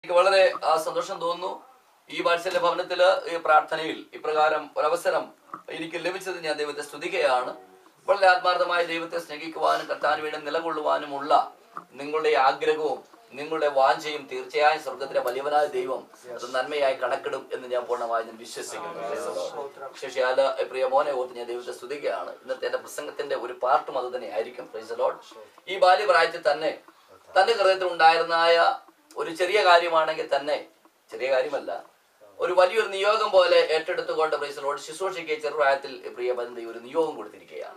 എനിക്ക് വളരെ ആ, സന്തോഷം തോന്നുന്നു ഈ വാത്സല്യ ഭവനത്തില് ഈ പ്രാർത്ഥനയിൽ ഇപ്രകാരം ഒരവസരം എനിക്ക് ലഭിച്ചത് ഞാൻ ദൈവത്തെ സ്തുതിക്കുകയാണ് വളരെ ആത്മാർത്ഥമായ ദൈവത്തെ സ്നേഹിക്കുവാനും കർത്താന് വേണ്ടി നിലകൊള്ളുവാനുമുള്ള നിങ്ങളുടെ ആഗ്രഹവും നിങ്ങളുടെ വാഞ്ചയും തീർച്ചയായും സ്വർഗത്തിലെ വലിയവനായ ദൈവം അത് നന്മയായി കണക്കിടും എന്ന് ഞാൻ പൂർണ്ണമായി ഞാൻ വിശ്വസിക്കുന്നു ശേഷിയാല് പ്രിയ മോനെ ഓർത്ത് ഞാൻ ദൈവത്തെ സ്തുതിക്കുകയാണ് ഇന്നത്തെ എന്റെ പ്രസംഗത്തിന്റെ ഒരു പാർട്ടും അത് തന്നെ ആയിരിക്കും പ്രൈസ് ലോഡ് ഈ ബാല്യപ്രായത്തിൽ തന്നെ തന്റെ ഹൃദയത്തിൽ ഉണ്ടായിരുന്നായ ഒരു ചെറിയ കാര്യമാണെങ്കിൽ തന്നെ ചെറിയ കാര്യമല്ല ഒരു വലിയൊരു നിയോഗം പോലെ ഏറ്റെടുത്തുകൊണ്ട് പ്രൈസ് ലോഡ് ശുശ്രൂഷയ്ക്ക് ചെറുപ്രായത്തിൽ പ്രിയ ബന്ധി ഒരു നിയോഗം കൊടുത്തിരിക്കുകയാണ്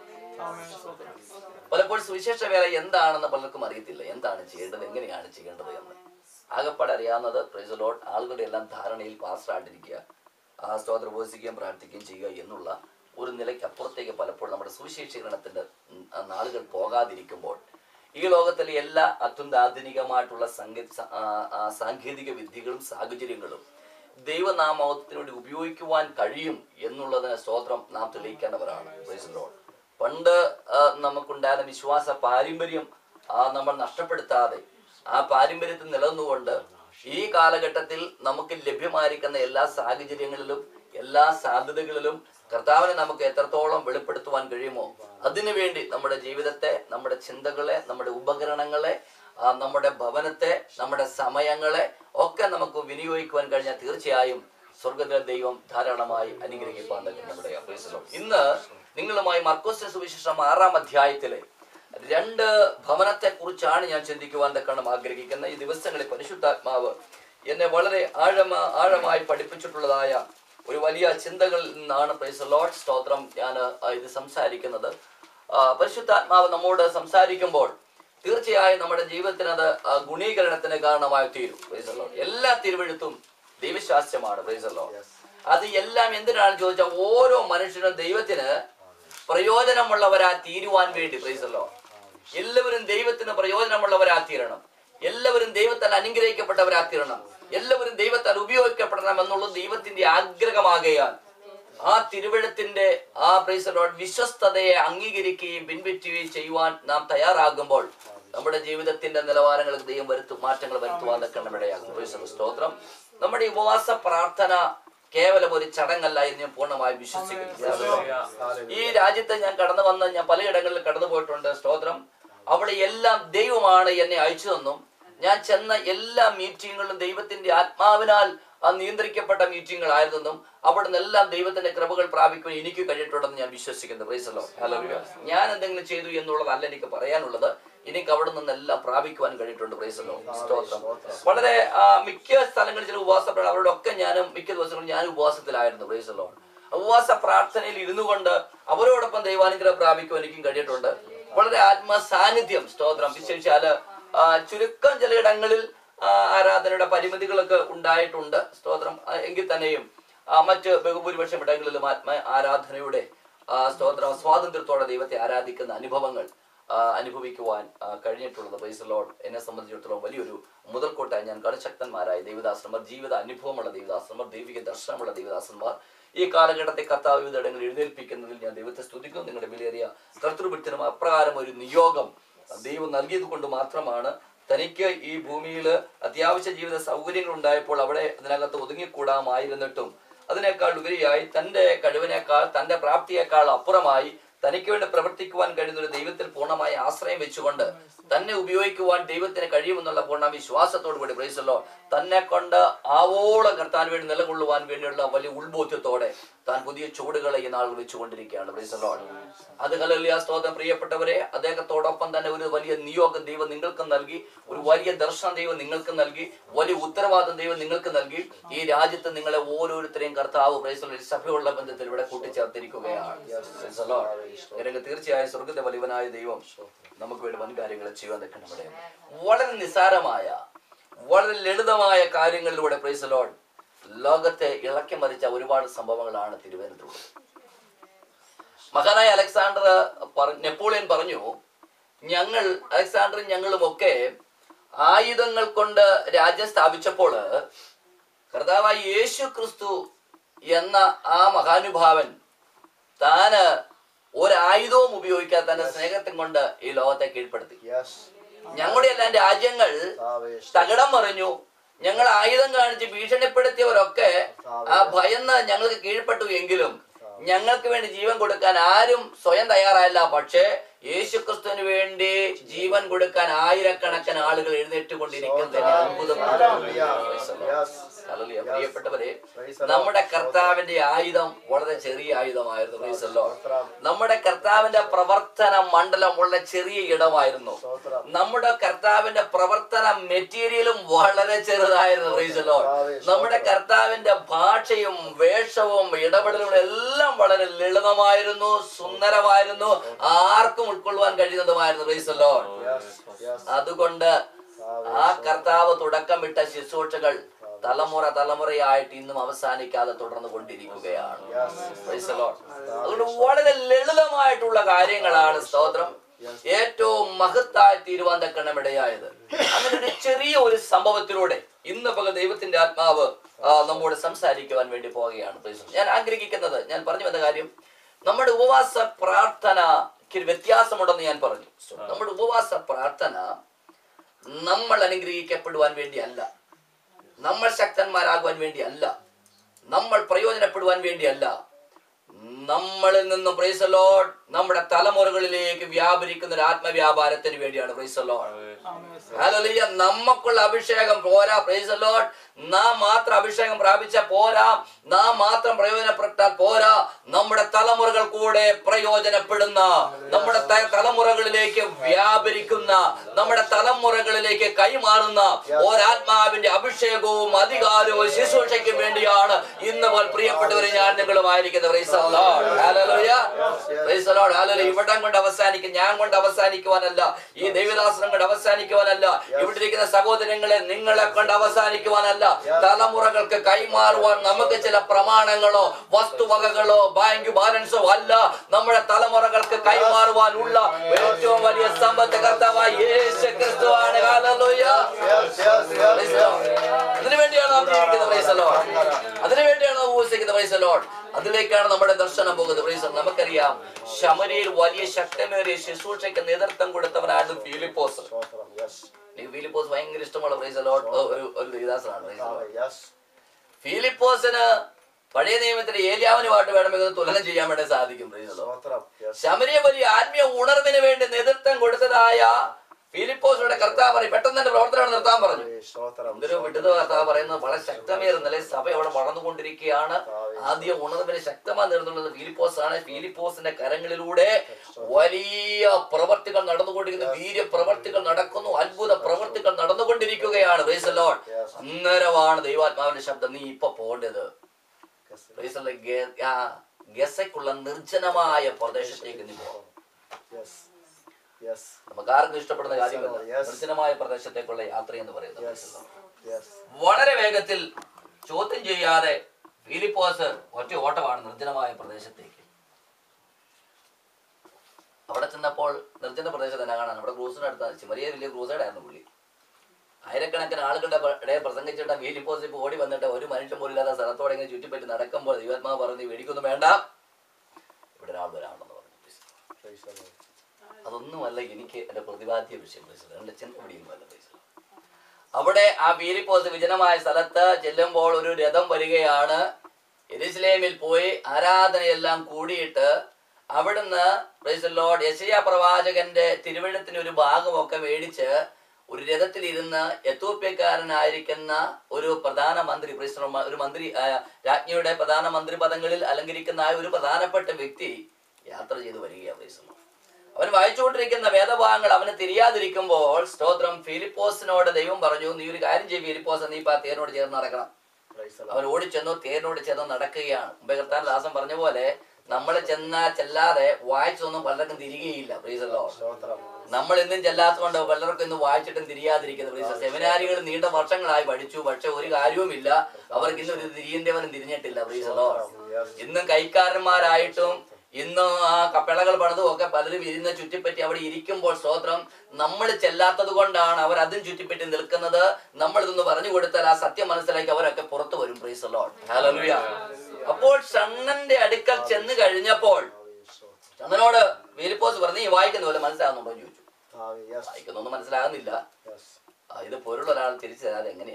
പലപ്പോഴും സുവിശേഷ വേല എന്താണെന്ന് പലർക്കും അറിയത്തില്ല എന്താണ് ചെയ്യേണ്ടത് എങ്ങനെയാണ് ചെയ്യേണ്ടത് എന്ന് ആകെപ്പാടെ അറിയാവുന്നത് പ്രൈസ് ലോഡ് ആളുകളുടെ എല്ലാം ധാരണയിൽ പാസ്റ്റായിട്ടിരിക്കുക ആ സ്തോത്ര ഉപസിക്കുകയും പ്രാർത്ഥിക്കുകയും ചെയ്യുക എന്നുള്ള ഒരു നിലയ്ക്ക് അപ്പുറത്തേക്ക് പലപ്പോഴും നമ്മുടെ സുവിശേഷീകരണത്തിന്റെ ഉം, ആ നാളുകൾ പോകാതിരിക്കുമ്പോൾ ഈ ലോകത്തിലെ എല്ലാ അത്യന്താധുനികമായിട്ടുള്ള സംഗീത സ- ആ, ആ, സാങ്കേതിക വിദ്യകളും സാഹചര്യങ്ങളും ദൈവനാമത്തിന് വേണ്ടി ഉപയോഗിക്കുവാൻ കഴിയും എന്നുള്ളതിന് സ്തോത്രം നാം തെളിയിക്കേണ്ടവരാണ് Praise the Lord. പണ്ട് ആ, നമുക്കുണ്ടായിരുന്ന വിശ്വാസ പാരമ്പര്യം ആ, നമ്മൾ നഷ്ടപ്പെടുത്താതെ ആ പാരമ്പര്യത്തിൽ നിലനിന്നുകൊണ്ട് ഈ കാലഘട്ടത്തിൽ നമുക്ക് ലഭ്യമായിരിക്കുന്ന എല്ലാ സാഹചര്യങ്ങളിലും എല്ലാ സാധ്യതകളിലും കർത്താവിനെ നമുക്ക് എത്രത്തോളം വെളിപ്പെടുത്തുവാൻ കഴിയുമോ അതിനുവേണ്ടി നമ്മുടെ ജീവിതത്തെ നമ്മുടെ ചിന്തകളെ നമ്മുടെ ഉപകരണങ്ങളെ ആ, നമ്മുടെ ഭവനത്തെ നമ്മുടെ സമയങ്ങളെ ഒക്കെ നമുക്ക് വിനിയോഗിക്കുവാൻ കഴിഞ്ഞാൽ തീർച്ചയായും സ്വർഗത്തിലെ ദൈവം ധാരാളമായി അനുഗ്രഹിക്കാൻ നമ്മുടെ ഇന്ന് നിങ്ങളുമായി മർക്കോസിന്റെ സുവിശേഷം ആറാം അധ്യായത്തിലെ രണ്ട് ഭവനത്തെ കുറിച്ചാണ് ഞാൻ ചിന്തിക്കുവാൻ തക്കണം ആഗ്രഹിക്കുന്ന ഈ ദിവസങ്ങളിൽ പരിശുദ്ധാത്മാവ് എന്നെ വളരെ ആഴമ ആഴമായി പഠിപ്പിച്ചിട്ടുള്ളതായ ഒരു വലിയ ചിന്തകളിൽ നിന്നാണ് പ്രൈസ് ലോഡ് സ്തോത്രം ഞാൻ ആ, ഇത് സംസാരിക്കുന്നത് ആ, പരിശുദ്ധാത്മാവ് നമ്മോട് സംസാരിക്കുമ്പോൾ തീർച്ചയായും നമ്മുടെ ജീവിതത്തിന് അത് ആ, ഗുണീകരണത്തിന് കാരണമായി തീരും Praise the Lord. എല്ലാ തിരുവഴുത്തും ദൈവശാസ്ത്രമാണ് Praise the Lord. അത് എല്ലാം എന്തിനാണ് ചോദിച്ചാൽ ഓരോ മനുഷ്യനും ദൈവത്തിന് പ്രയോജനമുള്ളവരാ തീരുവാൻ വേണ്ടി Praise the Lord. എല്ലാവരും ദൈവത്തിന് പ്രയോജനമുള്ളവരാ തീരണം എല്ലാവരും ദൈവത്താൽ അനുഗ്രഹിക്കപ്പെട്ടവരാ തീരണം എല്ലാവരും ദൈവത്താൽ ഉപയോഗിക്കപ്പെടണം എന്നുള്ളത് ദൈവത്തിന്റെ ആഗ്രഹമാകയാൽ ആ തിരുവഴുത്തിന്റെ ആ പ്രൈസലോട് വിശ്വസ്തതയെ അംഗീകരിക്കുകയും പിൻപറ്റുകയും ചെയ്യുവാൻ നാം തയ്യാറാകുമ്പോൾ നമ്മുടെ ജീവിതത്തിന്റെ നിലവാരങ്ങൾക്ക് ദൈവം വരുത്തു മാറ്റങ്ങൾ വരുത്തുവാൻ നിൽക്കണം ഇടയാകും Praise the Lord. സ്തോത്രം നമ്മുടെ ഈ ഉപവാസ പ്രാർത്ഥന കേവലം ഒരു ചടങ്ങല്ല എന്ന് ഞാൻ പൂർണ്ണമായി വിശ്വസിക്കുന്നു ഈ രാജ്യത്ത് ഞാൻ കടന്നു വന്ന ഞാൻ പലയിടങ്ങളിൽ കടന്നു പോയിട്ടുണ്ട് സ്തോത്രം അവിടെ എല്ലാം ദൈവമാണ് എന്നെ അയച്ചതെന്നും ഞാൻ ചെന്ന എല്ലാ മീറ്റിങ്ങുകളും ദൈവത്തിന്റെ ആത്മാവിനാൽ ആ നിയന്ത്രിക്കപ്പെട്ട മീറ്റിങ്ങുകളായിരുന്നെന്നും അവിടെ നിന്നെല്ലാം ദൈവത്തിന്റെ കൃപകൾ പ്രാപിക്കുവാൻ എനിക്ക് കഴിഞ്ഞിട്ടുണ്ടെന്ന് ഞാൻ വിശ്വസിക്കുന്നു പ്രൈസലോ ഞാൻ എന്തെങ്കിലും ചെയ്തു എന്നുള്ളതല്ല എനിക്ക് പറയാനുള്ളത് എനിക്ക് അവിടെ നിന്നെല്ലാം പ്രാപിക്കുവാൻ കഴിഞ്ഞിട്ടുണ്ട് പ്രൈസലോ സ്തോത്രം വളരെ ആ, മിക്ക സ്ഥലങ്ങളിൽ ചില ഉപവാസ പ്രാ- അവരുടെ ഒക്കെ ഞാനും മിക്ക ദിവസങ്ങളും ഞാൻ ഉപവാസത്തിലായിരുന്നു പ്രൈസലോ ഉപവാസ പ്രാർത്ഥനയിൽ ഇരുന്നു കൊണ്ട് അവരോടൊപ്പം ദൈവാനുഗ്രഹം പ്രാപിക്കുവാൻ എനിക്കും കഴിഞ്ഞിട്ടുണ്ട് വളരെ ആത്മ സാന്നിധ്യം സ്തോത്രം വിശേഷിച്ചാല് ആ, ചുരുക്കം ചിലയിടങ്ങളിൽ ആ, ആരാധനയുടെ പരിമിതികളൊക്കെ ഉണ്ടായിട്ടുണ്ട് സ്തോത്രം ആ, എങ്കിൽ തന്നെയും ആ, മറ്റ് ബഹുഭൂരിപക്ഷം ഇടങ്ങളിലും ആത്മ ആരാധനയുടെ ആ, സ്തോത്രം സ്വാതന്ത്ര്യത്തോടെ ദൈവത്തെ ആരാധിക്കുന്ന അനുഭവങ്ങൾ ആ, അനുഭവിക്കുവാൻ ആ, കഴിഞ്ഞിട്ടുള്ളത് പ്രൈസ് ലോഡ് എന്നെ സംബന്ധിച്ചിടത്തോളം വലിയൊരു മുതൽക്കോട്ടായി ഞാൻ കളിശക്തന്മാരായ ദൈവദാസന്മാർ ജീവിത അനുഭവമുള്ള ദൈവദാസന്മാർ ദൈവിക ദർശനമുള്ള ദൈവദാസന്മാർ ഈ കാലഘട്ടത്തെ കർത്താവ് വിവിധ ഇടങ്ങളിൽ എഴുന്നേൽപ്പിക്കുന്നതിൽ ഞാൻ ദൈവത്തെ സ്തുതിക്കുന്നു നിങ്ങളുടെ വിലയേറിയ കർത്തൃപിടുത്തനും അപ്രകാരം ഒരു നിയോഗം ദൈവം നൽകിയത് കൊണ്ട് മാത്രമാണ് തനിക്ക് ഈ ഭൂമിയിൽ അത്യാവശ്യ ജീവിത സൗകര്യങ്ങൾ ഉണ്ടായപ്പോൾ അവിടെ അതിനകത്ത് ഒതുങ്ങിക്കൂടാമായിരുന്നിട്ടും അതിനേക്കാൾ ഉപരിയായി തന്റെ കഴിവിനേക്കാൾ തന്റെ പ്രാപ്തിയേക്കാൾ അപ്പുറമായി തനിക്ക് വേണ്ടി പ്രവർത്തിക്കുവാൻ കഴിയുന്ന ഒരു ദൈവത്തിൽ പൂർണ്ണമായി ആശ്രയം വെച്ചുകൊണ്ട് തന്നെ ഉപയോഗിക്കുവാൻ ദൈവത്തിന് കഴിയുമെന്നുള്ള പൂർണ്ണ വിശ്വാസത്തോടു കൂടി പ്രൈസല്ലോ തന്നെ കൊണ്ട് ആവോളം കർത്താൻ വേണ്ടി നിലകൊള്ളുവാൻ വേണ്ടിയുള്ള വലിയ ഉൾബോധ്യത്തോടെ താൻ പുതിയ ചുവടുകളെ ഈ നാൾ വെച്ചുകൊണ്ടിരിക്കുകയാണ് പ്രൈസല്ലോ അത് കലല്ലിയ സ്തോത്രം പ്രിയപ്പെട്ടവരെ അദ്ദേഹത്തോടൊപ്പം തന്നെ ഒരു വലിയ നിയോഗം ദൈവം നിങ്ങൾക്ക് നൽകി ഒരു വലിയ ദർശനം ദൈവം നിങ്ങൾക്ക് നൽകി വലിയ ഉത്തരവാദിത്വം ദൈവം നിങ്ങൾക്ക് നൽകി ഈ രാജ്യത്ത് നിങ്ങളെ ഓരോരുത്തരെയും കർത്താവ് പ്രൈസല്ലോ സഭയുള്ള ബന്ധത്തിൽ ഇവിടെ കൂട്ടിച്ചേർത്തിരിക്കുകയാണ് Praise the Lord. എനിക്ക് തീർച്ചയായും സ്വർഗത്തെ വലിയവനായ ദൈവം നമുക്ക് വേണ്ടി വൻ കാര്യങ്ങൾ ചെയ്യാൻ നിൽക്കണം ഇവിടെ വളരെ നിസാരമായ വളരെ ലളിതമായ കാര്യങ്ങളിലൂടെ പ്രൈസ് ലോഡ് ലോകത്തെ ഇളക്കി മറിച്ച ഒരുപാട് സംഭവങ്ങളാണ് തിരുവനന്തപുരത്തുള്ളത് മഹാനായ അലക്സാണ്ടർ പറ- നെപ്പോളിയൻ പറഞ്ഞു ഞങ്ങൾ അലക്സാണ്ടറും ഞങ്ങളും ഒക്കെ ആയുധങ്ങൾ കൊണ്ട് രാജ്യം സ്ഥാപിച്ചപ്പോൾ കർത്താവായ യേശു ക്രിസ്തു എന്ന ആ മഹാനുഭാവൻ താന് ഒരായുധവും ഉപയോഗിക്കാതെ തന്റെ സ്നേഹത്തും കൊണ്ട് ഈ ലോകത്തെ കീഴ്പ്പെടുത്തി Yes. ഞങ്ങളുടെ എല്ലാം രാജ്യങ്ങൾ കർത്താവേ, തകിടം മറിഞ്ഞു ഞങ്ങൾ ആയുധം കാണിച്ച് ഭീഷണിപ്പെടുത്തിയവരൊക്കെ ആ ഭയന്ന് ഞങ്ങൾക്ക് കീഴ്പ്പെട്ടു എങ്കിലും ഞങ്ങൾക്ക് വേണ്ടി ജീവൻ കൊടുക്കാൻ ആരും സ്വയം തയ്യാറായില്ല പക്ഷേ യേശുക്രിസ്തുവിന് വേണ്ടി ജീവൻ കൊടുക്കാൻ ആയിരക്കണക്കിന് ആളുകൾ എഴുന്നേറ്റ് കൊണ്ടിരിക്കുന്നതിനെ അത്ഭുതപ്പെടുത്തുന്നു ഹല്ലേലൂയ. പ്രിയപ്പെട്ടവരെ നമ്മുടെ കർത്താവിന്റെ ആയുധം വളരെ ചെറിയ ആയുധമായിരുന്നു Praise the Lord. നമ്മുടെ കർത്താവിന്റെ പ്രവർത്തന മണ്ഡലം വളരെ ചെറിയ ഇടമായിരുന്നു നമ്മുടെ കർത്താവിന്റെ പ്രവർത്തന മെറ്റീരിയലും വളരെ ചെറുതായിരുന്നു Praise the Lord. നമ്മുടെ കർത്താവിന്റെ ഭാഷയും വേഷവും ഇടപെടലുകളും എല്ലാം വളരെ ലളിതമായിരുന്നു സുന്ദരമായിരുന്നു ആർക്കും ഉൾക്കൊള്ളുവാൻ കഴിയുന്നതുമായിരുന്നു Praise the Lord. അതുകൊണ്ട് ആ കർത്താവ് തുടക്കമിട്ട ശുശ്രൂഷകൾ തലമുറ തലമുറയായിട്ട് ഇന്നും അവസാനിക്കാതെ തുടർന്നു കൊണ്ടിരിക്കുകയാണ് Praise the Lord. അതുകൊണ്ട് വളരെ ലളിതമായിട്ടുള്ള കാര്യങ്ങളാണ് സ്തോത്രം ഏറ്റവും മഹത്തായി തീരുവാൻ തക്കണം ഇടയായത് അങ്ങനെ ഒരു ചെറിയ ഒരു സംഭവത്തിലൂടെ ഇന്ന് പകൽ ദൈവത്തിന്റെ ആത്മാവ് ആ, നമ്മോട് സംസാരിക്കുവാൻ വേണ്ടി പോവുകയാണ് Praise the Lord. ഞാൻ ആഗ്രഹിക്കുന്നത് ഞാൻ പറഞ്ഞു വന്ന കാര്യം നമ്മുടെ ഉപവാസ പ്രാർത്ഥനയ്ക്ക് ഒരു വ്യത്യാസമുണ്ടെന്ന് ഞാൻ പറഞ്ഞു നമ്മുടെ ഉപവാസ പ്രാർത്ഥന നമ്മൾ അനുഗ്രഹിക്കപ്പെടുവാൻ വേണ്ടിയല്ല നമ്മൾ ശക്തന്മാരാകുവാൻ വേണ്ടിയല്ല നമ്മൾ പ്രയോജനപ്പെടുവാൻ വേണ്ടിയല്ല നമ്മളിൽ നിന്നും പ്രൈസ് ലോഡ് നമ്മുടെ തലമുറകളിലേക്ക് വ്യാപരിക്കുന്ന ഒരു ആത്മവ്യാപാരത്തിന് വേണ്ടിയാണ് പ്രൈസ് ലോഡ് ഹല്ലേലൂയ നമുക്കുള്ള അഭിഷേകം പോരാ പ്രൈസ് ലോഡ് നാം മാത്രം അഭിഷേകം പ്രാപിച്ച പോരാ നാം മാത്രം പ്രയോജനപ്പെട്ടാൽ പോരാ നമ്മുടെ തലമുറകൾ കൂടെ പ്രയോജനപ്പെടുന്ന നമ്മുടെ ത- തലമുറകളിലേക്ക് വ്യാപരിക്കുന്ന നമ്മുടെ തലമുറകളിലേക്ക് കൈമാറുന്ന ഒരാത്മാവിന്റെ അഭിഷേകവും അധികാരവും ശുശ്രൂഷയ്ക്കും വേണ്ടിയാണ് ഇന്ന് പോൽ പ്രിയപ്പെട്ടവരെ ഞാൻ നിങ്ങളുമായിരിക്കുന്നത് Praise the Lord. Hallelujah. Praise the Lord. Hallelujah. ഇവിടം കൊണ്ട് അവസാനിക്കും ഞാൻ കൊണ്ട് അവസാനിക്കുവാനല്ല ഈ ദൈവദാസനം കൊണ്ട് അവസാനിക്കുവാനല്ല ഇവിടെ ഇരിക്കുന്ന സഹോദരങ്ങളെ നിങ്ങളെ കൊണ്ട് അവസാനിക്കുവാനല്ല തലമുറകൾക്ക് കൈമാറുവാൻ നമുക്ക് ചില പ്രമാണങ്ങളോ വസ്തുവകകളോ ബാങ്ക് ബാലൻസോ അല്ല നമ്മുടെ തലമുറകൾക്ക് കൈമാറുവാനുള്ള ഏറ്റവും വലിയ സമ്പത്ത് കർത്താവായ യേശു ക്രിസ്തുവാണ് Hallelujah. Praise the Lord. അതിനു വേണ്ടിയാണ് നാം ജീവിക്കുന്നത് Praise the Lord. അതിനു വേണ്ടിയാണ് നാം ഉപസിക്കുന്നത് Praise the Lord. അതിലേക്കാണ് നമ്മുടെ ദർശനം പോകുന്നത് Praise the Lord. നമുക്കറിയാം ശമരിയിൽ വലിയ ശക്തമേറിയ ശുശ്രൂഷയ്ക്ക് നേതൃത്വം കൊടുത്തവനായിരുന്നു ഫിലിപ്പോസ് ഈ ഫിലിപ്പോസ് ഭയങ്കര ഇഷ്ടമുള്ള പ്രൈസ് ലോഡ് ഒരു ഒരു ദൈവദാസനാണ് Praise the Lord. ഫിലിപ്പോസിന് പഴയ നിയമത്തിലെ ഏലിയാവിനുമായിട്ട് വേണമെങ്കിൽ തുലനം ചെയ്യാൻ വേണ്ടി സാധിക്കും Praise the Lord. ശമരിയ വലിയ ആത്മീയ ഉണർവിന് വേണ്ടി നേതൃത്വം കൊടുത്തതായ ഫിലിപ്പോസിയുടെ കർത്താവ് പറയും പെട്ടെന്ന് തന്നെ പ്രവർത്തനം നിർത്താൻ പറഞ്ഞു എന്തൊരു വിടുത കർത്താവ് പറയുന്നത് വളരെ ശക്തമേറുന്നല്ലേ സഭ അവിടെ വളർന്നുകൊണ്ടിരിക്കുകയാണ് ആദ്യം ഉണർവിന് ശക്തമായി നേർന്നുള്ളത് ഫിലിപ്പോസ് ആണ് ഫിലിപ്പോസിന്റെ കരങ്ങളിലൂടെ വലിയ പ്രവർത്തികൾ നടന്നുകൊണ്ടിരിക്കുന്നു വീര്യ പ്രവർത്തികൾ നടക്കുന്നു അത്ഭുത പ്രവർത്തികൾ നടന്നുകൊണ്ടിരിക്കുകയാണ് Praise the Lord. അന്നേരമാണ് ദൈവാത്മാവിന്റെ ശബ്ദം നീ ഇപ്പൊ പോകേണ്ടത് Praise the Lord. ഗെ- ആ ഗസയ്ക്കുള്ള നിർജ്ജനമായ പ്രദേശത്തേക്ക് നീ പോകും നമുക്ക് ആർക്കും ഇഷ്ടപ്പെടുന്ന കാര്യമല്ല Yes. നിർജ്ജനമായ പ്രദേശത്തേക്കുള്ള യാത്ര എന്ന് പറയുന്നത് Praise the Lord. വളരെ വേഗത്തിൽ ചോദ്യം ചെയ്യാതെ ഫിലിപ്പോസ് ഒറ്റ ഓട്ടമാണ് നിർജ്ജനമായ പ്രദേശത്തേക്ക് അവിടെ ചെന്നപ്പോൾ നിർജ്ജന പ്രദേശത്ത് തന്നെ കാണാൻ അവിടെ ക്രൂസിനടുത്ത ചെറിയ വലിയ ക്രൂസൈഡായിരുന്നു പുള്ളി ആയിരക്കണക്കിന് ആളുകളുടെ പ- ഇടയിൽ പ്രസംഗിച്ചിട്ട് ഫിലിപ്പോസ് ഇപ്പോൾ ഓടി വന്നിട്ട് ഒരു മനുഷ്യൻ പോലും ഇല്ലാത്ത സ്ഥലത്തോടെ ഇങ്ങനെ ചുറ്റിപ്പറ്റി നടക്കുമ്പോൾ ദൈവാത്മാവ് പറഞ്ഞു "നീ വെടിക്കൊന്നും വേണ്ട ഇവിടെ ഒരാൾ വരാമെന്ന് പറഞ്ഞു അതൊന്നുമല്ല എനിക്ക് എന്റെ പ്രതിപാദ്യ വിഷയം Praise the Lord. എന്റെ ചിന്ത പിടിയുമല്ല Praise the Lord. അവിടെ ആ ഫിലിപ്പോസ് വിജനമായ സ്ഥലത്ത് ചെല്ലുമ്പോൾ ഒരു രഥം വരികയാണ് എരുസലേമിൽ പോയി ആരാധനയെല്ലാം കൂടിയിട്ട് അവിടുന്ന് പ്രൈസ് ദി ലോർഡ് യശയ പ്രവാചകന്റെ തിരുവഴുത്തിന് ഒരു ഭാഗമൊക്കെ മേടിച്ച് ഒരു രഥത്തിൽ ഇരുന്ന് എത്തോപ്യക്കാരനായിരിക്കുന്ന ഒരു പ്രധാനമന്ത്രി പ്രൈസ് ദി ലോർഡ്, ഒരു മന്ത്രി ആ, രാജ്ഞിയുടെ പ്രധാനമന്ത്രി പദങ്ങളിൽ അലങ്കരിക്കുന്ന ആ ഒരു പ്രധാനപ്പെട്ട വ്യക്തി യാത്ര ചെയ്ത് വരികയാണ് പ്രൈസ് ദി ലോർഡ്. അവൻ വായിച്ചുകൊണ്ടിരിക്കുന്ന വേദഭാഗങ്ങൾ അവന് തിരിയാതിരിക്കുമ്പോൾ സ്തോത്രം ഫിലിപ്പോസിനോട് ദൈവം പറഞ്ഞു നീ ഒരു കാര്യം ചെയ്യും ഫിലിപ്പോസ് നീ ഇപ്പൊ ആ തേനോട് ചേർന്ന് നടക്കണം അവൻ ഓടിച്ചെന്നു തേനോട് ചെന്ന് നടക്കുകയാണ് മുമ്പേ കർത്താൻ ദാസൻ പറഞ്ഞ പോലെ നമ്മൾ ചെന്നാ ചെല്ലാതെ വായിച്ചൊന്നും പലർക്കും തിരികെയില്ല പ്രീസല്ലോ നമ്മൾ ഇന്നും ചെല്ലാത്തതുകൊണ്ട് പലർക്കും ഇന്ന് വായിച്ചിട്ടും തിരിയാതിരിക്കുന്നു പ്രീസ സെമിനാരികൾ നീണ്ട വർഷങ്ങളായി പഠിച്ചു പക്ഷെ ഒരു കാര്യവുമില്ല അവർക്ക് ഇന്ന് ഒരു തിരിയേണ്ടവനും തിരിഞ്ഞിട്ടില്ല പ്രീസല്ലോ ഇന്നും കൈക്കാരന്മാരായിട്ടും ഇന്ന് ആ കപ്പളകൾ പണിതും ഒക്കെ പലരും ഇരുന്ന് ചുറ്റിപ്പറ്റി അവിടെ ഇരിക്കുമ്പോൾ സ്തോത്രം നമ്മൾ ചെല്ലാത്തത് കൊണ്ടാണ് അവർ അതും ചുറ്റിപ്പറ്റി നിൽക്കുന്നത് നമ്മൾ ഇതൊന്ന് പറഞ്ഞു കൊടുത്താൽ ആ സത്യം മനസ്സിലാക്കി അവരൊക്കെ പുറത്തു വരും പ്രീസ് ലോഡ് ഹല്ലേലൂയ അപ്പോൾ ഷണ്ണന്റെ അടുക്കൽ ചെന്ന് കഴിഞ്ഞപ്പോൾ ഷണ്ണനോട് ഫിലിപ്പോസ് പറഞ്ഞു നീ വായിക്കുന്ന പോലെ മനസ്സിലാകുന്നുണ്ടോ എന്ന് ചോദിച്ചു വായിക്കുന്നൊന്നും മനസ്സിലാകുന്നില്ല ആ, ഇത് പൊരുൾ ഒരാൾ തിരിച്ചു തരാതെ എങ്ങനെയാണ്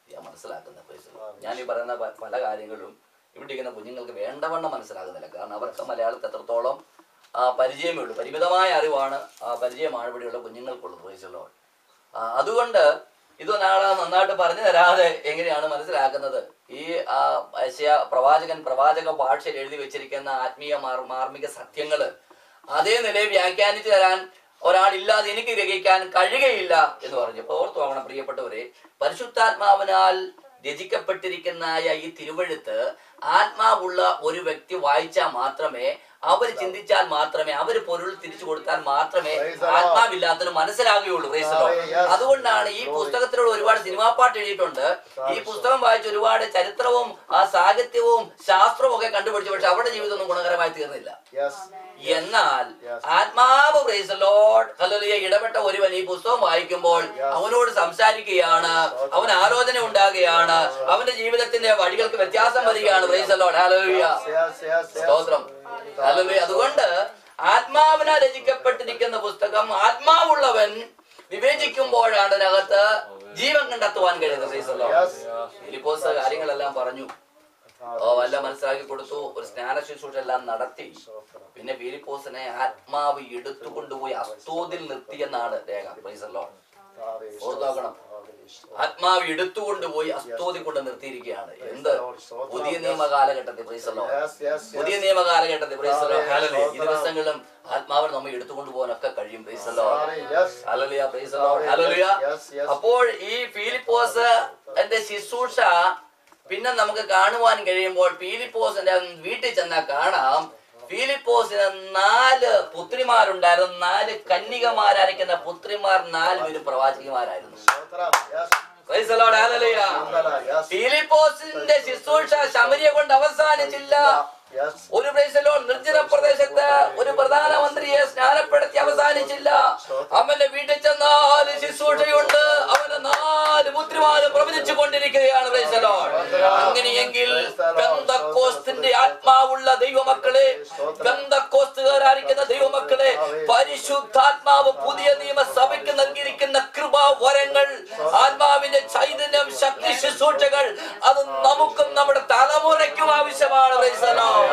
ഞാൻ മനസ്സിലാക്കുന്നത് praise the Lord. ഞാൻ ഈ പറയുന്ന പ- പല കാര്യങ്ങളും ഇവിടെ ഇരിക്കുന്ന കുഞ്ഞുങ്ങൾക്ക് വേണ്ടവണ്ണം മനസ്സിലാകുന്നില്ല കാരണം അവർക്ക് മലയാളത്തിൽ എത്രത്തോളം ആ, പരിചയമേ ഉള്ളൂ പരിമിതമായ അറിവാണ് ആ, പരിചയമാണ് ഇവിടെയുള്ള കുഞ്ഞുങ്ങൾക്കുള്ളത് praise the Lord. ആ, അതുകൊണ്ട് ഇതൊരാളെ നന്നായിട്ട് പറഞ്ഞു തരാതെ എങ്ങനെയാണ് മനസ്സിലാക്കുന്നത് ഈ ആ, യശയാ പ്രവാചകൻ പ്രവാചക ഭാഷയിൽ എഴുതി വെച്ചിരിക്കുന്ന ആത്മീയ മാർ- മാർമിക സത്യങ്ങള് അതേ നിലയിൽ വ്യാഖ്യാനിച്ചു തരാൻ ഒരാളില്ലാതെ എനിക്ക് ഗ്രഹിക്കാൻ കഴിയുകയില്ല എന്ന് പറഞ്ഞു അപ്പൊ ഓർത്തു നോക്കണം പ്രിയപ്പെട്ടവരെ പരിശുദ്ധാത്മാവിനാൽ രചിക്കപ്പെട്ടിരിക്കുന്നതായ ഈ തിരുവഴുത്ത് ആത്മാവുള്ള ഒരു വ്യക്തി വായിച്ചാൽ മാത്രമേ അവർ ചിന്തിച്ചാൽ മാത്രമേ അവർ പൊരുൾ തിരിച്ചു കൊടുത്താൽ മാത്രമേ Praise the Lord. ആത്മാവില്ലാത്തതിന് മനസ്സിലാകുകയുള്ളൂ praise the Lord. Yes. അതുകൊണ്ടാണ് ഈ പുസ്തകത്തിലുള്ള ഒരുപാട് സിനിമാ പാട്ട് എഴുതിയിട്ടുണ്ട് ഈ പുസ്തകം വായിച്ച് ഒരുപാട് ചരിത്രവും ആ സാഹിത്യവും ശാസ്ത്രവും ഒക്കെ കണ്ടുപിടിച്ചു പക്ഷെ അവരുടെ ജീവിതം ഒന്നും ഗുണകരമായി തീർന്നില്ല Yes. എന്നാൽ Yes. ആത്മാവ് പ്രൈസ് ലോഡ് ഹല്ലേലൂയ ഇടപെട്ട ഒരുവൻ ഈ പുസ്തകം വായിക്കുമ്പോൾ അവനോട് സംസാരിക്കുകയാണ് അവൻ ആലോചന ഉണ്ടാകുകയാണ് അവന്റെ ജീവിതത്തിന്റെ വഴികൾക്ക് വ്യത്യാസം വരികയാണ് praise Lord hallelujah Yes, yes, yes. സ്തോത്രം ഹല്ലേലൂയ അതുകൊണ്ട് ആത്മാവിനാൽ രചിക്കപ്പെട്ടിരിക്കുന്ന പുസ്തകം ആത്മാവുള്ളവൻ വിവേചിക്കുമ്പോഴാണ് അതിനകത്ത് ജീവൻ കണ്ടെത്തുവാൻ കഴിയുന്നത് പ്രൈസ് ലോഡ് Yes. ഫിലിപ്പോസ് കാര്യങ്ങളെല്ലാം പറഞ്ഞു ഓ വല്ല മനസ്സിലാക്കി കൊടുത്തു ഒരു സ്നാന ശുശ്രൂഷ എല്ലാം നടത്തി പിന്നെ ഫിലിപ്പോസിനെ ആത്മാവ് എടുത്തുകൊണ്ടുപോയി അസ്തോതിൽ നിർത്തിയെന്നാണ് രേഖ പ്രൈസ് ലോഡ് ഓർത്ത് നോക്കണം ആത്മാവ് എടുത്തുകൊണ്ടുപോയി അസ്തോതി കൊണ്ട് നിർത്തിയിരിക്കുകയാണ് എന്ത് പുതിയ നിയമ കാലഘട്ടത്തിൽ പ്രൈസ് ലോഡ് Yes, yes, പുതിയ yes. നിയമ കാലഘട്ടത്തിൽ പ്രൈസ് ലോഡ് Hallelujah. ഈ ദിവസങ്ങളിലും ആത്മാവ് നമ്മെ എടുത്തുകൊണ്ട് പോകാനൊക്കെ കഴിയും praise Lord Sorry, Yes. Hallelujah praise Lord hallelujah Yes, yes. അപ്പോൾ ഈ ഫിലിപ്പോസ് എന്റെ ശുശ്രൂഷ പിന്നെ നമുക്ക് കാണുവാൻ കഴിയുമ്പോൾ ഫിലിപ്പോസിന്റെ വീട്ടിൽ ചെന്നാൽ കാണാം ഫിലിപ്പോസിന് നാല് പുത്രിമാരുണ്ടായിരുന്നു നാല് കന്യകമാരായിരിക്കുന്ന പുത്രിമാർ നാല് പേരും പ്രവാചകിമാരായിരുന്നു Stotram. Yes. Praise the Lord. Hallelujah. Yes. ഫിലിപ്പോസിന്റെ ശുശ്രൂഷ ശമരിയ കൊണ്ട് അവസാനിച്ചില്ല Yes. ഒരു പ്രദേശലോ നിർജ്ജന പ്രദേശത്ത് ഒരു പ്രധാനമന്ത്രിയെ സ്നാനപ്പെടുത്തി അവസാനിച്ചില്ല അവന്റെ വീട്ടിൽ ചെന്നാൽ ശുശ്രൂഷയുണ്ട് അവന് നാല് പുത്രിമാര് പ്രവചിച്ചു കൊണ്ടിരിക്കുകയാണ് പ്രദേശലോ അങ്ങനെയെങ്കിൽ ബന്ധക്കോസ്തിന്റെ ആത്മാവുള്ള ദൈവമക്കളെ ബന്ധക്കോസ്തുകാരായിരിക്കുന്ന ദൈവമക്കളെ പരിശുദ്ധാത്മാവ് പുതിയ നിയമസഭയ്ക്ക് നൽകിയിരിക്കുന്ന കൃപാവരങ്ങൾ ആത്മാവിന്റെ ചൈതന്യം ശക്തി ശുശ്രൂഷകൾ അത് നമുക്കും നമ്മുടെ തലമുറയ്ക്കും ആവശ്യമാണ് praise the Lord.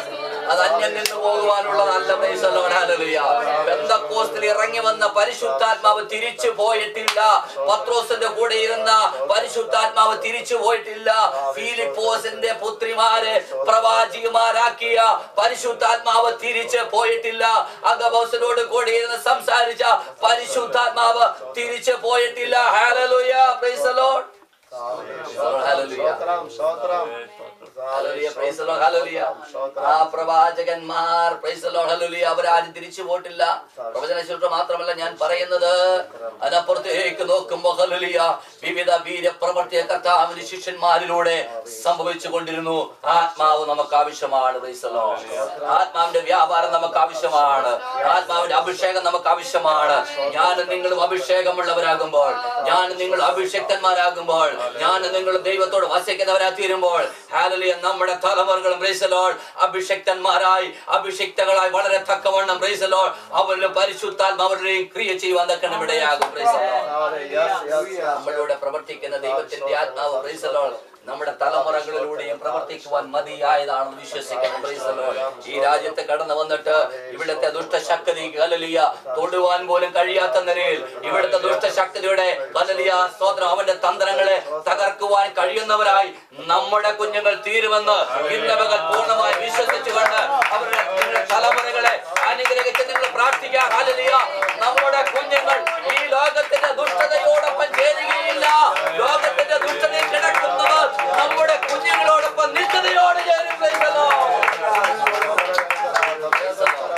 അത് അന്യം നിന്ന് പോകുവാനുള്ളതല്ല praise the Lord. Hallelujah. പെന്തക്കോസ്തിൽ ഇറങ്ങി വന്ന പരിശുദ്ധാത്മാവ് തിരിച്ചു പോയിട്ടില്ല പത്രോസിന്റെ കൂടെ ഇരുന്ന പരിശുദ്ധാത്മാവ് തിരിച്ചു പോയിട്ടില്ല ഫിലിപ്പോസിന്റെ പുത്രിമാരെ പ്രവാചികമാരാക്കിയ പരിശുദ്ധാത്മാവ് തിരിച്ചു പോയിട്ടില്ല അഗബോസിനോട് കൂടെ ഇരുന്ന് സംസാരിച്ച പരിശുദ്ധാത്മാവ് തിരിച്ചു പോയിട്ടില്ല hallelujah praise the Lord. Hallelujah. Stotram. Stotram. Hallelujah. Praise the Lord. Hallelujah. ആ പ്രവാചകന്മാർ praise the Lord. Hallelujah. അവരാരും തിരിച്ചു പോയിട്ടില്ല പ്രവചന ശുശ്രൂഷ മാത്രമല്ല ഞാൻ പറയുന്നത് അതിനപ്പുറത്തേക്ക് നോക്കുമ്പോ ഹല്ലേലൂയ വിവിധ വീരപ്രവർത്തിയ കർത്താവിന്റെ ശിഷ്യന്മാരിലൂടെ സംഭവിച്ചു കൊണ്ടിരുന്നു ആത്മാവ് നമുക്ക് ആവശ്യമാണ് praise the Lord. ആത്മാവിന്റെ വ്യാപാരം നമുക്ക് ആവശ്യമാണ് ആത്മാവിന്റെ അഭിഷേകം നമുക്ക് ആവശ്യമാണ് ഞാൻ നിങ്ങളും അഭിഷേകമുള്ളവരാകുമ്പോൾ ഞാൻ നിങ്ങൾ അഭിഷക്തന്മാരാകുമ്പോൾ ഞാൻ നിങ്ങൾ ദൈവത്തോട് വസിക്കുന്നവരായി തീരുമ്പോൾ ഹാലലിയ നമ്മുടെ തലമുറകളും ബ്രേസലോൾ അഭിഷക്തന്മാരായി അഭിഷിക്തകളായി വളരെ തക്കവണ്ണം ബ്രേസലോൾ അവരുടെ പരിശുദ്ധാത്മാവരുടെയും ക്രിയ ചെയ്യുവാൻ തക്കണം ഇടയാകും ബ്രേസലോൾ Sorry. Yes. Yes. Yes. നമ്മളിലൂടെ പ്രവർത്തിക്കുന്ന ദൈവത്തിന്റെ ആത്മാവ് ബ്രേസലോൾ നമ്മുടെ തലമുറകളിലൂടെയും പ്രവർത്തിക്കുവാൻ മതിയായതാണെന്ന് വിശ്വസിക്കണം ബ്രേസലോൾ ഈ രാജ്യത്ത് കടന്നു വന്നിട്ട് ഇവിടുത്തെ ദുഷ്ടശക്തി കലലിയ തൊടുവാൻ പോലും കഴിയാത്ത നിലയിൽ ഇവിടുത്തെ ദുഷ്ടശക്തിയുടെ കലലിയ സ്തോത്രം അവന്റെ തന്ത്രങ്ങളെ തകർക്കുവാൻ കഴിയുന്നവരായി നമ്മുടെ കുഞ്ഞുങ്ങൾ തീരുമെന്ന് ഇന്നവകൾ പൂർണ്ണമായി വിശ്വസിച്ചുകൊണ്ട് അവരുടെ നിങ്ങളുടെ തലമുറകളെ അനുഗ്രഹിച്ച് നിങ്ങൾ പ്രാർത്ഥിക്കുക ഹല്ലേലൂയ നമ്മുടെ കുഞ്ഞുങ്ങൾ ഈ ലോകത്തിന്റെ ദുഷ്ടതയോടൊപ്പം ചേരുകയില്ല ലോകത്തിന്റെ ദുഷ്ടതയിൽ കിടക്കുന്നവർ നമ്മുടെ കുഞ്ഞുങ്ങളോടൊപ്പം നിത്യതയോട് ചേരും Praise the Lord. Praise the Lord.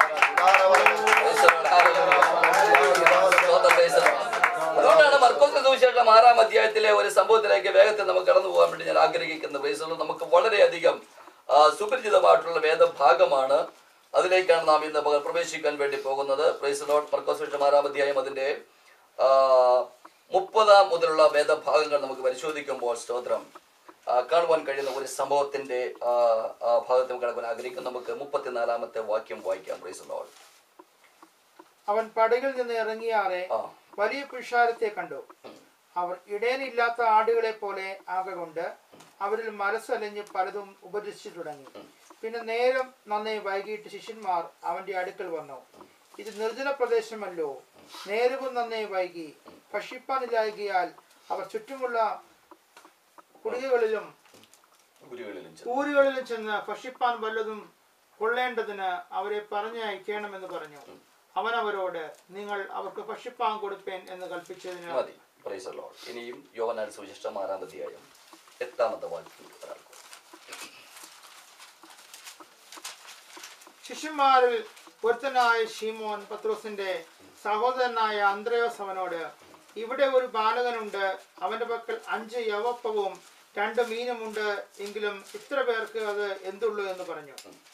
Praise the Lord. Hallelujah. സ്തോത്രം, praise the Lord. അതുകൊണ്ടാണ് മർക്കോസ് സുവിശേഷം ആറാം അധ്യായത്തിലെ ഒരു സംഭവത്തിലേക്ക് വേഗത്തിൽ നമുക്ക് കടന്നു പോകാൻ വേണ്ടി ഞാൻ ആഗ്രഹിക്കുന്നത് Praise the Lord. നമുക്ക് വളരെയധികം ആ, സുപരിചിതമായിട്ടുള്ള വേദഭാഗമാണ് അതിലേക്കാണ് നാം ഇന്ന് പകൽ പ്രവേശിക്കാൻ വേണ്ടി പോകുന്നത് പ്രൈസ് ലോഡ് മർക്കോസ് സുവിശേഷം ആറാം അധ്യായം അതിന്റെ ആ, മുപ്പതാം മുതലുള്ള വേദഭാഗങ്ങൾ നമുക്ക് പരിശോധിക്കുമ്പോൾ സ്തോത്രം ആ, കാണുവാൻ കഴിയുന്ന ഒരു സംഭവത്തിന്റെ ആ, ആ ഭാഗത്ത് നമുക്ക് കിടക്കാൻ ആഗ്രഹിക്കും നമുക്ക് മുപ്പത്തിനാലാമത്തെ വാക്യം വായിക്കാം പ്രൈസ് ലോഡ് അവൻ പടകിൽ നിന്ന് ഇറങ്ങിയാറെ ആ വലിയ പുരുഷാരത്തെ കണ്ടു അവർ ഇടയനില്ലാത്ത ആടുകളെ പോലെ ആകൊണ്ട് അവരിൽ മനസ്സലിഞ്ഞ് പലതും ഉപദേശിച്ചു തുടങ്ങി പിന്നെ നേരം നന്നേ വൈകിട്ട് ശിഷ്യന്മാർ അവന്റെ അടുക്കൽ വന്നു ഇത് നിർജ്ജന പ്രദേശമല്ലോ നേരവും നന്നേ വൈകി ഭക്ഷിപ്പാനില്ലായകിയാൽ അവർ ചുറ്റുമുള്ള കുടികകളിലും ഗുരുകളിലും ചെന്നു. ഊരുകളിലും ചെന്ന് ഭക്ഷിപ്പാൻ വല്ലതും കൊള്ളേണ്ടതിന് അവരെ പറഞ്ഞയക്കണമെന്ന് പറഞ്ഞു അവൻ അവരോട് നിങ്ങൾ അവർക്ക് ഭക്ഷിപ്പാൻ കൊടുപ്പേൻ എന്ന് കൽപ്പിച്ചതിന് മതി പ്രൈസ് ലോഡ് ഇനിയും യോവനാൽ സുവിശിഷ്ടം ആറാം അധ്യായം എട്ടാമത്തെ വാക്യം ഒരാൾക്ക് ശിഷ്യന്മാരിൽ ഒരുത്തനായ ഷീമോൻ പത്രോസിന്റെ സഹോദരനായ അന്ത്രയോസ് അവനോട് ഇവിടെ ഒരു ബാലകനുണ്ട് അവന്റെ പക്കൽ അഞ്ച് യവപ്പവും രണ്ട് മീനുമുണ്ട് എങ്കിലും ഇത്ര പേർക്ക് അത് എന്തുള്ളൂ എന്ന് പറഞ്ഞു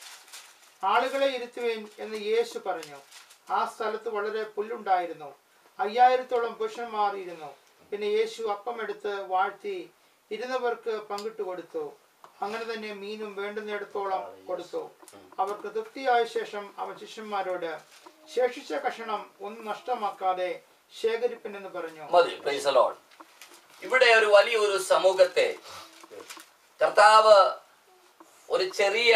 ആളുകളെ ഇരുത്തുവേൻ എന്ന് യേശു പറഞ്ഞു ആ സ്ഥലത്ത് വളരെ പുല്ലുണ്ടായിരുന്നു അയ്യായിരത്തോളം പുരുഷന്മാർ ഇരുന്നു പിന്നെ യേശു അപ്പമെടുത്ത് വാഴ്ത്തി ഇരുന്നവർക്ക് പങ്കിട്ട് കൊടുത്തു അങ്ങനെ തന്നെ മീനും വേണ്ടുന്നിടത്തോളം കൊടുത്തു അവർക്ക് തൃപ്തിയായ ശേഷം അവൻ ശിഷ്യന്മാരോട് ശേഷിച്ച കഷണം ഒന്നും നഷ്ടമാക്കാതെ ശേഖരിപ്പിനെന്ന് പറഞ്ഞു മതി പ്രൈസ് ലോഡ് ഇവിടെ ഒരു വലിയൊരു സമൂഹത്തെ കർത്താവ് ഒരു ചെറിയ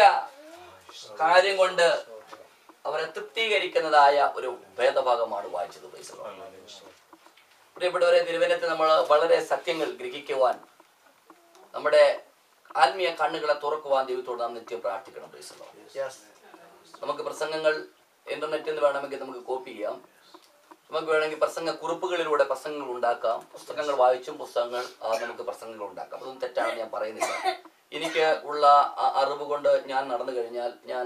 കാര്യം കൊണ്ട് അവരെ തൃപ്തീകരിക്കുന്നതായ ഒരു ഭേദഭാഗമാണ് വായിച്ചത് പ്രൈസ് ലോഡ് പ്രിയപ്പെട്ടവരെ തിരുവനന്തപുരത്ത് നമ്മൾ വളരെ സത്യങ്ങൾ ഗ്രഹിക്കുവാൻ നമ്മുടെ ആത്മീയ കണ്ണുകളെ തുറക്കുവാൻ ദൈവത്തോട് നാം നിത്യം പ്രാർത്ഥിക്കണം പ്രൈസ് ലോഡ് Yes. നമുക്ക് പ്രസംഗങ്ങൾ ഇന്റർനെറ്റിൽ നിന്ന് വേണമെങ്കിൽ നമുക്ക് കോപ്പി ചെയ്യാം നമുക്ക് വേണമെങ്കിൽ പ്രസംഗ കുറിപ്പുകളിലൂടെ പ്രസംഗങ്ങൾ ഉണ്ടാക്കാം പുസ്തകങ്ങൾ വായിച്ചും പുസ്തകങ്ങൾ ആ, നമുക്ക് പ്രസംഗങ്ങൾ ഉണ്ടാക്കാം അതൊന്നും തെറ്റാണെന്ന് ഞാൻ പറയുന്നില്ല എനിക്ക് ഉള്ള ആ അറിവ് കൊണ്ട് ഞാൻ നടന്നു കഴിഞ്ഞാൽ ഞാൻ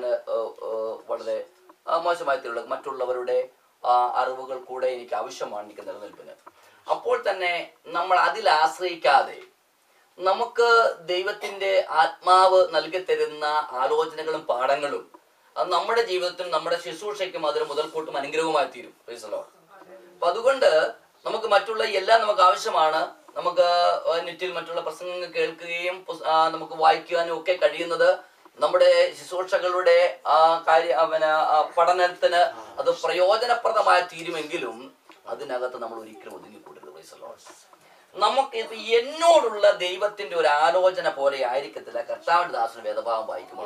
വളരെ ആ, മോശമായ തീരുള്ള മറ്റുള്ളവരുടെ ആ, അറിവുകൾ കൂടെ എനിക്ക് ആവശ്യമാണ് എനിക്ക് നിലനിൽപ്പിന് അപ്പോൾ തന്നെ നമ്മൾ അതിൽ ആശ്രയിക്കാതെ നമുക്ക് ദൈവത്തിന്റെ ആത്മാവ് നൽകി തരുന്ന ആലോചനകളും പാഠങ്ങളും അത് നമ്മുടെ ജീവിതത്തിനും നമ്മുടെ ശുശ്രൂഷയ്ക്കും അതൊരു മുതൽക്കൂട്ടും അനുഗ്രഹവുമായി തീരും Praise the Lord. അപ്പൊ അതുകൊണ്ട് നമുക്ക് മറ്റുള്ള എല്ലാം നമുക്ക് ആവശ്യമാണ് നമുക്ക് ആ, നെറ്റിൽ മറ്റുള്ള പ്രസംഗങ്ങൾ കേൾക്കുകയും പുസ്- ആ, നമുക്ക് വായിക്കുവാനും ഒക്കെ കഴിയുന്നത് നമ്മുടെ ശുശ്രൂഷകളുടെ ആ കാര്യ ആ, പിന്നെ, ആ, പഠനത്തിന് അത് പ്രയോജനപ്രദമായി തീരുമെങ്കിലും അതിനകത്ത് നമ്മൾ ഒരിക്കലും ഒതുങ്ങിക്കൂടരുത് Praise the Lord. നമുക്ക് ഇത് എന്നോടുള്ള ദൈവത്തിന്റെ ഒരു ആലോചന പോലെ ആയിരിക്കത്തില്ല കർത്താവിന്റെ ദാസന് വേദഭാവം വായിക്കുമ്പോൾ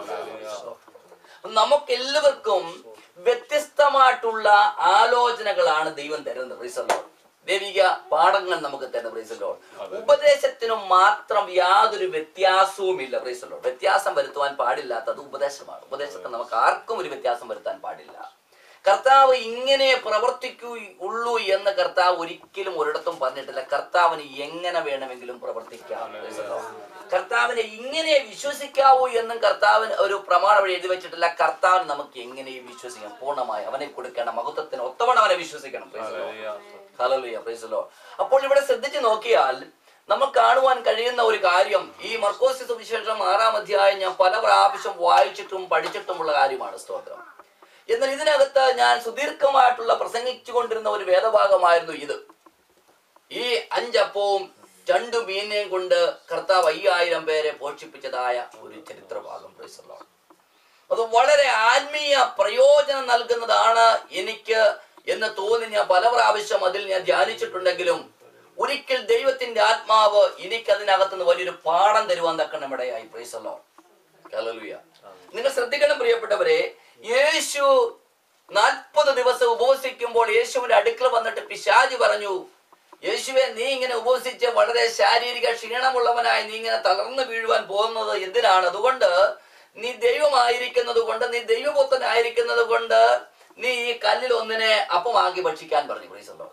നമുക്ക് എല്ലാവർക്കും വ്യത്യസ്തമായിട്ടുള്ള ആലോചനകളാണ് ദൈവം തരുന്നത് പ്രീസല്ലോ ദൈവിക പാഠങ്ങൾ നമുക്ക് തരുന്ന പ്രീസല്ലോ ഉപദേശത്തിനും മാത്രം യാതൊരു വ്യത്യാസവുമില്ല പ്രീസല്ലോ വ്യത്യാസം വരുത്തുവാൻ പാടില്ലാത്തത് ഉപദേശമാണ് ഉപദേശത്തിൽ നമുക്ക് ആർക്കും ഒരു വ്യത്യാസം വരുത്താൻ പാടില്ല കർത്താവ് ഇങ്ങനെ പ്രവർത്തിക്കൂ ഉള്ളൂ എന്ന് കർത്താവ് ഒരിക്കലും ഒരിടത്തും പറഞ്ഞിട്ടില്ല കർത്താവിന് എങ്ങനെ വേണമെങ്കിലും പ്രവർത്തിക്കാം Praise the Lord. കർത്താവിനെ ഇങ്ങനെ വിശ്വസിക്കാവൂ എന്നും കർത്താവിന് ഒരു പ്രമാണം വഴി എഴുതി വെച്ചിട്ടില്ല കർത്താവിന് നമുക്ക് എങ്ങനെയും വിശ്വസിക്കാം പൂർണ്ണമായി അവനെ കൊടുക്കേണ്ട മഹത്വത്തിന് ഒത്തവണ്ണം അവനെ വിശ്വസിക്കണം Praise the Lord. Hallelujah. Praise the Lord. അപ്പോൾ ഇവിടെ ശ്രദ്ധിച്ചു നോക്കിയാൽ നമുക്ക് കാണുവാൻ കഴിയുന്ന ഒരു കാര്യം ഈ മർക്കോസി സുവിശേഷം ആറാം അധ്യായം ഞാൻ പല പ്രാവശ്യം വായിച്ചിട്ടും പഠിച്ചിട്ടുമുള്ള കാര്യമാണ് സ്തോത്രം എന്നാൽ ഇതിനകത്ത് ഞാൻ സുദീർഘമായിട്ടുള്ള പ്രസംഗിച്ചു കൊണ്ടിരുന്ന ഒരു വേദഭാഗമായിരുന്നു ഇത് ഈ അഞ്ചപ്പവും രണ്ടു മീനെയും കൊണ്ട് കർത്താവ് അയ്യായിരം പേരെ പോഷിപ്പിച്ചതായ ഒരു ചരിത്രഭാഗം praise the Lord. അത് വളരെ ആത്മീയ പ്രയോജനം നൽകുന്നതാണ് എനിക്ക് എന്ന് തോന്നി ഞാൻ പല പ്രാവശ്യം അതിൽ ഞാൻ ധ്യാനിച്ചിട്ടുണ്ടെങ്കിലും ഒരിക്കൽ ദൈവത്തിന്റെ ആത്മാവ് എനിക്ക് അതിനകത്തുനിന്ന് വലിയൊരു പാഠം തരുവാൻ തക്കണം ഇടയായി പ്രൈസല്ലോ നിങ്ങൾ ശ്രദ്ധിക്കണം പ്രിയപ്പെട്ടവരെ യേശു നാൽപ്പത് ദിവസം ഉപവസിക്കുമ്പോൾ യേശുവിന്റെ അടുക്കൽ വന്നിട്ട് പിശാജി പറഞ്ഞു യേശുവെ നീ ഇങ്ങനെ ഉപവസിച്ച് വളരെ ശാരീരിക ക്ഷീണമുള്ളവനായി നീ ഇങ്ങനെ തളർന്നു വീഴുവാൻ പോകുന്നത് എന്തിനാണ് അതുകൊണ്ട് നീ ദൈവമായിരിക്കുന്നത് കൊണ്ട് നീ ദൈവപുത്രനായിരിക്കുന്നത് കൊണ്ട് നീ ഈ കല്ലിൽ ഒന്നിനെ അപ്പമാക്കി ഭക്ഷിക്കാൻ പറഞ്ഞു പ്രീസല്ലോ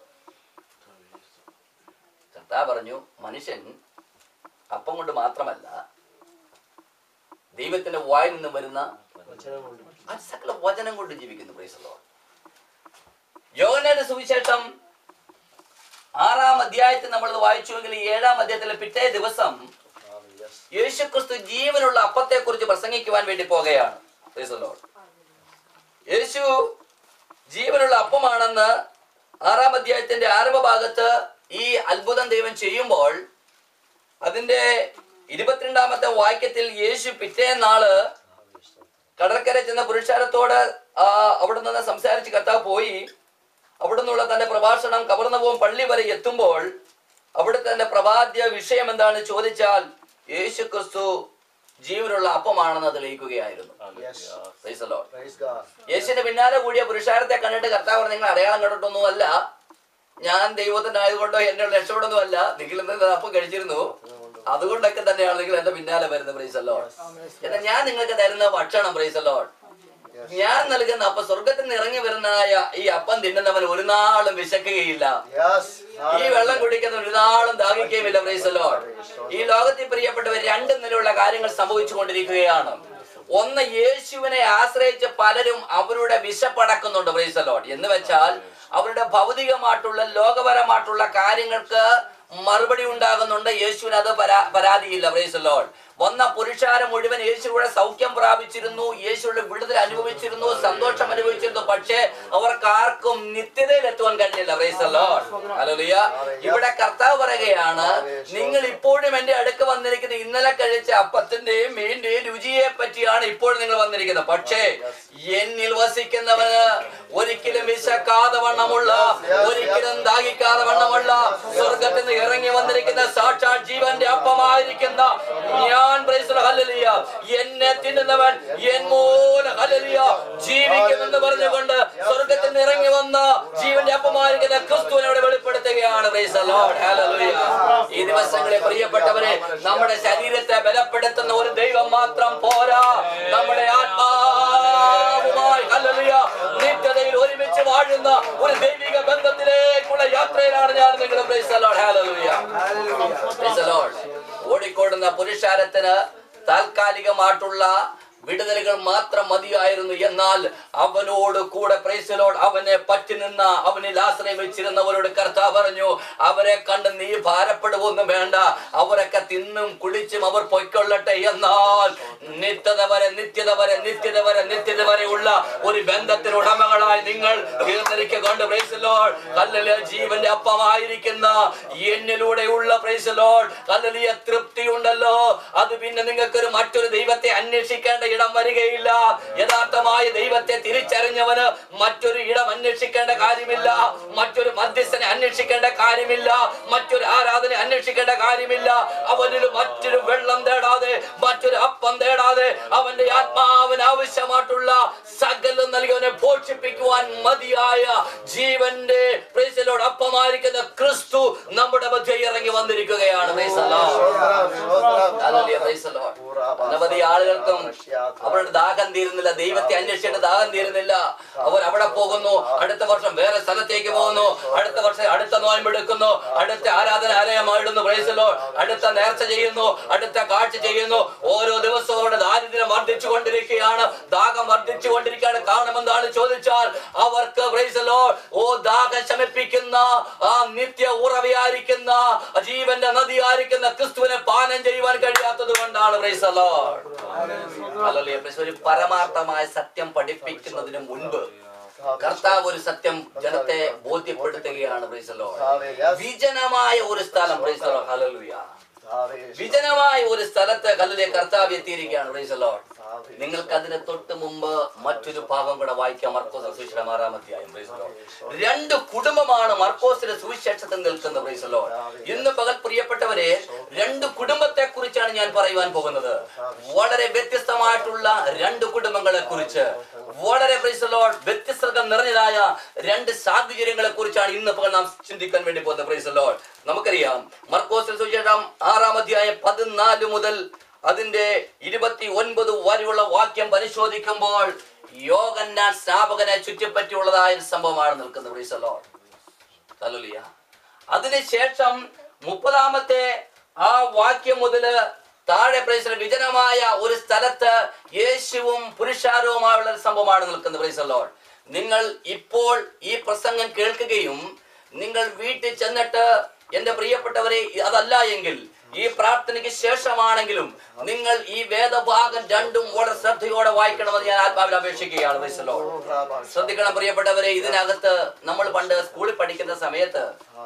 കർത്താവ് പറഞ്ഞു മനുഷ്യൻ അപ്പം കൊണ്ട് മാത്രമല്ല ദൈവത്തിന്റെ വായിൽ നിന്ന് വരുന്ന ആ സകല വചനം കൊണ്ട് ജീവിക്കുന്നു പ്രൈസല്ലോ യോഹന്നാന്റെ സുവിശേഷം ആറാം അധ്യായത്തിൽ നമ്മൾ വായിച്ചുവെങ്കിൽ ഈ ഏഴാം അധ്യായത്തിലെ പിറ്റേ ദിവസം Yes. യേശുക്രിസ്തു ജീവനുള്ള അപ്പത്തെ കുറിച്ച് പ്രസംഗിക്കുവാൻ വേണ്ടി പോകുകയാണ് Praise the Lord. യേശു ജീവനുള്ള അപ്പമാണെന്ന് ആറാം അധ്യായത്തിന്റെ ആരംഭ ഭാഗത്ത് ഈ അത്ഭുതം ദൈവം ചെയ്യുമ്പോൾ അതിന്റെ ഇരുപത്തിരണ്ടാമത്തെ വാക്യത്തിൽ യേശു പിറ്റേന്നാള് കടൽക്കര ചെന്ന പുരുഷാരത്തോട് ആ, അവിടെ നിന്ന് സംസാരിച്ച് കർത്താവ് പോയി അവിടെ നിന്നുള്ള തന്റെ പ്രഭാഷണം കവർന്നവും പള്ളി വരെ എത്തുമ്പോൾ അവിടുത്തെ തന്നെ പ്രവാദ്യ വിഷയം എന്താണ് ചോദിച്ചാൽ യേശു ക്രിസ്തു ജീവനുള്ള അപ്പമാണെന്ന് തെളിയിക്കുകയായിരുന്നു Yes. Praise the Lord. Praise God. യേശുവിന്റെ പിന്നാലെ കൂടിയ പുരുഷാരത്തെ കണ്ടിട്ട് കർത്താവ് പറഞ്ഞു, നിങ്ങൾ അടയാളം കണ്ടിട്ടൊന്നുമല്ല ഞാൻ ദൈവത്തിനായതുകൊണ്ടോ എന്നെ രക്ഷപ്പെടുന്നതല്ല നിങ്ങൾ ഇന്ന് അപ്പം കഴിച്ചിരുന്നു അതുകൊണ്ടൊക്കെ തന്നെയാണ് നിങ്ങൾ എന്റെ പിന്നാലെ വരുന്നത് പ്രൈസല്ലോ എന്നാൽ ഞാൻ നിങ്ങൾക്ക് തരുന്ന ഭക്ഷണം പ്രൈസല്ലോ Yes. ഞാൻ നൽകുന്ന അപ്പൊ സ്വർഗത്തിൽ നിന്ന് ഇറങ്ങി വരുന്നതായ ഈ അപ്പം തിന്നുന്നവൻ ഒരു നാളും വിശക്കുകയില്ല Yes. ഈ വെള്ളം കുടിക്കുന്ന ഒരു നാളും ദാഹിക്കുകയുമില്ല പ്രൈസല്ലോ ഈ ലോകത്തിൽ പ്രിയപ്പെട്ടവർ രണ്ട് നിലയുള്ള കാര്യങ്ങൾ സംഭവിച്ചു കൊണ്ടിരിക്കുകയാണ് ഒന്ന് യേശുവിനെ ആശ്രയിച്ച് പലരും അവരുടെ വിശപ്പടക്കുന്നുണ്ട് പ്രൈസലോട്ട് എന്ന് വെച്ചാൽ അവരുടെ ഭൗതികമായിട്ടുള്ള ലോകപരമായിട്ടുള്ള കാര്യങ്ങൾക്ക് മറുപടി ഉണ്ടാകുന്നുണ്ട് യേശുവിന് അത് പരാ പരാതിയില്ല പ്രൈസലോട്ട് വന്ന പുരുഷാരം മുഴുവൻ യേശുവിടെ സൗഖ്യം പ്രാപിച്ചിരുന്നു യേശുവിടെ വിടുതൽ അനുഭവിച്ചിരുന്നു സന്തോഷം അനുഭവിച്ചിരുന്നു പക്ഷേ അവർക്ക് ആർക്കും നിത്യതയിൽ എത്തുവാൻ കഴിഞ്ഞില്ല പ്രൈസല്ലോ ഹല്ലേലൂയ ഇവിടെ കർത്താവ് പറയുകയാണ് നിങ്ങൾ ഇപ്പോഴും എന്റെ അടുക്ക് വന്നിരിക്കുന്നത് ഇന്നലെ കഴിച്ച അപ്പത്തിന്റെയും മീന്റെയും രുചിയെ പറ്റിയാണ് ഇപ്പോഴും നിങ്ങൾ വന്നിരിക്കുന്നത് പക്ഷേ എന്നിൽ വസിക്കുന്നവന് ഒരിക്കലും വിശക്കാതെ വണ്ണമുള്ള ഒരിക്കലും ദാഹിക്കാതെ വണ്ണമുള്ള സ്വർഗത്തിൽ നിന്ന് ഇറങ്ങി വന്നിരിക്കുന്ന സാക്ഷാൽ ജീവന്റെ അപ്പമായിരിക്കുന്ന ഞാൻ പ്രൈസ് ഹല്ലേലൂയ എന്നെ തിന്നുന്നവൻ എൻ മൂല ഹല്ലേലൂയ ജീവിക്കുമെന്ന് പറഞ്ഞുകൊണ്ട് സ്വർഗത്തിൽ നിന്ന് ഇറങ്ങി വന്ന ജീവന്റെ അപ്പമായിരിക്കുന്ന ക്രിസ്തുവിനെ ഇവിടെ വെളിപ്പെടുത്തുകയാണ് പ്രൈസ് ലോർഡ് ഹല്ലേലൂയ ഈ ദിവസങ്ങളെ പ്രിയപ്പെട്ടവരെ നമ്മുടെ ശരീരത്തെ ബലപ്പെടുത്തുന്ന ഒരു ദൈവം മാത്രം പോരാ നമ്മുടെ ആത്മാവുമായി ഹല്ലേലൂയ നിത്യതയിൽ ഒരുമിച്ച് വാഴുന്ന ഒരു ദൈവിക ബന്ധത്തിലേക്കുള്ള യാത്രയിലാണ് ഞാൻ നിങ്ങൾ praise Lord hallelujah Praise the Lord. ഓടിക്കോടുന്ന പുരുഷാരത്തിന് താൽക്കാലികമായിട്ടുള്ള വിടുതലുകൾ മാത്രം മതിയായിരുന്നു എന്നാൽ അവനോട് കൂടെ പ്രൈസലോട് അവനെ പറ്റി നിന്ന അവനിൽ ആശ്രയം വെച്ചിരുന്നവരോട് കർത്താവ് പറഞ്ഞു അവരെ കണ്ട് നീ ഭാരപ്പെടുവൊന്നും വേണ്ട അവരൊക്കെ തിന്നും കുടിച്ചും അവർ പൊയ്ക്കൊള്ളട്ടെ എന്നാൽ നിത്യത വരെ നിത്യത വരെ നിത്യത വരെ നിത്യത വരെ ഉള്ള ഒരു ബന്ധത്തിന് ഉടമകളായി നിങ്ങൾ തീർന്നിരിക്കൊണ്ട് പ്രൈസലോൾ കല്ലലിയ ജീവന്റെ അപ്പമായിരിക്കുന്ന എന്നിലൂടെയുള്ള പ്രൈസലോൾ കല്ലലിയ തൃപ്തി ഉണ്ടല്ലോ അത് പിന്നെ നിങ്ങൾക്ക് ഒരു മറ്റൊരു ദൈവത്തെ അന്വേഷിക്കേണ്ട ഇടം വരികയില്ല യഥാർത്ഥമായ ദൈവത്തെ തിരിച്ചറിഞ്ഞവന് മറ്റൊരു ഇടം അന്വേഷിക്കേണ്ട കാര്യമില്ല മറ്റൊരു മധ്യസ്ഥനെ അന്വേഷിക്കേണ്ട കാര്യമില്ല മറ്റൊരു ആരാധന അന്വേഷിക്കേണ്ട കാര്യമില്ല അവനിൽ മറ്റൊരു വെള്ളം തേടാതെ മറ്റൊരു അപ്പം തേടാതെ അവന്റെ ആത്മാവിന് ആവശ്യമായിട്ടുള്ള സകലം നൽകിയവനെ പോഷിപ്പിക്കുവാൻ മതിയായ ജീവന്റെ പ്രൈസലോട് അപ്പമായിരിക്കുന്ന ക്രിസ്തു നമ്മുടെ മധ്യ ഇറങ്ങി വന്നിരിക്കുകയാണ് Praise the Lord. Hallelujah, praise the Lord. അനവധി ആളുകൾക്കും അവരുടെ ദാഹം തീരുന്നില്ല ദൈവത്തെ അന്വേഷിച്ചിട്ട് ദാഹം തീരുന്നില്ല അവർ അവിടെ പോകുന്നു അടുത്ത വർഷം വേറെ സ്ഥലത്തേക്ക് പോകുന്നു അടുത്ത വർഷം അടുത്ത നോയമ്പെടുക്കുന്നു അടുത്ത ആരാധനാലയമായിടുന്നു പ്രൈസലോ അടുത്ത നേർച്ച ചെയ്യുന്നു അടുത്ത കാഴ്ച ചെയ്യുന്നു ഓരോ ദിവസവും അവരുടെ ദാരിദ്ര്യം വർദ്ധിച്ചു കൊണ്ടിരിക്കുകയാണ് ദാഹം വർദ്ധിച്ചു കൊണ്ടിരിക്കുകയാണ് കാരണം എന്താണ് ചോദിച്ചാൽ അവർക്ക് പ്രൈസലോ ഓ ദാഹം ശമിപ്പിക്കുന്ന ആ നിത്യ ഉറവയായിരിക്കുന്ന ജീവന്റെ നദിയായിരിക്കുന്ന ക്രിസ്തുവിനെ പാനം ചെയ്യുവാൻ കഴിയാത്തത് കൊണ്ടാണ് പ്രൈസലോ ഹല്ലേലൂയ. പ്രൈസ് ഒരു പരമാർത്ഥമായ സത്യം പഠിപ്പിക്കുന്നതിന് മുൻപ് കർത്താവ് ഒരു സത്യം ജനത്തെ ബോധ്യപ്പെടുത്തുകയാണ് പ്രൈസലോ വിജനമായ ഒരു സ്ഥലം പ്രൈസലോ ഹല്ലേലൂയ വിജനമായ ഒരു സ്ഥലത്ത് കല്ലിലെ കർത്താവ് എത്തിയിരിക്കുകയാണ് പ്രൈസലോ നിങ്ങൾക്ക് അതിന് തൊട്ട് മുമ്പ് മറ്റൊരു ഭാഗം കൂടെ വായിക്കാം മർക്കോസിന്റെ സുവിശേഷം ആറാം അധ്യായം Praise the Lord. രണ്ട് കുടുംബമാണ് മർക്കോസിന്റെ സുവിശേഷത്തിൽ നിൽക്കുന്ന പ്രൈസലോ ഇന്ന് പകൽ പ്രിയപ്പെട്ടവരെ രണ്ട് കുടുംബത്തെ കുറിച്ചാണ് ഞാൻ പറയുവാൻ പോകുന്നത് വളരെ വ്യത്യസ്തമായിട്ടുള്ള രണ്ട് കുടുംബങ്ങളെ കുറിച്ച് വളരെ പ്രൈസലോ വ്യത്യസ്തത നിറഞ്ഞതായ രണ്ട് സാഹചര്യങ്ങളെ കുറിച്ചാണ് ഇന്ന് പകൽ നാം ചിന്തിക്കാൻ വേണ്ടി പോകുന്നത് പ്രൈസലോ നമുക്കറിയാം മർക്കോസിന്റെ സുവിശേഷം ആറാം അധ്യായം പതിനാല് മുതൽ അതിന്റെ ഇരുപത്തി ഒൻപത് വരെയുള്ള വാക്യം പരിശോധിക്കുമ്പോൾ യോഗന്നാൻ സ്നാപകനെ ചുറ്റിപ്പറ്റിയുള്ളതായ ഒരു സംഭവമാണ് നിൽക്കുന്നത് Praise the Lord. Hallelujah. അതിനുശേഷം മുപ്പതാമത്തെ ആ വാക്യം മുതല് താഴെ പ്രൈസ് വിജനമായ ഒരു സ്ഥലത്ത് യേശുവും പുരുഷാരവുമായുള്ള ഒരു സംഭവമാണ് നിൽക്കുന്നത് പ്രൈസ് ലോഡ് നിങ്ങൾ ഇപ്പോൾ ഈ പ്രസംഗം കേൾക്കുകയും നിങ്ങൾ വീട്ടിൽ ചെന്നിട്ട് എന്റെ പ്രിയപ്പെട്ടവരെ അതല്ല എങ്കിൽ ഈ പ്രാർത്ഥനയ്ക്ക് ശേഷമാണെങ്കിലും നിങ്ങൾ ഈ വേദഭാഗം രണ്ടും വളരെ ശ്രദ്ധയോടെ വായിക്കണമെന്ന് ഞാൻ ആത്മാവിൽ അപേക്ഷിക്കുകയാണ് Praise the Lord. ശ്രദ്ധിക്കണം പ്രിയപ്പെട്ടവരെ ഇതിനകത്ത് നമ്മൾ പണ്ട് സ്കൂളിൽ പഠിക്കുന്ന സമയത്ത്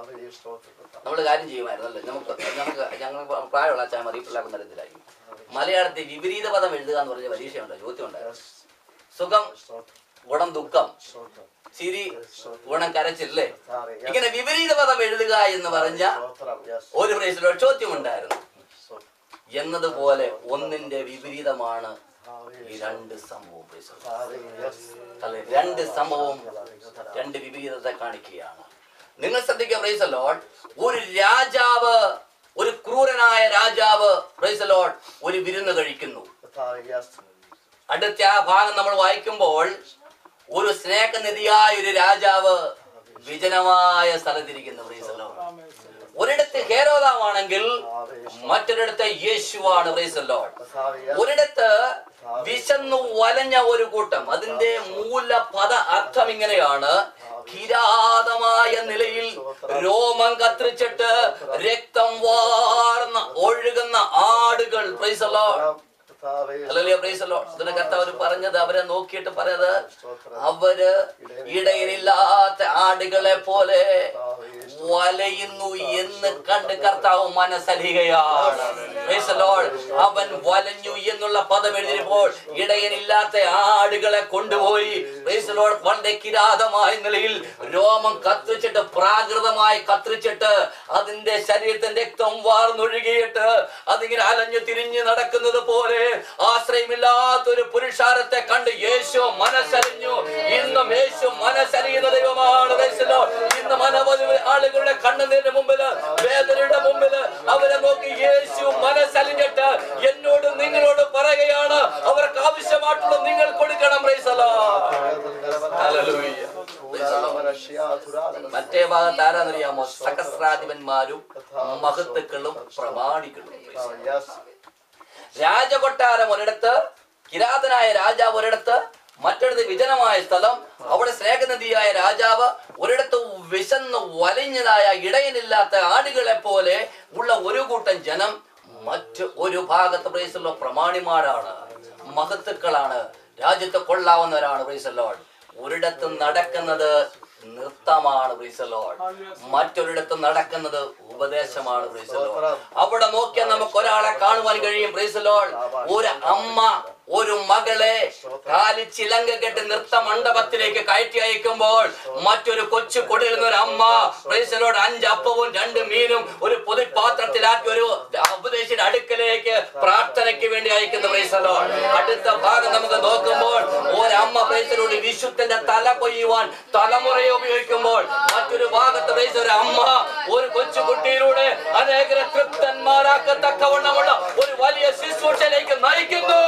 നമ്മൾ കാര്യം ചെയ്യുമായിരുന്നു അല്ലേ നമുക്ക് നമുക്ക് ഞങ്ങൾ പ്രായമുള്ള അച്ഛാൻ മതി പിള്ളേർക്ക് നല്ലതിലായിരിക്കും മലയാളത്തിൽ വിപരീത പദം എഴുതുക എന്ന് പറഞ്ഞ പരീക്ഷയുണ്ട് ചോദ്യമുണ്ട് സുഖം ഗുണം ദുഃഖം ചിരി ഗുണം കരച്ചില്ലേ കർത്താവേ, yes. ഇങ്ങനെ വിപരീത പദം എഴുതുക എന്ന് പറഞ്ഞ സ്തോത്രം യെസ് ഒരു പ്രൈസിലോ ചോദ്യമുണ്ടായിരുന്നു എന്നതുപോലെ ഒന്നിന്റെ വിപരീതമാണ് ഈ രണ്ട് സംഭവം praise the Lord. കർത്താവേ, yes. അല്ലെ രണ്ട് സംഭവം രണ്ട് വിപരീതത്തെ കാണിക്കുകയാണ് നിങ്ങൾ ശ്രദ്ധിക്കുക പ്രൈസ് ലോഡ് ഒരു രാജാവ് ഒരു ക്രൂരനായ രാജാവ് പ്രൈസ് ലോഡ് ഒരു വിരുന്ന് കഴിക്കുന്നു കർത്താവേ, yes. അടുത്ത ആ ഭാഗം നമ്മൾ വായിക്കുമ്പോൾ ഒരു സ്നേഹനിധിയായ ഒരു രാജാവ് വിജനമായ സ്ഥലത്തിരിക്കുന്നു പ്രൈസ് ലോഡ് ഒരിടത്ത് ഹേരോദാവാണെങ്കിൽ മറ്റൊരിടത്ത് യേശുവാണ് പ്രൈസ് ലോഡ് കർത്താവേ, yes. ഒരിടത്ത് വിശന്നു വലഞ്ഞ ഒരു കൂട്ടം അതിന്റെ മൂലപദ അർത്ഥം ഇങ്ങനെയാണ് കിരാതമായ നിലയിൽ രോമം കത്തിരിച്ചിട്ട് രക്തം വാർന്ന ഒഴുകുന്ന ആടുകൾ പ്രൈസ് കർത്താവേ, അല്ലല്ലേ പ്രൈസ് ഇതിന് കർത്താവ് പറഞ്ഞത് അവരെ നോക്കിയിട്ട് പറഞ്ഞത് അവര് ഇടയിലില്ലാത്ത ആടുകളെ പോലെ വലയുന്നു എന്ന് കണ്ട് കർത്താവ് മനസ്സലിയുകയാണ് Praise the Lord. അവൻ വലഞ്ഞു എന്നുള്ള പദം എഴുതിയപ്പോൾ ഇടയനില്ലാത്ത ആടുകളെ കൊണ്ടുപോയി Praise the Lord. വളരെ കിരാതമായ നിലയിൽ രോമം കത്തിച്ചിട്ട് പ്രാകൃതമായി കത്തിരിച്ചിട്ട് അതിന്റെ ശരീരത്തിന്റെ രക്തം വാർന്നൊഴുകിയിട്ട് അതിങ്ങനെ അലഞ്ഞു തിരിഞ്ഞു നടക്കുന്നത് പോലെ ആശ്രയമില്ലാത്തൊരു പുരുഷാരത്തെ കണ്ട് യേശു മനസ്സലിഞ്ഞു ഇന്നും യേശു മനസ്സലിയുന്ന ദൈവമാണ് Praise the Lord. ഇന്ന് അനവധി ആളുകളുടെ കണ്ണുനീരിന്റെ മുമ്പില് വേദനയുടെ മുമ്പില് അവരെ നോക്കി യേശു മനസ്സലിഞ്ഞിട്ട് എന്നോട് നിങ്ങളോട് പറയുകയാണ് അവർക്ക് ആവശ്യമായിട്ടുള്ള നിങ്ങൾ കൊടുക്കണം Praise the Lord. Hallelujah. Praise the Lord. മറ്റേ ഭാഗത്ത് ആരാന്നറിയാമോ സഹസ്രാധിപന്മാരും മഹത്തുക്കളും പ്രമാണികളും Praise the Lord. Yes. രാജകൊട്ടാരം ഒരിടത്ത് കിരാതനായ രാജാവ് ഒരിടത്ത് മറ്റൊരിടത്ത് വിജനമായ സ്ഥലം അവിടെ സ്നേഹനദിയായ രാജാവ് ഒരിടത്ത് വിശന്ന് വലഞ്ഞതായ ഇടയനില്ലാത്ത ആടുകളെ പോലെ ഉള്ള ഒരു കൂട്ടം ജനം മറ്റ് ഒരു ഭാഗത്ത് പ്രൈസുള്ള പ്രമാണിമാരാണ് മഹത്തുക്കളാണ് രാജ്യത്തെ കൊള്ളാവുന്നവരാണ് പ്രൈസല്ലോഡ് ഒരിടത്ത് നടക്കുന്നത് നൃത്തമാണ് പ്രൈസല്ലോഡ് മറ്റൊരിടത്ത് നടക്കുന്നത് ഉപദേശമാണ് പ്രൈസല്ലോഡ് അവിടെ നോക്കിയാൽ നമുക്ക് ഒരാളെ കാണുവാൻ കഴിയും പ്രൈസലോൾ ഒരു അമ്മ ഒരു മകളെ കാലി ചിലങ്ക കെട്ടി നൃത്ത മണ്ഡപത്തിലേക്ക് കയറ്റി അയക്കുമ്പോൾ മറ്റൊരു കൊച്ചു കൊടിയിരുന്ന ഒരു അമ്മ പ്രൈസലോട് അഞ്ച് അപ്പവും രണ്ട് മീനും ഒരു പൊതുപാത്രത്തിലാക്കി ഒരു ഉപദേശിയുടെ അടുക്കലേക്ക് പ്രാർത്ഥനയ്ക്ക് വേണ്ടി അയക്കുന്ന പ്രൈസലോൾ അടുത്ത ഭാഗം നമുക്ക് നോക്കുമ്പോൾ ഒരമ്മ പ്രൈസലോട് വിശുദ്ധന്റെ തല കൊയ്യുവാൻ തലമുറയെ ഉപയോഗിക്കുമ്പോൾ മറ്റൊരു ഭാഗത്ത് പ്രൈസ ഒരു അമ്മ ഒരു കൊച്ചു കുട്ടിയിലൂടെ അനേകരെ തൃപ്തന്മാരാക്കത്തക്കവണ്ണമുള്ള ഒരു വലിയ ശുശ്രൂഷയിലേക്ക് നയിക്കുന്നു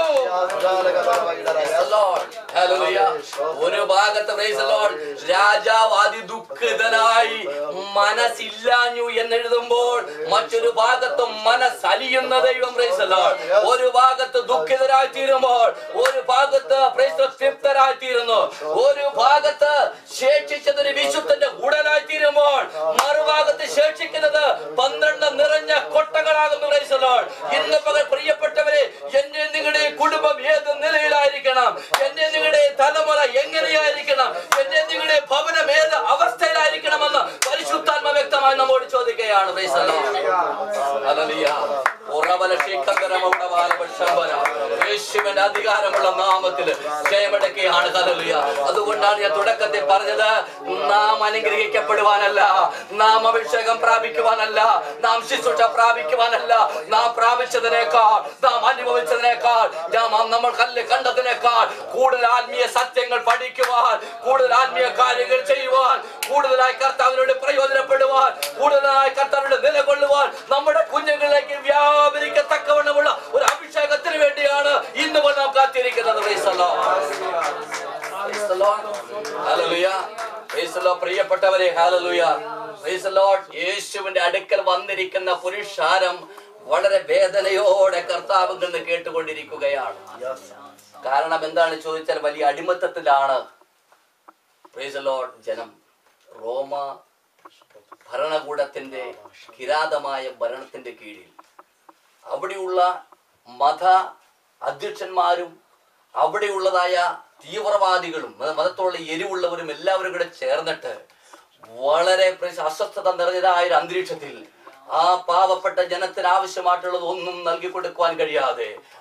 Lord. Hallelujah. ഒരു ഭാഗത്ത് praise the Lord. രാജാവ് അതിദുഃഖിതനായി മനസ്സില്ലാഞ്ഞു എന്നെഴുതുമ്പോൾ മറ്റൊരു ഭാഗത്ത് മനസ്സലിയുന്ന ദൈവം praise the Lord. ഒരു ഭാഗത്ത് ദുഃഖിതരായി തീരുമ്പോൾ ഒരു ഭാഗത്ത് praise the Lord, തൃപ്തരായി തീരുന്നു ഒരു ഭാഗത്ത് ശേഷിച്ചതൊരു വിശുദ്ധന്റെ ഉടലായി തീരുമ്പോൾ മറുഭാഗത്ത് ശേഷിക്കുന്നത് പന്ത്രണ്ട് നിറഞ്ഞ കൊട്ടകളാകുന്നു praise the Lord. ഇന്ന് പകൽ പ്രിയപ്പെട്ടവരെ എന്റെ നിങ്ങളുടെ കുടുംബം ഏത് നിലയിലായിരിക്കണം എന്റെ നിങ്ങളുടെ തലമുറ എങ്ങനെയായിരിക്കണം എന്റെ നിങ്ങളുടെ ഭവനം ഏത് അവസ്ഥയിലായിരിക്കണമെന്ന് പരിശുദ്ധാത്മ വ്യക്തമായി നമ്മോട് ചോദിക്കുകയാണ് Praise the Lord. Hallelujah. ഉറവല ശീഖങ്കരമൗഢവാല പക്ഷംബര. യേശുവിന്റെ അധികാരമുള്ള നാമത്തില് ജയമടക്കുകയാണ് ഹല്ലേലൂയ. അതുകൊണ്ടാണ് ഞാൻ തുടക്കത്തിൽ പറഞ്ഞത് നാം അനുഗ്രഹിക്കപ്പെടുവാനല്ല നാം അഭിഷേകം പ്രാപിക്കുവാനല്ല നാം ശുശ്രൂഷ പ്രാപിക്കുവാനല്ല നാം പ്രാപിച്ചതിനേക്കാൾ നാം അനുഭവിച്ചതിനേക്കാൾ നാം നമ്മൾ കല്ല് കണ്ടതിനേക്കാൾ കൂടുതൽ ആത്മീയ സത്യങ്ങൾ പഠിക്കുവാൻ കൂടുതൽ ആത്മീയ കാര്യങ്ങൾ ചെയ്യുവാൻ കൂടുതലായി കർത്താവിനോട് പ്രയോജനപ്പെടുവാൻ കൂടുതലായി കർത്താവിനോട് നിലകൊള്ളുവാൻ നമ്മുടെ കുഞ്ഞുങ്ങളിലേക്ക് വ്യാപരിക്കത്തക്കവണ്ണമുള്ള ഒരു അഭിഷേകത്തിന് വേണ്ടിയാണ് ഇന്ന് മുതൽ നാം കാത്തിരിക്കുന്നത് Praise the Lord. Praise the Lord. Hallelujah. Praise the Lord. പ്രിയപ്പെട്ടവരെ ഹാലലൂയ യേശുവിന്റെ അടുക്കൽ വന്നിരിക്കുന്ന പുരുഷാരം വളരെ വേദനയോടെ കർത്താവിൽ നിന്ന് കേട്ടുകൊണ്ടിരിക്കുകയാണ് കാരണം എന്താണ് ചോദിച്ചാൽ വലിയ അടിമത്തത്തിലാണ് Praise the Lord, ജനം റോമ ഭരണകൂടത്തിന്റെ കിരാതമായ ഭരണത്തിന്റെ കീഴിൽ അവിടെയുള്ള മത അധ്യക്ഷന്മാരും അവിടെയുള്ളതായ തീവ്രവാദികളും മത- മതത്തോടുള്ള എരിവുള്ളവരും എല്ലാവരും കൂടെ ചേർന്നിട്ട് വളരെ പ്രശ്- അസ്വസ്ഥത നിറഞ്ഞതായ ഒരു അന്തരീക്ഷത്തിൽ ആ പാവപ്പെട്ട ജനത്തിന് ആവശ്യമായിട്ടുള്ളത് ഒന്നും നൽകി കൊടുക്കുവാൻ കഴിയാതെ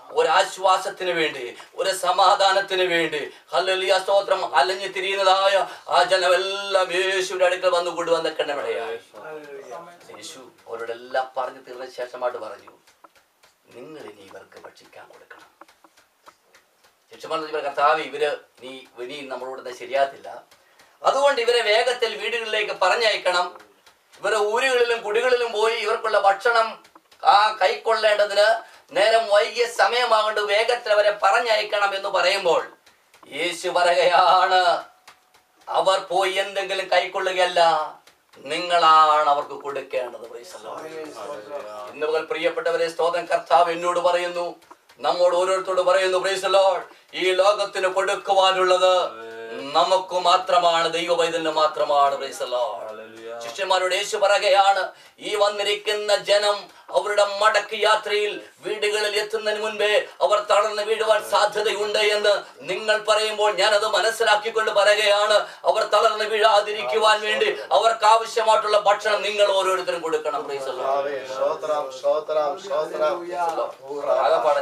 ഒരാശ്വാസത്തിന് വേണ്ടി ഒരു സമാധാനത്തിന് വേണ്ടി ഹല്ലേലൂയ സ്തോത്രം അലഞ്ഞു തിരിയുന്നതായ ആ ജനമെല്ലാം യേശുവിന്റെ അടുക്കൽ വന്നു കൊണ്ടുവന്ന കണ്ണമഴയായി യേശു അവരോടെല്ലാം പറഞ്ഞു തീർന്ന ശേഷമായിട്ട് പറഞ്ഞു നിങ്ങൾ ഇനി ഇവർക്ക് ഭക്ഷിക്കാൻ കൊടുക്കണം ശിക്ഷമാർ കർത്താവ് ഇവര് ഇനി ഇനി നമ്മളോട് ശരിയാത്തില്ല അതുകൊണ്ട് ഇവരെ വേഗത്തിൽ വീടുകളിലേക്ക് പറഞ്ഞയക്കണം ഇവരെ ഊരുകളിലും കുടികളിലും പോയി ഇവർക്കുള്ള ഭക്ഷണം ആ കൈക്കൊള്ളേണ്ടതിന് നേരം വൈകിയ സമയമാകൊണ്ട് വേഗത്തിൽ അവരെ പറഞ്ഞയക്കണം എന്ന് പറയുമ്പോൾ യേശു പറയുകയാണ് അവർ പോയി എന്തെങ്കിലും കൈക്കൊള്ളുകയല്ല നിങ്ങളാണ് അവർക്ക് കൊടുക്കേണ്ടത് Praise the Lord. ഇന്ന് മുതൽ പ്രിയപ്പെട്ടവരെ സ്തോത്രം കർത്താവ് എന്നോട് പറയുന്നു നമ്മോട് ഓരോരുത്തരോട് പറയുന്നു Praise the Lord. ഈ ലോകത്തിന് കൊടുക്കുവാനുള്ളത് നമുക്ക് മാത്രമാണ് ദൈവവൈതന് മാത്രമാണ് Praise the Lord. ശിഷ്യന്മാരോട് യേശു പറയുകയാണ് ഈ വന്നിരിക്കുന്ന ജനം അവരുടെ മടക്ക് യാത്രയിൽ വീടുകളിൽ എത്തുന്നതിന് മുൻപേ അവർ തളർന്ന് വീഴുവാൻ സാധ്യതയുണ്ട് എന്ന് നിങ്ങൾ പറയുമ്പോൾ ഞാനത് മനസ്സിലാക്കിക്കൊണ്ട് പറയുകയാണ് അവർ തളർന്ന് വീഴാതിരിക്കുവാൻ വേണ്ടി അവർക്ക് ആവശ്യമായിട്ടുള്ള ഭക്ഷണം നിങ്ങൾ ഓരോരുത്തരും കൊടുക്കണം Praise the Lord. ആവേ സ്തോത്രം സ്തോത്രം സ്തോത്രം ആകപ്പാടെ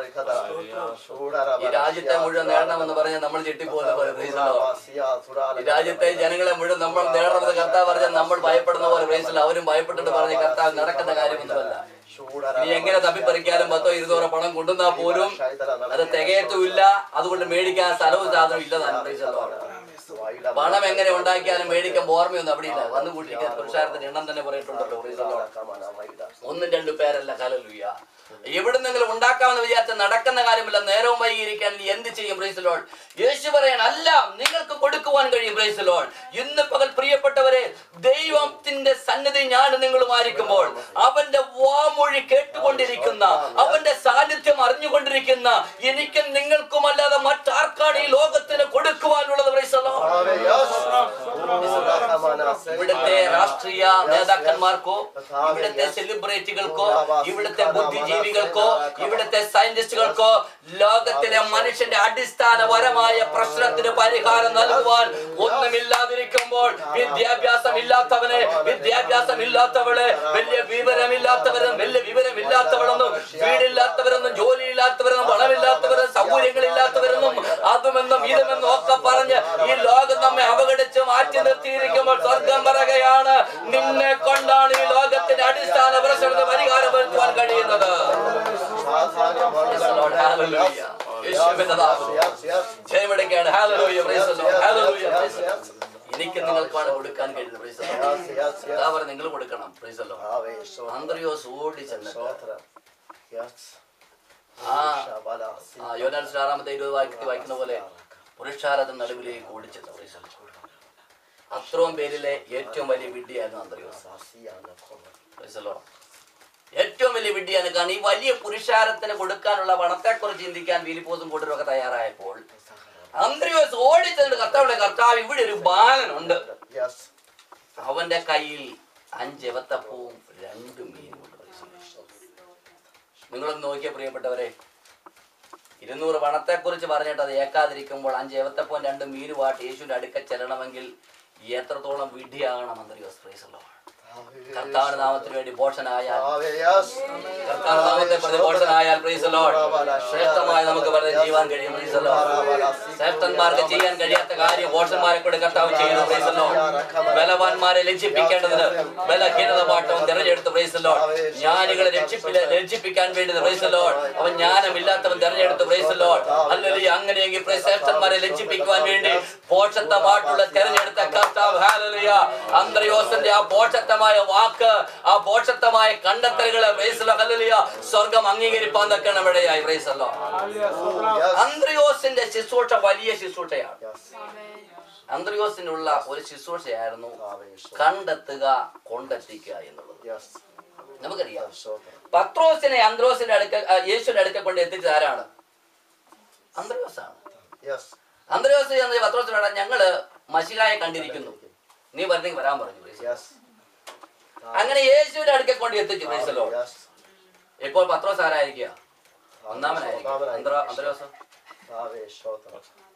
ഈ രാജ്യത്തെ മുഴുവൻ നേടണമെന്ന് പറഞ്ഞ് നമ്മൾ ഞെട്ടിപ്പോകുന്ന പോലെ Praise the Lord. ഈ രാജ്യത്തെ ജനങ്ങളെ മുഴുവൻ നമ്മൾ നേടണമെന്ന് കർത്താവ് പറഞ്ഞാൽ നമ്മൾ ഭയപ്പെടുന്ന പോലെ പ്രൈസിൽ അവരും ഭയപ്പെട്ടിട്ട് പറഞ്ഞ കർത്താവ് നടക്കുന്ന കാര്യമൊന്നുമല്ല നീ എങ്ങനെ തപ്പിപ്പറിക്കാനും പത്തോ ഇരുന്നൂറോ പണം കൊണ്ടുവന്നാൽ പോലും അത് തികയത്തുമില്ല അതുകൊണ്ട് മേടിക്കാൻ സ്ഥലവും സാധനവും ഇല്ലതാണ് praise the Lord. പണം എങ്ങനെ ഉണ്ടാക്കിയാലും മേടിക്കാൻ ഓർമ്മയൊന്നും അവിടെ ഇല്ല വന്നു കൂട്ടിരിക്കുന്ന പുരുഷാരത്തിന്റെ എണ്ണം തന്നെ പറഞ്ഞിട്ടുണ്ടല്ലോ praise the Lord. ഒന്നും രണ്ടു പേരല്ല ഹല്ലേലൂയ എവിടുന്നെങ്കിലും ഉണ്ടാക്കാമെന്ന് വിചാരിച്ച നടക്കുന്ന കാര്യമില്ല നേരവും വൈകിയിരിക്കാൻ നീ എന്ത് ചെയ്യും പ്രൈസ് ലോൾ യേശു പറയാൻ അല്ല നിങ്ങൾക്ക് കൊടുക്കുവാൻ കഴിയും പ്രൈസ് ലോൾ ഇന്ന് പകൽ പ്രിയപ്പെട്ടവരെ ദൈവത്തിന്റെ സന്നിധി ഞാൻ നിങ്ങളുമായിരിക്കുമ്പോൾ അവന്റെ വാമൊഴി കേട്ടുകൊണ്ടിരിക്കുന്ന അവന്റെ സാന്നിധ്യം അറിഞ്ഞുകൊണ്ടിരിക്കുന്ന എനിക്കും നിങ്ങൾക്കുമല്ലാതെ മറ്റാർക്കാണ് ഈ ലോകത്തിന് കൊടുക്കുവാനുള്ളത് പ്രൈസ് ലോൾ ഇവിടുത്തെ രാഷ്ട്രീയ നേതാക്കന്മാർക്കോ ഇവിടുത്തെ സെലിബ്രിറ്റികൾക്കോ ഇവിടുത്തെ ബുദ്ധിജീവികൾക്കോ ഇവിടുത്തെ സയന്റിസ്റ്റുകൾക്കോ ലോകത്തിലെ മനുഷ്യന്റെ അടിസ്ഥാനപരമായ പ്രശ്നത്തിന് പരിഹാരം നൽകുവാൻ ഒന്നുമില്ലാതിരിക്കുമ്പോൾ വിദ്യാഭ്യാസം ഇല്ലാത്തവനെ വിദ്യാഭ്യാസം ഇല്ലാത്തവളെ വലിയ വിവരമില്ലാത്തവരും വലിയ വിവരമില്ലാത്തവളെന്നും വീടില്ലാത്തവരെന്നും ജോലിയില്ലാത്തവരെന്നും പണമില്ലാത്തവരെന്നും സൗകര്യങ്ങളില്ലാത്തവരെന്നും അതുമെന്നും ഇതുമെന്നും ഒക്കെ പറഞ്ഞ് ഈ ലോകം നമ്മെ അവഗണിച്ച് മാറ്റി നിർത്തിയിരിക്കുമ്പോൾ സ്വർഗം പറയുകയാണ് നിന്നെ കൊണ്ടാണ് ഈ ലോകത്തിന്റെ അടിസ്ഥാന പ്രശ്നത്തിന് പരിഹാരം വരുത്തുവാൻ കഴിയുന്നത് Praise the Lord. Hallelujah. യേശുവിന്റെ നാമത്തിൽ ജയമെടുക്കുകയാണ് Hallelujah. Praise the Lord. Hallelujah. Praise the Lord. എനിക്ക് നിങ്ങൾക്കാണ് കൊടുക്കാൻ കഴിയുന്നത് Praise the Lord. അതാ പറഞ്ഞ് നിങ്ങൾ കൊടുക്കണം Praise the Lord. അന്ത്രയോസ് ഓടി ചെന്നിട്ട് ആ ആ യോനാൻ ആറാമത്തെ ഇരുപത് വാക്യത്തിൽ വായിക്കുന്ന പോലെ പുരുഷാരത നടുവിലേക്ക് ഓടിച്ചെന്ന് Praise the Lord. അത്രയും പേരിലെ ഏറ്റവും വലിയ വിഡ്ഢിയായിരുന്നു അന്ത്രയോസ് Praise the Lord. ഏറ്റവും വലിയ വിഡ്ഢിയാണ് കാരണം ഈ വലിയ പുരുഷാരത്തിന് കൊടുക്കാനുള്ള പണത്തെക്കുറിച്ച് ചിന്തിക്കാൻ ഫിലിപ്പോസും കൂട്ടരും ഒക്കെ തയ്യാറായപ്പോൾ അന്ത്രയോസ് ഓടിച്ചെന്നിട്ട് കർത്താവിടെ കർത്താവ് ഇവിടെ ഒരു ബാലനുണ്ട് അവന്റെ കയ്യിൽ അഞ്ച് എവത്തപ്പവും രണ്ട് മീനും ഉണ്ട് നിങ്ങളൊന്ന് നോക്കിയ പ്രിയപ്പെട്ടവരെ ഇരുന്നൂറ് പണത്തെക്കുറിച്ച് പറഞ്ഞിട്ട് അത് ഏക്കാതിരിക്കുമ്പോൾ അഞ്ച് എവത്തപ്പവും രണ്ട് മീനുമായിട്ട് യേശുവിന്റെ അടുക്ക ചെല്ലണമെങ്കിൽ എത്രത്തോളം വിഡ്ഢിയാകണം അന്ത്രയോസ് പ്രൈസല്ലോ കർത്താവിന്റെ നാമത്തിന് വേണ്ടി പോഷനായാൽ കർത്താവ് നാമത്തെ പ്രതി പോഷനായാൽ പ്രൈസ് ലോഡ് ശ്രേഷ്ഠമായി നമുക്ക് വെറുതെ ചെയ്യാൻ കഴിയും പ്രൈസ് ലോഡ് ശ്രേഷ്ഠന്മാർക്ക് ചെയ്യാൻ കഴിയാത്ത കാര്യം പോഷന്മാരെ കൂടെ കർത്താവ് ചെയ്യുന്നു പ്രൈസ് ലോഡ് ബലവാന്മാരെ ലജ്ജിപ്പിക്കേണ്ടതിന് ബലഹീനത പാട്ടവും തിരഞ്ഞെടുത്ത് പ്രൈസ് ലോഡ് ജ്ഞാനികളെ രക്ഷിപ്പില്ല ലജ്ജിപ്പിക്കാൻ വേണ്ടി പ്രൈസ് ലോഡ് അവൻ ജ്ഞാനമില്ലാത്തവൻ തിരഞ്ഞെടുത്ത് പ്രൈസ് ലോഡ് അല്ലെങ്കിൽ അങ്ങനെയെങ്കിൽ പ്രൈസ് ശ്രേഷ്ഠന്മാരെ ലജ്ജിപ്പിക്കുവാൻ വേണ്ടി പോഷത്വമായിട്ടുള്ള തിരഞ്ഞെടുത്ത കർത്താവ് ഹാലലിയ അന്ത്രയോസിന്റെ ആ പോഷത്വമായ വാക്ക് ആ പോഷത്വമായ കണ്ടെത്തലുകളെ പ്രൈസ് ലോ ഹല്ലേലൂയ സ്വർഗം അംഗീകരിപ്പാൻ തക്കണം ഇവിടെയായി പ്രൈസ് അല്ലോ അന്ത്രയോസിന്റെ ശുശ്രൂഷ വലിയ ശുശ്രൂഷയാണ് അന്ത്രയോസിനുള്ള ഒരു ശുശ്രൂഷയായിരുന്നു കണ്ടെത്തുക കൊണ്ടെത്തിക്കുക എന്നുള്ളത് നമുക്കറിയാം പത്രോസിനെ അന്ത്രോസിന്റെ അടുക്ക ആ, യേശുവിന്റെ അടുക്ക കൊണ്ട് എത്തിച്ചത് ആരാണ് അന്ത്രയോസാണ് അന്ത്രയോസ് എന്ന് പത്രോസിനോട് ഞങ്ങള് മഷികായെ കണ്ടിരിക്കുന്നു നീ വരുന്നെങ്കിൽ വരാൻ പറഞ്ഞു praise the Lord. അങ്ങനെ യേശുവിന്റെ അടുക്കൽ കൊണ്ട് എത്തിച്ചു praise the Lord. ഇപ്പോൾ പത്രോസ് ആരായിരിക്കുക ഒന്നാമനായിരിക്കും അന്ത്രോ- അന്ത്രയോസ്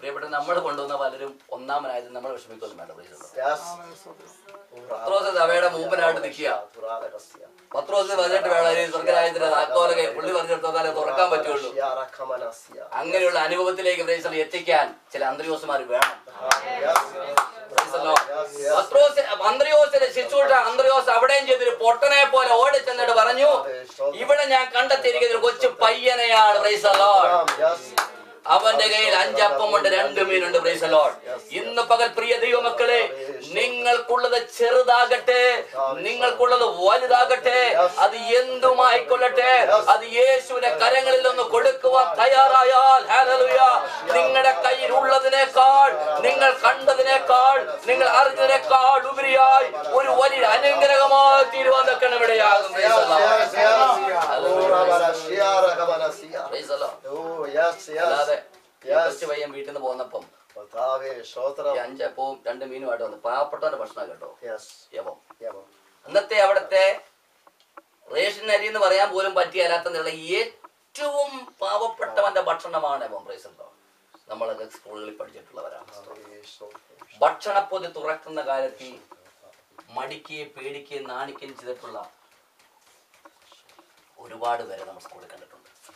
പ്രിയപ്പെട്ട നമ്മൾ കൊണ്ടുവന്ന പലരും ഒന്നാമനായത് നമ്മൾ വിഷമിക്കൊന്നും വേണ്ട പ്രൈസ് ഉള്ളൂ Yes. പത്രോസ് സഭയുടെ മൂപ്പനായിട്ട് നിൽക്കുക പത്രോസ് പറഞ്ഞിട്ട് വേണം ഈ സ്വർഗരാജ്യത്തിന്റെ താക്കോലൊക്കെ പുള്ളി പറഞ്ഞിടത്തോക്കാലേ തുറക്കാൻ പറ്റുള്ളൂ അങ്ങനെയുള്ള അനുഭവത്തിലേക്ക് പ്രൈസ് എത്തിക്കാൻ ചില അന്തരിയോസുമാർ വേണം Praise the Lord. പത്രോസ് അന്ത്രയോസിന്റെ ശിശുവിട്ട അന്ത്രയോസ് അവിടെയും ചെയ്തൊരു പൊട്ടനെ പോലെ ഓടി ചെന്നിട്ട് പറഞ്ഞു ഇവിടെ ഞാൻ കണ്ടെത്തിയിരിക്കുന്ന ഒരു കൊച്ചു പയ്യനെയാണ് പ്രൈസ് the Lord. അവന്റെ കയ്യിൽ അഞ്ചപ്പമുണ്ട് രണ്ട് മീനുണ്ട് പ്രൈസ് the Lord. ഇന്ന് പകൽ പ്രിയ ദൈവമക്കളെ നിങ്ങൾക്കുള്ളത് ചെറുതാകട്ടെ നിങ്ങൾക്കുള്ളത് വലുതാകട്ടെ അത് എന്തുമായിക്കൊള്ളട്ടെ അത് യേശുവിന്റെ കരങ്ങളിൽ ഒന്ന് കൊടുക്കുവാൻ തയ്യാറായാൽ hallelujah, നിങ്ങളുടെ കയ്യിൽ ഉള്ളതിനേക്കാൾ നിങ്ങൾ കണ്ടതിനേക്കാൾ നിങ്ങൾ അറിഞ്ഞതിനേക്കാൾ ഉപരിയായി ഒരു വലിയ അനുഗ്രഹമായി തീരുവാൻ തക്കണം ഇവിടെയാകും Praise the Lord. Praise the Lord. അല്ലാതെ ഈ കൊച്ചു പയ്യൻ വീട്ടിൽ നിന്ന് പോന്നപ്പം ഈ അഞ്ചപ്പവും രണ്ട് മീനുമായിട്ട് വന്നു പാവപ്പെട്ടവന്റെ ഭക്ഷണം കേട്ടോ യവം അന്നത്തെ അവിടുത്തെ റേഷൻ അരി എന്ന് പറയാൻ പോലും പറ്റിയല്ലാത്ത നില ഏറ്റവും പാവപ്പെട്ടവന്റെ ഭക്ഷണമാണ് യവം പ്രൈസല്ലോ നമ്മളൊക്കെ സ്കൂളുകളിൽ പഠിച്ചിട്ടുള്ളവരാണ് ഭക്ഷണപ്പൊതി തുറക്കുന്ന കാര്യത്തിൽ മടിക്കുകയും പേടിക്കുകയും നാണിക്കുകയും ചെയ്തിട്ടുള്ള ഒരുപാട് പേരെ നമ്മൾ സ്കൂളിൽ കണ്ടിട്ടുണ്ട്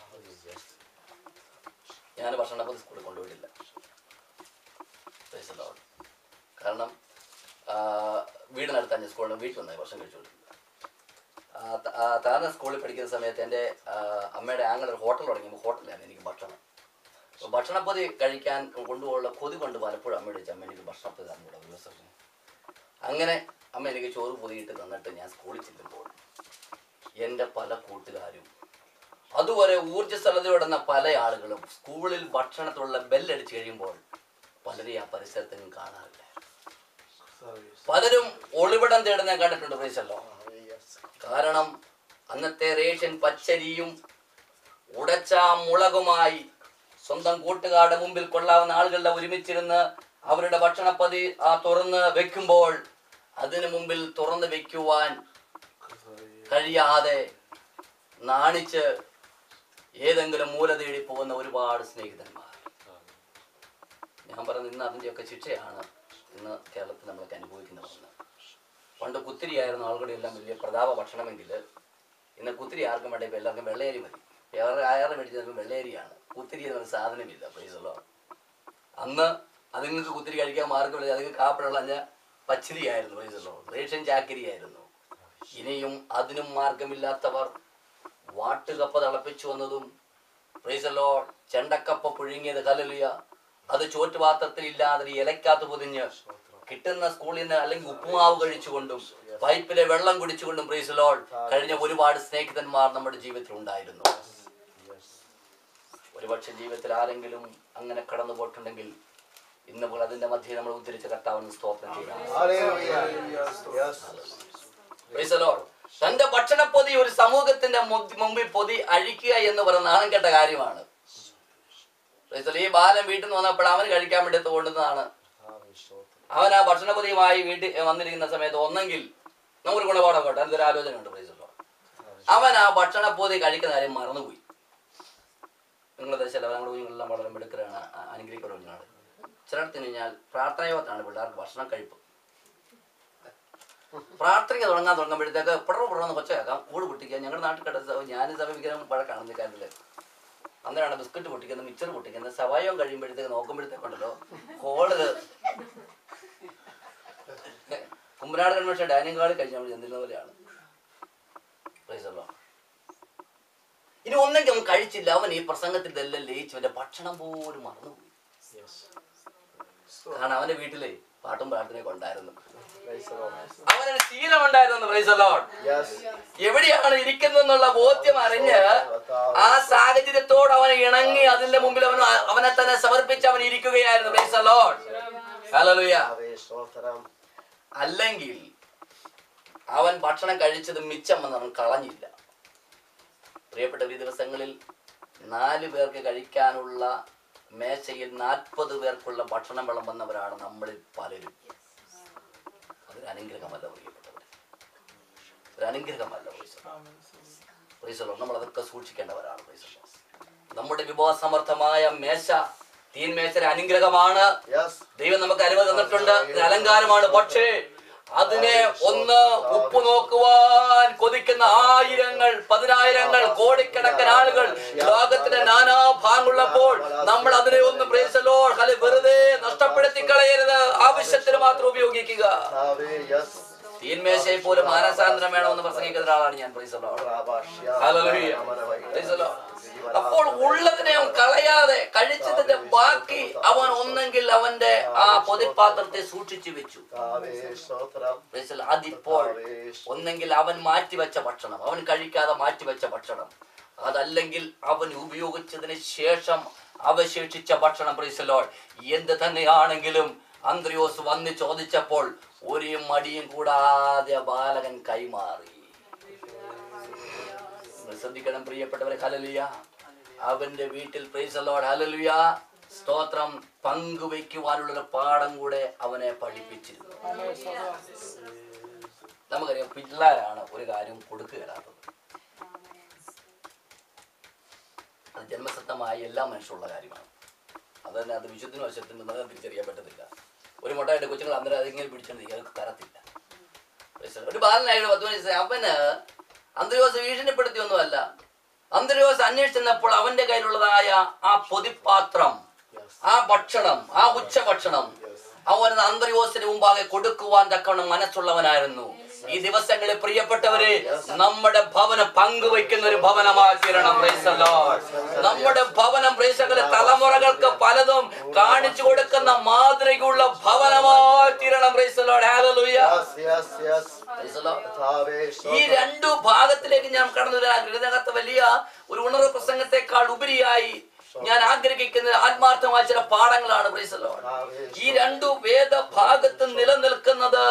ഞാൻ ഭക്ഷണപ്പൊതി സ്കൂളിൽ കൊണ്ടുപോയിട്ടില്ല Praise the Lord. കാരണം ആ, വീടിനടുത്ത് തന്നെ സ്കൂളിൽ വീട്ടിൽ വന്നായി വർഷം കഴിച്ചുകൊണ്ടിരുന്നത് ആ, ത- ആ, താഴ്ന്ന സ്കൂളിൽ പഠിക്കുന്ന സമയത്ത് എൻ്റെ ആ, അമ്മയുടെ ആങ്ങൾ ഒരു ഹോട്ടൽ തുടങ്ങിയപ്പോൾ ഹോട്ടലാണ് എനിക്ക് ഭക്ഷണം അപ്പോൾ ഭക്ഷണപ്പൊതി കഴിക്കാൻ കൊണ്ടുപോകുള്ള കൊതി കൊണ്ട് പലപ്പോഴും അമ്മയോട് ചോദിച്ചു അമ്മ എനിക്ക് ഭക്ഷണപ്പൊതി തന്നുകൂടാ ഒരു ദിവസം അങ്ങനെ അമ്മ എനിക്ക് ചോറ് പൊതിയിട്ട് തന്നിട്ട് ഞാൻ സ്കൂളിൽ ചെല്ലുമ്പോൾ എൻ്റെ പല കൂട്ടുകാരും അതുവരെ ഊർജ്ജസ്വലതയോടുന്ന പല ആളുകളും സ്കൂളിൽ ഭക്ഷണത്തിലുള്ള ബെല്ലടിച്ച് കഴിയുമ്പോൾ പലരെയും ആ പരിസരത്തെങ്കിലും കാണാറില്ല പലരും ഒളിവിടം തേടുന്ന ഞാൻ കണ്ടിട്ടുണ്ട് പ്രൈസല്ലോ കാരണം അന്നത്തെ റേഷൻ പച്ചരിയും ഉടച്ച മുളകുമായി സ്വന്തം കൂട്ടുകാരുടെ മുമ്പിൽ കൊള്ളാവുന്ന ആളുകളുടെ ഒരുമിച്ചിരുന്ന് അവരുടെ ഭക്ഷണപ്പതി ആ തുറന്ന് വെക്കുമ്പോൾ അതിനു മുമ്പിൽ തുറന്ന് വെക്കുവാൻ കഴിയാതെ നാണിച്ച് ഏതെങ്കിലും മൂല തേടി പോകുന്ന ഒരുപാട് സ്നേഹിതന്മാർ ഞാൻ പറഞ്ഞ ഇന്ന് അതിൻ്റെയൊക്കെ ശിക്ഷയാണ് ഇന്ന് കേരളത്തിൽ നമ്മളൊക്കെ അനുഭവിക്കുന്നതെന്ന് പണ്ട് കുത്തിരിയായിരുന്നു ആളുകളുടെ എല്ലാം വലിയ പ്രതാപ ഭക്ഷണമെങ്കിൽ ഇന്ന് കുത്തിരി ആർക്കും വേണ്ട ഇപ്പം എല്ലാവർക്കും വെള്ളയരി മതി വേറെ അയാളെ മേടിച്ച് നോക്കുമ്പോൾ വെള്ളയരിയാണ് കുത്തിരി എന്ന് പറഞ്ഞ സാധനമില്ല പ്രൈസല്ലോ അന്ന് അതുങ്ങൾക്ക് കുത്തിരി കഴിക്കാൻ മാർഗമില്ല അതുങ്ങൾക്ക് കാപ്പിടുള്ള പച്ചരിയായിരുന്നു പ്രൈസല്ലോ റേഷൻ ചാക്കരിയായിരുന്നു ഇനിയും അതിനും മാർഗമില്ലാത്തവർ വാട്ടുകപ്പ തിളപ്പിച്ചു വന്നതും പ്രൈസല്ലോ ചെണ്ടക്കപ്പ പുഴുങ്ങിയത് കലലിയ അത് ചോറ്റുപാത്രത്തിൽ ഇല്ലാതെ ഇലക്കകത്ത് പൊതിഞ്ഞ് കിട്ടുന്ന സ്കൂളിൽ നിന്ന് അല്ലെങ്കിൽ ഉപ്പുമാവ് കഴിച്ചുകൊണ്ടും പൈപ്പിലെ വെള്ളം കുടിച്ചുകൊണ്ടും പ്രൈസലോൾ കഴിഞ്ഞ ഒരുപാട് സ്നേഹിതന്മാർ നമ്മുടെ ജീവിതത്തിൽ ഉണ്ടായിരുന്നു ഒരുപക്ഷെ ജീവിതത്തിൽ ആരെങ്കിലും അങ്ങനെ കടന്നു പോയിട്ടുണ്ടെങ്കിൽ ഇന്ന് ഇപ്പോൾ അതിന്റെ മധ്യേ നമ്മൾ ഉദ്ധരിച്ച കർത്താവിന് സ്തോത്രം ചെയ്യാം Praise the Lord. തന്റെ ഭക്ഷണപ്പൊതി ഒരു സമൂഹത്തിന്റെ മു- മുമ്പിൽ പൊതി അഴിക്കുക എന്ന് പറയുന്ന നാണം കെട്ട കാര്യമാണ് Praise the Lord. ഈ ബാലൻ വീട്ടിൽ നിന്ന് വന്നപ്പോൾ അവന് കഴിക്കാൻ വേണ്ടി തോണ്ടുന്നതാണ് അവൻ ആ ഭക്ഷണപ്പൊതിയുമായി വീട്ടിൽ വന്നിരിക്കുന്ന സമയത്ത് ഒന്നെങ്കിൽ നമുക്കൊരു ഗുണപാഠം കേട്ടോ എന്തൊരു ആലോചന ഉണ്ട് പ്രൈസ് അവൻ ആ ഭക്ഷണപ്പൊതി കഴിക്കുന്ന കാര്യം മറന്നുപോയി നിങ്ങളുടെ ദേശം ഞങ്ങളുടെ കുഞ്ഞുങ്ങളെല്ലാം വളരെ മിടുക്കരാണ് അ- അനുഗ്രഹിക്കപ്പെട്ട കുഞ്ഞുങ്ങളാണ് ചിലടത്തിന് കഴിഞ്ഞാൽ പ്രാർത്ഥനയോത്താണ് പിള്ളേർക്ക് ഭക്ഷണം കഴിപ്പ് പ്രാർത്ഥന തുടങ്ങാൻ തുടങ്ങുമ്പോഴത്തേക്ക് പിടറ പിടറന്ന് കൊച്ച കേൾക്കാം കൂട് പൊട്ടിക്കുക ഞങ്ങളുടെ നാട്ടിൽ കിടന്ന ഞാൻ സമീപിക്കാൻ വഴക്കാണ് ഈ കാര്യത്തില് അന്നേരമാണ് ബിസ്ക്കറ്റ് പൊട്ടിക്കുന്നത് മിച്ചർ പൊട്ടിക്കുന്നത് സവായം കഴിയുമ്പോഴത്തേക്ക് നോക്കുമ്പോഴത്തേക്കുണ്ടല്ലോ ഹോള് കുമ്പനാട് കൺവെൻഷൻ ഡൈനിങ് ഹാളിൽ കഴിഞ്ഞ നമ്മൾ ചെന്നിരുന്ന പോലെയാണ് Praise the Lord. ഇനി ഒന്നെങ്കിൽ അവൻ കഴിച്ചില്ല അവൻ ഈ പ്രസംഗത്തിൽ ഇതെല്ലാം ലയിച്ചു അവന്റെ ഭക്ഷണം പോലും മറന്നുപോയി കാരണം അവന്റെ വീട്ടില് പാട്ടും പ്രാർത്ഥനയൊക്കെ ഉണ്ടായിരുന്നു അവനൊരു ശീലമുണ്ടായിരുന്നു പ്രൈസ് the Lord. എവിടെയാണ് ഇരിക്കുന്നതെന്നുള്ള ബോധ്യം അറിഞ്ഞ് ആ സാഹചര്യത്തോട് അവനെ ഇണങ്ങി അതിന്റെ മുമ്പിൽ അവൻ അവനെ തന്നെ സമർപ്പിച്ച് അവൻ ഇരിക്കുകയായിരുന്നു പ്രൈസ് the Lord. Hallelujah. അല്ലെങ്കിൽ അവൻ ഭക്ഷണം കഴിച്ചത് മിച്ചം വന്ന് അവൻ കളഞ്ഞില്ല പ്രിയപ്പെട്ട ഈ ദിവസങ്ങളിൽ നാല് പേർക്ക് കഴിക്കാനുള്ള മേശയിൽ നാൽപ്പത് പേർക്കുള്ള ഭക്ഷണം വിളമ്പുന്നവരാണ് നമ്മളിൽ പലരും അതൊരു അനുഗ്രഹമല്ല പ്രിയപ്പെട്ടവരെ ഒരു അനുഗ്രഹമല്ല പ്രീസലോ നമ്മൾ അതൊക്കെ സൂക്ഷിക്കേണ്ടവരാണ് പ്രീസലോ നമ്മുടെ വിഭവസമർത്ഥമായ മേശ തീന്മേശര അനുഗ്രഹമാണ് യെസ് ദൈവം നമുക്ക് അനുമതി തന്നിട്ടുണ്ട് ഇത് അലങ്കാരമാണ് പക്ഷേ അതിനെ ഒന്ന് ഉപ്പ് നോക്കുവാൻ കൊതിക്കുന്ന ആയിരങ്ങൾ പതിനായിരങ്ങൾ കോടിക്കണക്കിന് ആളുകൾ ലോകത്തിന്റെ നാനാ ഭാഗമുള്ളപ്പോൾ നമ്മൾ അതിനെ ഒന്ന് പ്രേസലോ അല്ലെ വെറുതെ നഷ്ടപ്പെടുത്തി കളയരുത് ആവശ്യത്തിന് മാത്രം ഉപയോഗിക്കുക കർത്താവേ യെസ് തീന്മേശയെ പോലും മാനസാന്തരം വേണമെന്ന് പ്രസംഗിക്കുന്ന ഒരാളാണ് ഞാൻ praise Lord hallelujah. Praise the Lord. അപ്പോൾ ഉള്ളതിനെ അവൻ കളയാതെ കഴിച്ചതിന്റെ ബാക്കി അവൻ ഒന്നെങ്കിൽ അവന്റെ ആ പൊതിപ്പാത്രത്തെ സൂക്ഷിച്ചു വെച്ചു കർത്താവേ സ്തോത്രം Praise the Lord. അതിപ്പോൾ ഒന്നെങ്കിൽ അവൻ മാറ്റിവെച്ച ഭക്ഷണം അവൻ കഴിക്കാതെ മാറ്റിവെച്ച ഭക്ഷണം അതല്ലെങ്കിൽ അവൻ ഉപയോഗിച്ചതിന് ശേഷം അവശേഷിച്ച ഭക്ഷണം പ്രീസലോൾ എന്ത് തന്നെയാണെങ്കിലും അന്ത്രയോസ് വന്ന് ചോദിച്ചപ്പോൾ ഒരു മടിയും കൂടാതെ ആ ബാലകൻ കൈമാറി നിങ്ങൾ ശ്രദ്ധിക്കണം പ്രിയപ്പെട്ടവരെ ഹലലുയ അവന്റെ വീട്ടിൽ പ്രൈസലോട് ഹലലുയ സ്തോത്രം പങ്കുവയ്ക്കുവാനുള്ള ഒരു പാഠം കൂടെ അവനെ പഠിപ്പിച്ചിരുന്നു നമുക്കറിയാം പിള്ളേരാണ് ഒരു കാര്യം കൊടുക്കുകയില്ലാത്തത് അത് ജന്മസത്തമായ എല്ലാ മനുഷ്യരുള്ള കാര്യമാണ് അത് തന്നെ അത് വിശുദ്ധിനും അശുദ്ധിനും നമുക്ക് തിരിച്ചറിയാൻ പറ്റത്തില്ല ഒരു മുട്ടയുടെ കൊച്ചുങ്ങൾ അന്നേരം അതിങ്ങനെ പിടിച്ചോണ്ടിരിക്കും അത് തരത്തില്ല ഒരു ബാലനായിട്ട് പത്ത് വയസ്സ് അവന് അന്തരിവാസം ഭീഷണിപ്പെടുത്തിയൊന്നുമല്ല അന്തരിവാസം അന്വേഷിച്ചപ്പോൾ അവന്റെ കയ്യിലുള്ളതായ ആ പൊതിപ്പാത്രം ആ ഭക്ഷണം ആ ഉച്ചഭക്ഷണം അവൻ അന്തരിയോസിന് മുമ്പാകെ കൊടുക്കുവാൻ തക്കവണ്ണം മനസ്സുള്ളവനായിരുന്നു ഈ ദിവസങ്ങളിൽ പ്രിയപ്പെട്ടവരെ നമ്മുടെ ഭവനം പങ്കുവയ്ക്കുന്ന ഒരു ഭവനമായി തീരണം praise the Lord. നമ്മുടെ ഭവനം പ്രേസകളെ തലമുറകൾക്ക് പലതും കാണിച്ചു കൊടുക്കുന്ന മാതൃകയുള്ള ഭവനമായി തീരണം praise the Lord. Hallelujah. Yes yes yes Praise the Lord. കർത്താവേ ഈ സ്തോത്രം രണ്ടു ഭാഗത്തിലേക്ക് ഞാൻ കടന്നു വരാൻ ഇതിനകത്ത് വലിയ ഒരു ഉണർവ് പ്രസംഗത്തെക്കാൾ ഉപരിയായി ഞാൻ ആഗ്രഹിക്കുന്ന ആത്മാർത്ഥമായ ചില പാഠങ്ങളാണ് praise the Lord. ഈ രണ്ടു വേദഭാഗത്ത് നിലനിൽക്കുന്നത്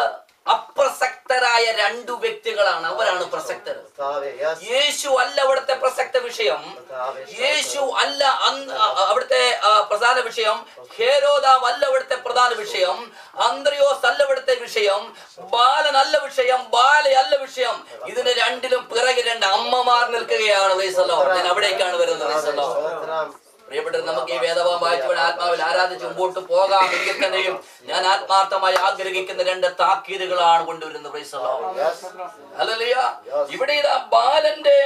അപ്രസക്തരായ രണ്ടു വ്യക്തികളാണ് അവരാണ് പ്രസക്തർ കർത്താവേ യെസ് യേശു അല്ല അവിടുത്തെ പ്രസക്ത വിഷയം കർത്താവേ യേശു അല്ല അന്ന് അ- അ- അവിടുത്തെ ആ, പ്രധാന വിഷയം ഹേരോദാവ് അല്ല ഇവിടുത്തെ പ്രധാന വിഷയം അന്ത്രയോസ് അല്ല ഇവിടുത്തെ വിഷയം ബാലൻ അല്ല വിഷയം ബാലയല്ല വിഷയം ഇതിന് രണ്ടിലും പിറകെ രണ്ട് അമ്മമാർ നിൽക്കുകയാണ് വയസ്സല്ലോ ഞാൻ അവിടേക്കാണ് വരുന്നത് വയസ്സല്ലോ സ്തോത്രം പ്രിയപ്പെട്ടവർ നമുക്ക് ഈ വേദഭാവം വായിച്ചുകൊണ്ട് ആത്മാവിൽ ആരാധിച്ച് മുമ്പോട്ട് പോകാം എങ്കിൽ തന്നെയും ഞാൻ ആത്മാർത്ഥമായി ആഗ്രഹിക്കുന്ന രണ്ട് താക്കീതുകളാണ് കൊണ്ടുവരുന്നത് പ്രൈസല്ലോ യെസ് അല്ലല്ലയ്യ ഇവിടെ ഇതാ ബാലന്റെ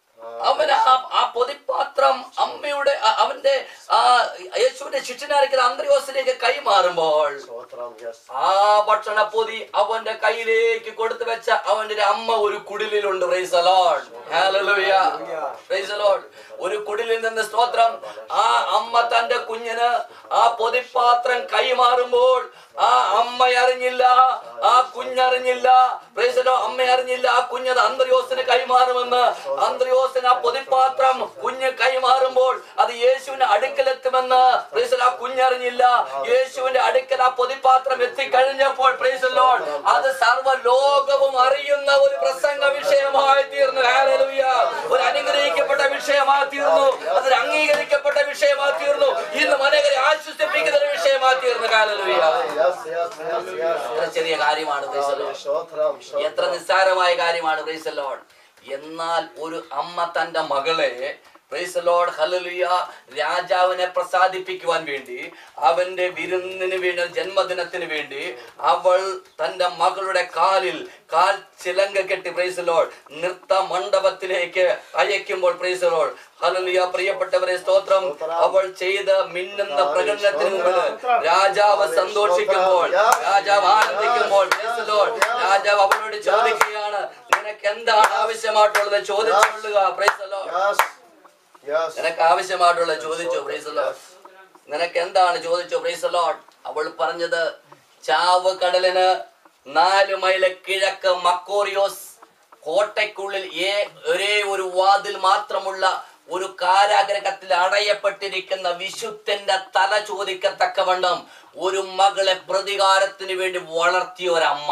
അവൻ ആ ആ പൊതിപ്പാത്രം അമ്മയുടെ ആ- അവന്റെ ആ യേശുവിന്റെ ശിഷ്യനായിരിക്കുന്ന അന്ത്രയോസിലേക്ക് കൈമാറുമ്പോൾ സ്തോത്രം യെസ് ആ ഭക്ഷണ പൊതി അവന്റെ കയ്യിലേക്ക് കൊടുത്തു വെച്ച അവന്റെ ഒരു അമ്മ ഒരു കുടിലുണ്ട് Praise the Lord. Hallelujah. Praise the Lord. ഒരു കുടിലിൽ നിന്ന് സ്തോത്രം ആ അമ്മ തന്റെ കുഞ്ഞിന് ആ പൊതിപ്പാത്രം കൈമാറുമ്പോൾ ആ അമ്മ അറിഞ്ഞില്ല ആ കുഞ്ഞറിഞ്ഞില്ല Praise the Lord. അമ്മ അറിഞ്ഞില്ല ആ കുഞ്ഞത് അന്ത്രയോസിന് കൈമാറുമെന്ന് അന്ത്രയോസിന് ആ പൊതിപ്പാത്രം കുഞ്ഞ് കൈമാറുമ്പോൾ അത് യേശുവിന്റെ അടുക്കലെത്തുമെന്ന് Praise the Lord. ആ കുഞ്ഞറിഞ്ഞില്ല യേശുവിന്റെ അടുക്കൽ ആ പൊതിപ്പാത്രം എത്തിക്കഴിഞ്ഞപ്പോൾ Praise the Lord. അത് സർവ്വ ലോകവും അറിയുന്ന ഒരു പ്രസംഗ വിഷയമായി തീർന്നു Hallelujah. ഒരു അനുഗ്രഹിക്കപ്പെട്ട വിഷയമായി തീർന്നു അതൊരു അംഗീകരിക്കപ്പെട്ട വിഷയമായി തീർന്നു ഇന്ന് മനകരെ ആശ്വസിപ്പിക്കുന്ന ഒരു വിഷയമായി തീർന്നു Hallelujah. Yes yes yes yes എത്ര ചെറിയ കാര്യമാണ് Praise the Lord. സ്തോത്രം എത്ര സ്തോത്രം നിസ്സാരമായ കാര്യമാണ് പ്രൈസ് ലോഡ് എന്നാൽ ഒരു അമ്മ തന്റെ മകളെ പ്രൈസ് ലോഡ് ഹലലുയ രാജാവിനെ പ്രസാദിപ്പിക്കുവാൻ വേണ്ടി അവന്റെ വിരുന്നിന് വേണ്ടി ജന്മദിനത്തിന് വേണ്ടി അവൾ തന്റെ മകളുടെ കാലിൽ കാൽ ചിലങ്ക കെട്ടി പ്രൈസ് ലോഡ് നൃത്ത മണ്ഡപത്തിലേക്ക് അയക്കുമ്പോൾ പ്രൈസ് ലോഡ് ഹലലുയ പ്രിയപ്പെട്ടവരെ സ്തോത്രം അവൾ ചെയ്ത മിന്നുന്ന പ്രകടനത്തിന് മുമ്പിൽ രാജാവ് സന്തോഷിക്കുമ്പോൾ രാജാവ് ആനന്ദിക്കുമ്പോൾ praise the Lord. രാജാവ് അവളോട് ചോദിക്കുകയാണ് നിനക്ക് എന്താണ് ആവശ്യമായിട്ടുള്ളത് ചോദിച്ചുകൊള്ളുക Praise the Lord. Yes yes നിനക്ക് ആവശ്യമായിട്ടുള്ളത് ചോദിച്ചു Praise the Lord. നിനക്ക് എന്താണ് ചോദിച്ചു Praise the Lord. അവൾ പറഞ്ഞത് ചാവ് കടലിന് നാല് മൈല് കിഴക്ക് മക്കോറിയോസ് കോട്ടയ്ക്കുള്ളിൽ ഏ ഒരേ ഒരു വാതിൽ മാത്രമുള്ള ഒരു കാരാഗ്രഹത്തിൽ അടയപ്പെട്ടിരിക്കുന്ന വിശുദ്ധന്റെ തല ചോദിക്കത്തക്കവണ്ണം ഒരു മകളെ പ്രതികാരത്തിന് വേണ്ടി വളർത്തിയ ഒരമ്മ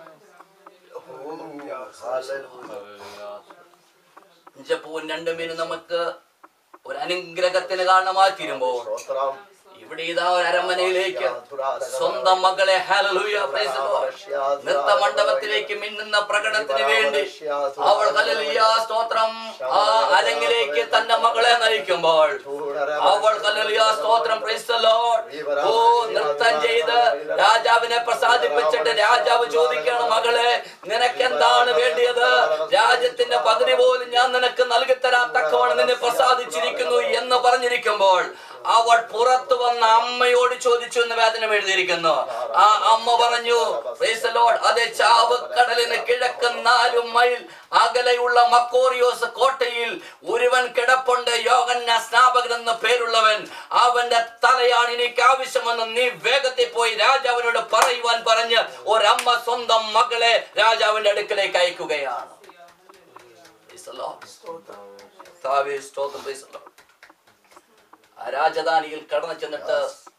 ഇഞ്ചപ്പൂവും രണ്ടു മീനും നമുക്ക് ഒരു അനുഗ്രഹത്തിന് കാരണമായി തീരുമ്പോൾ സ്തോത്രം ഇവിടെ ഇതാ ഒരു അരമനയിലേക്ക് സ്വന്തം മകളെ ഹല്ലേലൂയ praise the Lord. നൃത്ത മണ്ഡപത്തിലേക്ക് മിന്നുന്ന പ്രകടനത്തിന് വേണ്ടി അവൾ ഹല്ലേലൂയ സ്തോത്രം ആ അരങ്ങിലേക്ക് തന്റെ മകളെ നയിക്കുമ്പോൾ ഇരിക്കുമ്പോൾ അവൾ ഹല്ലേലൂയ സ്തോത്രം praise the Lord. ഓ നൃത്തം ചെയ്ത് രാജാവിനെ പ്രസാദിപ്പിച്ചിട്ട് രാജാവ് ചോദിക്കണം മകളെ നിനക്ക് എന്താണ് വേണ്ടിയത് രാജ്യത്തിന്റെ പകുതി പോലും ഞാൻ നിനക്ക് നൽകി തരാൻ തക്കവണ്ണം നിന്നെ പ്രസാദിച്ചിരിക്കുന്നു എന്ന് പറഞ്ഞിരിക്കുമ്പോൾ അവൾ പുറത്തു വന്ന അമ്മയോട് ചോദിച്ചു എന്ന് വേദന എഴുതിയിരിക്കുന്നു ആ അമ്മ പറഞ്ഞു "Praise the Lord." അതെ ചാവക്കടലിന് കിഴക്ക് നാലു മൈൽ അകലെയുള്ള മക്കോറിയോസ് കോട്ടയിൽ ഒരുവൻ കിടപ്പുണ്ട് യോഗന്ന സ്നാപകൻ എന്ന പേരുള്ളവൻ അവന്റെ തലയാണ് എനിക്ക് ആവശ്യമെന്ന് നീ വേഗത്തിൽ പോയി രാജാവിനോട് പറയുവാൻ പറഞ്ഞ് ഒരമ്മ സ്വന്തം മകളെ രാജാവിന്റെ അടുക്കലേക്ക് അയക്കുകയാണ് Praise the Lord. കർത്താവേ, സ്തോത്രം. Praise the Lord. ആ രാജധാനിയിൽ കടന്നു ചെന്നിട്ട്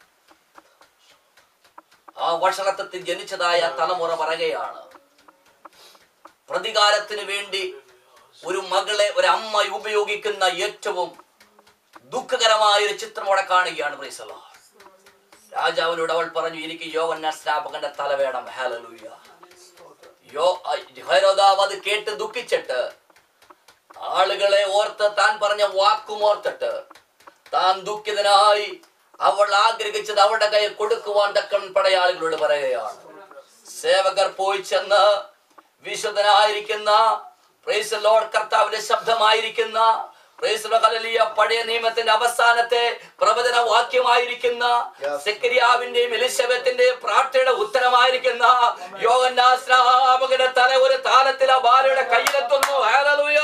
ആ വഷളത്വത്തിൽ ജനിച്ചതായ തലമുറ പറയുകയാണ് പ്രതികാരത്തിന് വേണ്ടി ഒരു മകളെ ഒരു അമ്മ ഉപയോഗിക്കുന്ന ഏറ്റവും ദുഃഖകരമായ ഒരു ചിത്രം അവിടെ കാണുകയാണ് പ്രീസല രാജാവിനോട് അവൾ പറഞ്ഞു എനിക്ക് യോവന്ന സ്നാപകന്റെ തല വേണം ഹാലലൂയ യോ ഹരോദാവ് അത് കേട്ട് ദുഃഖിച്ചിട്ട് ആളുകളെ ഓർത്ത് താൻ പറഞ്ഞ വാക്കും ഓർത്തിട്ട് താൻ ദുഃഖിതനായി അവൾ ആഗ്രഹിച്ചത് അവളുടെ കയ്യിൽ കൊടുക്കുവാൻ തക്കൺ പടയാളികളോട് പറയുകയാണ് സേവകർ പോയി ചെന്ന് വിശുദ്ധനായിരിക്കുന്ന പ്രൈസ് ലോഡ് കർത്താവിന്റെ ശബ്ദമായിരിക്കുന്ന പ്രൈസ് ലോ ഹല്ലേലൂയ പഴയ നിയമത്തിന്റെ അവസാനത്തെ പ്രവചന വാക്യമായിരിക്കുന്ന Yes. സെക്കരിയാവിന്റെയും എലിസബത്തിന്റെയും പ്രാർത്ഥനയുടെ ഉത്തരമായിരിക്കുന്ന യോഗനാശ്രാമകന്റെ തല ഒരു താലത്തിൽ ആ ബാലയുടെ കയ്യിലെത്തുന്നു ഹല്ലേലൂയ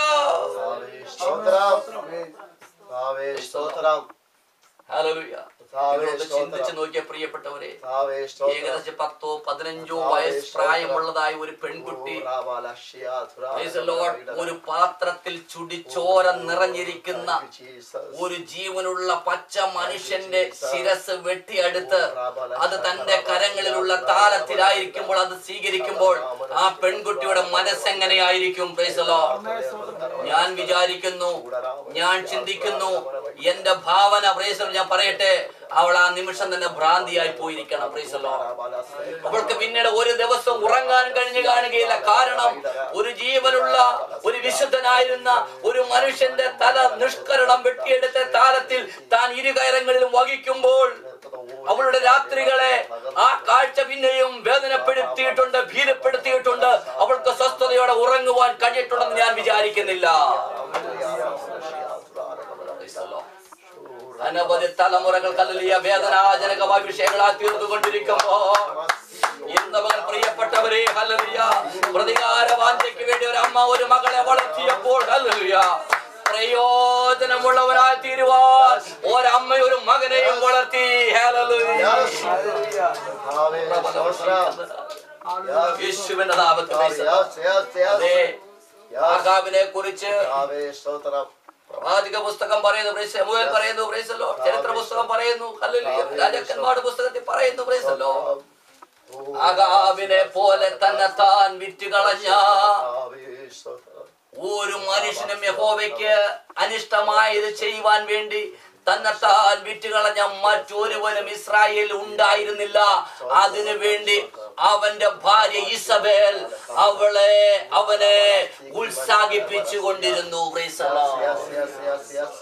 ഹല്ലേലൂയ ഇതൊന്ന് ചിന്തിച്ച് നോക്കിയ പ്രിയപ്പെട്ടവരെ ഏകദേശം പത്തോ പതിനഞ്ചോ വയസ്സ് പ്രായമുള്ളതായ ഒരു പെൺകുട്ടി Praise the Lord, ഒരു പാത്രത്തിൽ ചുടിച്ചോര നിറഞ്ഞിരിക്കുന്ന ഒരു ജീവനുള്ള പച്ച മനുഷ്യന്റെ ശിരസ് വെട്ടിയെടുത്ത് അത് തന്റെ കരങ്ങളിലുള്ള താലത്തിലായിരിക്കുമ്പോൾ അത് സ്വീകരിക്കുമ്പോൾ ആ പെൺകുട്ടിയുടെ മനസ്സെങ്ങനെയായിരിക്കും Praise the Lord. ഞാൻ വിചാരിക്കുന്നു ഞാൻ ചിന്തിക്കുന്നു എന്റെ ഭാവന പ്രേസർ ഞാൻ പറയട്ടെ അവൾ ആ നിമിഷം തന്നെ ഭ്രാന്തിയായി പോയിരിക്കണം Praise the Lord. അവൾക്ക് പിന്നീട് ഒരു ദിവസം ഉറങ്ങാൻ കഴിഞ്ഞു കാണുകയില്ല കാരണം ഒരു ജീവനുള്ള ഒരു വിശുദ്ധനായിരുന്ന ഒരു മനുഷ്യന്റെ തല നിഷ്കരണം വെട്ടിയെടുത്ത താലത്തിൽ താൻ ഇരുകയറങ്ങളിലും വഹിക്കുമ്പോൾ അവളുടെ രാത്രികളെ ആ കാഴ്ച പിന്നെയും വേദനപ്പെടുത്തിയിട്ടുണ്ട് ഭീതിപ്പെടുത്തിയിട്ടുണ്ട് അവൾക്ക് സ്വസ്ഥതയോടെ ഉറങ്ങുവാൻ കഴിഞ്ഞിട്ടുണ്ടെന്ന് ഞാൻ വിചാരിക്കുന്നില്ല Praise the Lord. അനവധി തലമുറകൾ കല്ലിയ വേദനാജനകമായ വിഷയങ്ങളായി തീർന്നുകൊണ്ടിരിക്കുമ്പോ ഇന്ന് മകൻ പ്രിയപ്പെട്ടവരെ ഹല്ലേലൂയ പ്രതികാര വാഞ്ചയ്ക്ക് വേണ്ടി ഒരു അമ്മ ഒരു മകളെ വളർത്തിയപ്പോൾ ഹല്ലേലൂയ പ്രയോജനമുള്ളവരായി തീരുവാൻ ഒരമ്മ ഒരു മകനെയും വളർത്തി ഹല്ലേലൂയ യേശുവിന്റെ നാമത്തിൽ അതെ ആകാവിനെ കുറിച്ച് പ്രവാചക പുസ്തകം പറയുന്നു praise the- ശമൂവേൽ പറയുന്നു praise the Lord. ചരിത്ര പുസ്തകം പറയുന്നു ഹല്ലേലൂയ. രാജാക്കന്മാരുടെ പുസ്തകത്തിൽ പറയുന്നു praise the Lord. ആകാവിനെ പോലെ തന്നെ താൻ വിറ്റുകളഞ്ഞ ഒരു മനുഷ്യനും യഹോവയ്ക്ക് അനിഷ്ടമായത് ചെയ്യുവാൻ വേണ്ടി തന്നെത്താൻ വിറ്റുകളഞ്ഞ മറ്റൊരുവനും ഇസ്രായേൽ ഉണ്ടായിരുന്നില്ല അതിനു വേണ്ടി അവന്റെ ഭാര്യ ഇസബേൽ അവളെ അവനെ ഉത്സാഹിപ്പിച്ചു കൊണ്ടിരുന്നു Praise the Lord.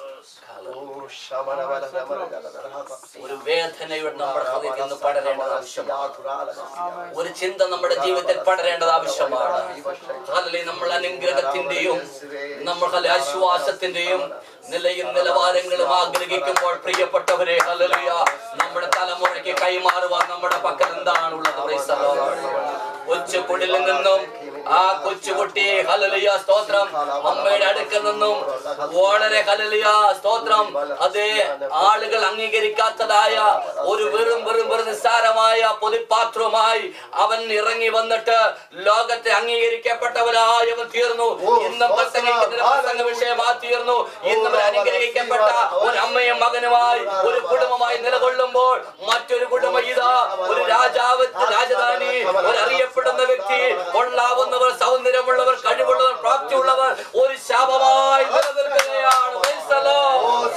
ഒരു വേദനയുടെ നമ്മുടെ ഹൃദയത്തിൽ നിന്ന് പടരേണ്ടത് ആവശ്യമാണ് ഒരു ചിന്ത നമ്മുടെ ജീവിതത്തിൽ പടരേണ്ടത് ആവശ്യമാണ് ഹല്ലേലൂയ. നമ്മൾ അനുഗ്രഹത്തിന്റെയും നമ്മൾ ഹല്ലേലൂയ ആശ്വാസത്തിന്റെയും നിലയും നിലവാരങ്ങളും ആഗ്രഹിക്കുമ്പോൾ പ്രിയപ്പെട്ടവരെ ഹല്ലേലൂയ നമ്മുടെ തലമുറയ്ക്ക് കൈമാറുവാൻ നമ്മുടെ പക്കൽ എന്താണുള്ളത് Praise the Lord. കൊച്ചുകുടിൽ നിന്നും ആ കൊച്ചുകുട്ടി ഹലലിയ സ്തോത്രം അമ്മയുടെ അടുക്കൽ നിന്നും വളരെ ഹലലിയ സ്തോത്രം അതേ ആളുകൾ അംഗീകരിക്കാത്തതായ ഒരു വെറും വെറും വെറും നിസ്സാരമായ പൊതിപാത്രവുമായി അവൻ ഇറങ്ങി വന്നിട്ട് ലോകത്തെ അംഗീകരിക്കപ്പെട്ടവനായി അവൻ തീർന്നു ഇന്നും പ്രസംഗിക്കുന്നതിന് പ്രസംഗ വിഷയമായി തീർന്നു ഇന്നും അവൻ അനുഗ്രഹിക്കപ്പെട്ട ഒരു അമ്മയും മകനുമായി ഒരു കുടുംബമായി നിലകൊള്ളുമ്പോൾ മറ്റൊരു കുടുംബം ഇതാ ഒരു രാജാവ് രാജധാനി ഒരു അറിയപ്പെടുന്ന വ്യക്തി കൊള്ളാവുന്നവർ സൗന്ദര്യമുള്ളവർ കഴിവുള്ളവർ പ്രാപ്തിയുള്ളവർ ഒരു ശാപമായി നിലനിൽക്കുകയാണ് Praise the Lord.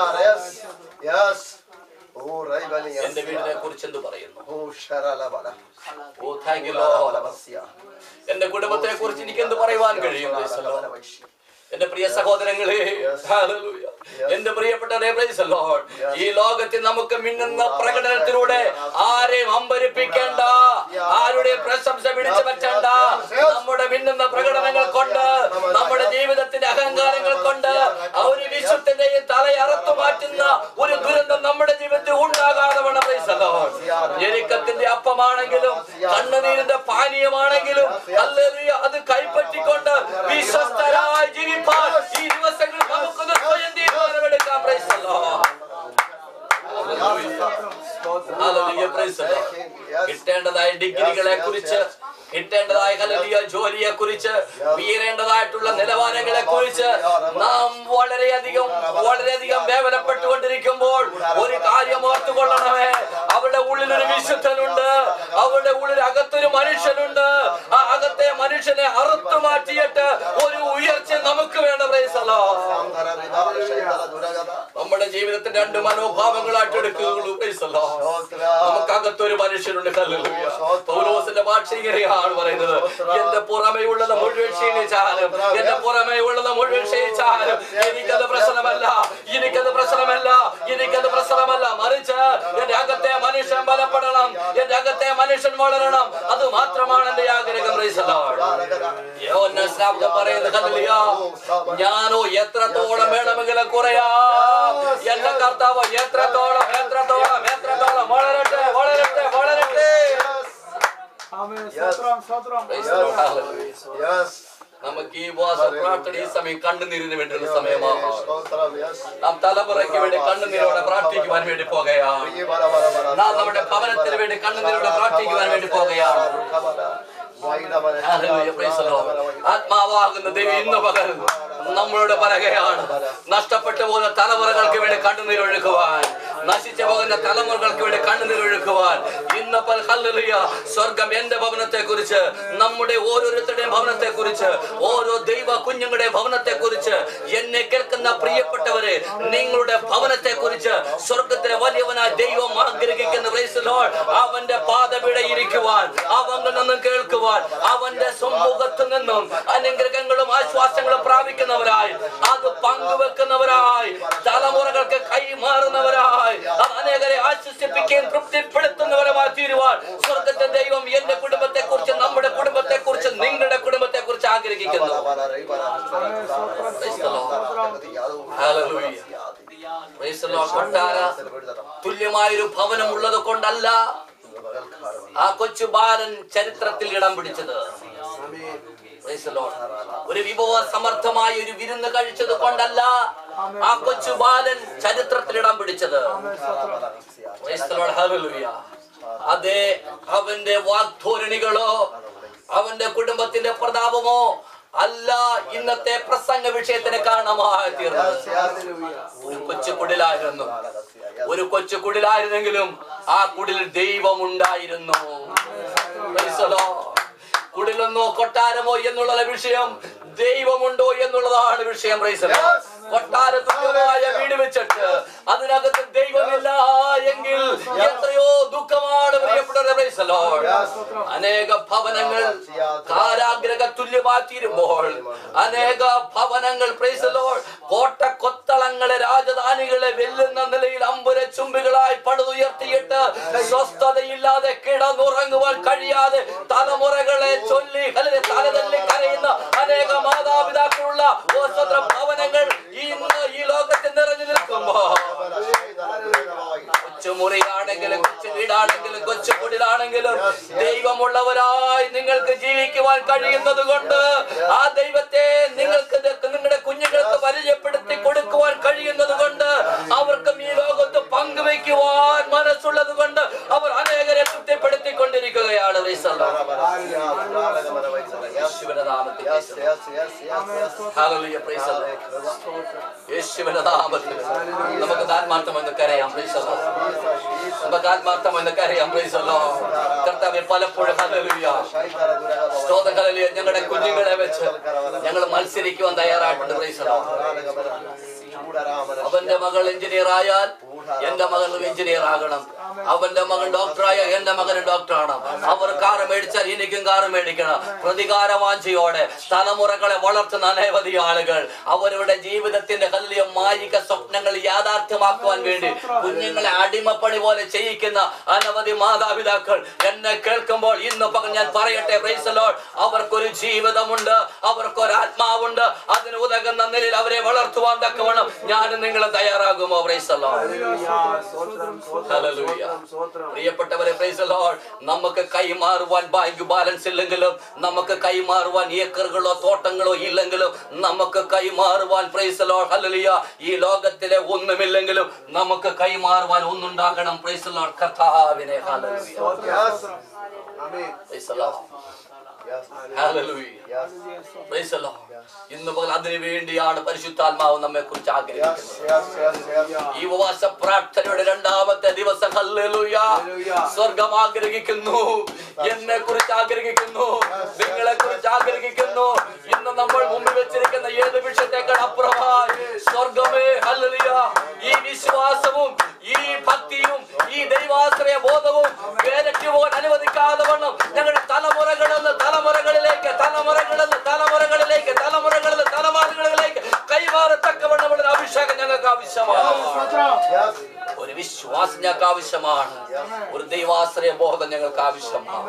എന്റെ വീടിനെ കുറിച്ച് എന്ത് പറയുന്നു ഓ താങ്ക് യു എന്റെ കുടുംബത്തെ കുറിച്ച് എനിക്ക് എന്ത് പറയുവാൻ കഴിയും Praise the Lord. എന്റെ പ്രിയ സഹോദരങ്ങളെ ഹല്ലേലൂയ. എന്റെ പ്രിയപ്പെട്ടവരെ praise the Lord. ഈ ലോകത്തിൽ നമുക്ക് മിന്നുന്ന പ്രകടനത്തിലൂടെ ആരെയും അമ്പരിപ്പിക്കേണ്ട ആരുടെയും പ്രശംസ പിടിച്ചു പറ്റണ്ട നമ്മുടെ മിന്നുന്ന പ്രകടനങ്ങൾ കൊണ്ട് നമ്മുടെ ജീവിതത്തിന്റെ അഹങ്കാരങ്ങൾ കൊണ്ട് ഒരു വിശ്വത്തിന്റെയും തലയറത്തു മാറ്റുന്ന ഒരു ദുരന്തം നമ്മുടെ ജീവിതത്തിൽ ഉണ്ടാകാതെ വേണം praise the Lord. ഞെരുക്കത്തിന്റെ അപ്പമാണെങ്കിലും കണ്ണുനീരിന്റെ പാനീയമാണെങ്കിലും ഹല്ലേലൂയ, അത് കൈപ്പറ്റിക്കൊണ്ട് വിശ്വസ്തരായി ജീവിപ്പാൻ ഈ ദിവസങ്ങളിൽ നമുക്കൊന്ന് സ്വയം തീരുമാനമെടുക്കാം praise the Lord. Hallelujah, praise the Lord. കിട്ടേണ്ടതായ ഡിഗ്രികളെ കുറിച്ച് കിട്ടേണ്ടതായ ഹല്ലേലൂയ ജോലിയെ കുറിച്ച് വീരേണ്ടതായിട്ടുള്ള നിലവാരങ്ങളെ കുറിച്ച് നാം വളരെയധികം വളരെയധികം വേവനപ്പെട്ടുകൊണ്ടിരിക്കുമ്പോൾ ഒരു കാര്യം ഓർത്തുകൊള്ളണമേ അവരുടെ ഉള്ളിൽ ഒരു വിശുദ്ധനുണ്ട് അവരുടെ ഉള്ളിൽ അകത്തൊരു മനുഷ്യനുണ്ട് ആ അകത്തെ മനുഷ്യനെ അറുത്തു മാറ്റിയിട്ട് ഒരു ഉയർച്ച നമുക്ക് വേണ്ട പ്രൈസലോ നമ്മുടെ ജീവിതത്തിന്റെ രണ്ട് മനോഭാവങ്ങളായിട്ട് എടുക്കുകയുള്ളൂ പ്രൈസലോ നമുക്കകത്തൊരു മനുഷ്യനുണ്ട് ഹല്ലേലൂയ. പൗലോസിന്റെ ഭാഷ ഇങ്ങനെയാണ് പറയുന്നത് എന്റെ പുറമേ ഉള്ളത് മുഴുവൻ ക്ഷീണിച്ചാലും എന്റെ പുറമേ ഉള്ളത് മുഴുവൻ ക്ഷയിച്ചാലും എനിക്കത് പ്രശ്നമല്ല എനിക്കത് പ്രശ്നമല്ല എനിക്കത് പ്രശ്നമല്ല മറിച്ച് എന്റെ അകത്തെ മനുഷ്യൻ ബലപ്പെടണം എന്റെ അകത്തെ മനുഷ്യൻ വളരണം അത് മാത്രമാണ് എന്റെ ആഗ്രഹം Praise the Lord. യോഹന്നാൻ സ്നാപകൻ പറയുന്നത് ഹല്ലേലൂയ. ഞാനോ എത്രത്തോളം വേണമെങ്കിലും കുറയാ എന്റെ കർത്താവ് എത്രത്തോളം എത്രത്തോളം എത്രത്തോളം വളരട്ടെ വളരട്ടെ വളരട്ടെ ആമേൻ. സ്തോത്രം, സ്തോത്രം. Praise the Lord. Hallelujah. നമുക്ക് ഈ ഉപവാസ പ്രാർത്ഥന ഈ സമയം കണ്ണുനീരിന് വേണ്ടിയുള്ള സമയമാണ് നാം തലമുറയ്ക്ക് വേണ്ടി കണ്ണുനീരോടെ പ്രാർത്ഥിക്കുവാൻ വേണ്ടി പോകുകയാണ് നാം നമ്മുടെ ഭവനത്തിന് വേണ്ടി കണ്ണുനീരോടെ പ്രാർത്ഥിക്കുവാൻ വേണ്ടി പോകുകയാണ് Hallelujah. Praise the Lord. ആത്മാവാകുന്ന ദൈവം ഇന്ന് പകൽ നമ്മളോട് പറയുകയാണ് നഷ്ടപ്പെട്ടു പോകുന്ന തലമുറകൾക്ക് വേണ്ടി കണ്ണുനീരൊഴുക്കുവാൻ നശിച്ചു പോകുന്ന തലമുറകൾക്ക് വേണ്ടി കണ്ണുനീരൊഴുക്കുവാൻ ഇന്ന് പൽ ഹല്ലേലൂയ സ്വർഗം എന്റെ ഭവനത്തെ കുറിച്ച് നമ്മുടെ ഓരോരുത്തരുടെയും ഭവനത്തെ കുറിച്ച് ഓരോ ദൈവ കുഞ്ഞുങ്ങളുടെ ഭവനത്തെ കുറിച്ച് എന്നെ കേൾക്കുന്ന പ്രിയപ്പെട്ടവരെ നിങ്ങളുടെ ഭവനത്തെ കുറിച്ച് സ്വർഗത്തിലെ വലിയവനായ ദൈവം ആഗ്രഹിക്കുന്ന praise the Lord. അവന്റെ പാതവിടയിരിക്കുവാൻ അവങ്കിൽ നിന്നും കേൾക്കുവാൻ അവന്റെ സമൂഹത്തിൽ നിന്നും അനുഗ്രഹങ്ങളും ആശ്വാസങ്ങളും പ്രാപിക്കുന്നവരായി അത് പങ്കുവെക്കുന്നവരായി തലമുറകൾക്ക് കൈമാറുന്നവരായി അത് അനേകരെ ആശ്വസിപ്പിക്കുകയും തൃപ്തിപ്പെടുത്തുന്നവരുമായി തീരുവാൻ സ്വർഗത്തെ ദൈവം എന്റെ കുടുംബത്തെ കുറിച്ച് നമ്മുടെ കുടുംബത്തെ കുറിച്ച് നിങ്ങളുടെ കുടുംബത്തെ കുറിച്ച് ആഗ്രഹിക്കുന്നു Praise the Lord. കൊട്ടാര തുല്യമായൊരു ഭവനം ഉള്ളത് കൊണ്ടല്ല ആ കൊച്ചു ബാലൻ ചരിത്രത്തിൽ ഇടം പിടിച്ചത് Praise the Lord. ഒരു വിഭവ സമർത്ഥമായ ഒരു വിരുന്ന് കഴിച്ചത് കൊണ്ടല്ല ആ കൊച്ചു ബാലൻ ചരിത്രത്തിൽ ഇടം പിടിച്ചത് Praise the Lord. Hallelujah. അതെ അവന്റെ വാഗ്ധോരണികളോ അവന്റെ കുടുംബത്തിന്റെ പ്രതാപമോ അല്ല ഇന്നത്തെ പ്രസംഗ വിഷയത്തിന് കാരണമായി തീർന്നത് ഒരു കൊച്ചു കുടിലായിരുന്നു ഒരു കൊച്ചു കുടിലായിരുന്നെങ്കിലും ആ കുടിലിൽ ദൈവമുണ്ടായിരുന്നു Praise the Lord. കുടിലെന്നോ കൊട്ടാരമോ എന്നുള്ള വിഷയം ദൈവമുണ്ടോ എന്നുള്ളതാണ് വിഷയം Praise the Lord. കൊട്ടാര തുല്യമായ വീട് വെച്ചിട്ട് അതിനകത്ത് ദൈവമില്ല എങ്കിൽ എത്രയോ ദുഃഖമാണ് പ്രിയപ്പെട്ടവരെ Praise the Lord. അനേക ഭവനങ്ങൾ കാരാഗ്രഹ തുല്യമാക്കിയിരുമ്പോൾ അനേക ഭവനങ്ങൾ Praise the Lord. കോട്ട കൊത്തളങ്ങളെ രാജധാനികളെ വെല്ലുന്ന നിലയിൽ അമ്പുര ചുംബികളായി പടുതുയർത്തിയിട്ട് സ്വസ്ഥതയില്ലാതെ കിടന്നുറങ്ങുവാൻ കഴിയാതെ തലമുറകളെ ചൊല്ലി അല്ലെങ്കിൽ തലതല്ലി കരയുന്ന അനേക മാതാപിതാക്കളുള്ള ഓ സ്വതന്ത്ര ഭവനങ്ങൾ ഇന്ന് ഈ ലോകത്തിൽ നിറഞ്ഞു നിൽക്കുമ്പോ കൊച്ചുമുറിയാണെങ്കിലും കൊച്ചു വീടാണെങ്കിലും കൊച്ചു കുടിലാണെങ്കിലും ദൈവമുള്ളവരായി നിങ്ങൾക്ക് ജീവിക്കുവാൻ കഴിയുന്നത് കൊണ്ട് ആ ദൈവത്തെ നിങ്ങൾക്ക് ഇത് നിങ്ങളുടെ കുഞ്ഞുങ്ങൾക്ക് പരിചയപ്പെടുത്തി കൊടുക്കുവാൻ കഴിയുന്നത് കൊണ്ട് അവർക്കും ഈ ലോകത്ത് പങ്കുവയ്ക്കുവാൻ മനസ്സുള്ളത് കൊണ്ട് അവർ അനേകരെ തൃപ്തിപ്പെടുത്തിക്കൊണ്ടിരിക്കുകയാണ് Praise the Lord. യേശുവിന്റെ നാമത്തിൽ praise the Lord. Hallelujah. Praise the Lord. യേശുവിന്റെ നാമത്തിൽ നമുക്ക് ആത്മാർത്ഥമെന്ന് കരയാം Praise the Lord. നമുക്ക് ആത്മാർത്ഥമെന്ന് കരയാം Praise the Lord. കർത്താവെ പലപ്പോഴും ഹല്ലേലൂയ സ്തോത്രം ഹല്ലേലൂയ ഞങ്ങളുടെ കുഞ്ഞുങ്ങളെ വെച്ച് ഞങ്ങൾ മത്സരിക്കുവാൻ തയ്യാറായിട്ടുണ്ട് Praise the Lord. അവന്റെ മകൾ എഞ്ചിനീയർ ആയാൽ എന്റെ മകളും എഞ്ചിനീയർ ആകണം അവന്റെ മകൻ ഡോക്ടറായ എന്റെ മകന് ഡോക്ടറാണ് അവർ കാറ് മേടിച്ചാൽ എനിക്കും കാറ് മേടിക്കണം പ്രതികാരവാഞ്ചയോടെ തലമുറകളെ വളർത്തുന്ന അനവധി ആളുകൾ അവരുടെ ജീവിതത്തിന്റെ കല്ലിയ മായിക സ്വപ്നങ്ങൾ യാഥാർത്ഥ്യമാക്കുവാൻ വേണ്ടി കുഞ്ഞുങ്ങളെ അടിമപ്പണി പോലെ ചെയ്യിക്കുന്ന അനവധി മാതാപിതാക്കൾ എന്നെ കേൾക്കുമ്പോൾ ഇന്ന് പകൽ ഞാൻ പറയട്ടെ praise the Lord. അവർക്കൊരു ജീവിതമുണ്ട് അവർക്കൊരു ആത്മാവുണ്ട് അതിന് ഉതകുന്ന നിലയിൽ അവരെ വളർത്തുവാൻ തക്കവണ്ണം ഞാനും നിങ്ങൾ തയ്യാറാകുമോ praise the Lord. Hallelujah. പ്രിയപ്പെട്ടവരെ praise the Lord. നമുക്ക് കൈമാറുവാൻ ബാങ്ക് ബാലൻസ് ഇല്ലെങ്കിലും നമുക്ക് കൈമാറുവാൻ ഏക്കറുകളോ തോട്ടങ്ങളോ ഇല്ലെങ്കിലും നമുക്ക് കൈമാറുവാൻ പ്രൈസ് the Lord. Hallelujah. ഈ ലോകത്തിലെ ഒന്നുമില്ലെങ്കിലും നമുക്ക് കൈമാറുവാൻ ഒന്നുണ്ടാകണം പ്രൈസ് the Lord. കർത്താവിനെ Hallelujah. Yes. Amen. Praise the Lord. Yes. Hallelujah. Yes. Praise the Lord. ഇന്ന് പകൽ അതിനു വേണ്ടിയാണ് പരിശുദ്ധാത്മാവ് നമ്മെ കുറിച്ച് Yes. ആഗ്രഹിക്കുന്നത് Yes. Yes. Yes. ഈ ഉപവാസ പ്രാർത്ഥനയുടെ രണ്ടാമത്തെ ദിവസം ഹല്ലേലൂയ സ്വർഗം ആഗ്രഹിക്കുന്നു എന്നെ കുറിച്ച് ആഗ്രഹിക്കുന്നു നിങ്ങളെ കുറിച്ച് ആഗ്രഹിക്കുന്നു ഇന്ന് നമ്മൾ മുമ്പിൽ വെച്ചിരിക്കുന്ന ഏത് വിഷയത്തെക്കാൾ അപ്പുറമായി സ്വർഗമേ ഹല്ലേലൂയ ഈ വിശ്വാസവും ഈ ഭക്തിയും ഈ ദൈവാശ്രയ ബോധവും വേരയ്ക്ക് പോകാൻ അനുവദിക്കാതെ വണ്ണം ഞങ്ങളുടെ തലമുറകളിൽ നിന്ന് തലമുറകളിലേക്ക് തലമുറകളിൽ നിന്ന് തലമുറകളിലേക്ക് തലമുറകളിൽ നിന്ന് തലമുറകളിലേക്ക് കൈമാറത്തക്കവണ്ണമുള്ള ഒരു അഭിഷേകം ഞങ്ങൾക്ക് ആവശ്യമാണ് സ്തോത്രം Yes. ഒരു വിശ്വാസം ഞങ്ങൾക്ക് ആവശ്യമാണ് ഒരു ദൈവാശ്രയ ബോധം ഞങ്ങൾക്ക് ആവശ്യമാണ്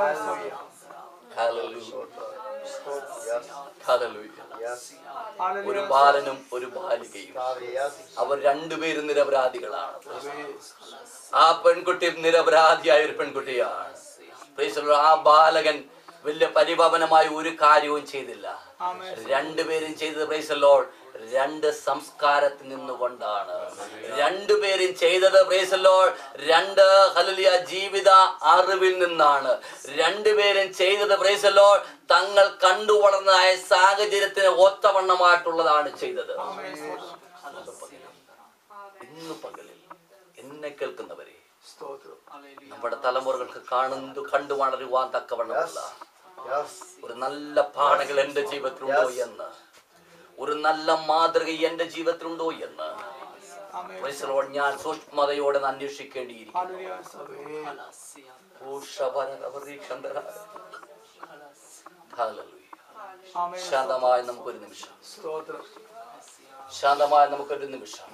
Hallelujah. Yes. Hallelujah. Yes. ഒരു ബാലനും ഒരു ബാലികയും Father, yes. അവർ രണ്ടുപേരും നിരപരാധികളാണ് ആ പെൺകുട്ടി നിരപരാധിയായ ഒരു പെൺകുട്ടിയാണ് Praise the Lord. ആ ബാലകൻ വലിയ പരിപാവനമായ ഒരു കാര്യവും ചെയ്തില്ല രണ്ടുപേരും ചെയ്തത് പ്രൈസ് ലോഡ് രണ്ട് സംസ്കാരത്തിൽ നിന്നുകൊണ്ടാണ് രണ്ടുപേരും ചെയ്തത് പ്രൈസ് ലോഡ് രണ്ട് ഹലിയ ജീവിത അറിവിൽ നിന്നാണ് രണ്ടുപേരും ചെയ്തത് പ്രൈസ് ലോഡ് തങ്ങൾ കണ്ടു വളർന്നതായ സാഹചര്യത്തിന് ഒത്തവണ്ണമായിട്ടുള്ളതാണ് ചെയ്തത് ഇന്ന് പകലിൽ എന്നെ കേൾക്കുന്നവരെ നമ്മുടെ തലമുറകൾക്ക് കാണുന്നു കണ്ടു വളരുവാൻ തക്കവണ്ണമുള്ള Yes. ഒരു നല്ല പാഠങ്ങൾ എന്റെ ജീവിതത്തിലുണ്ടോ Yes. എന്ന് ഒരു നല്ല മാതൃക എന്റെ ജീവിതത്തിലുണ്ടോ എന്ന് Praise the Lord. ഞാൻ സൂക്ഷ്മതയോടെ ഒന്ന് അന്വേഷിക്കേണ്ടിയിരിക്കുന്നു ഓ ശബരവരീക്ഷന്തര. Hallelujah. ശാന്തമായ നമുക്കൊരു നിമിഷം ശാന്തമായ നമുക്കൊരു നിമിഷം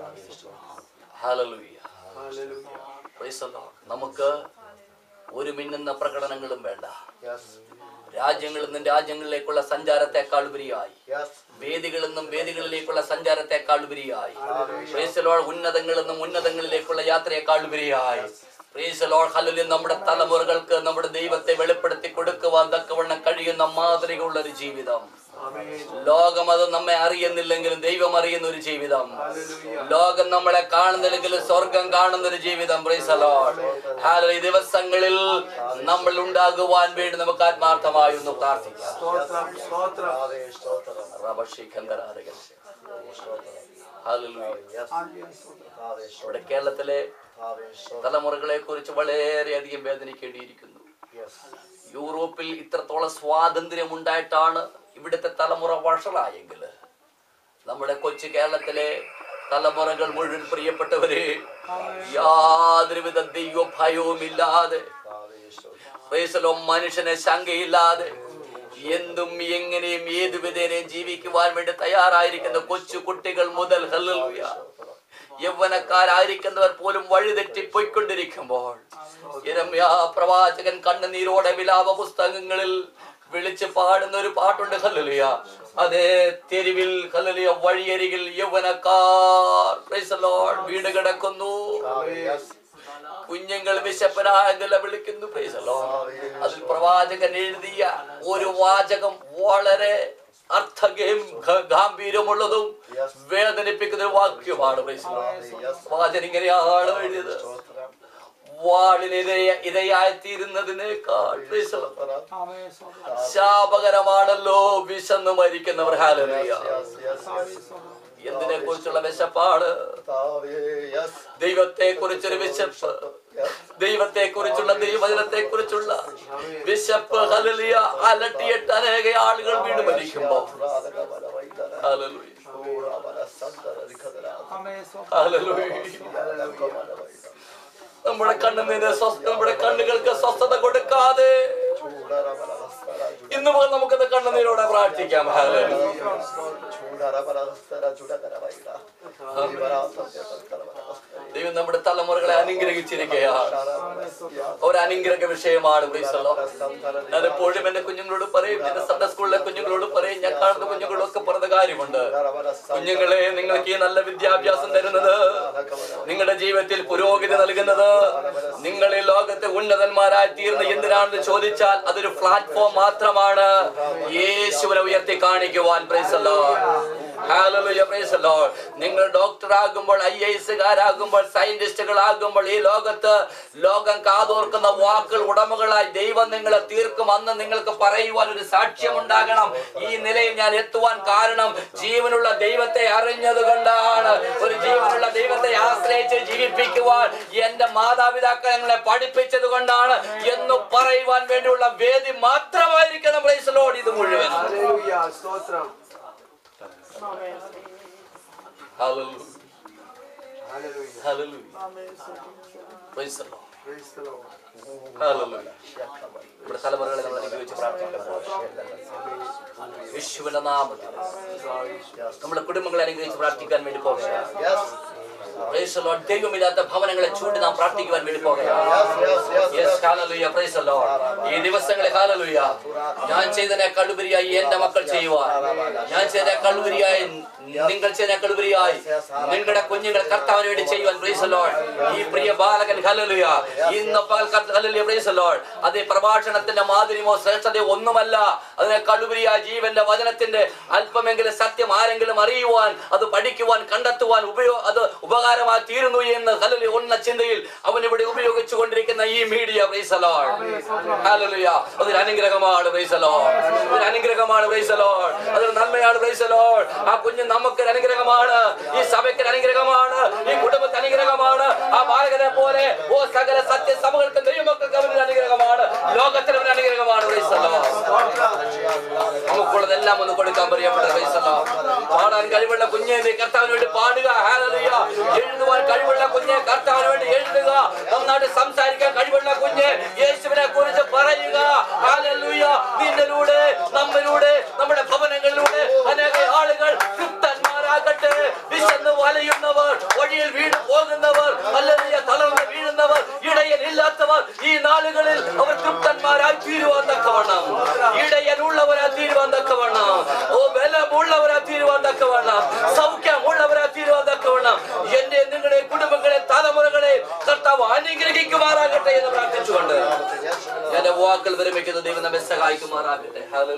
Hallelujah. Praise the Lord. നമുക്ക് ഒരു മിന്നുന്ന പ്രകടനങ്ങളും വേണ്ട Yes. രാജ്യങ്ങളിൽ നിന്നും രാജ്യങ്ങളിലേക്കുള്ള സഞ്ചാരത്തെക്കാൾ ഉപരിയായി Yes. വേദികളിൽ നിന്നും വേദികളിലേക്കുള്ള സഞ്ചാരത്തെക്കാൾ ഉപരിയായി Praise the Lord. ഉന്നതങ്ങളിൽ നിന്നും ഉന്നതങ്ങളിലേക്കുള്ള യാത്രയെക്കാൾ ഉപരിയായി Praise the Lord. Hallelujah. നമ്മുടെ തലമുറകൾക്ക് നമ്മുടെ ദൈവത്തെ വെളിപ്പെടുത്തി കൊടുക്കുവാൻ തക്കവണ്ണം കഴിയുന്ന മാതൃകയുള്ള ഒരു ജീവിതം ലോകം അത് നമ്മെ അറിയുന്നില്ലെങ്കിലും ദൈവം അറിയുന്ന ഒരു ജീവിതം ലോകം നമ്മളെ കാണുന്നില്ലെങ്കിലും സ്വർഗം കാണുന്ന ഒരു ജീവിതം Praise the Lord. Hallelujah. ഈ ദിവസങ്ങളിൽ നമ്മൾ ഉണ്ടാകുവാൻ വേണ്ടി നമുക്ക് ആത്മാർത്ഥമായി ഒന്ന് പ്രാർത്ഥിക്കാം Father, stotram. റബശിഖന്ധരാധകൻ. Hallelujah. Yes. Father, ഇവിടെ stotram. കേരളത്തിലെ Father, stotram. തലമുറകളെ കുറിച്ച് വളരെയധികം വേദനിക്കേണ്ടിയിരിക്കുന്നു Yes. യൂറോപ്പിൽ ഇത്രത്തോളം സ്വാതന്ത്ര്യം ഉണ്ടായിട്ടാണ് ഇവിടുത്തെ തലമുറ വഷളായെങ്കിൽ നമ്മുടെ കൊച്ചു കേരളത്തിലെ തലമുറകൾ മുഴുവൻ പ്രിയപ്പെട്ടവരെ യാതൊരുവിധ ദൈവഭയവും ഇല്ലാതെ Father, stotram. പ്രൈസലോ മനുഷ്യനെ ശങ്കയില്ലാതെ എന്തും എങ്ങനെയും ഏതു വിധേനയും ജീവിക്കുവാൻ വേണ്ടി തയ്യാറായിരിക്കുന്ന കൊച്ചു കുട്ടികൾ മുതൽ ഹല്ലേലൂയ യൗവനക്കാരായിരിക്കുന്നവർ പോലും വഴിതെറ്റി പോയിക്കൊണ്ടിരിക്കുമ്പോൾ ഇരമ്യാ പ്രവാചകൻ കണ്ണുനീരോടെ വിലാപ പുസ്തകങ്ങളിൽ വിളിച്ച് പാടുന്ന ഒരു പാട്ടുണ്ട് ഹല്ലേലൂയ അതേ തെരുവിൽ ഹല്ലേലൂയ വഴിയരികിൽ യൗവനക്കാർ praise the Lord, വീട് കിടക്കുന്നു Father, yes. കുഞ്ഞുങ്ങൾ വിശപ്പനായ നിലവിളിക്കുന്നു praise the Lord. അതിൽ പ്രവാചകൻ എഴുതിയ ഒരു വാചകം വളരെ അർത്ഥകയും ഗ- ഗാംഭീര്യമുള്ളതും വേദനിപ്പിക്കുന്ന ഒരു വാക്യമാണ് praise the Lord. വാചകൻ ഇങ്ങനെയാണ് എഴുതിയത് Stotram. വാളിനിരയ ഇരയായി തീരുന്നതിനേക്കാൾ praise the Lord. Father, ശാപകരമാണല്ലോ വിശന്ന് മരിക്കുന്നവർ ഹാലറിയ Yes, yes, yes. എന്തിനെ കുറിച്ചുള്ള വിശപ്പാട് Father, yes. ദൈവത്തെ കുറിച്ചൊരു വിശപ്പ് Yes. ദൈവത്തെ കുറിച്ചുള്ള ദൈവവചനത്തെ കുറിച്ചുള്ള വിശപ്പ് ഹലലിയ അലട്ടിയിട്ട് അനേക ആളുകൾ വീട് മരിക്കുമ്പോ ഹല്ലേലൂയ. ഹല്ലേലൂയ. നമ്മുടെ കണ്ണുനീര് സ്വസ്ഥ നമ്മുടെ കണ്ണുകൾക്ക് സ്വസ്ഥത കൊടുക്കാതെ ഇന്ന് മുതൽ നമുക്കത് കണ്ണുനീരോടെ പ്രാർത്ഥിക്കാം ഹല്ലേലൂയ. ദൈവം നമ്മുടെ തലമുറകളെ അനുഗ്രഹിച്ചിരിക്കുകയാണ് ഒരു അനുഗ്രഹ വിഷയമാണ് praise the Lord. ഞാൻ എപ്പോഴും എന്റെ കുഞ്ഞുങ്ങളോട് പറയും എന്റെ സൺഡേ സ്കൂളിലെ കുഞ്ഞുങ്ങളോട് പറയും ഞാൻ കാണുന്ന കുഞ്ഞുങ്ങളൊക്കെ പറഞ്ഞ കാര്യമുണ്ട് കുഞ്ഞുങ്ങളെ നിങ്ങൾക്ക് ഈ നല്ല വിദ്യാഭ്യാസം തരുന്നത് നിങ്ങളുടെ ജീവിതത്തിൽ പുരോഗതി നൽകുന്നത് നിങ്ങൾ ഈ ലോകത്തെ ഉന്നതന്മാരായി തീർന്ന് എന്തിനാണെന്ന് ചോദിച്ചാൽ അതൊരു പ്ലാറ്റ്ഫോം മാത്രമാണ് യേശുവിനെ ഉയർത്തി കാണിക്കുവാൻ praise the Lord. Hallelujah, praise the Lord. നിങ്ങൾ ഡോക്ടർ ആകുമ്പോൾ ഐ എസുകാരാകുമ്പോൾ സയന്റിസ്റ്റുകളാകുമ്പോൾ ഈ ലോകത്ത് ലോകം കാതോർക്കുന്ന വാക്കുകൾ ഉടമകളായി ദൈവം നിങ്ങളെ തീർക്കും അന്ന് നിങ്ങൾക്ക് പറയുവാൻ ഒരു സാക്ഷ്യം ഉണ്ടാകണം ഈ നിലയിൽ ഞാൻ എത്തുവാൻ കാരണം ജീവനുള്ള ദൈവത്തെ അറിഞ്ഞത് കൊണ്ടാണ് ഒരു ജീവനുള്ള ദൈവത്തെ ആശ്രയിച്ച് ജീവിപ്പിക്കുവാൻ എന്റെ മാതാപിതാക്കൾ ഞങ്ങളെ പഠിപ്പിച്ചത് കൊണ്ടാണ് എന്ന് പറയുവാൻ വേണ്ടിയുള്ള വേദി മാത്രമായിരിക്കണം praise the Lord ഇത് മുഴുവൻ ഹല്ലേലൂയ സ്തോത്രം Hallelujah. Hallelujah Hallelujah. Praise the Lord. Price the Lord Hallelujah. നമ്മുടെ തലമുറകളെ നമ്മൾ അനുഗ്രഹിച്ച് പ്രാർത്ഥിക്കണം യേശുവിന്റെ നാമത്തിൽ നമ്മുടെ കുടുംബങ്ങളെ അനുഗ്രഹിച്ച് പ്രാർത്ഥിക്കാൻ വേണ്ടി പോകുകയാണ് Praise the Lord. ദൈവമില്ലാത്ത ഭവനങ്ങളെ ചൂണ്ടി നാം പ്രാർത്ഥിക്കുവാൻ വേണ്ടി പോകുകയാണ് Yes, hallelujah. Praise the Lord. ഈ ദിവസങ്ങളെ ഹാലലുയ ഞാൻ ചെയ്തതിനേക്കാൾ ഉപരിയായി എന്റെ മക്കൾ ചെയ്യുവാൻ ഞാൻ ചെയ്തതിനേക്കാൾ ഉപരിയായി നിങ്ങൾ ചെയ്തതിനേക്കാൾ ഉപരിയായി നിങ്ങളുടെ കുഞ്ഞുങ്ങളെ കർത്താവിന് വേണ്ടി ചെയ്യുവാൻ പ്രൈസ് the Lord. ഈ പ്രിയ ബാലകൻ ഹല്ലേലൂയ ഇന്ന് പകൽ ഹല്ലേലൂയ പ്രൈസ് the Lord. അതേ പ്രഭാഷണത്തിന്റെ മാധുര്യമോ ശ്രേഷ്ഠതയോ ഒന്നുമല്ല അതിനേക്കാൾ ഉപരിയായി ജീവന്റെ വചനത്തിന്റെ അല്പമെങ്കിലും സത്യം ആരെങ്കിലും അറിയുവാൻ അത് പഠിക്കുവാൻ കണ്ടെത്തുവാൻ ഉപയോ അത് ഉപകാരമായി തീരുന്നു എന്ന് ഹല്ലേലൂയ ഒന്ന ചിന്തയിൽ അവൻ ഇവിടെ ഉപയോഗിച്ചു കൊണ്ടിരിക്കുന്ന ഈ media praise the Lord. Hallelujah അതൊരു അനുഗ്രഹമാണ് പ്രൈസ് the Lord. അതൊരു അനുഗ്രഹമാണ് പ്രൈസ് the Lord. അതൊരു നന്മയാണ് പ്രൈസ് the Lord. ആ കുഞ്ഞ് നമുക്ക് ഒരു അനുഗ്രഹമാണ് ഈ സഭയ്ക്ക് ഒരു അനുഗ്രഹമാണ് ഈ കുടുംബത്തിന് അനുഗ്രഹമാണ് ആ ബാലകനെ പോലെ ഓ സകല സത്യസഭകൾക്ക് ദൈവമക്കൾക്ക് അവനൊരു അനുഗ്രഹമാണ് ലോകത്തിന് ഒരു അനുഗ്രഹമാണ് പ്രൈസ് the Lord. നമുക്കുള്ളതെല്ലാം ഒന്ന് കൊടുക്കാൻ പ്രിയപ്പെട്ട പ്രൈസ് the Lord. പാടാൻ കഴിവുള്ള കുഞ്ഞെ നീ കർത്താവിന് വേണ്ടി പാടുക ഹല്ലേലൂയ എഴുതുവാൻ കഴിവുള്ള കുഞ്ഞെ കർത്താവിന് വേണ്ടി എഴുതുക നന്നായിട്ട് സംസാരിക്കാൻ കഴിവുള്ള കുഞ്ഞെ യേശുവിനെ കുറിച്ച് പറയുക ഹല്ലേലൂയ നിന്നിലൂടെ നമ്മിലൂടെ നമ്മുടെ ഭവനങ്ങളിലൂടെ അനേക ആളുകൾ തൃപ്തന്മാരാകട്ടെ വിശന്ന് വലയുന്നവർ വഴിയിൽ വീണ് പോകുന്നവർ അല്ലെങ്കിൽ തളർന്ന് വീഴുന്നവർ ഇടയൻ ഇല്ലാത്തവർ ഈ നാളുകളിൽ അവർ തൃപ്തന്മാരായി തീരുവാൻ തക്കവണ്ണം ഇടയൻ ഉള്ളവരാ തീരുവാൻ തക്കവണ്ണം ഓ ബലമുള്ളവരാ തീരുവാൻ തക്കവണ്ണം സൗഖ്യമുള്ളവരാ തീരുവാൻ തക്കവണ്ണം എന്റെ നിങ്ങളുടെ കുടുംബങ്ങളെ തലമുറകളെ കർത്താവ് അനുഗ്രഹിക്കുമാറാകട്ടെ എന്ന് പ്രാർത്ഥിച്ചുകൊണ്ട് എന്റെ വാക്കുകൾ വിരമിക്കുന്ന ദൈവം നമ്മെ സഹായിക്കുമാറാകട്ടെ ഹല്ലേലൂയ.